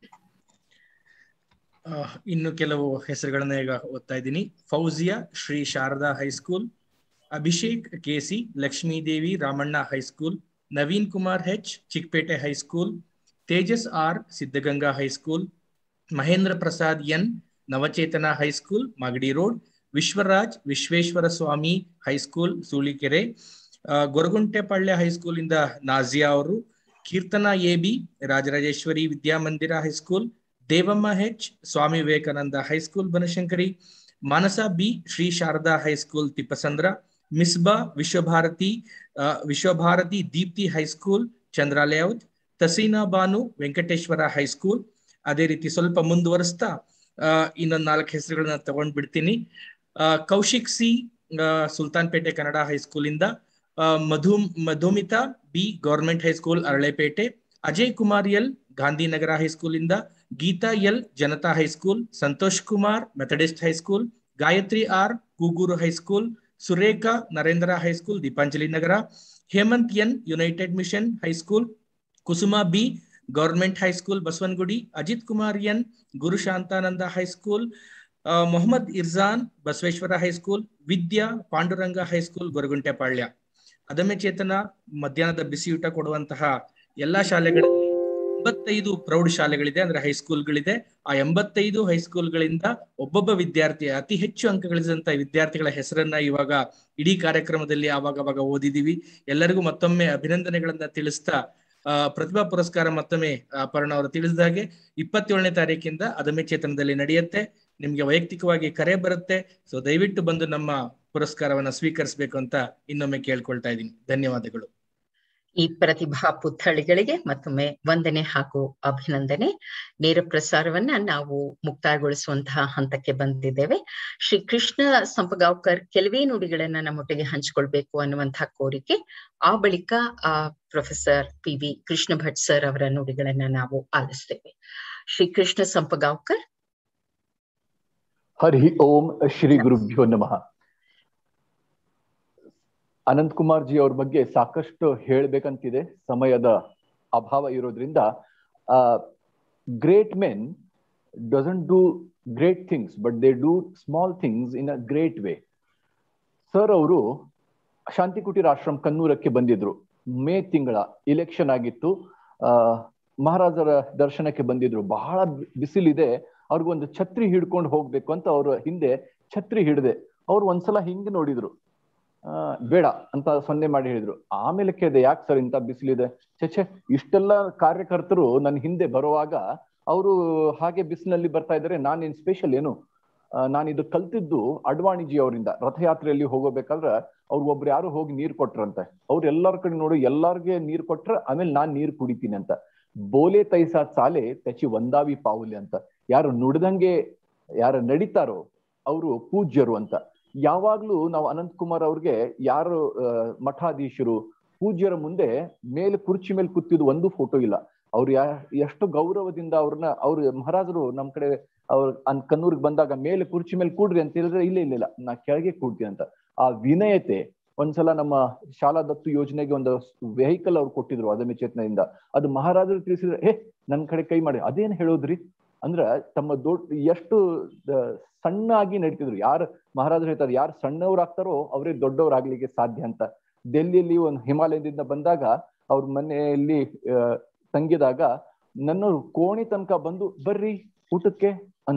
[SPEAKER 6] ಇನ್ನು ಕೆಲವು ಹೆಸರುಗಳನ್ನ ಈಗ ಓದ್ತಾ ಇದ್ದೀನಿ Fouziya Shri Sharada high school Abhishek KC Lakshmidevi Ramanna high school Naveen Kumar H Chickpet high school Tejas R Siddaganga high school Mahendra Prasad N Navachetana high school Magadi road Vishwaraj Vishweshwara Swamy high school Sulikere Goraguntepalya high school ಇಂದ ನಾಜಿಯಾ ಅವರು Keerthana A B Rajarajeshwari Vidyamandira high school Devamma H Swamy Vivekananda high school Banashankari Manasa B Shri Sharada high school Thippasandra Misba Vishwabharathi Vishwabharathi Deepthi high school Chandra layout Taseena Banu Venkateshwara high school ಅದೇ ರೀತಿ ಸ್ವಲ್ಪ ಮುಂದುವರಿಸ್ತಾ ಇನ್ನೊಂದು ನಾಲ್ಕು ಹೆಸರುಗಳನ್ನ ತಗೊಂಡ್ ಬಿಡ್ತೀನಿ ಕೌಶಿಕ್ ಸಿ ಸುಲ್ತಾನ್ಪೇಟೆ ಕನ್ನಡ ಹೈಸ್ಕೂಲ್ ಇಂದ Madhu Madhumitha B government high school Aralepete Ajay Kumar L Gandhinagar high school ಇಂದ Geetha L Janata high school Santosh Kumar Methodist high school Gayatri R Kuguru high school Surekha Narendra high school Deepanjali Nagar Hemanth N united mission high school Kusuma B government high school Basavanagudi Ajith Kumar N Guru Shantananda high school Mohammed Irjan Basaveshwara high school Vidya Panduranga high school Goraguntepalya Adamya Chetana ಮಧ್ಯಾಹ್ನದ ಬಿಸಿಯೂಟ ಕೊಡುವಂತಹ ಎಲ್ಲಾ ಶಾಲೆಗಳಲ್ಲಿ ಎಂಬತ್ತೈದು ಪ್ರೌಢ ಶಾಲೆಗಳಿದೆ ಅಂದ್ರೆ ಹೈಸ್ಕೂಲ್ಗಳಿದೆ ಆ ಎಂಬತ್ತೈದು ಹೈಸ್ಕೂಲ್ಗಳಿಂದ ಒಬ್ಬೊಬ್ಬ ವಿದ್ಯಾರ್ಥಿ ಅತಿ ಹೆಚ್ಚು ಅಂಕ ಗಳಿಸಿದಂತ ವಿದ್ಯಾರ್ಥಿಗಳ ಹೆಸರನ್ನ ಇವಾಗ ಇಡೀ ಕಾರ್ಯಕ್ರಮದಲ್ಲಿ ಆವಾಗ ಅವಾಗ ಓದಿದೀವಿ ಎಲ್ಲರಿಗೂ ಮತ್ತೊಮ್ಮೆ ಅಭಿನಂದನೆಗಳನ್ನ ತಿಳಿಸ್ತಾ ಪ್ರತಿಭಾ ಪುರಸ್ಕಾರ ಮತ್ತೊಮ್ಮೆ ಅಪರ್ಣ ಅವರು ತಿಳಿಸಿದಾಗೆ ಇಪ್ಪತ್ತೇಳನೇ ತಾರೀಕಿಂದ ಅದಮ್ಯ ಚೇತನದಲ್ಲಿ ನಡೆಯುತ್ತೆ ನಿಮ್ಗೆ ವೈಯಕ್ತಿಕವಾಗಿ ಕರೆ ಬರುತ್ತೆ ಸೊ ದಯವಿಟ್ಟು ಬಂದು ನಮ್ಮ ಪುರಸ್ಕಾರವನ್ನ ಸ್ವೀಕರಿಸಬೇಕು ಅಂತ ಇನ್ನೊಮ್ಮೆ ಕೇಳ್ಕೊಳ್ತಾ ಇದ್ದೀನಿ ಧನ್ಯವಾದಗಳು
[SPEAKER 1] ಈ ಪ್ರತಿಭಾ ಪುತ್ಥಳಿಗಳಿಗೆ ಮತ್ತೊಮ್ಮೆ ವಂದನೆ ಹಾಗೂ ಅಭಿನಂದನೆ ನೇರ ಪ್ರಸಾರವನ್ನ ನಾವು ಮುಕ್ತಾಯಗೊಳಿಸುವಂತಹ ಹಂತಕ್ಕೆ ಬಂದಿದ್ದೇವೆ ಶ್ರೀ ಕೃಷ್ಣ ಸಂಪಗಾಂವ್ಕರ್ ಕೆಲವೇ ನುಡಿಗಳನ್ನ ನಮ್ಮೊಟ್ಟಿಗೆ ಹಂಚಿಕೊಳ್ಬೇಕು ಅನ್ನುವಂತಹ ಕೋರಿಕೆ ಆ ಬಳಿಕ ಆ professor P V Krishna Bhat sir ಅವರ ನುಡಿಗಳನ್ನ ನಾವು ಆಲಿಸ್ತೇವೆ ಶ್ರೀ ಕೃಷ್ಣ ಸಂಪಗಾಂವ್ಕರ್
[SPEAKER 2] ಹರಿ ಓಂ ಶ್ರೀ ಗುರುಭ್ಯೋ ನಮಃ ಅನಂತ್ ಕುಮಾರ್ ಜಿ ಅವ್ರ ಬಗ್ಗೆ ಸಾಕಷ್ಟು ಹೇಳ್ಬೇಕಂತಿದೆ ಸಮಯದ ಅಭಾವ ಇರೋದ್ರಿಂದ great men doesn't do great things but they do small things in a great way sir ಅವರು ಶಾಂತಿ ಕುಟೀರ ಆಶ್ರಮ್ ಕನ್ನೂರಕ್ಕೆ ಬಂದಿದ್ರು ಮೇ ತಿಂಗಳ ಇಲೆಕ್ಷನ್ ಆಗಿತ್ತು ಆ ಮಹಾರಾಜರ ದರ್ಶನಕ್ಕೆ ಬಂದಿದ್ರು ಬಹಳ ಬಿಸಿಲಿದೆ ಅವ್ರಿಗೊಂದು ಛತ್ರಿ ಹಿಡ್ಕೊಂಡು ಹೋಗ್ಬೇಕು ಅಂತ ಅವ್ರ ಹಿಂದೆ ಛತ್ರಿ ಹಿಡ್ದೆ ಅವ್ರು ಒಂದ್ಸಲ ಹಿಂಗೆ ನೋಡಿದ್ರು ಆ ಬೇಡ ಅಂತ ಸೊನ್ನೆ ಮಾಡಿ ಹೇಳಿದ್ರು ಆಮೇಲೆ ಕೇಳಿದೆ ಯಾಕೆ ಸರ್ ಇಂತ ಬಿಸಿಲಿದೆ ಛೆ ಇಷ್ಟೆಲ್ಲ ಕಾರ್ಯಕರ್ತರು ನನ್ನ ಹಿಂದೆ ಬರುವಾಗ ಅವರು ಹಾಗೆ ಬಿಸಿಲಿನಲ್ಲಿ ಬರ್ತಾ ಇದ್ದಾರೆ ನಾನೇನ್ ಸ್ಪೆಷಲ್ ಏನು ನಾನು ಇದು ಕಲ್ತಿದ್ದು ಅಡ್ವಾಣಿಜಿ ಅವರಿಂದ ರಥಯಾತ್ರೆಯಲ್ಲಿ ಹೋಗೋಬೇಕಾದ್ರೆ ಅವ್ರು ಒಬ್ರು ಯಾರು ಹೋಗಿ ನೀರ್ ಕೊಟ್ರಂತೆ ಅವ್ರು ಎಲ್ಲರ ಕಡೆ ನೋಡು ಎಲ್ಲಾರ್ಗೆ ನೀರ್ ಕೊಟ್ರ ಆಮೇಲೆ ನಾನ್ ನೀರ್ ಕುಡಿತೀನಿ ಅಂತ ಬೋಲೆ ತೈಸಾ ಚಾಲೆ ತೆಚಿ ಒಂದಾವಿ ಪಾವುಲಿ ಅಂತ ಯಾರು ನುಡ್ದಂಗೆ ಯಾರು ನಡೀತಾರೋ ಅವರು ಪೂಜ್ಯರು ಅಂತ ಯಾವಾಗ್ಲೂ ನಾವು ಅನಂತ್ ಕುಮಾರ್ ಅವ್ರಿಗೆ ಯಾರು ಮಠಾಧೀಶರು ಪೂಜ್ಯರ ಮುಂದೆ ಮೇಲೆ ಕುರ್ಚಿ ಮೇಲೆ ಕೂತಿದ್ದು ಒಂದು ಫೋಟೋ ಇಲ್ಲ ಅವ್ರು ಯಾ ಎಷ್ಟು ಗೌರವದಿಂದ ಅವ್ರನ್ನ ಅವ್ರು ಮಹಾರಾಜರು ನಮ್ ಕಡೆ ಅವ್ರ ಅನ್ ಕನ್ನೂರ್ಗೆ ಬಂದಾಗ ಮೇಲೆ ಕುರ್ಚಿ ಮೇಲೆ ಕೂಡ್ರಿ ಅಂತ ಹೇಳಿದ್ರೆ ಇಲ್ಲ ಇಲ್ಲ ಇಲ್ಲ ನಾ ಕೆಳಗೆ ಕೂಡ್ತೀನಿ ಅಂತ ಆ ವಿನಯತೆ ಒಂದ್ಸಲ ನಮ್ಮ ಶಾಲಾ ದತ್ತು ಯೋಜನೆಗೆ ಒಂದು ವೆಹಿಕಲ್ ಅವ್ರು ಕೊಟ್ಟಿದ್ರು ಅದಮ್ಯ ಚೇತನದಿಂದ ಅದು ಮಹಾರಾಜರು ತಿಳಿಸಿದ್ರೆ ಏ ನನ್ ಕಡೆ ಕೈ ಮಾಡಿ ಅದೇನ್ ಹೇಳೋದ್ರಿ ಅಂದ್ರ ತಮ್ಮ ದೊಡ್ಡ ಎಷ್ಟು ಸಣ್ಣಾಗಿ ನಡೀತಿದ್ರು ಯಾರು ಮಹಾರಾಜರು ಹೇಳ್ತಾರೆ ಯಾರು ಸಣ್ಣವ್ರಾಗ್ತಾರೋ ಅವರೇ ದೊಡ್ಡವರಾಗ್ಲಿಕ್ಕೆ ಸಾಧ್ಯ ಅಂತ ಡೆಲ್ಲಿಯಲ್ಲಿ ಒಂದು ಹಿಮಾಲಯದಿಂದ ಬಂದಾಗ ಅವ್ರ ಮನೆಯಲ್ಲಿ ತಂಗಿದಾಗ ನನ್ನ ಕೋಣಿ ತನಕ ಬಂದು ಬರ್ರಿ ಊಟಕ್ಕೆ ಅಂತ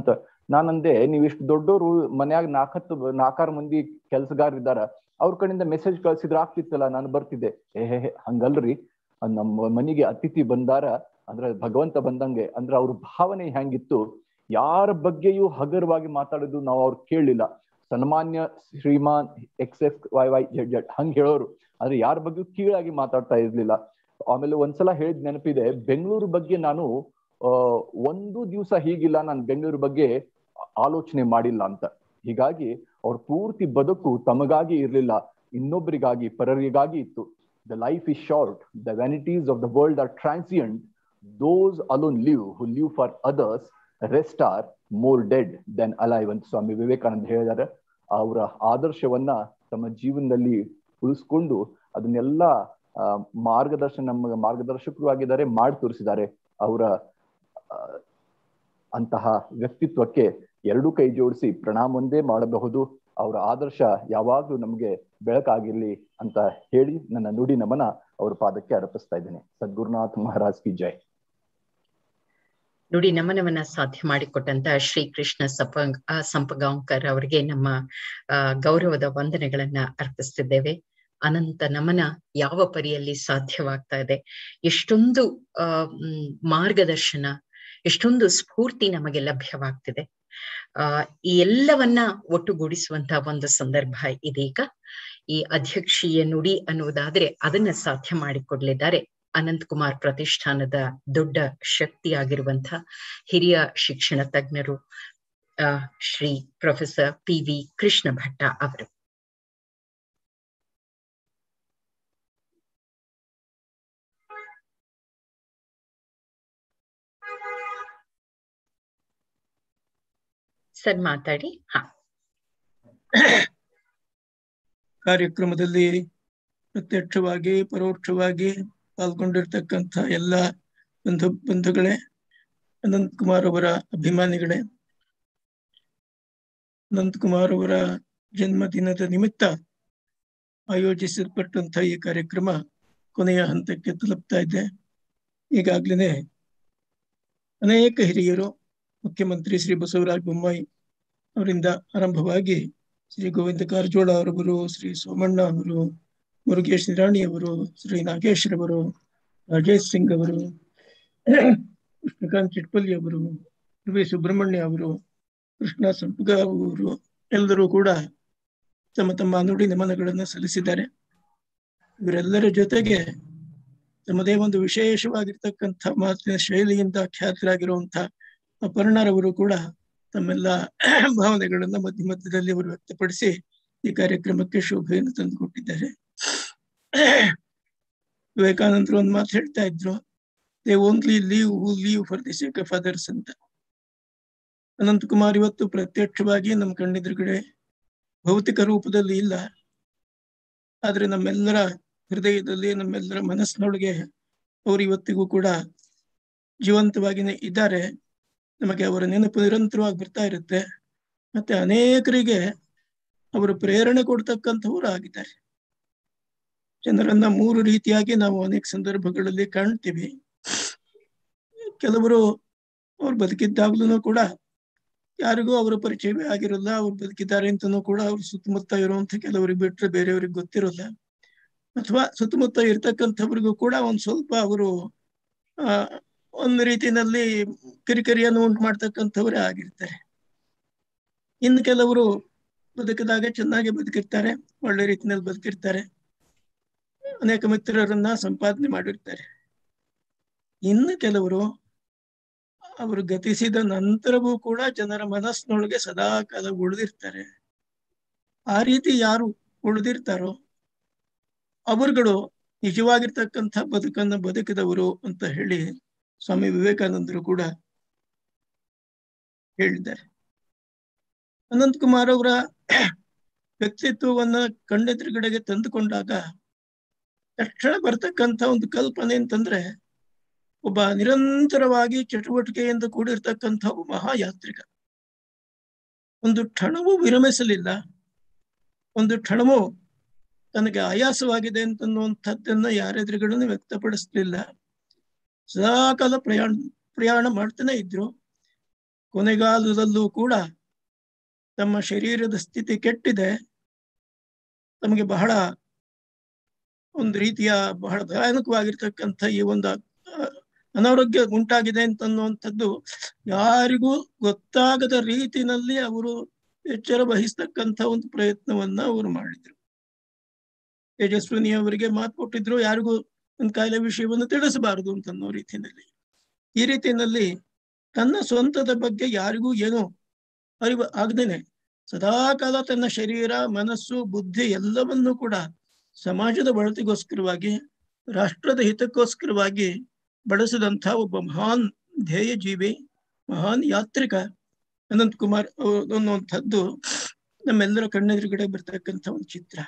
[SPEAKER 2] ನಾನಂದೆ ನೀವ್ ಇಷ್ಟು ದೊಡ್ಡೋರು ಮನ್ಯಾಗ ನಾಲ್ಕತ್ತು ನಾಲ್ಕಾರು ಮಂದಿ ಕೆಲ್ಸಗಾರ ಅವ್ರ ಕಡೆಯಿಂದ ಮೆಸೇಜ್ ಕಳ್ಸಿದ್ರೆ ಆಗ್ತಿತ್ತಲ್ಲ ನಾನು ಬರ್ತಿದ್ದೆ ಏ ಹೇ ಹೇ, ಹಂಗಲ್ರಿ ಅದ್ ನಮ್ಮ ಮನೆಗೆ ಅತಿಥಿ ಬಂದಾರ ಅಂದ್ರೆ ಭಗವಂತ ಬಂದಂಗೆ ಅಂದ್ರೆ ಅವ್ರ ಭಾವನೆ ಹೆಂಗಿತ್ತು ಯಾರ ಬಗ್ಗೆಯೂ ಹಗರವಾಗಿ ಮಾತಾಡೋದು ನಾವು ಅವ್ರು ಕೇಳಲಿಲ್ಲ ಸನ್ಮಾನ್ಯ ಶ್ರೀಮಾನ್ X X Y Y Z Z ಹಂಗ್ ಹೇಳೋರು ಆದ್ರೆ ಯಾರ ಬಗ್ಗೆಯೂ ಕೀಳಾಗಿ ಮಾತಾಡ್ತಾ ಇರ್ಲಿಲ್ಲ ಆಮೇಲೆ ಒಂದ್ಸಲ ಹೇಳಿದ್ ನೆನಪಿದೆ ಬೆಂಗಳೂರು ಬಗ್ಗೆ ನಾನು ಆ ಒಂದು ದಿವಸ ಹೀಗಿಲ್ಲ ನಾನು ಬೆಂಗಳೂರು ಬಗ್ಗೆ ಆಲೋಚನೆ ಮಾಡಿಲ್ಲ ಅಂತ ಹೀಗಾಗಿ ಅವ್ರ ಪೂರ್ತಿ ಬದುಕು ತಮಗಾಗಿ ಇರ್ಲಿಲ್ಲ ಇನ್ನೊಬ್ಬರಿಗಾಗಿ ಪರರಿಗಾಗಿ ಇತ್ತು the life is short the vanities of the world are transient those alone live who live for others rest are more dead than alive ಅಂತ ಸ್ವಾಮಿ ವಿವೇಕಾನಂದ ಹೇಳಿದ್ದಾರೆ ಅವರ ಆದರ್ಶವನ್ನ ತಮ್ಮ ಜೀವನದಲ್ಲಿ ಉಳಿಸ್ಕೊಂಡು ಅದನ್ನೆಲ್ಲ ಆ, ಮಾರ್ಗದರ್ಶನ ನಮ್ಮ ಮಾರ್ಗದರ್ಶಕರು ಆಗಿದ್ದಾರೆ ಮಾಡಿ ತೋರಿಸಿದ್ದಾರೆ ಅವರ ಆ, ಅಂತಹ ವ್ಯಕ್ತಿತ್ವಕ್ಕೆ ಎರಡೂ ಕೈ ಜೋಡಿಸಿ ಪ್ರಣಾಮ ಒಂದೇ ಮಾಡಬಹುದು ಅವರ ಆದರ್ಶ ಯಾವಾಗ್ಲೂ ನಮ್ಗೆ ಬೆಳಕಾಗಿರ್ಲಿ ಅಂತ ಹೇಳಿ ನನ್ನ ನುಡಿ ನಮನ ಅವರ ಪಾದಕ್ಕೆ ಅರ್ಪಿಸ್ತಾ ಇದ್ದೇನೆ ಸದ್ಗುರುನಾಥ್ ಮಹಾರಾಜ್ ಕಿ ಜೈ
[SPEAKER 1] ನುಡಿ ನಮನವನ್ನ ಸಾಧ್ಯ ಮಾಡಿಕೊಟ್ಟಂತ ಶ್ರೀ ಕೃಷ್ಣ ಸಪಂಗ್ ಆ, ಸಂಪಗಾಂವ್ಕರ್ ಅವರಿಗೆ ನಮ್ಮ ಆ, ಗೌರವದ ವಂದನೆಗಳನ್ನ ಅರ್ಪಿಸ್ತಿದ್ದೇವೆ ಅನಂತ ನಮನ ಯಾವ ಪರಿಯಲ್ಲಿ ಸಾಧ್ಯವಾಗ್ತಾ ಇದೆ ಎಷ್ಟೊಂದು ಆ ಮ್, ಮಾರ್ಗದರ್ಶನ ಎಷ್ಟೊಂದು ಸ್ಫೂರ್ತಿ ನಮಗೆ ಲಭ್ಯವಾಗ್ತಿದೆ ಆ ಈ ಎಲ್ಲವನ್ನ ಒಟ್ಟುಗೂಡಿಸುವಂತ ಒಂದು ಸಂದರ್ಭ ಇದೀಗ ಈ ಅಧ್ಯಕ್ಷೀಯ ನುಡಿ ಅನ್ನುವುದಾದ್ರೆ ಅದನ್ನ ಸಾಧ್ಯ ಮಾಡಿಕೊಡ್ಲಿದ್ದಾರೆ ಅನಂತ್ ಕುಮಾರ್ ಪ್ರತಿಷ್ಠಾನದ ದೊಡ್ಡ ಶಕ್ತಿಯಾಗಿರುವಂತ ಹಿರಿಯ ಶಿಕ್ಷಣ ತಜ್ಞರು ಆ, Shri professor P V Krishna Bhatta ಅವರು ಸರ್ ಮಾತಾಡಿ ಹಾ
[SPEAKER 5] ಕಾರ್ಯಕ್ರಮದಲ್ಲಿ ಪ್ರತ್ಯಕ್ಷವಾಗಿ ಪರೋಕ್ಷವಾಗಿ ಪಾಲ್ಗೊಂಡಿರ್ತಕ್ಕಂಥ ಎಲ್ಲ ಬಂಧು ಬಂಧುಗಳೇ ಅನಂತ್ ಕುಮಾರ್ ಅವರ ಅಭಿಮಾನಿಗಳೇ ಅನಂತ್ ಕುಮಾರ್ ಅವರ ಜನ್ಮದಿನದ ನಿಮಿತ್ತ ಆಯೋಜಿಸಲ್ಪಟ್ಟಂತ ಈ ಕಾರ್ಯಕ್ರಮ ಕೊನೆಯ ಹಂತಕ್ಕೆ ತಲುಪ್ತಾ ಇದೆ ಈಗಾಗ್ಲೇ ಅನೇಕ ಹಿರಿಯರು ಮುಖ್ಯಮಂತ್ರಿ ಶ್ರೀ ಬಸವರಾಜ ಬೊಮ್ಮಾಯಿ ಅವರಿಂದ ಆರಂಭವಾಗಿ ಶ್ರೀ ಗೋವಿಂದ ಕಾರಜೋಳ ಅವರವರು ಶ್ರೀ ಸೋಮಣ್ಣ ಅವರು ಮುರುಗೇಶ್ ನಿರಾಣಿ ಅವರು ಶ್ರೀ ನಾಗೇಶ್ ರವರು ರಾಜೇಶ್ ಸಿಂಗ್ ಅವರು ಕೃಷ್ಣಕಾಂತ್ ಚಿಟ್ಪಲ್ಲಿ ಅವರು ವಿ ಸುಬ್ರಹ್ಮಣ್ಯ ಅವರು ಕೃಷ್ಣ ಸಂಪಗ ಅವರು ಎಲ್ಲರೂ ಕೂಡ ತಮ್ಮ ತಮ್ಮ ನುಡಿ ನಮನಗಳನ್ನು ಸಲ್ಲಿಸಿದ್ದಾರೆ ಇವರೆಲ್ಲರ ಜೊತೆಗೆ ತಮ್ಮದೇ ಒಂದು ವಿಶೇಷವಾಗಿರ್ತಕ್ಕಂಥ ಮಾತಿನ ಶೈಲಿಯಿಂದ ಖ್ಯಾತರಾಗಿರುವಂತ ಅಪರ್ಣರವರು ಕೂಡ ತಮ್ಮೆಲ್ಲ ಭಾವನೆಗಳನ್ನ ಮಧ್ಯ ಮಧ್ಯದಲ್ಲಿ ಅವರು ವ್ಯಕ್ತಪಡಿಸಿ ಈ ಕಾರ್ಯಕ್ರಮಕ್ಕೆ ಶೋಭೆಯನ್ನು ತಂದುಕೊಟ್ಟಿದ್ದಾರೆ ವಿವೇಕಾನಂದರು ಒಂದು ಮಾತು ಹೇಳ್ತಾ ಇದ್ರು they only live who live for the sake of others ಅಂತ ಅನಂತಕುಮಾರ್ ಇವತ್ತು ಪ್ರತ್ಯಕ್ಷವಾಗಿ ನಮ್ಮ ಕಣ್ಣೆದುರುಗಡೆ ಭೌತಿಕ ರೂಪದಲ್ಲಿ ಇಲ್ಲ ಆದ್ರೆ ನಮ್ಮೆಲ್ಲರ ಹೃದಯದಲ್ಲಿ ನಮ್ಮೆಲ್ಲರ ಮನಸ್ಸಿನೊಳಗೆ ಅವರು ಇವತ್ತಿಗೂ ಕೂಡ ಜೀವಂತವಾಗಿನೇ ಇದ್ದಾರೆ ನಮಗೆ ಅವರ ನೆನಪು ನಿರಂತರವಾಗಿ ಬರ್ತಾ ಇರುತ್ತೆ ಮತ್ತೆ ಅನೇಕರಿಗೆ ಅವರು ಪ್ರೇರಣೆ ಕೊಡ್ತಕ್ಕಂಥವ್ರು ಆಗಿದ್ದಾರೆ ಜನರನ್ನ ಮೂರು ರೀತಿಯಾಗಿ ನಾವು ಅನೇಕ ಸಂದರ್ಭಗಳಲ್ಲಿ ಕಾಣ್ತೀವಿ ಕೆಲವರು ಅವ್ರು ಬದುಕಿದ್ದಾಗ್ಲೂ ಕೂಡ ಯಾರಿಗೂ ಅವರ ಪರಿಚಯವೇ ಆಗಿರಲ್ಲ ಅವ್ರು ಬದುಕಿದ್ದಾರೆ ಅಂತನೂ ಕೂಡ ಅವ್ರ ಸುತ್ತಮುತ್ತ ಇರುವಂತ ಕೆಲವರಿಗೆ ಬಿಟ್ರೆ ಬೇರೆಯವ್ರಿಗೆ ಗೊತ್ತಿರೋಲ್ಲ ಅಥವಾ ಸುತ್ತಮುತ್ತ ಇರ್ತಕ್ಕಂಥವ್ರಿಗೂ ಕೂಡ ಒಂದ್ ಸ್ವಲ್ಪ ಅವರು ಆ ಒಂದು ರೀತಿಯಲ್ಲಿ ಕಿರಿಕಿರಿಯನ್ನು ಉಂಟು ಮಾಡ್ತಕ್ಕಂಥವರೇ ಆಗಿರ್ತಾರೆ ಇನ್ನು ಕೆಲವರು ಬದುಕಿದಾಗ ಚೆನ್ನಾಗಿ ಬದುಕಿರ್ತಾರೆ ಒಳ್ಳೆ ರೀತಿಯಲ್ಲಿ ಬದುಕಿರ್ತಾರೆ ಅನೇಕ ಮಿತ್ರರನ್ನ ಸಂಪಾದನೆ ಮಾಡಿರ್ತಾರೆ ಇನ್ನು ಕೆಲವರು ಅವರು ಗತಿಸಿದ ನಂತರವೂ ಕೂಡ ಜನರ ಮನಸ್ಸಿನೊಳಗೆ ಸದಾ ಕಾಲ ಉಳಿದಿರ್ತಾರೆ ಆ ರೀತಿ ಯಾರು ಉಳಿದಿರ್ತಾರೋ ಅವರುಗಳು ನಿಜವಾಗಿರ್ತಕ್ಕಂಥ ಬದುಕನ್ನ ಬದುಕಿದವರು ಅಂತ ಹೇಳಿ ಸ್ವಾಮಿ ವಿವೇಕಾನಂದರು ಕೂಡ ಹೇಳಿದ್ದಾರೆ ಅನಂತ್ ಕುಮಾರ್ ಅವರ ವ್ಯಕ್ತಿತ್ವವನ್ನ ಕಣ್ಣೆದುರುಗಡೆಗೆ ತಂದುಕೊಂಡಾಗ ತಕ್ಷಣ ಬರ್ತಕ್ಕಂಥ ಒಂದು ಕಲ್ಪನೆ ಅಂತಂದ್ರೆ ಒಬ್ಬ ನಿರಂತರವಾಗಿ ಚಟುವಟಿಕೆಯಿಂದ ಕೂಡಿರ್ತಕ್ಕಂಥ ಒಬ್ಬ ಮಹಾಯಾತ್ರಿಕ ಒಂದು ಕ್ಷಣವೂ ವಿರಮಿಸಲಿಲ್ಲ ಒಂದು ಕ್ಷಣವೂ ತನಗೆ ಆಯಾಸವಾಗಿದೆ ಅಂತನ್ನುವಂಥದ್ದನ್ನ ಯಾರೆದುರುಗಳನ್ನು ವ್ಯಕ್ತಪಡಿಸ್ಲಿಲ್ಲ ಸದಾಕಾಲ ಪ್ರಯಾಣ ಪ್ರಯಾಣ ಮಾಡ್ತಾನೆ ಇದ್ರು ಕೊನೆಗಾಲದಲ್ಲೂ ಕೂಡ ತಮ್ಮ ಶರೀರದ ಸ್ಥಿತಿ ಕೆಟ್ಟಿದೆ ತಮಗೆ ಬಹಳ ಒಂದು ರೀತಿಯ ಬಹಳ ಭಯಾನಕವಾಗಿರ್ತಕ್ಕಂಥ ಈ ಒಂದು ಅಹ್, ಅನಾರೋಗ್ಯ ಉಂಟಾಗಿದೆ ಅಂತನ್ನುವಂಥದ್ದು ಯಾರಿಗೂ ಗೊತ್ತಾಗದ ರೀತಿನಲ್ಲಿ ಅವರು ಎಚ್ಚರ ವಹಿಸ್ತಕ್ಕಂಥ ಒಂದು ಪ್ರಯತ್ನವನ್ನ ಅವರು ಮಾಡಿದ್ರು ತೇಜಸ್ವಿನಿ ಅವರಿಗೆ ಮಾತು ಕೊಟ್ಟಿದ್ರು ಯಾರಿಗೂ ಒಂದು ಕಾಯಿಲೆ ವಿಷಯವನ್ನು ತಿಳಿಸಬಾರದು ಅಂತನ್ನೋ ರೀತಿಯಲ್ಲಿ ಈ ರೀತಿಯಲ್ಲಿ ತನ್ನ ಸ್ವಂತದ ಬಗ್ಗೆ ಯಾರಿಗೂ ಏನೋ ಅರಿವು ಆಗದೇನೆ ಸದಾಕಾಲ ತನ್ನ ಶರೀರ ಮನಸ್ಸು ಬುದ್ಧಿ ಎಲ್ಲವನ್ನೂ ಕೂಡ ಸಮಾಜದ ಬಳತಿಗೋಸ್ಕರವಾಗಿ ರಾಷ್ಟ್ರದ ಹಿತಕ್ಕೋಸ್ಕರವಾಗಿ ಬಳಸಿದಂಥ ಒಬ್ಬ ಮಹಾನ್ ಧ್ಯೇಯ ಜೀವಿ ಮಹಾನ್ ಯಾತ್ರಿಕ ಅನಂತ್ ಕುಮಾರ್ ಅವ್ರು ಅನ್ನುವಂಥದ್ದು ನಮ್ಮೆಲ್ಲರ ಕಣ್ಣೆದುರುಗಡೆ ಬರ್ತಕ್ಕಂಥ ಒಂದು ಚಿತ್ರ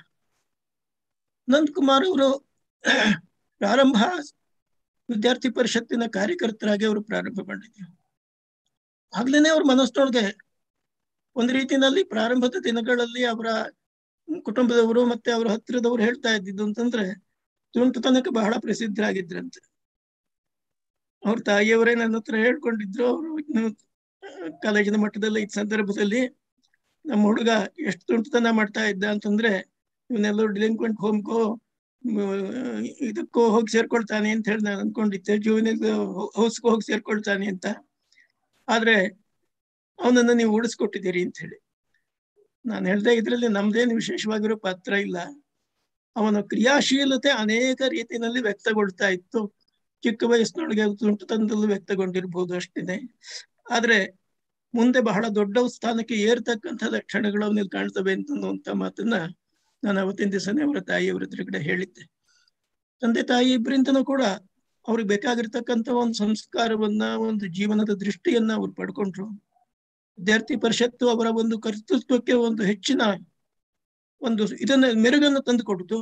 [SPEAKER 5] ಅನಂತ್ ಕುಮಾರ್ ಅವರು ಪ್ರಾರಂಭ ವಿದ್ಯಾರ್ಥಿ ಪರಿಷತ್ತಿನ ಕಾರ್ಯಕರ್ತರಾಗಿ ಅವರು ಪ್ರಾರಂಭ ಮಾಡಿದ್ರು ಆಗ್ಲೇನೆ ಅವ್ರ ಮನಸ್ಸೊಳಗೆ ಒಂದು ರೀತಿಯಲ್ಲಿ ಪ್ರಾರಂಭದ ದಿನಗಳಲ್ಲಿ ಅವರ ಕುಟುಂಬದವರು ಮತ್ತೆ ಅವರ ಹತ್ತಿರದವರು ಹೇಳ್ತಾ ಇದ್ದಿದ್ದು ಅಂತಂದ್ರೆ ತುಂಟತನಕ್ಕೆ ಬಹಳ ಪ್ರಸಿದ್ಧರಾಗಿದ್ರಂತೆ ಅವ್ರ ತಾಯಿಯವರೇ ನನ್ನ ಹತ್ರ ಹೇಳ್ಕೊಂಡಿದ್ರು ಅವರು ಇನ್ನು ಕಾಲೇಜಿನ ಮಟ್ಟದಲ್ಲಿ ಈ ಸಂದರ್ಭದಲ್ಲಿ ನಮ್ಮ ಹುಡುಗ ಎಷ್ಟು ತುಂಟತನ ಮಾಡ್ತಾ ಇದ್ದ ಅಂತಂದ್ರೆ ಇವನ್ನೆಲ್ಲರೂ ಡಿಲಿಂಕ್ವೆಂಟ್ ಹೋಮ್ಕೋ ಇದಕ್ಕೋ ಹೋಗಿ ಸೇರ್ಕೊಳ್ತಾನೆ ಅಂತ ಹೇಳಿ ನಾನು ಅನ್ಕೊಂಡಿದ್ದೆ ಜೂನಿಯರ್ ಹೌಸ್ಗೂ ಹೋಗಿ ಸೇರ್ಕೊಳ್ತಾನೆ ಅಂತ ಆದ್ರೆ ಅವನನ್ನ ನೀವು ಉಳಿಸ್ಕೊಟ್ಟಿದ್ದೀರಿ ಅಂತ ಹೇಳಿ ನಾನು ಹೇಳ್ದೆ ಇದರಲ್ಲಿ ನಮ್ದೇನು ವಿಶೇಷವಾಗಿರೋ ಪಾತ್ರ ಇಲ್ಲ ಅವನ ಕ್ರಿಯಾಶೀಲತೆ ಅನೇಕ ರೀತಿಯಲ್ಲಿ ವ್ಯಕ್ತಗೊಳ್ತಾ ಇತ್ತು ಚಿಕ್ಕ ವಯಸ್ಸಿನೊಳಗೆ ತುಂಟತನದಲ್ಲೂ ವ್ಯಕ್ತಗೊಂಡಿರ್ಬೋದು ಅಷ್ಟಿದೆ ಆದ್ರೆ ಮುಂದೆ ಬಹಳ ದೊಡ್ಡ ಸ್ಥಾನಕ್ಕೆ ಏರ್ತಕ್ಕಂಥ ಲಕ್ಷಣಗಳು ಅವನಲ್ಲಿ ಕಾಣ್ತವೆ ಅಂತನ್ನುವಂತ ಮಾತನ್ನ ನಾನು ಅವತ್ತಿನ ದಿವಸನೇ ಅವರ ತಾಯಿಯವರ ಎದುರುಗಡೆ ಹೇಳಿದ್ದೆ ತಂದೆ ತಾಯಿ ಇಬ್ಬರಿಂದನೂ ಕೂಡ ಅವ್ರಿಗೆ ಬೇಕಾಗಿರ್ತಕ್ಕಂಥ ಒಂದು ಸಂಸ್ಕಾರವನ್ನ ಒಂದು ಜೀವನದ ದೃಷ್ಟಿಯನ್ನ ಅವ್ರು ಪಡ್ಕೊಂಡ್ರು ವಿದ್ಯಾರ್ಥಿ ಪರಿಷತ್ತು ಅವರ ಒಂದು ಕರ್ತೃತ್ವಕ್ಕೆ ಒಂದು ಹೆಚ್ಚಿನ ಒಂದು ಇದನ್ನ ಮೆರುಗನ್ನು ತಂದು ಕೊಡ್ತು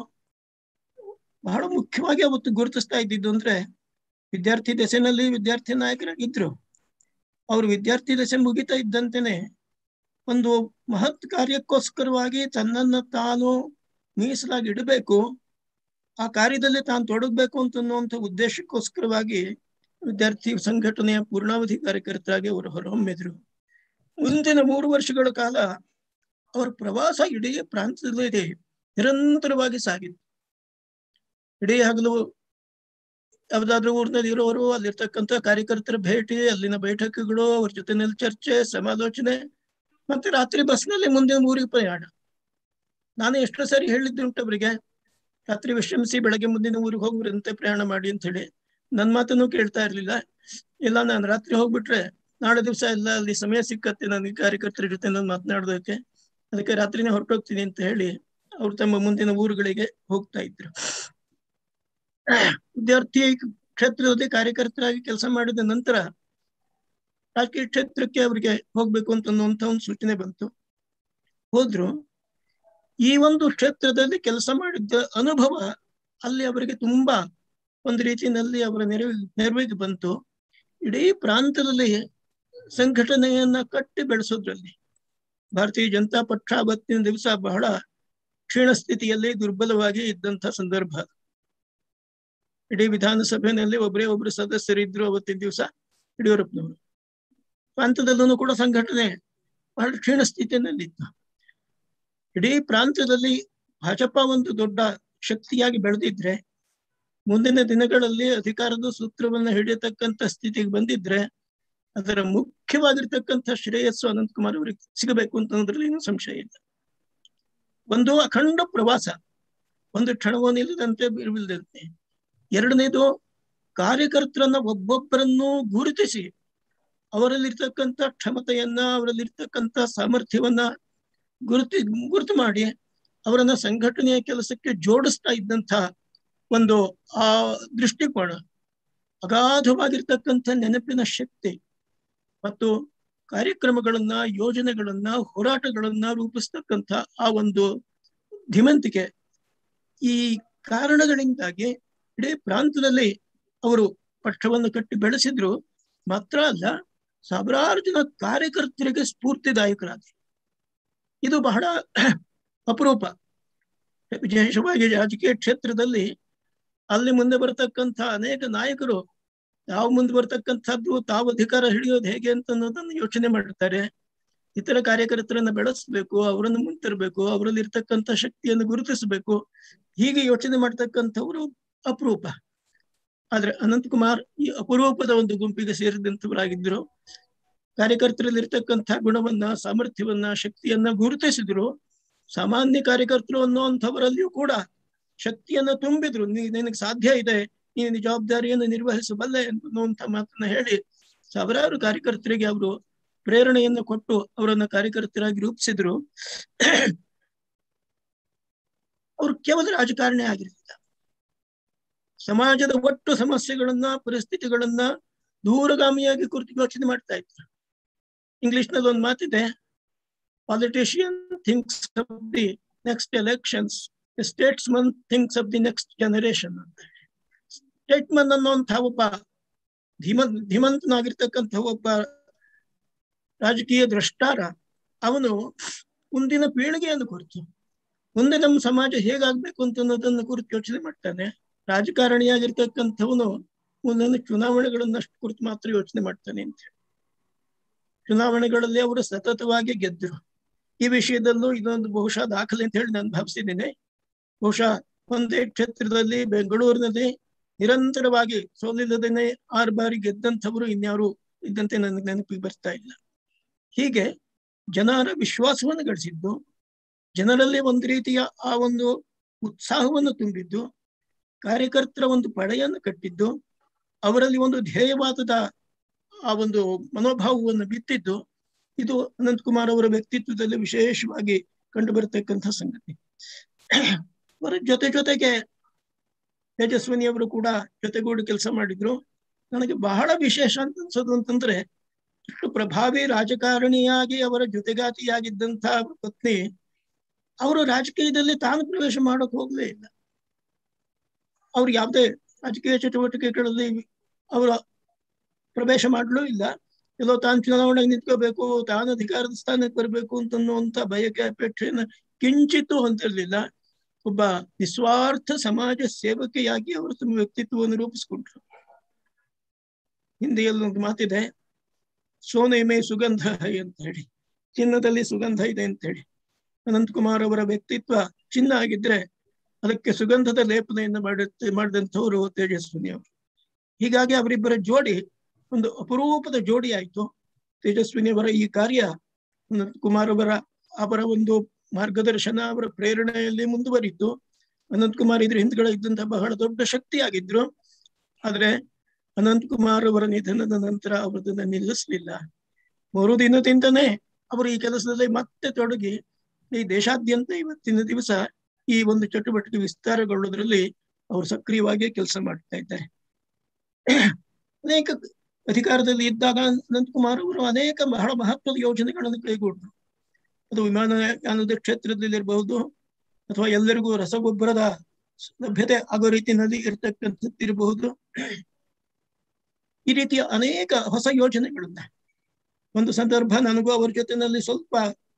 [SPEAKER 5] ಬಹಳ ಮುಖ್ಯವಾಗಿ ಅವತ್ತು ಗುರುತಿಸ್ತಾ ಇದ್ದಿದ್ದು ಅಂದ್ರೆ ವಿದ್ಯಾರ್ಥಿ ದಶೆನಲ್ಲಿ ವಿದ್ಯಾರ್ಥಿ ನಾಯಕರಾಗಿದ್ರು ಅವರು ವಿದ್ಯಾರ್ಥಿ ದಶೆ ಮುಗಿತಾ ಇದ್ದಂತೆನೆ ಒಂದು ಮಹತ್ ಕಾರ್ಯಕ್ಕೋಸ್ಕರವಾಗಿ ತನ್ನನ್ನ ತಾನು ಮೀಸಲಾಗಿ ಇಡಬೇಕು ಆ ಕಾರ್ಯದಲ್ಲಿ ತಾನು ತೊಡಗಬೇಕು ಅಂತನ್ನುವಂಥ ಉದ್ದೇಶಕ್ಕೋಸ್ಕರವಾಗಿ ವಿದ್ಯಾರ್ಥಿ ಸಂಘಟನೆಯ ಪೂರ್ಣಾವಧಿ ಕಾರ್ಯಕರ್ತರಾಗಿ ಅವರು ಹೊರಹೊಮ್ಮಿದ್ರು ಮುಂದಿನ ಮೂರು ವರ್ಷಗಳ ಕಾಲ ಅವರ ಪ್ರವಾಸ ಇಡೀ ಪ್ರಾಂತದಲ್ಲಿ ನಿರಂತರವಾಗಿ ಸಾಗಿತ್ತು ಇಡೀ ಹಗಲು ಯಾವ್ದಾದ್ರು ಊರಿನಲ್ಲಿ ಇರೋರು ಅಲ್ಲಿರ್ತಕ್ಕಂಥ ಕಾರ್ಯಕರ್ತರ ಭೇಟಿ ಅಲ್ಲಿನ ಬೈಠಕಗಳು ಅವ್ರ ಜೊತೆನಲ್ಲಿ ಚರ್ಚೆ ಸಮಾಲೋಚನೆ ಮತ್ತೆ ರಾತ್ರಿ ಬಸ್ನಲ್ಲಿ ಮುಂದಿನ ಊರಿಗೆ ಪ್ರಯಾಣ ನಾನು ಎಷ್ಟೋ ಸಾರಿ ಹೇಳಿದ್ದುಂಟು ಅವರಿಗೆ ರಾತ್ರಿ ವಿಶ್ರಮಿಸಿ ಬೆಳಗ್ಗೆ ಮುಂದಿನ ಊರಿಗೆ ಹೋಗುವಂತೆ ಪ್ರಯಾಣ ಮಾಡಿ ಅಂತ ಹೇಳಿ ನನ್ನ ಮಾತನ್ನು ಕೇಳ್ತಾ ಇರ್ಲಿಲ್ಲ ಇಲ್ಲ ನಾನು ರಾತ್ರಿ ಹೋಗ್ಬಿಟ್ರೆ ನಾಳೆ ದಿವಸ ಎಲ್ಲ ಅಲ್ಲಿ ಸಮಯ ಸಿಕ್ಕತ್ತೆ ನನಗೆ ಕಾರ್ಯಕರ್ತರ ಜೊತೆ ನಾನು ಮಾತನಾಡೋದಕ್ಕೆ ಅದಕ್ಕೆ ರಾತ್ರಿನೇ ಹೊರಟೋಗ್ತೀನಿ ಅಂತ ಹೇಳಿ ಅವ್ರು ತಮ್ಮ ಮುಂದಿನ ಊರುಗಳಿಗೆ ಹೋಗ್ತಾ ಇದ್ರು ವಿದ್ಯಾರ್ಥಿ ಕ್ಷೇತ್ರದಲ್ಲಿ ಕಾರ್ಯಕರ್ತರಾಗಿ ಕೆಲಸ ಮಾಡಿದ ನಂತರ ರಾಜಕೀಯ ಕ್ಷೇತ್ರಕ್ಕೆ ಅವರಿಗೆ ಹೋಗ್ಬೇಕು ಅಂತ ಅನ್ನುವಂತ ಒಂದು ಸೂಚನೆ ಬಂತು ಹೋದ್ರು ಈ ಒಂದು ಕ್ಷೇತ್ರದಲ್ಲಿ ಕೆಲಸ ಮಾಡಿದ್ದ ಅನುಭವ ಅಲ್ಲಿ ಅವರಿಗೆ ತುಂಬಾ ಒಂದು ರೀತಿಯಲ್ಲಿ ಅವರ ನೆರವು ನೆರವಿಗೆ ಬಂತು ಇಡೀ ಪ್ರಾಂತದಲ್ಲಿ ಸಂಘಟನೆಯನ್ನ ಕಟ್ಟಿ ಬೆಳೆಸೋದ್ರಲ್ಲಿ ಭಾರತೀಯ ಜನತಾ ಪಕ್ಷ ಅವತ್ತಿನ ದಿವಸ ಬಹಳ ಕ್ಷೀಣ ಸ್ಥಿತಿಯಲ್ಲಿ ದುರ್ಬಲವಾಗಿ ಇದ್ದಂತ ಸಂದರ್ಭ ಇಡೀ ವಿಧಾನಸಭೆಯಲ್ಲಿ ಒಬ್ಬರೇ ಒಬ್ರು ಸದಸ್ಯರಿದ್ರು ಅವತ್ತಿನ ದಿವಸ ಯಡಿಯೂರಪ್ಪನವರು ಪ್ರಾಂತದಲ್ಲೂ ಕೂಡ ಸಂಘಟನೆ ಬಹಳ ಕ್ಷೀಣ ಸ್ಥಿತಿಯಲ್ಲಿತ್ತು ಇಡೀ ಪ್ರಾಂತದಲ್ಲಿ ಭಾಜಪ ಒಂದು ದೊಡ್ಡ ಶಕ್ತಿಯಾಗಿ ಬೆಳೆದಿದ್ರೆ ಮುಂದಿನ ದಿನಗಳಲ್ಲಿ ಅಧಿಕಾರದ ಸೂತ್ರವನ್ನ ಹಿಡಿಯತಕ್ಕಂತ ಸ್ಥಿತಿಗೆ ಬಂದಿದ್ರೆ ಅದರ ಮುಖ್ಯವಾಗಿರ್ತಕ್ಕಂಥ ಶ್ರೇಯಸ್ಸು ಅನಂತಕುಮಾರ್ ಅವರಿಗೆ ಸಿಗಬೇಕು ಅಂತ ಅನ್ನೋದ್ರಲ್ಲಿ ಏನು ಸಂಶಯ ಇಲ್ಲ ಒಂದು ಅಖಂಡ ಪ್ರವಾಸ ಒಂದು ಕ್ಷಣವೂ ನಿಲ್ಲದಂತೆ ಬಿರುವಿಲ್ಲದಂತೆ ಎರಡನೇದು ಕಾರ್ಯಕರ್ತರನ್ನ ಒಬ್ಬೊಬ್ಬರನ್ನು ಗುರುತಿಸಿ ಅವರಲ್ಲಿರ್ತಕ್ಕಂಥ ಕ್ಷಮತೆಯನ್ನ ಅವರಲ್ಲಿರ್ತಕ್ಕಂಥ ಸಾಮರ್ಥ್ಯವನ್ನ ಗುರುತಿ ಗುರುತು ಮಾಡಿ ಅವರನ್ನ ಸಂಘಟನೆಯ ಕೆಲಸಕ್ಕೆ ಜೋಡಿಸ್ತಾ ಇದ್ದಂಥ ಒಂದು ಆ ದೃಷ್ಟಿಕೋನ ಅಗಾಧವಾಗಿರ್ತಕ್ಕಂಥ ನೆನಪಿನ ಶಕ್ತಿ ಮತ್ತು ಕಾರ್ಯಕ್ರಮಗಳನ್ನ ಯೋಜನೆಗಳನ್ನ ಹೋರಾಟಗಳನ್ನ ರೂಪಿಸ್ತಕ್ಕಂಥ ಆ ಒಂದು ಧಿಮಂತಿಕೆ ಈ ಕಾರಣಗಳಿಂದಾಗಿ ಇಡೀ ಪ್ರಾಂತದಲ್ಲಿ ಅವರು ಪಕ್ಷವನ್ನು ಕಟ್ಟಿ ಬೆಳೆಸಿದ್ರು ಮಾತ್ರ ಅಲ್ಲ ಸಾವಿರಾರು ಜನ ಕಾರ್ಯಕರ್ತರಿಗೆ ಸ್ಫೂರ್ತಿದಾಯಕರಾಗಿ ಇದು ಬಹಳ ಅಪರೂಪ ವಿಶೇಷವಾಗಿ ರಾಜಕೀಯ ಕ್ಷೇತ್ರದಲ್ಲಿ ಅಲ್ಲಿ ಮುಂದೆ ಬರತಕ್ಕಂಥ ಅನೇಕ ನಾಯಕರು ತಾವು ಮುಂದೆ ಬರ್ತಕ್ಕಂಥದ್ದು ತಾವು ಅಧಿಕಾರ ಹಿಡಿಯೋದು ಹೇಗೆ ಅಂತ ಅನ್ನೋದನ್ನು ಯೋಚನೆ ಮಾಡ್ತಾರೆ ಇತರ ಕಾರ್ಯಕರ್ತರನ್ನ ಬೆಳೆಸ್ಬೇಕು ಅವರನ್ನು ಮುಂತರಬೇಕು ಅವರಲ್ಲಿ ಇರ್ತಕ್ಕಂಥ ಶಕ್ತಿಯನ್ನು ಗುರುತಿಸಬೇಕು ಹೀಗೆ ಯೋಚನೆ ಮಾಡ್ತಕ್ಕಂಥವ್ರು ಅಪರೂಪ ಆದ್ರೆ ಅನಂತಕುಮಾರ್ ಈ ಅಪರೂಪದ ಒಂದು ಗುಂಪಿಗೆ ಸೇರಿದಂತವರಾಗಿದ್ರು ಕಾರ್ಯಕರ್ತರಲ್ಲಿ ಇರ್ತಕ್ಕಂಥ ಗುಣವನ್ನ ಸಾಮರ್ಥ್ಯವನ್ನ ಶಕ್ತಿಯನ್ನ ಗುರುತಿಸಿದ್ರು ಸಾಮಾನ್ಯ ಕಾರ್ಯಕರ್ತರು ಅನ್ನುವಂಥವರಲ್ಲಿಯೂ ಕೂಡ ಶಕ್ತಿಯನ್ನ ತುಂಬಿದ್ರು ನೀ ನಿನಗೆ ಸಾಧ್ಯ ಇದೆ ನೀನು ಜವಾಬ್ದಾರಿಯನ್ನು ನಿರ್ವಹಿಸಬಲ್ಲೆ ಅನ್ನುವಂಥ ಮಾತನ್ನ ಹೇಳಿ ಸಾವಿರಾರು ಕಾರ್ಯಕರ್ತರಿಗೆ ಅವರು ಪ್ರೇರಣೆಯನ್ನು ಕೊಟ್ಟು ಅವರನ್ನ ಕಾರ್ಯಕರ್ತರಾಗಿ ರೂಪಿಸಿದ್ರು ಅವರು ಕೇವಲ ರಾಜಕಾರಣಿ ಆಗಿರಲಿಲ್ಲ ಸಮಾಜದ ಒಟ್ಟು ಸಮಸ್ಯೆಗಳನ್ನ ಪರಿಸ್ಥಿತಿಗಳನ್ನ ದೂರಗಾಮಿಯಾಗಿ ಕುರಿತು ಯೋಚನೆ ಮಾಡ್ತಾ ಇದ್ರು ಇಂಗ್ಲಿಷ್ ನಲ್ಲಿ ಒಂದು ಮಾತಿದೆ politician thinks of the next elections statesman thinks of the next generation ಅಂತ ಸ್ಟೇಟ್ಮನ್ ಅನ್ನುವಂಥ ಒಬ್ಬ ಧೀಮ ಧೀಮಂತನಾಗಿರ್ತಕ್ಕಂಥ ಒಬ್ಬ ರಾಜಕೀಯ ದ್ರಷ್ಟಾರ ಅವನು ಮುಂದಿನ ಪೀಳಿಗೆಯನ್ನು ಕುರಿತು ಮುಂದೆ ನಮ್ಮ ಸಮಾಜ ಹೇಗಾಗ್ಬೇಕು ಅಂತ ಅನ್ನೋದನ್ನು ಕುರಿತು ಯೋಚನೆ ಮಾಡ್ತಾನೆ ರಾಜಕಾರಣಿಯಾಗಿರ್ತಕ್ಕಂಥವನು ಮುಂದಿನ ಚುನಾವಣೆಗಳನ್ನಷ್ಟು ಕುರಿತು ಮಾತ್ರ ಯೋಚನೆ ಮಾಡ್ತಾನೆ ಅಂತ ಚುನಾವಣೆಗಳಲ್ಲಿ ಅವರು ಸತತವಾಗಿ ಗೆದ್ದರು ಈ ವಿಷಯದಲ್ಲೂ ಇದೊಂದು ಬಹುಶಃ ದಾಖಲೆ ಅಂತ ಹೇಳಿ ನಾನು ಭಾವಿಸಿದ್ದೇನೆ ಬಹುಶಃ ಒಂದೇ ಕ್ಷೇತ್ರದಲ್ಲಿ ಬೆಂಗಳೂರಿನಲ್ಲಿ ನಿರಂತರವಾಗಿ ಸೋಲಿಲ್ಲದೇನೆ ಆರು ಬಾರಿ ಗೆದ್ದಂಥವರು ಇನ್ಯಾರು ಇದ್ದಂತೆ ನನಗೆ ನೆನಪಿಗೆ ಬರ್ತಾ ಇಲ್ಲ ಹೀಗೆ ಜನರ ವಿಶ್ವಾಸವನ್ನು ಗಳಿಸಿದ್ದು ಜನರಲ್ಲಿ ಒಂದು ರೀತಿಯ ಆ ಒಂದು ಉತ್ಸಾಹವನ್ನು ತುಂಬಿದ್ದು ಕಾರ್ಯಕರ್ತರ ಒಂದು ಪಡೆಯನ್ನು ಕಟ್ಟಿದ್ದು ಅವರಲ್ಲಿ ಒಂದು ಧ್ಯೇಯವಾದದ ಆ ಒಂದು ಮನೋಭಾವವನ್ನು ಬಿತ್ತಿದ್ದು ಇದು ಅನಂತಕುಮಾರ್ ಅವರ ವ್ಯಕ್ತಿತ್ವದಲ್ಲಿ ವಿಶೇಷವಾಗಿ ಕಂಡು ಬರತಕ್ಕಂಥ ಸಂಗತಿ ಅವರ ಜೊತೆ ಜೊತೆಗೆ ತೇಜಸ್ವಿನಿ ಅವರು ಕೂಡ ಜೊತೆಗೂಡಿ ಕೆಲಸ ಮಾಡಿದ್ರು ನನಗೆ ಬಹಳ ವಿಶೇಷ ಅಂತ ಅನ್ಸೋದು ಅಂತಂದ್ರೆ ಇಷ್ಟು ಪ್ರಭಾವಿ ರಾಜಕಾರಣಿಯಾಗಿ ಅವರ ಜೊತೆಗಾತಿಯಾಗಿದ್ದಂಥ ಅವರ ಪತ್ನಿ ಅವರು ರಾಜಕೀಯದಲ್ಲಿ ತಾನು ಪ್ರವೇಶ ಮಾಡಕ್ ಹೋಗ್ಲೇ ಇಲ್ಲ ಅವ್ರು ಯಾವುದೇ ರಾಜಕೀಯ ಚಟುವಟಿಕೆಗಳಲ್ಲಿ ಅವರ ಪ್ರವೇಶ ಮಾಡಲೂ ಇಲ್ಲ ಎಲ್ಲೋ ತಾನು ಚುನಾವಣೆಗೆ ನಿಂತ್ಕೋಬೇಕು ತಾನು ಅಧಿಕಾರದ ಸ್ಥಾನಕ್ಕೆ ಬರಬೇಕು ಅಂತನ್ನುವಂತ ಬಯಕೆ ಅಪೇಕ್ಷೆಯನ್ನ ಕಿಂಚಿತ್ತೂ ಹೊಂದಿರಲಿಲ್ಲ ಒಬ್ಬ ನಿಸ್ವಾರ್ಥ ಸಮಾಜ ಸೇವಕಿಯಾಗಿ ಅವರು ತಮ್ಮ ವ್ಯಕ್ತಿತ್ವವನ್ನು ರೂಪಿಸ್ಕೊಂಡ್ರು ಹಿಂದಿಯಲ್ಲಿ ಒಂದು ಮಾತಿದೆ ಸೋನೆಮೆ ಸುಗಂಧ ಹೈ ಅಂತ ಹೇಳಿ ಚಿನ್ನದಲ್ಲಿ ಸುಗಂಧ ಇದೆ ಅಂತ ಹೇಳಿ ಅನಂತಕುಮಾರ್ ಅವರ ವ್ಯಕ್ತಿತ್ವ ಚಿನ್ನ ಆಗಿದ್ರೆ ಅದಕ್ಕೆ ಸುಗಂಧದ ಲೇಪನೆಯನ್ನು ಮಾಡುತ್ತೆ ಮಾಡಿದಂಥವರು ತೇಜಸ್ವಿನಿ ಅವರು ಹೀಗಾಗಿ ಅವರಿಬ್ಬರ ಜೋಡಿ ಒಂದು ಅಪರೂಪದ ಜೋಡಿ ಆಯ್ತು ತೇಜಸ್ವಿನಿ ಅವರ ಈ ಕಾರ್ಯ ಅನಂತಕುಮಾರ್ ಅವರ ಅವರ ಒಂದು ಮಾರ್ಗದರ್ಶನ ಅವರ ಪ್ರೇರಣೆಯಲ್ಲಿ ಮುಂದುವರಿತು ಅನಂತಕುಮಾರ್ ಇದ್ರ ಹಿಂದ್ಗಡೆ ಇದ್ದಂತಹ ಬಹಳ ದೊಡ್ಡ ಶಕ್ತಿ ಆಗಿದ್ರು ಆದ್ರೆ ಅನಂತಕುಮಾರ್ ಅವರ ನಿಧನದ ನಂತರ ಅವರದನ್ನ ನಿಲ್ಲಿಸ್ಲಿಲ್ಲ ಮೂರು ದಿನದಿಂದನೇ ಅವರು ಈ ಕೆಲಸದಲ್ಲಿ ಮತ್ತೆ ತೊಡಗಿ ಈ ದೇಶಾದ್ಯಂತ ಇವತ್ತಿನ ದಿವಸ ಈ ಒಂದು ಚಟುವಟಿಕೆ ವಿಸ್ತಾರಗೊಳ್ಳೋದ್ರಲ್ಲಿ ಅವರು ಸಕ್ರಿಯವಾಗಿ ಕೆಲಸ ಮಾಡ್ತಾ ಇದ್ದಾರೆ ಅನೇಕ ಅಧಿಕಾರದಲ್ಲಿ ಇದ್ದಾಗ ಅನಂತಕುಮಾರ್ ಅವರು ಅನೇಕ ಬಹಳ ಮಹತ್ವದ ಯೋಜನೆಗಳನ್ನು ಕೈಗೊಂಡ್ರು ಅದು ವಿಮಾನಯಾನದ ಕ್ಷೇತ್ರದಲ್ಲಿ ಇರಬಹುದು ಅಥವಾ ಎಲ್ಲರಿಗೂ ರಸಗೊಬ್ಬರದ ಲಭ್ಯತೆ ಆಗೋ ರೀತಿಯಲ್ಲಿ ಇರತಕ್ಕಂಥದ್ದಿರಬಹುದು ಈ ರೀತಿಯ ಅನೇಕ ಹೊಸ ಯೋಜನೆಗಳನ್ನ ಒಂದು ಸಂದರ್ಭ ನನಗೂ ಅವರ ಜೊತೆನಲ್ಲಿ ಸ್ವಲ್ಪ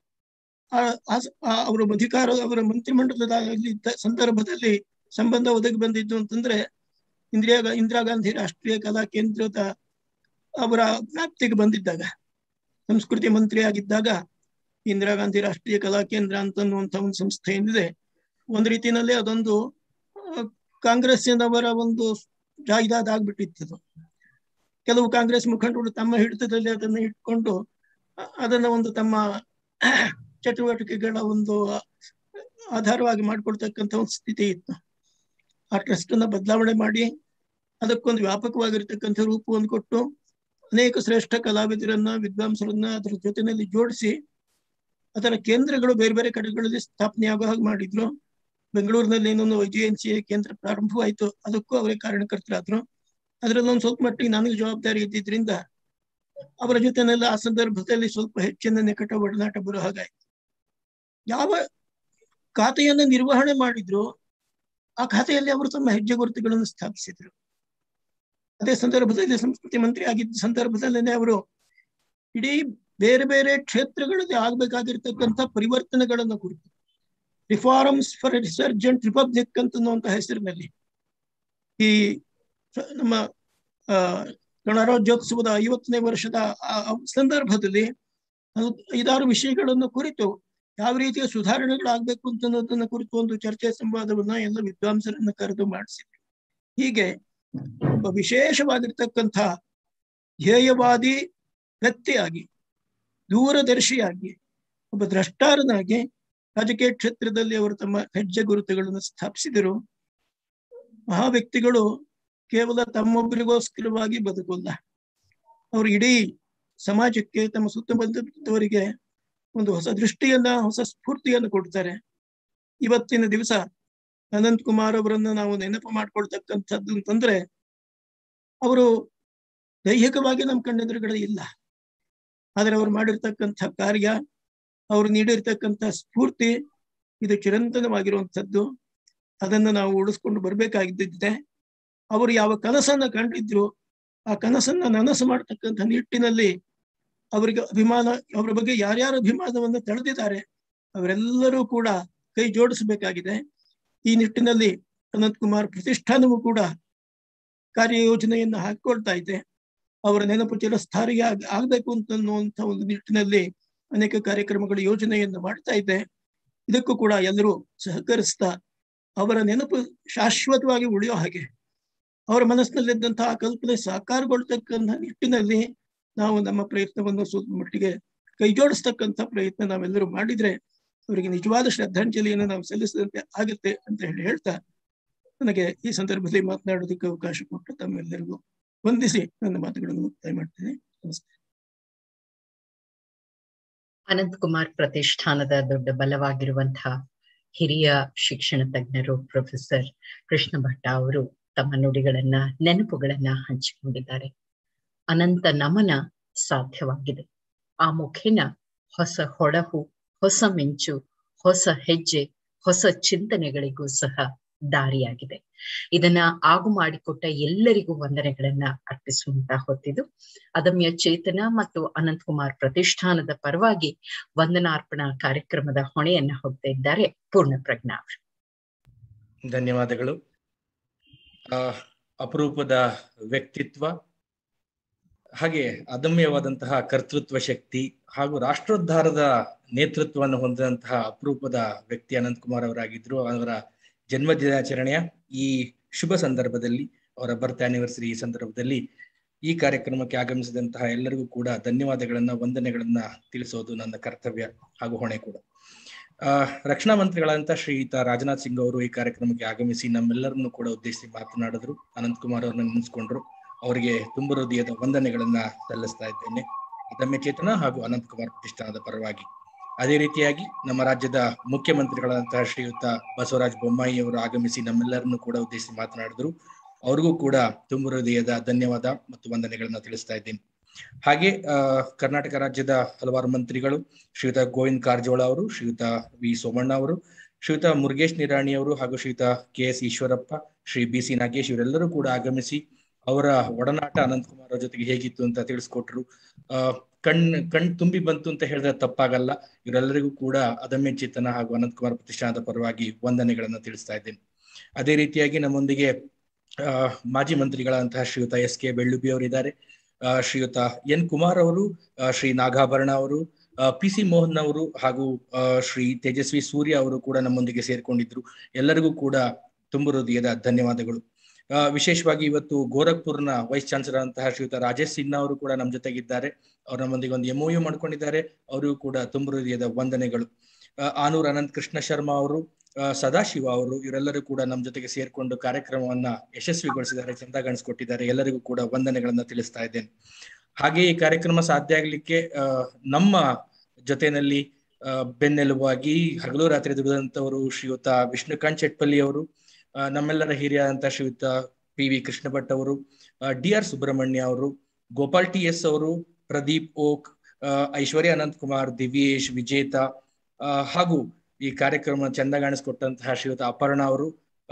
[SPEAKER 5] ಅವರ ಅಧಿಕಾರ ಅವರ ಮಂತ್ರಿಮಂಡಲದ ಸಂದರ್ಭದಲ್ಲಿ ಸಂಬಂಧ ಒದಗಿ ಬಂದಿದ್ದು ಅಂತಂದ್ರೆ ಇಂದಿರಾ ಇಂದಿರಾ ಗಾಂಧಿ ರಾಷ್ಟ್ರೀಯ ಕಲಾ ಕೇಂದ್ರದ ಅವರ ವ್ಯಾಪ್ತಿಗೆ ಬಂದಿದ್ದಾಗ ಸಂಸ್ಕೃತಿ ಮಂತ್ರಿ ಆಗಿದ್ದಾಗ ಇಂದಿರಾ ಗಾಂಧಿ ರಾಷ್ಟ್ರೀಯ ಕಲಾ ಕೇಂದ್ರ ಅಂತನ್ನುವಂತ ಒಂದು ಸಂಸ್ಥೆ ಏನಿದೆ ಒಂದ್ ರೀತಿಯಲ್ಲಿ ಅದೊಂದು ಕಾಂಗ್ರೆಸ್ಸಿನವರ ಒಂದು ಜಾಯಿದಾದ್ ಆಗ್ಬಿಟ್ಟಿತ್ತು ಕೆಲವು ಕಾಂಗ್ರೆಸ್ ಮುಖಂಡರು ತಮ್ಮ ಹಿಡಿತದಲ್ಲಿ ಅದನ್ನ ಇಟ್ಕೊಂಡು ಅದನ್ನ ಒಂದು ತಮ್ಮ ಚಟುವಟಿಕೆಗಳ ಒಂದು ಆಧಾರವಾಗಿ ಮಾಡ್ಕೊಳ್ತಕ್ಕಂಥ ಒಂದು ಸ್ಥಿತಿ ಇತ್ತು ಆ ಟ್ರಸ್ಟ್ ಅನ್ನ ಬದಲಾವಣೆ ಮಾಡಿ ಅದಕ್ಕೊಂದು ವ್ಯಾಪಕವಾಗಿರ್ತಕ್ಕಂಥ ರೂಪವನ್ನು ಕೊಟ್ಟು ಅನೇಕ ಶ್ರೇಷ್ಠ ಕಲಾವಿದರನ್ನ ವಿದ್ವಾಂಸರನ್ನ ಅದರ ಜೊತೆಯಲ್ಲಿ ಜೋಡಿಸಿ ಅದರ ಕೇಂದ್ರಗಳು ಬೇರೆ ಬೇರೆ ಕಡೆಗಳಲ್ಲಿ ಸ್ಥಾಪನೆ ಆಗೋ ಹಾಗೆ ಮಾಡಿದ್ರು ಬೆಂಗಳೂರಿನಲ್ಲಿ ಇನ್ನೊಂದು ಜಿ ಎನ್ ಸಿ ಕೇಂದ್ರ ಪ್ರಾರಂಭವಾಯಿತು ಅದಕ್ಕೂ ಅವರೇ ಕಾರಣಕರ್ತರಾದ್ರು ಅದರಲ್ಲಿ ಒಂದು ಸ್ವಲ್ಪ ಮಟ್ಟಿಗೆ ನನಗೆ ಜವಾಬ್ದಾರಿ ಇದ್ದಿದ್ರಿಂದ ಅವರ ಜೊತೆನೆಲ್ಲ ಆ ಸಂದರ್ಭದಲ್ಲಿ ಸ್ವಲ್ಪ ಹೆಚ್ಚಿನ ನಿಕಟ ಒಡನಾಟ ಬರೋ ಹಾಗಾಯ್ತು ಯಾವ ಖಾತೆಯನ್ನು ನಿರ್ವಹಣೆ ಮಾಡಿದ್ರು ಆ ಖಾತೆಯಲ್ಲಿ ಅವರು ತಮ್ಮ ಹೆಜ್ಜೆ ಗುರುತುಗಳನ್ನು ಸ್ಥಾಪಿಸಿದ್ರು ಅದೇ ಸಂದರ್ಭದಲ್ಲಿ ಸಂಸ್ಕೃತಿ ಮಂತ್ರಿ ಆಗಿದ್ದ ಸಂದರ್ಭದಲ್ಲೇ ಅವರು ಇಡೀ ಬೇರೆ ಬೇರೆ ಕ್ಷೇತ್ರಗಳಲ್ಲಿ ಆಗ್ಬೇಕಾಗಿರ್ತಕ್ಕಂಥ ಪರಿವರ್ತನೆಗಳನ್ನು ಕುರಿತು ರಿಫಾರ್ಮ್ಸ್ ಫಾರ್ ರಿಸರ್ಜೆಂಟ್ ರಿಪಬ್ಲಿಕ್ ಅಂತನ್ನುವಂತ ಹೆಸರಿನಲ್ಲಿ ಈ ನಮ್ಮ ಆ ಗಣರಾಜ್ಯೋತ್ಸವದ ಐವತ್ತನೇ ವರ್ಷದ ಆ ಸಂದರ್ಭದಲ್ಲಿ ಐದಾರು ವಿಷಯಗಳನ್ನು ಕುರಿತು ಯಾವ ರೀತಿಯ ಸುಧಾರಣೆಗಳಾಗಬೇಕು ಅಂತ ಅನ್ನೋದನ್ನ ಕುರಿತು ಒಂದು ಚರ್ಚೆ ಸಂವಾದವನ್ನ ಎಲ್ಲ ವಿದ್ವಾಂಸರನ್ನ ಕರೆದು ಮಾಡಿಸಿದ್ರು ಹೀಗೆ ಒಬ್ಬ ವಿಶೇಷವಾಗಿರ್ತಕ್ಕಂಥ ಧ್ಯೇಯವಾದಿ ವ್ಯಕ್ತಿಯಾಗಿ ದೂರದರ್ಶಿಯಾಗಿ ಒಬ್ಬ ದ್ರಷ್ಟಾರನಾಗಿ ರಾಜಕೀಯ ಕ್ಷೇತ್ರದಲ್ಲಿ ಅವರು ತಮ್ಮ ಹೆಜ್ಜೆ ಗುರುತುಗಳನ್ನು ಸ್ಥಾಪಿಸಿದರು ಮಹಾ ವ್ಯಕ್ತಿಗಳು ಕೇವಲ ತಮ್ಮೊಬ್ಬರಿಗೋಸ್ಕರವಾಗಿ ಬದುಕಲ್ಲ ಅವರು ಇಡೀ ಸಮಾಜಕ್ಕೆ ತಮ್ಮ ಸುತ್ತಮುತ್ತವರಿಗೆ ಒಂದು ಹೊಸ ದೃಷ್ಟಿಯನ್ನ ಹೊಸ ಸ್ಫೂರ್ತಿಯನ್ನು ಕೊಡ್ತಾರೆ ಇವತ್ತಿನ ದಿವಸ ಅನಂತ್ ಕುಮಾರ್ ಅವರನ್ನ ನಾವು ನೆನಪು ಮಾಡ್ಕೊಳ್ತಕ್ಕಂಥದ್ದು ಅಂತಂದ್ರೆ ಅವರು ದೈಹಿಕವಾಗಿ ನಮ್ಮ ಕಣ್ಣೆದುರುಗಡೆ ಇಲ್ಲ ಆದ್ರೆ ಅವ್ರು ಮಾಡಿರ್ತಕ್ಕಂಥ ಕಾರ್ಯ ಅವ್ರು ನೀಡಿರ್ತಕ್ಕಂಥ ಸ್ಫೂರ್ತಿ ಇದು ಚಿರಂತನವಾಗಿರುವಂಥದ್ದು ಅದನ್ನ ನಾವು ಉಳಿಸ್ಕೊಂಡು ಬರ್ಬೇಕಾಗಿದ್ದಿದೆ ಅವರು ಯಾವ ಕನಸನ್ನ ಕಂಡಿದ್ರು ಆ ಕನಸನ್ನ ನನಸು ಮಾಡ್ತಕ್ಕಂಥ ನಿಟ್ಟಿನಲ್ಲಿ ಅವರಿಗೆ ಅಭಿಮಾನ ಅವರ ಬಗ್ಗೆ ಯಾರ್ಯಾರ ಅಭಿಮಾನವನ್ನ ತಳೆದಿದ್ದಾರೆ ಅವರೆಲ್ಲರೂ ಕೂಡ ಕೈ ಜೋಡಿಸಬೇಕಾಗಿದೆ ಈ ನಿಟ್ಟಿನಲ್ಲಿ ಅನಂತ್ ಕುಮಾರ್ ಪ್ರತಿಷ್ಠಾನವೂ ಕೂಡ ಕಾರ್ಯಯೋಜನೆಯನ್ನು ಹಾಕೊಳ್ತಾ ಇದೆ ಅವರ ನೆನಪು ಚಿರಸ್ಥಾರಿಗೆ ಆಗ್ ಆಗ್ಬೇಕು ಅಂತ ಅನ್ನುವಂಥ ಒಂದು ನಿಟ್ಟಿನಲ್ಲಿ ಅನೇಕ ಕಾರ್ಯಕ್ರಮಗಳ ಯೋಜನೆಯನ್ನು ಮಾಡ್ತಾ ಇದೆ ಇದಕ್ಕೂ ಕೂಡ ಎಲ್ಲರೂ ಸಹಕರಿಸ್ತಾ ಅವರ ನೆನಪು ಶಾಶ್ವತವಾಗಿ ಉಳಿಯೋ ಹಾಗೆ ಅವರ ಮನಸ್ಸಿನಲ್ಲಿದ್ದಂತಹ ಕಲ್ಪನೆ ಸಾಕಾರಗೊಳ್ತಕ್ಕಂಥ ನಿಟ್ಟಿನಲ್ಲಿ ನಾವು ನಮ್ಮ ಪ್ರಯತ್ನವನ್ನು ಸ್ವಲ್ಪ ಮಟ್ಟಿಗೆ ಕೈ ಜೋಡಿಸ್ತಕ್ಕಂಥ ಪ್ರಯತ್ನ ನಾವೆಲ್ಲರೂ ಮಾಡಿದ್ರೆ ಅವರಿಗೆ ನಿಜವಾದ ಶ್ರದ್ಧಾಂಜಲಿಯನ್ನು ನಾವು ಸಲ್ಲಿಸಿದಂತೆ ಆಗುತ್ತೆ ಅಂತ ಹೇಳಿ ಹೇಳ್ತಾ ನನಗೆ ಈ ಸಂದರ್ಭದಲ್ಲಿ ಮಾತನಾಡೋದಕ್ಕೆ ಅವಕಾಶ ಕೊಟ್ಟು ತಮ್ಮೆಲ್ಲರಿಗೂ ವಂದಿಸಿ ನನ್ನ ಮಾತುಗಳನ್ನು ಮುಕ್ತಾಯ ಮಾಡ್ತೇನೆ ನಮಸ್ಕಾರ
[SPEAKER 1] ಅನಂತ್ ಕುಮಾರ್ ಪ್ರತಿಷ್ಠಾನದ ದೊಡ್ಡ ಬಲವಾಗಿರುವಂತಹ ಹಿರಿಯ ಶಿಕ್ಷಣ ತಜ್ಞರು ಪ್ರೊಫೆಸರ್ ಕೃಷ್ಣ ಭಟ್ಟ ಅವರು ತಮ್ಮ ನುಡಿಗಳನ್ನ ನೆನಪುಗಳನ್ನ ಹಂಚಿಕೊಂಡಿದ್ದಾರೆ ಅನಂತ ನಮನ ಸಾಧ್ಯವಾಗಿದೆ ಆ ಮುಖೇನ ಹೊಸ ಹೊಳಹು ಹೊಸ ಮಿಂಚು ಹೊಸ ಹೆಜ್ಜೆ ಹೊಸ ಚಿಂತನೆಗಳಿಗೂ ಸಹ ದಾರಿಯಾಗಿದೆ ಇದನ್ನ ಆಗು ಮಾಡಿಕೊಟ್ಟ ಎಲ್ಲರಿಗೂ ವಂದನೆಗಳನ್ನ ಅರ್ಪಿಸುವಂತ ಹೊತ್ತಿದ್ದು ಅದಮ್ಯ ಚೇತನ ಮತ್ತು ಅನಂತ್ ಕುಮಾರ್ ಪ್ರತಿಷ್ಠಾನದ ಪರವಾಗಿ ವಂದನಾರ್ಪಣಾ ಕಾರ್ಯಕ್ರಮದ ಹೊಣೆಯನ್ನ ಹೊತ್ತ ಇದ್ದಾರೆ ಪೂರ್ಣ ಪ್ರಜ್ಞಾ ಅವರು
[SPEAKER 6] ಧನ್ಯವಾದಗಳು ಆ ಅಪರೂಪದ ವ್ಯಕ್ತಿತ್ವ ಹಾಗೆ ಅದಮ್ಯವಾದಂತಹ ಕರ್ತೃತ್ವ ಶಕ್ತಿ ಹಾಗೂ ರಾಷ್ಟ್ರೋದ್ಧಾರದ ನೇತೃತ್ವವನ್ನು ಹೊಂದಿದಂತಹ ಅಪರೂಪದ ವ್ಯಕ್ತಿ ಅನಂತ್ ಕುಮಾರ್ ಅವರಾಗಿದ್ರು ಅವರ ಜನ್ಮ ದಿನಾಚರಣೆಯ ಈ ಶುಭ ಸಂದರ್ಭದಲ್ಲಿ ಅವರ ಬರ್ತ್ ಆನಿವರ್ಸರಿ ಈ ಸಂದರ್ಭದಲ್ಲಿ ಈ ಕಾರ್ಯಕ್ರಮಕ್ಕೆ ಆಗಮಿಸಿದಂತಹ ಎಲ್ಲರಿಗೂ ಕೂಡ ಧನ್ಯವಾದಗಳನ್ನ ವಂದನೆಗಳನ್ನ ತಿಳಿಸೋದು ನನ್ನ ಕರ್ತವ್ಯ ಹಾಗೂ ಹೊಣೆ ಕೂಡ ಆ ರಕ್ಷಣಾ ಮಂತ್ರಿಗಳಂತ ಶ್ರೀಯುತ ರಾಜನಾಥ್ ಸಿಂಗ್ ಅವರು ಈ ಕಾರ್ಯಕ್ರಮಕ್ಕೆ ಆಗಮಿಸಿ ನಮ್ಮೆಲ್ಲರನ್ನು ಕೂಡ ಉದ್ದೇಶಿಸಿ ಮಾತನಾಡಿದ್ರು ಅನಂತ್ ಕುಮಾರ್ ಅವರನ್ನ ನೆನೆಸ್ಕೊಂಡ್ರು ಅವರಿಗೆ ತುಂಬ ಹೃದಯದ ವಂದನೆಗಳನ್ನ ಸಲ್ಲಿಸ್ತಾ ಇದ್ದೇನೆ ಅದಮ್ಯ ಚೇತನ ಹಾಗೂ ಅನಂತ್ ಕುಮಾರ್ ಪ್ರತಿಷ್ಠಾನದ ಪರವಾಗಿ ಅದೇ ರೀತಿಯಾಗಿ ನಮ್ಮ ರಾಜ್ಯದ ಮುಖ್ಯಮಂತ್ರಿಗಳಾದಂತಹ ಶ್ರೀಯುತ ಬಸವರಾಜ ಬೊಮ್ಮಾಯಿ ಅವರು ಆಗಮಿಸಿ ನಮ್ಮೆಲ್ಲರನ್ನು ಕೂಡ ಉದ್ದೇಶಿಸಿ ಮಾತನಾಡಿದ್ರು ಅವ್ರಿಗೂ ಕೂಡ ತುಂಬ ಹೃದಯದ ಧನ್ಯವಾದ ಮತ್ತು ವಂದನೆಗಳನ್ನ ತಿಳಿಸ್ತಾ ಇದ್ದೇನೆ ಹಾಗೆ ಆ ಕರ್ನಾಟಕ ರಾಜ್ಯದ ಹಲವಾರು ಮಂತ್ರಿಗಳು ಶ್ರೀಯುತ ಗೋವಿಂದ್ ಕಾರಜೋಳ ಅವರು ಶ್ರೀಯುತ ವಿ ಸೋಮಣ್ಣ ಅವರು ಶ್ರೀಯುತ ಮುರುಗೇಶ್ ನಿರಾಣಿ ಅವರು ಹಾಗೂ ಶ್ರೀಯುತ K S Eshwarappa Shri B C Nagesh ಇವರೆಲ್ಲರೂ ಕೂಡ ಆಗಮಿಸಿ ಅವರ ಒಡನಾಟ ಅನಂತ್ ಕುಮಾರ್ ಅವ್ರ ಜೊತೆಗೆ ಹೇಗಿತ್ತು ಅಂತ ತಿಳಿಸ್ಕೊಟ್ರು ಆ ಕಣ್ ಕಣ್ ತುಂಬಿ ಬಂತು ಅಂತ ಹೇಳಿದ್ರೆ ತಪ್ಪಾಗಲ್ಲ ಇವರೆಲ್ಲರಿಗೂ ಕೂಡ ಅದಮ್ಯ ಚೇತನ ಹಾಗೂ ಅನಂತ್ ಕುಮಾರ್ ಪ್ರತಿಷ್ಠಾನದ ಪರವಾಗಿ ವಂದನೆಗಳನ್ನ ತಿಳಿಸ್ತಾ ಇದ್ದೇನೆ ಅದೇ ರೀತಿಯಾಗಿ ನಮ್ಮೊಂದಿಗೆ ಆ ಮಾಜಿ ಮಂತ್ರಿಗಳಂತಹ ಶ್ರೀಯುತ ಎಸ್ ಕೆ ಬೆಳ್ಳುಬಿ ಅವರಿದ್ದಾರೆ ಆ ಶ್ರೀಯುತ ಎನ್ ಕುಮಾರ್ ಅವರು ಶ್ರೀ ನಾಗಾಭರಣ ಅವರು ಪಿ ಸಿ ಮೋಹನ್ ಅವರು ಹಾಗೂ ಶ್ರೀ ತೇಜಸ್ವಿ ಸೂರ್ಯ ಅವರು ಕೂಡ ನಮ್ಮೊಂದಿಗೆ ಸೇರ್ಕೊಂಡಿದ್ರು ಎಲ್ಲರಿಗೂ ಕೂಡ ತುಂಬ ಹೃದಯದ ಧನ್ಯವಾದಗಳು ವಿಶೇಷವಾಗಿ ಇವತ್ತು ಗೋರಖ್ಪುರ್ನ ವೈಸ್ ಚಾನ್ಸಲರ್ ಅಂತಹ ಶ್ರೀಯುತ ರಾಜೇಶ್ ಸಿನ್ಹಾ ಅವರು ಕೂಡ ನಮ್ಮ ಜೊತೆಗಿದ್ದಾರೆ ಅವ್ರು ನಮ್ಮೊಂದಿಗೆ ಒಂದು ಎಂ ಯು ಮಾಡ್ಕೊಂಡಿದ್ದಾರೆ ಅವರಿಗೂ ಕೂಡ ತುಂಬ ಹೃದಯದ ವಂದನೆಗಳು ಆನೂರ್ ಅನಂತ್ ಕೃಷ್ಣ ಶರ್ಮಾ ಅವರು ಸದಾಶಿವ ಅವರು ಇವರೆಲ್ಲರೂ ಕೂಡ ನಮ್ಮ ಜೊತೆಗೆ ಸೇರ್ಕೊಂಡು ಕಾರ್ಯಕ್ರಮವನ್ನ ಯಶಸ್ವಿಗೊಳಿಸಿದ್ದಾರೆ ಚಂದಗಾಣಿಸ್ಕೊಟ್ಟಿದ್ದಾರೆ ಎಲ್ಲರಿಗೂ ಕೂಡ ವಂದನೆಗಳನ್ನ ತಿಳಿಸ್ತಾ ಇದ್ದೇನೆ ಹಾಗೆ ಈ ಕಾರ್ಯಕ್ರಮ ಸಾಧ್ಯ ಆಗ್ಲಿಕ್ಕೆ ನಮ್ಮ ಜೊತೆನಲ್ಲಿ ಬೆನ್ನೆಲುಬಾಗಿ ಹಗಲು ರಾತ್ರಿ ದುಡಿದಂತವರು ಶ್ರೀಯುತ ವಿಷ್ಣುಕಾಂತ್ ಚೆಟ್ಪಲ್ಲಿ ಅವರು ನಮ್ಮೆಲ್ಲರ ಹಿರಿಯಾದಂತ ಶ್ರೀಯುತ ಪಿ ವಿ ಕೃಷ್ಣ ಭಟ್ ಅವರು ಡಿ ಆರ್ ಸುಬ್ರಹ್ಮಣ್ಯ ಅವರು ಗೋಪಾಲ್ ಟಿ ಎಸ್ ಅವರು ಪ್ರದೀಪ್ ಓಕ್ ಐಶ್ವರ್ಯ ಅನಂತ್ ಕುಮಾರ್ ದಿವ್ಯೇಶ್ ವಿಜೇತ ಹಾಗೂ ಈ ಕಾರ್ಯಕ್ರಮ ಚಂದ ಕಾಣಿಸ್ಕೊಟ್ಟಂತಹ ಶ್ರೀಯುತ ಅಪರ್ಣ ಅವರು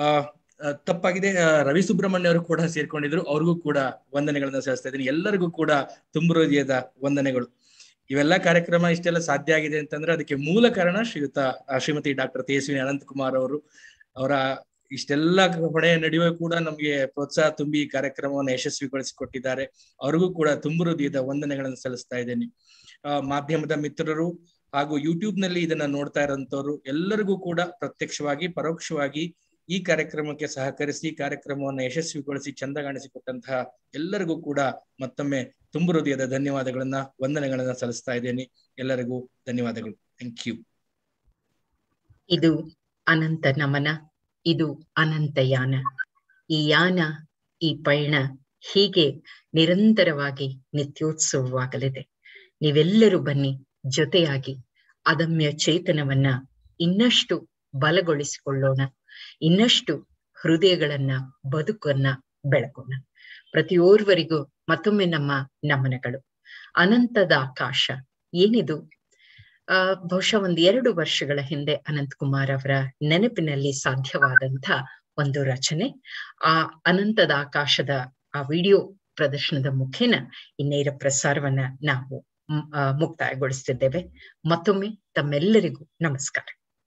[SPEAKER 6] ತಪ್ಪಾಗಿದೆ ರವಿ ಸುಬ್ರಹ್ಮಣ್ಯ ಅವರು ಕೂಡ ಸೇರ್ಕೊಂಡಿದ್ರು ಅವ್ರಿಗೂ ಕೂಡ ವಂದನೆಗಳನ್ನ ಸಲ್ಲಿಸ್ತಾ ಇದ್ದೀನಿ ಎಲ್ಲರಿಗೂ ಕೂಡ ತುಂಬ ಹೃದಯದ ವಂದನೆಗಳು ಇವೆಲ್ಲ ಕಾರ್ಯಕ್ರಮ ಇಷ್ಟೆಲ್ಲ ಸಾಧ್ಯ ಆಗಿದೆ ಅಂತಂದ್ರೆ ಅದಕ್ಕೆ ಮೂಲ ಕಾರಣ ಶ್ರೀಯುತ ಶ್ರೀಮತಿ ಡಾಕ್ಟರ್ ತೇಜಸ್ವಿನಿ ಅನಂತ್ ಕುಮಾರ್ ಅವರು ಅವರ ಇಷ್ಟೆಲ್ಲ ಹೊಣೆ ನಡೆಯುವ ಕೂಡ ನಮಗೆ ಪ್ರೋತ್ಸಾಹ ತುಂಬಿ ಈ ಕಾರ್ಯಕ್ರಮವನ್ನು ಯಶಸ್ವಿಗೊಳಿಸಿಕೊಟ್ಟಿದ್ದಾರೆ ಅವ್ರಿಗೂ ಕೂಡ ತುಂಬು ಹೃದಯದ ವಂದನೆಗಳನ್ನು ಸಲ್ಲಿಸ್ತಾ ಇದ್ದೇನೆ ಆ, ಮಾಧ್ಯಮದ ಮಿತ್ರರು ಹಾಗೂ ಯೂಟ್ಯೂಬ್ ನಲ್ಲಿ ಇದನ್ನ ನೋಡ್ತಾ ಇರೋಂಥವ್ರು ಎಲ್ಲರಿಗೂ ಕೂಡ ಪ್ರತ್ಯಕ್ಷವಾಗಿ ಪರೋಕ್ಷವಾಗಿ ಈ ಕಾರ್ಯಕ್ರಮಕ್ಕೆ ಸಹಕರಿಸಿ ಕಾರ್ಯಕ್ರಮವನ್ನು ಯಶಸ್ವಿಗೊಳಿಸಿ ಚಂದ ಕಾಣಿಸಿಕೊಟ್ಟಂತಹ ಎಲ್ಲರಿಗೂ ಕೂಡ ಮತ್ತೊಮ್ಮೆ ತುಂಬು ಹೃದಯದ ಧನ್ಯವಾದಗಳನ್ನ ವಂದನೆಗಳನ್ನ ಸಲ್ಲಿಸ್ತಾ ಇದ್ದೇನೆ ಎಲ್ಲರಿಗೂ ಧನ್ಯವಾದಗಳು ಥ್ಯಾಂಕ್ ಯು
[SPEAKER 1] ಇದು ಅನಂತ ನಮನ ಇದು ಅನಂತ ಯಾನ ಈ ಯಾನ ಈ ಪಯಣ ಹೀಗೆ ನಿರಂತರವಾಗಿ ನಿತ್ಯೋತ್ಸವವಾಗಲಿದೆ ನೀವೆಲ್ಲರೂ ಬನ್ನಿ ಜೊತೆಯಾಗಿ ಅದಮ್ಯ ಚೇತನವನ್ನ ಇನ್ನಷ್ಟು ಬಲಗೊಳಿಸಿಕೊಳ್ಳೋಣ ಇನ್ನಷ್ಟು ಹೃದಯಗಳನ್ನ ಬದುಕನ್ನ ಬೆಳಕೋಣ ಪ್ರತಿಯೋರ್ವರಿಗೂ ಮತ್ತೊಮ್ಮೆ ನಮ್ಮ ನಮನಗಳು ಅನಂತದ ಆಕಾಶ ಏನಿದು ಆ ಬಹುಶಃ ಒಂದ್ ಎರಡು ವರ್ಷಗಳ ಹಿಂದೆ ಅನಂತ್ ಕುಮಾರ್ ಅವರ ನೆನಪಿನಲ್ಲಿ ಸಾಧ್ಯವಾದಂತ ಒಂದು ರಚನೆ ಆ ಅನಂತದ ಆಕಾಶದ ಆ ವಿಡಿಯೋ ಪ್ರದರ್ಶನದ ಮುಖೇನ ಈ ನೇರ ಪ್ರಸಾರವನ್ನ ನಾವು ಮ್, ಆ, ಮುಕ್ತಾಯಗೊಳಿಸ್ತಿದ್ದೇವೆ ಮತ್ತೊಮ್ಮೆ ತಮ್ಮೆಲ್ಲರಿಗೂ ನಮಸ್ಕಾರ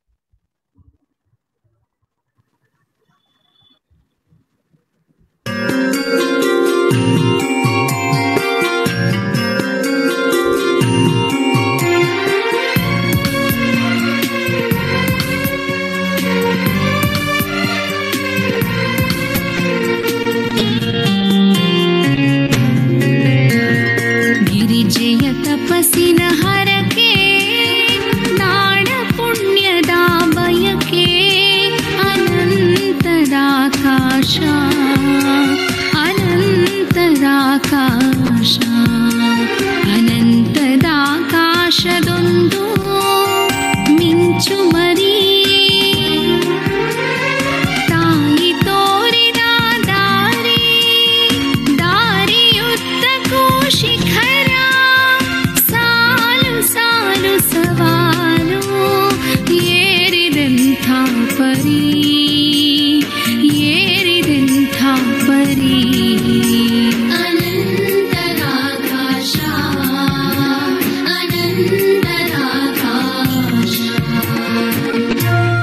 [SPEAKER 7] ಗಿರಿಜೆಯ ತಪಸ್ಸಿನ ಹರಕೆ ನಾಡ ಪುಣ್ಯದ ಬಯಕೆ ಅನಂತದಾಕಾಶ ಅನಂತದಾಕಾಶ ಅನಂತದಾಕಾಶದೊಂದು ಮಿಂಚು ಮರಿ ತಾಯಿ ತೋರಿದ ದಾರಿ ದಾರಿಯುದ್ದಕ್ಕೂ ಶಿಖರ ಸಾಲು ಸಾಲು ಸವಾಲು ಏರಿದಂಥ ಪರಿ ಏರಿದಂಥ ಪರಿ ಅನಂತರಾಕಾಶ ಅನಂತರಾಕಾಶ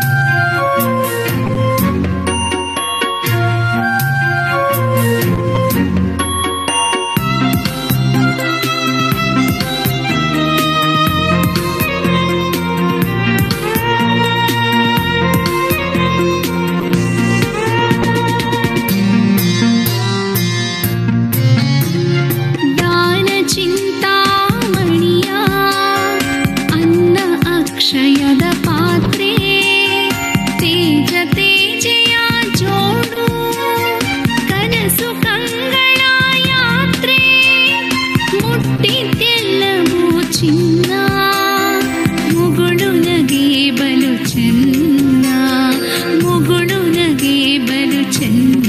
[SPEAKER 7] ದಾನ ಚಿಂತಾಮಣಿಯ ಅನ್ನ ಅಕ್ಷಯದ ಪಾತ್ರೆ ತೇಜ ತೇಜೆಯ ಜೋಡು ಕನಸು ಕಂಗಳ ಯಾತ್ರೆ ಮುಟ್ಟಿದ್ದೆಲ್ಲವೂ ಚಿನ್ನ ಮುಗುಳು ನಗೆ ಬಲು ಚೆನ್ನ ಮುಗುಳು ನಗೆ ಬಲು ಚೆನ್ನ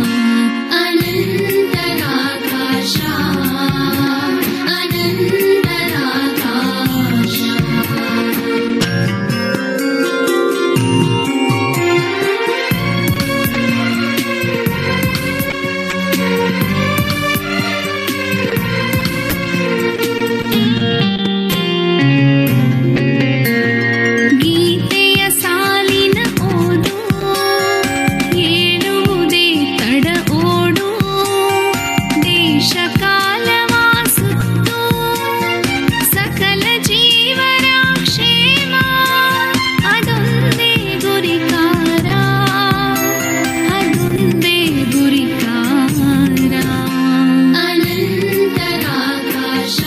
[SPEAKER 7] ಅನಂತರಾಕಾಶ ಅನಂತರಾಕಾಶ ಗೀತೆಯ ಸಾಲಿನ ಓದು ಏಳುವುದೇ ತಡ ಓಡು ದೇಶ ಕಾಲವಾಸುತ್ತು ಸಕಲ ಜೀವನ ಕ್ಷೇಮ ಅದೊಂದೇ ಗುರಿಕಾರ ಅದೊಂದೇ ಗುರಿಕಾರ ಅನಂತರಾಕಾಶ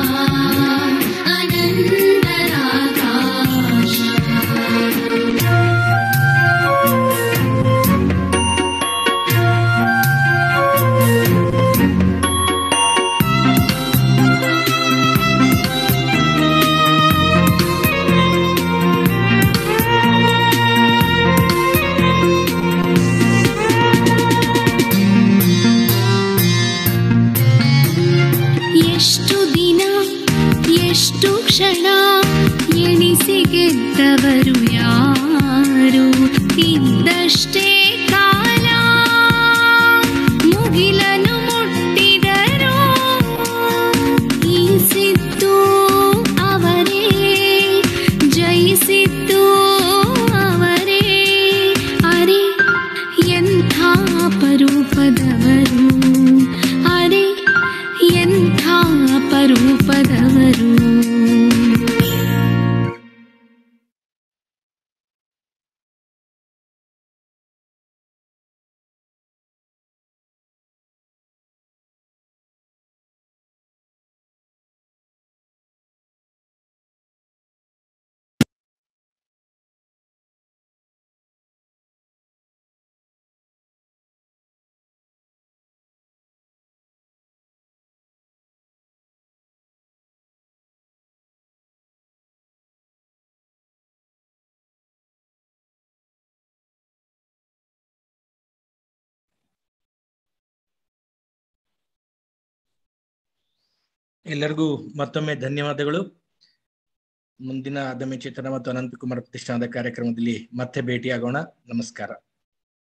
[SPEAKER 7] ಎಷ್ಟು ದಿನ ಎಷ್ಟು ಕ್ಷಣ ಎಣಿಸಿ ಗೆದ್ದವರು ಯಾರು ಇದ್ದಷ್ಟೇ ಕಾಲ ಮುಗಿಲನು ಮುಟ್ಟಿದರು ಈ ಸಿದ್ದು ಅವರೇ ಜಯಿಸಿದ್ದು ಅವರೇ ಅರೆ
[SPEAKER 6] ಎಲ್ಲರಿಗೂ ಮತ್ತೊಮ್ಮೆ ಧನ್ಯವಾದಗಳು ಮುಂದಿನ ಅದಮ್ಯ ಚೇತನ ಮತ್ತು ಅನಂತಕುಮಾರ್ ಪ್ರತಿಷ್ಠಾನದ ಕಾರ್ಯಕ್ರಮದಲ್ಲಿ ಮತ್ತೆ ಭೇಟಿಯಾಗೋಣ ನಮಸ್ಕಾರ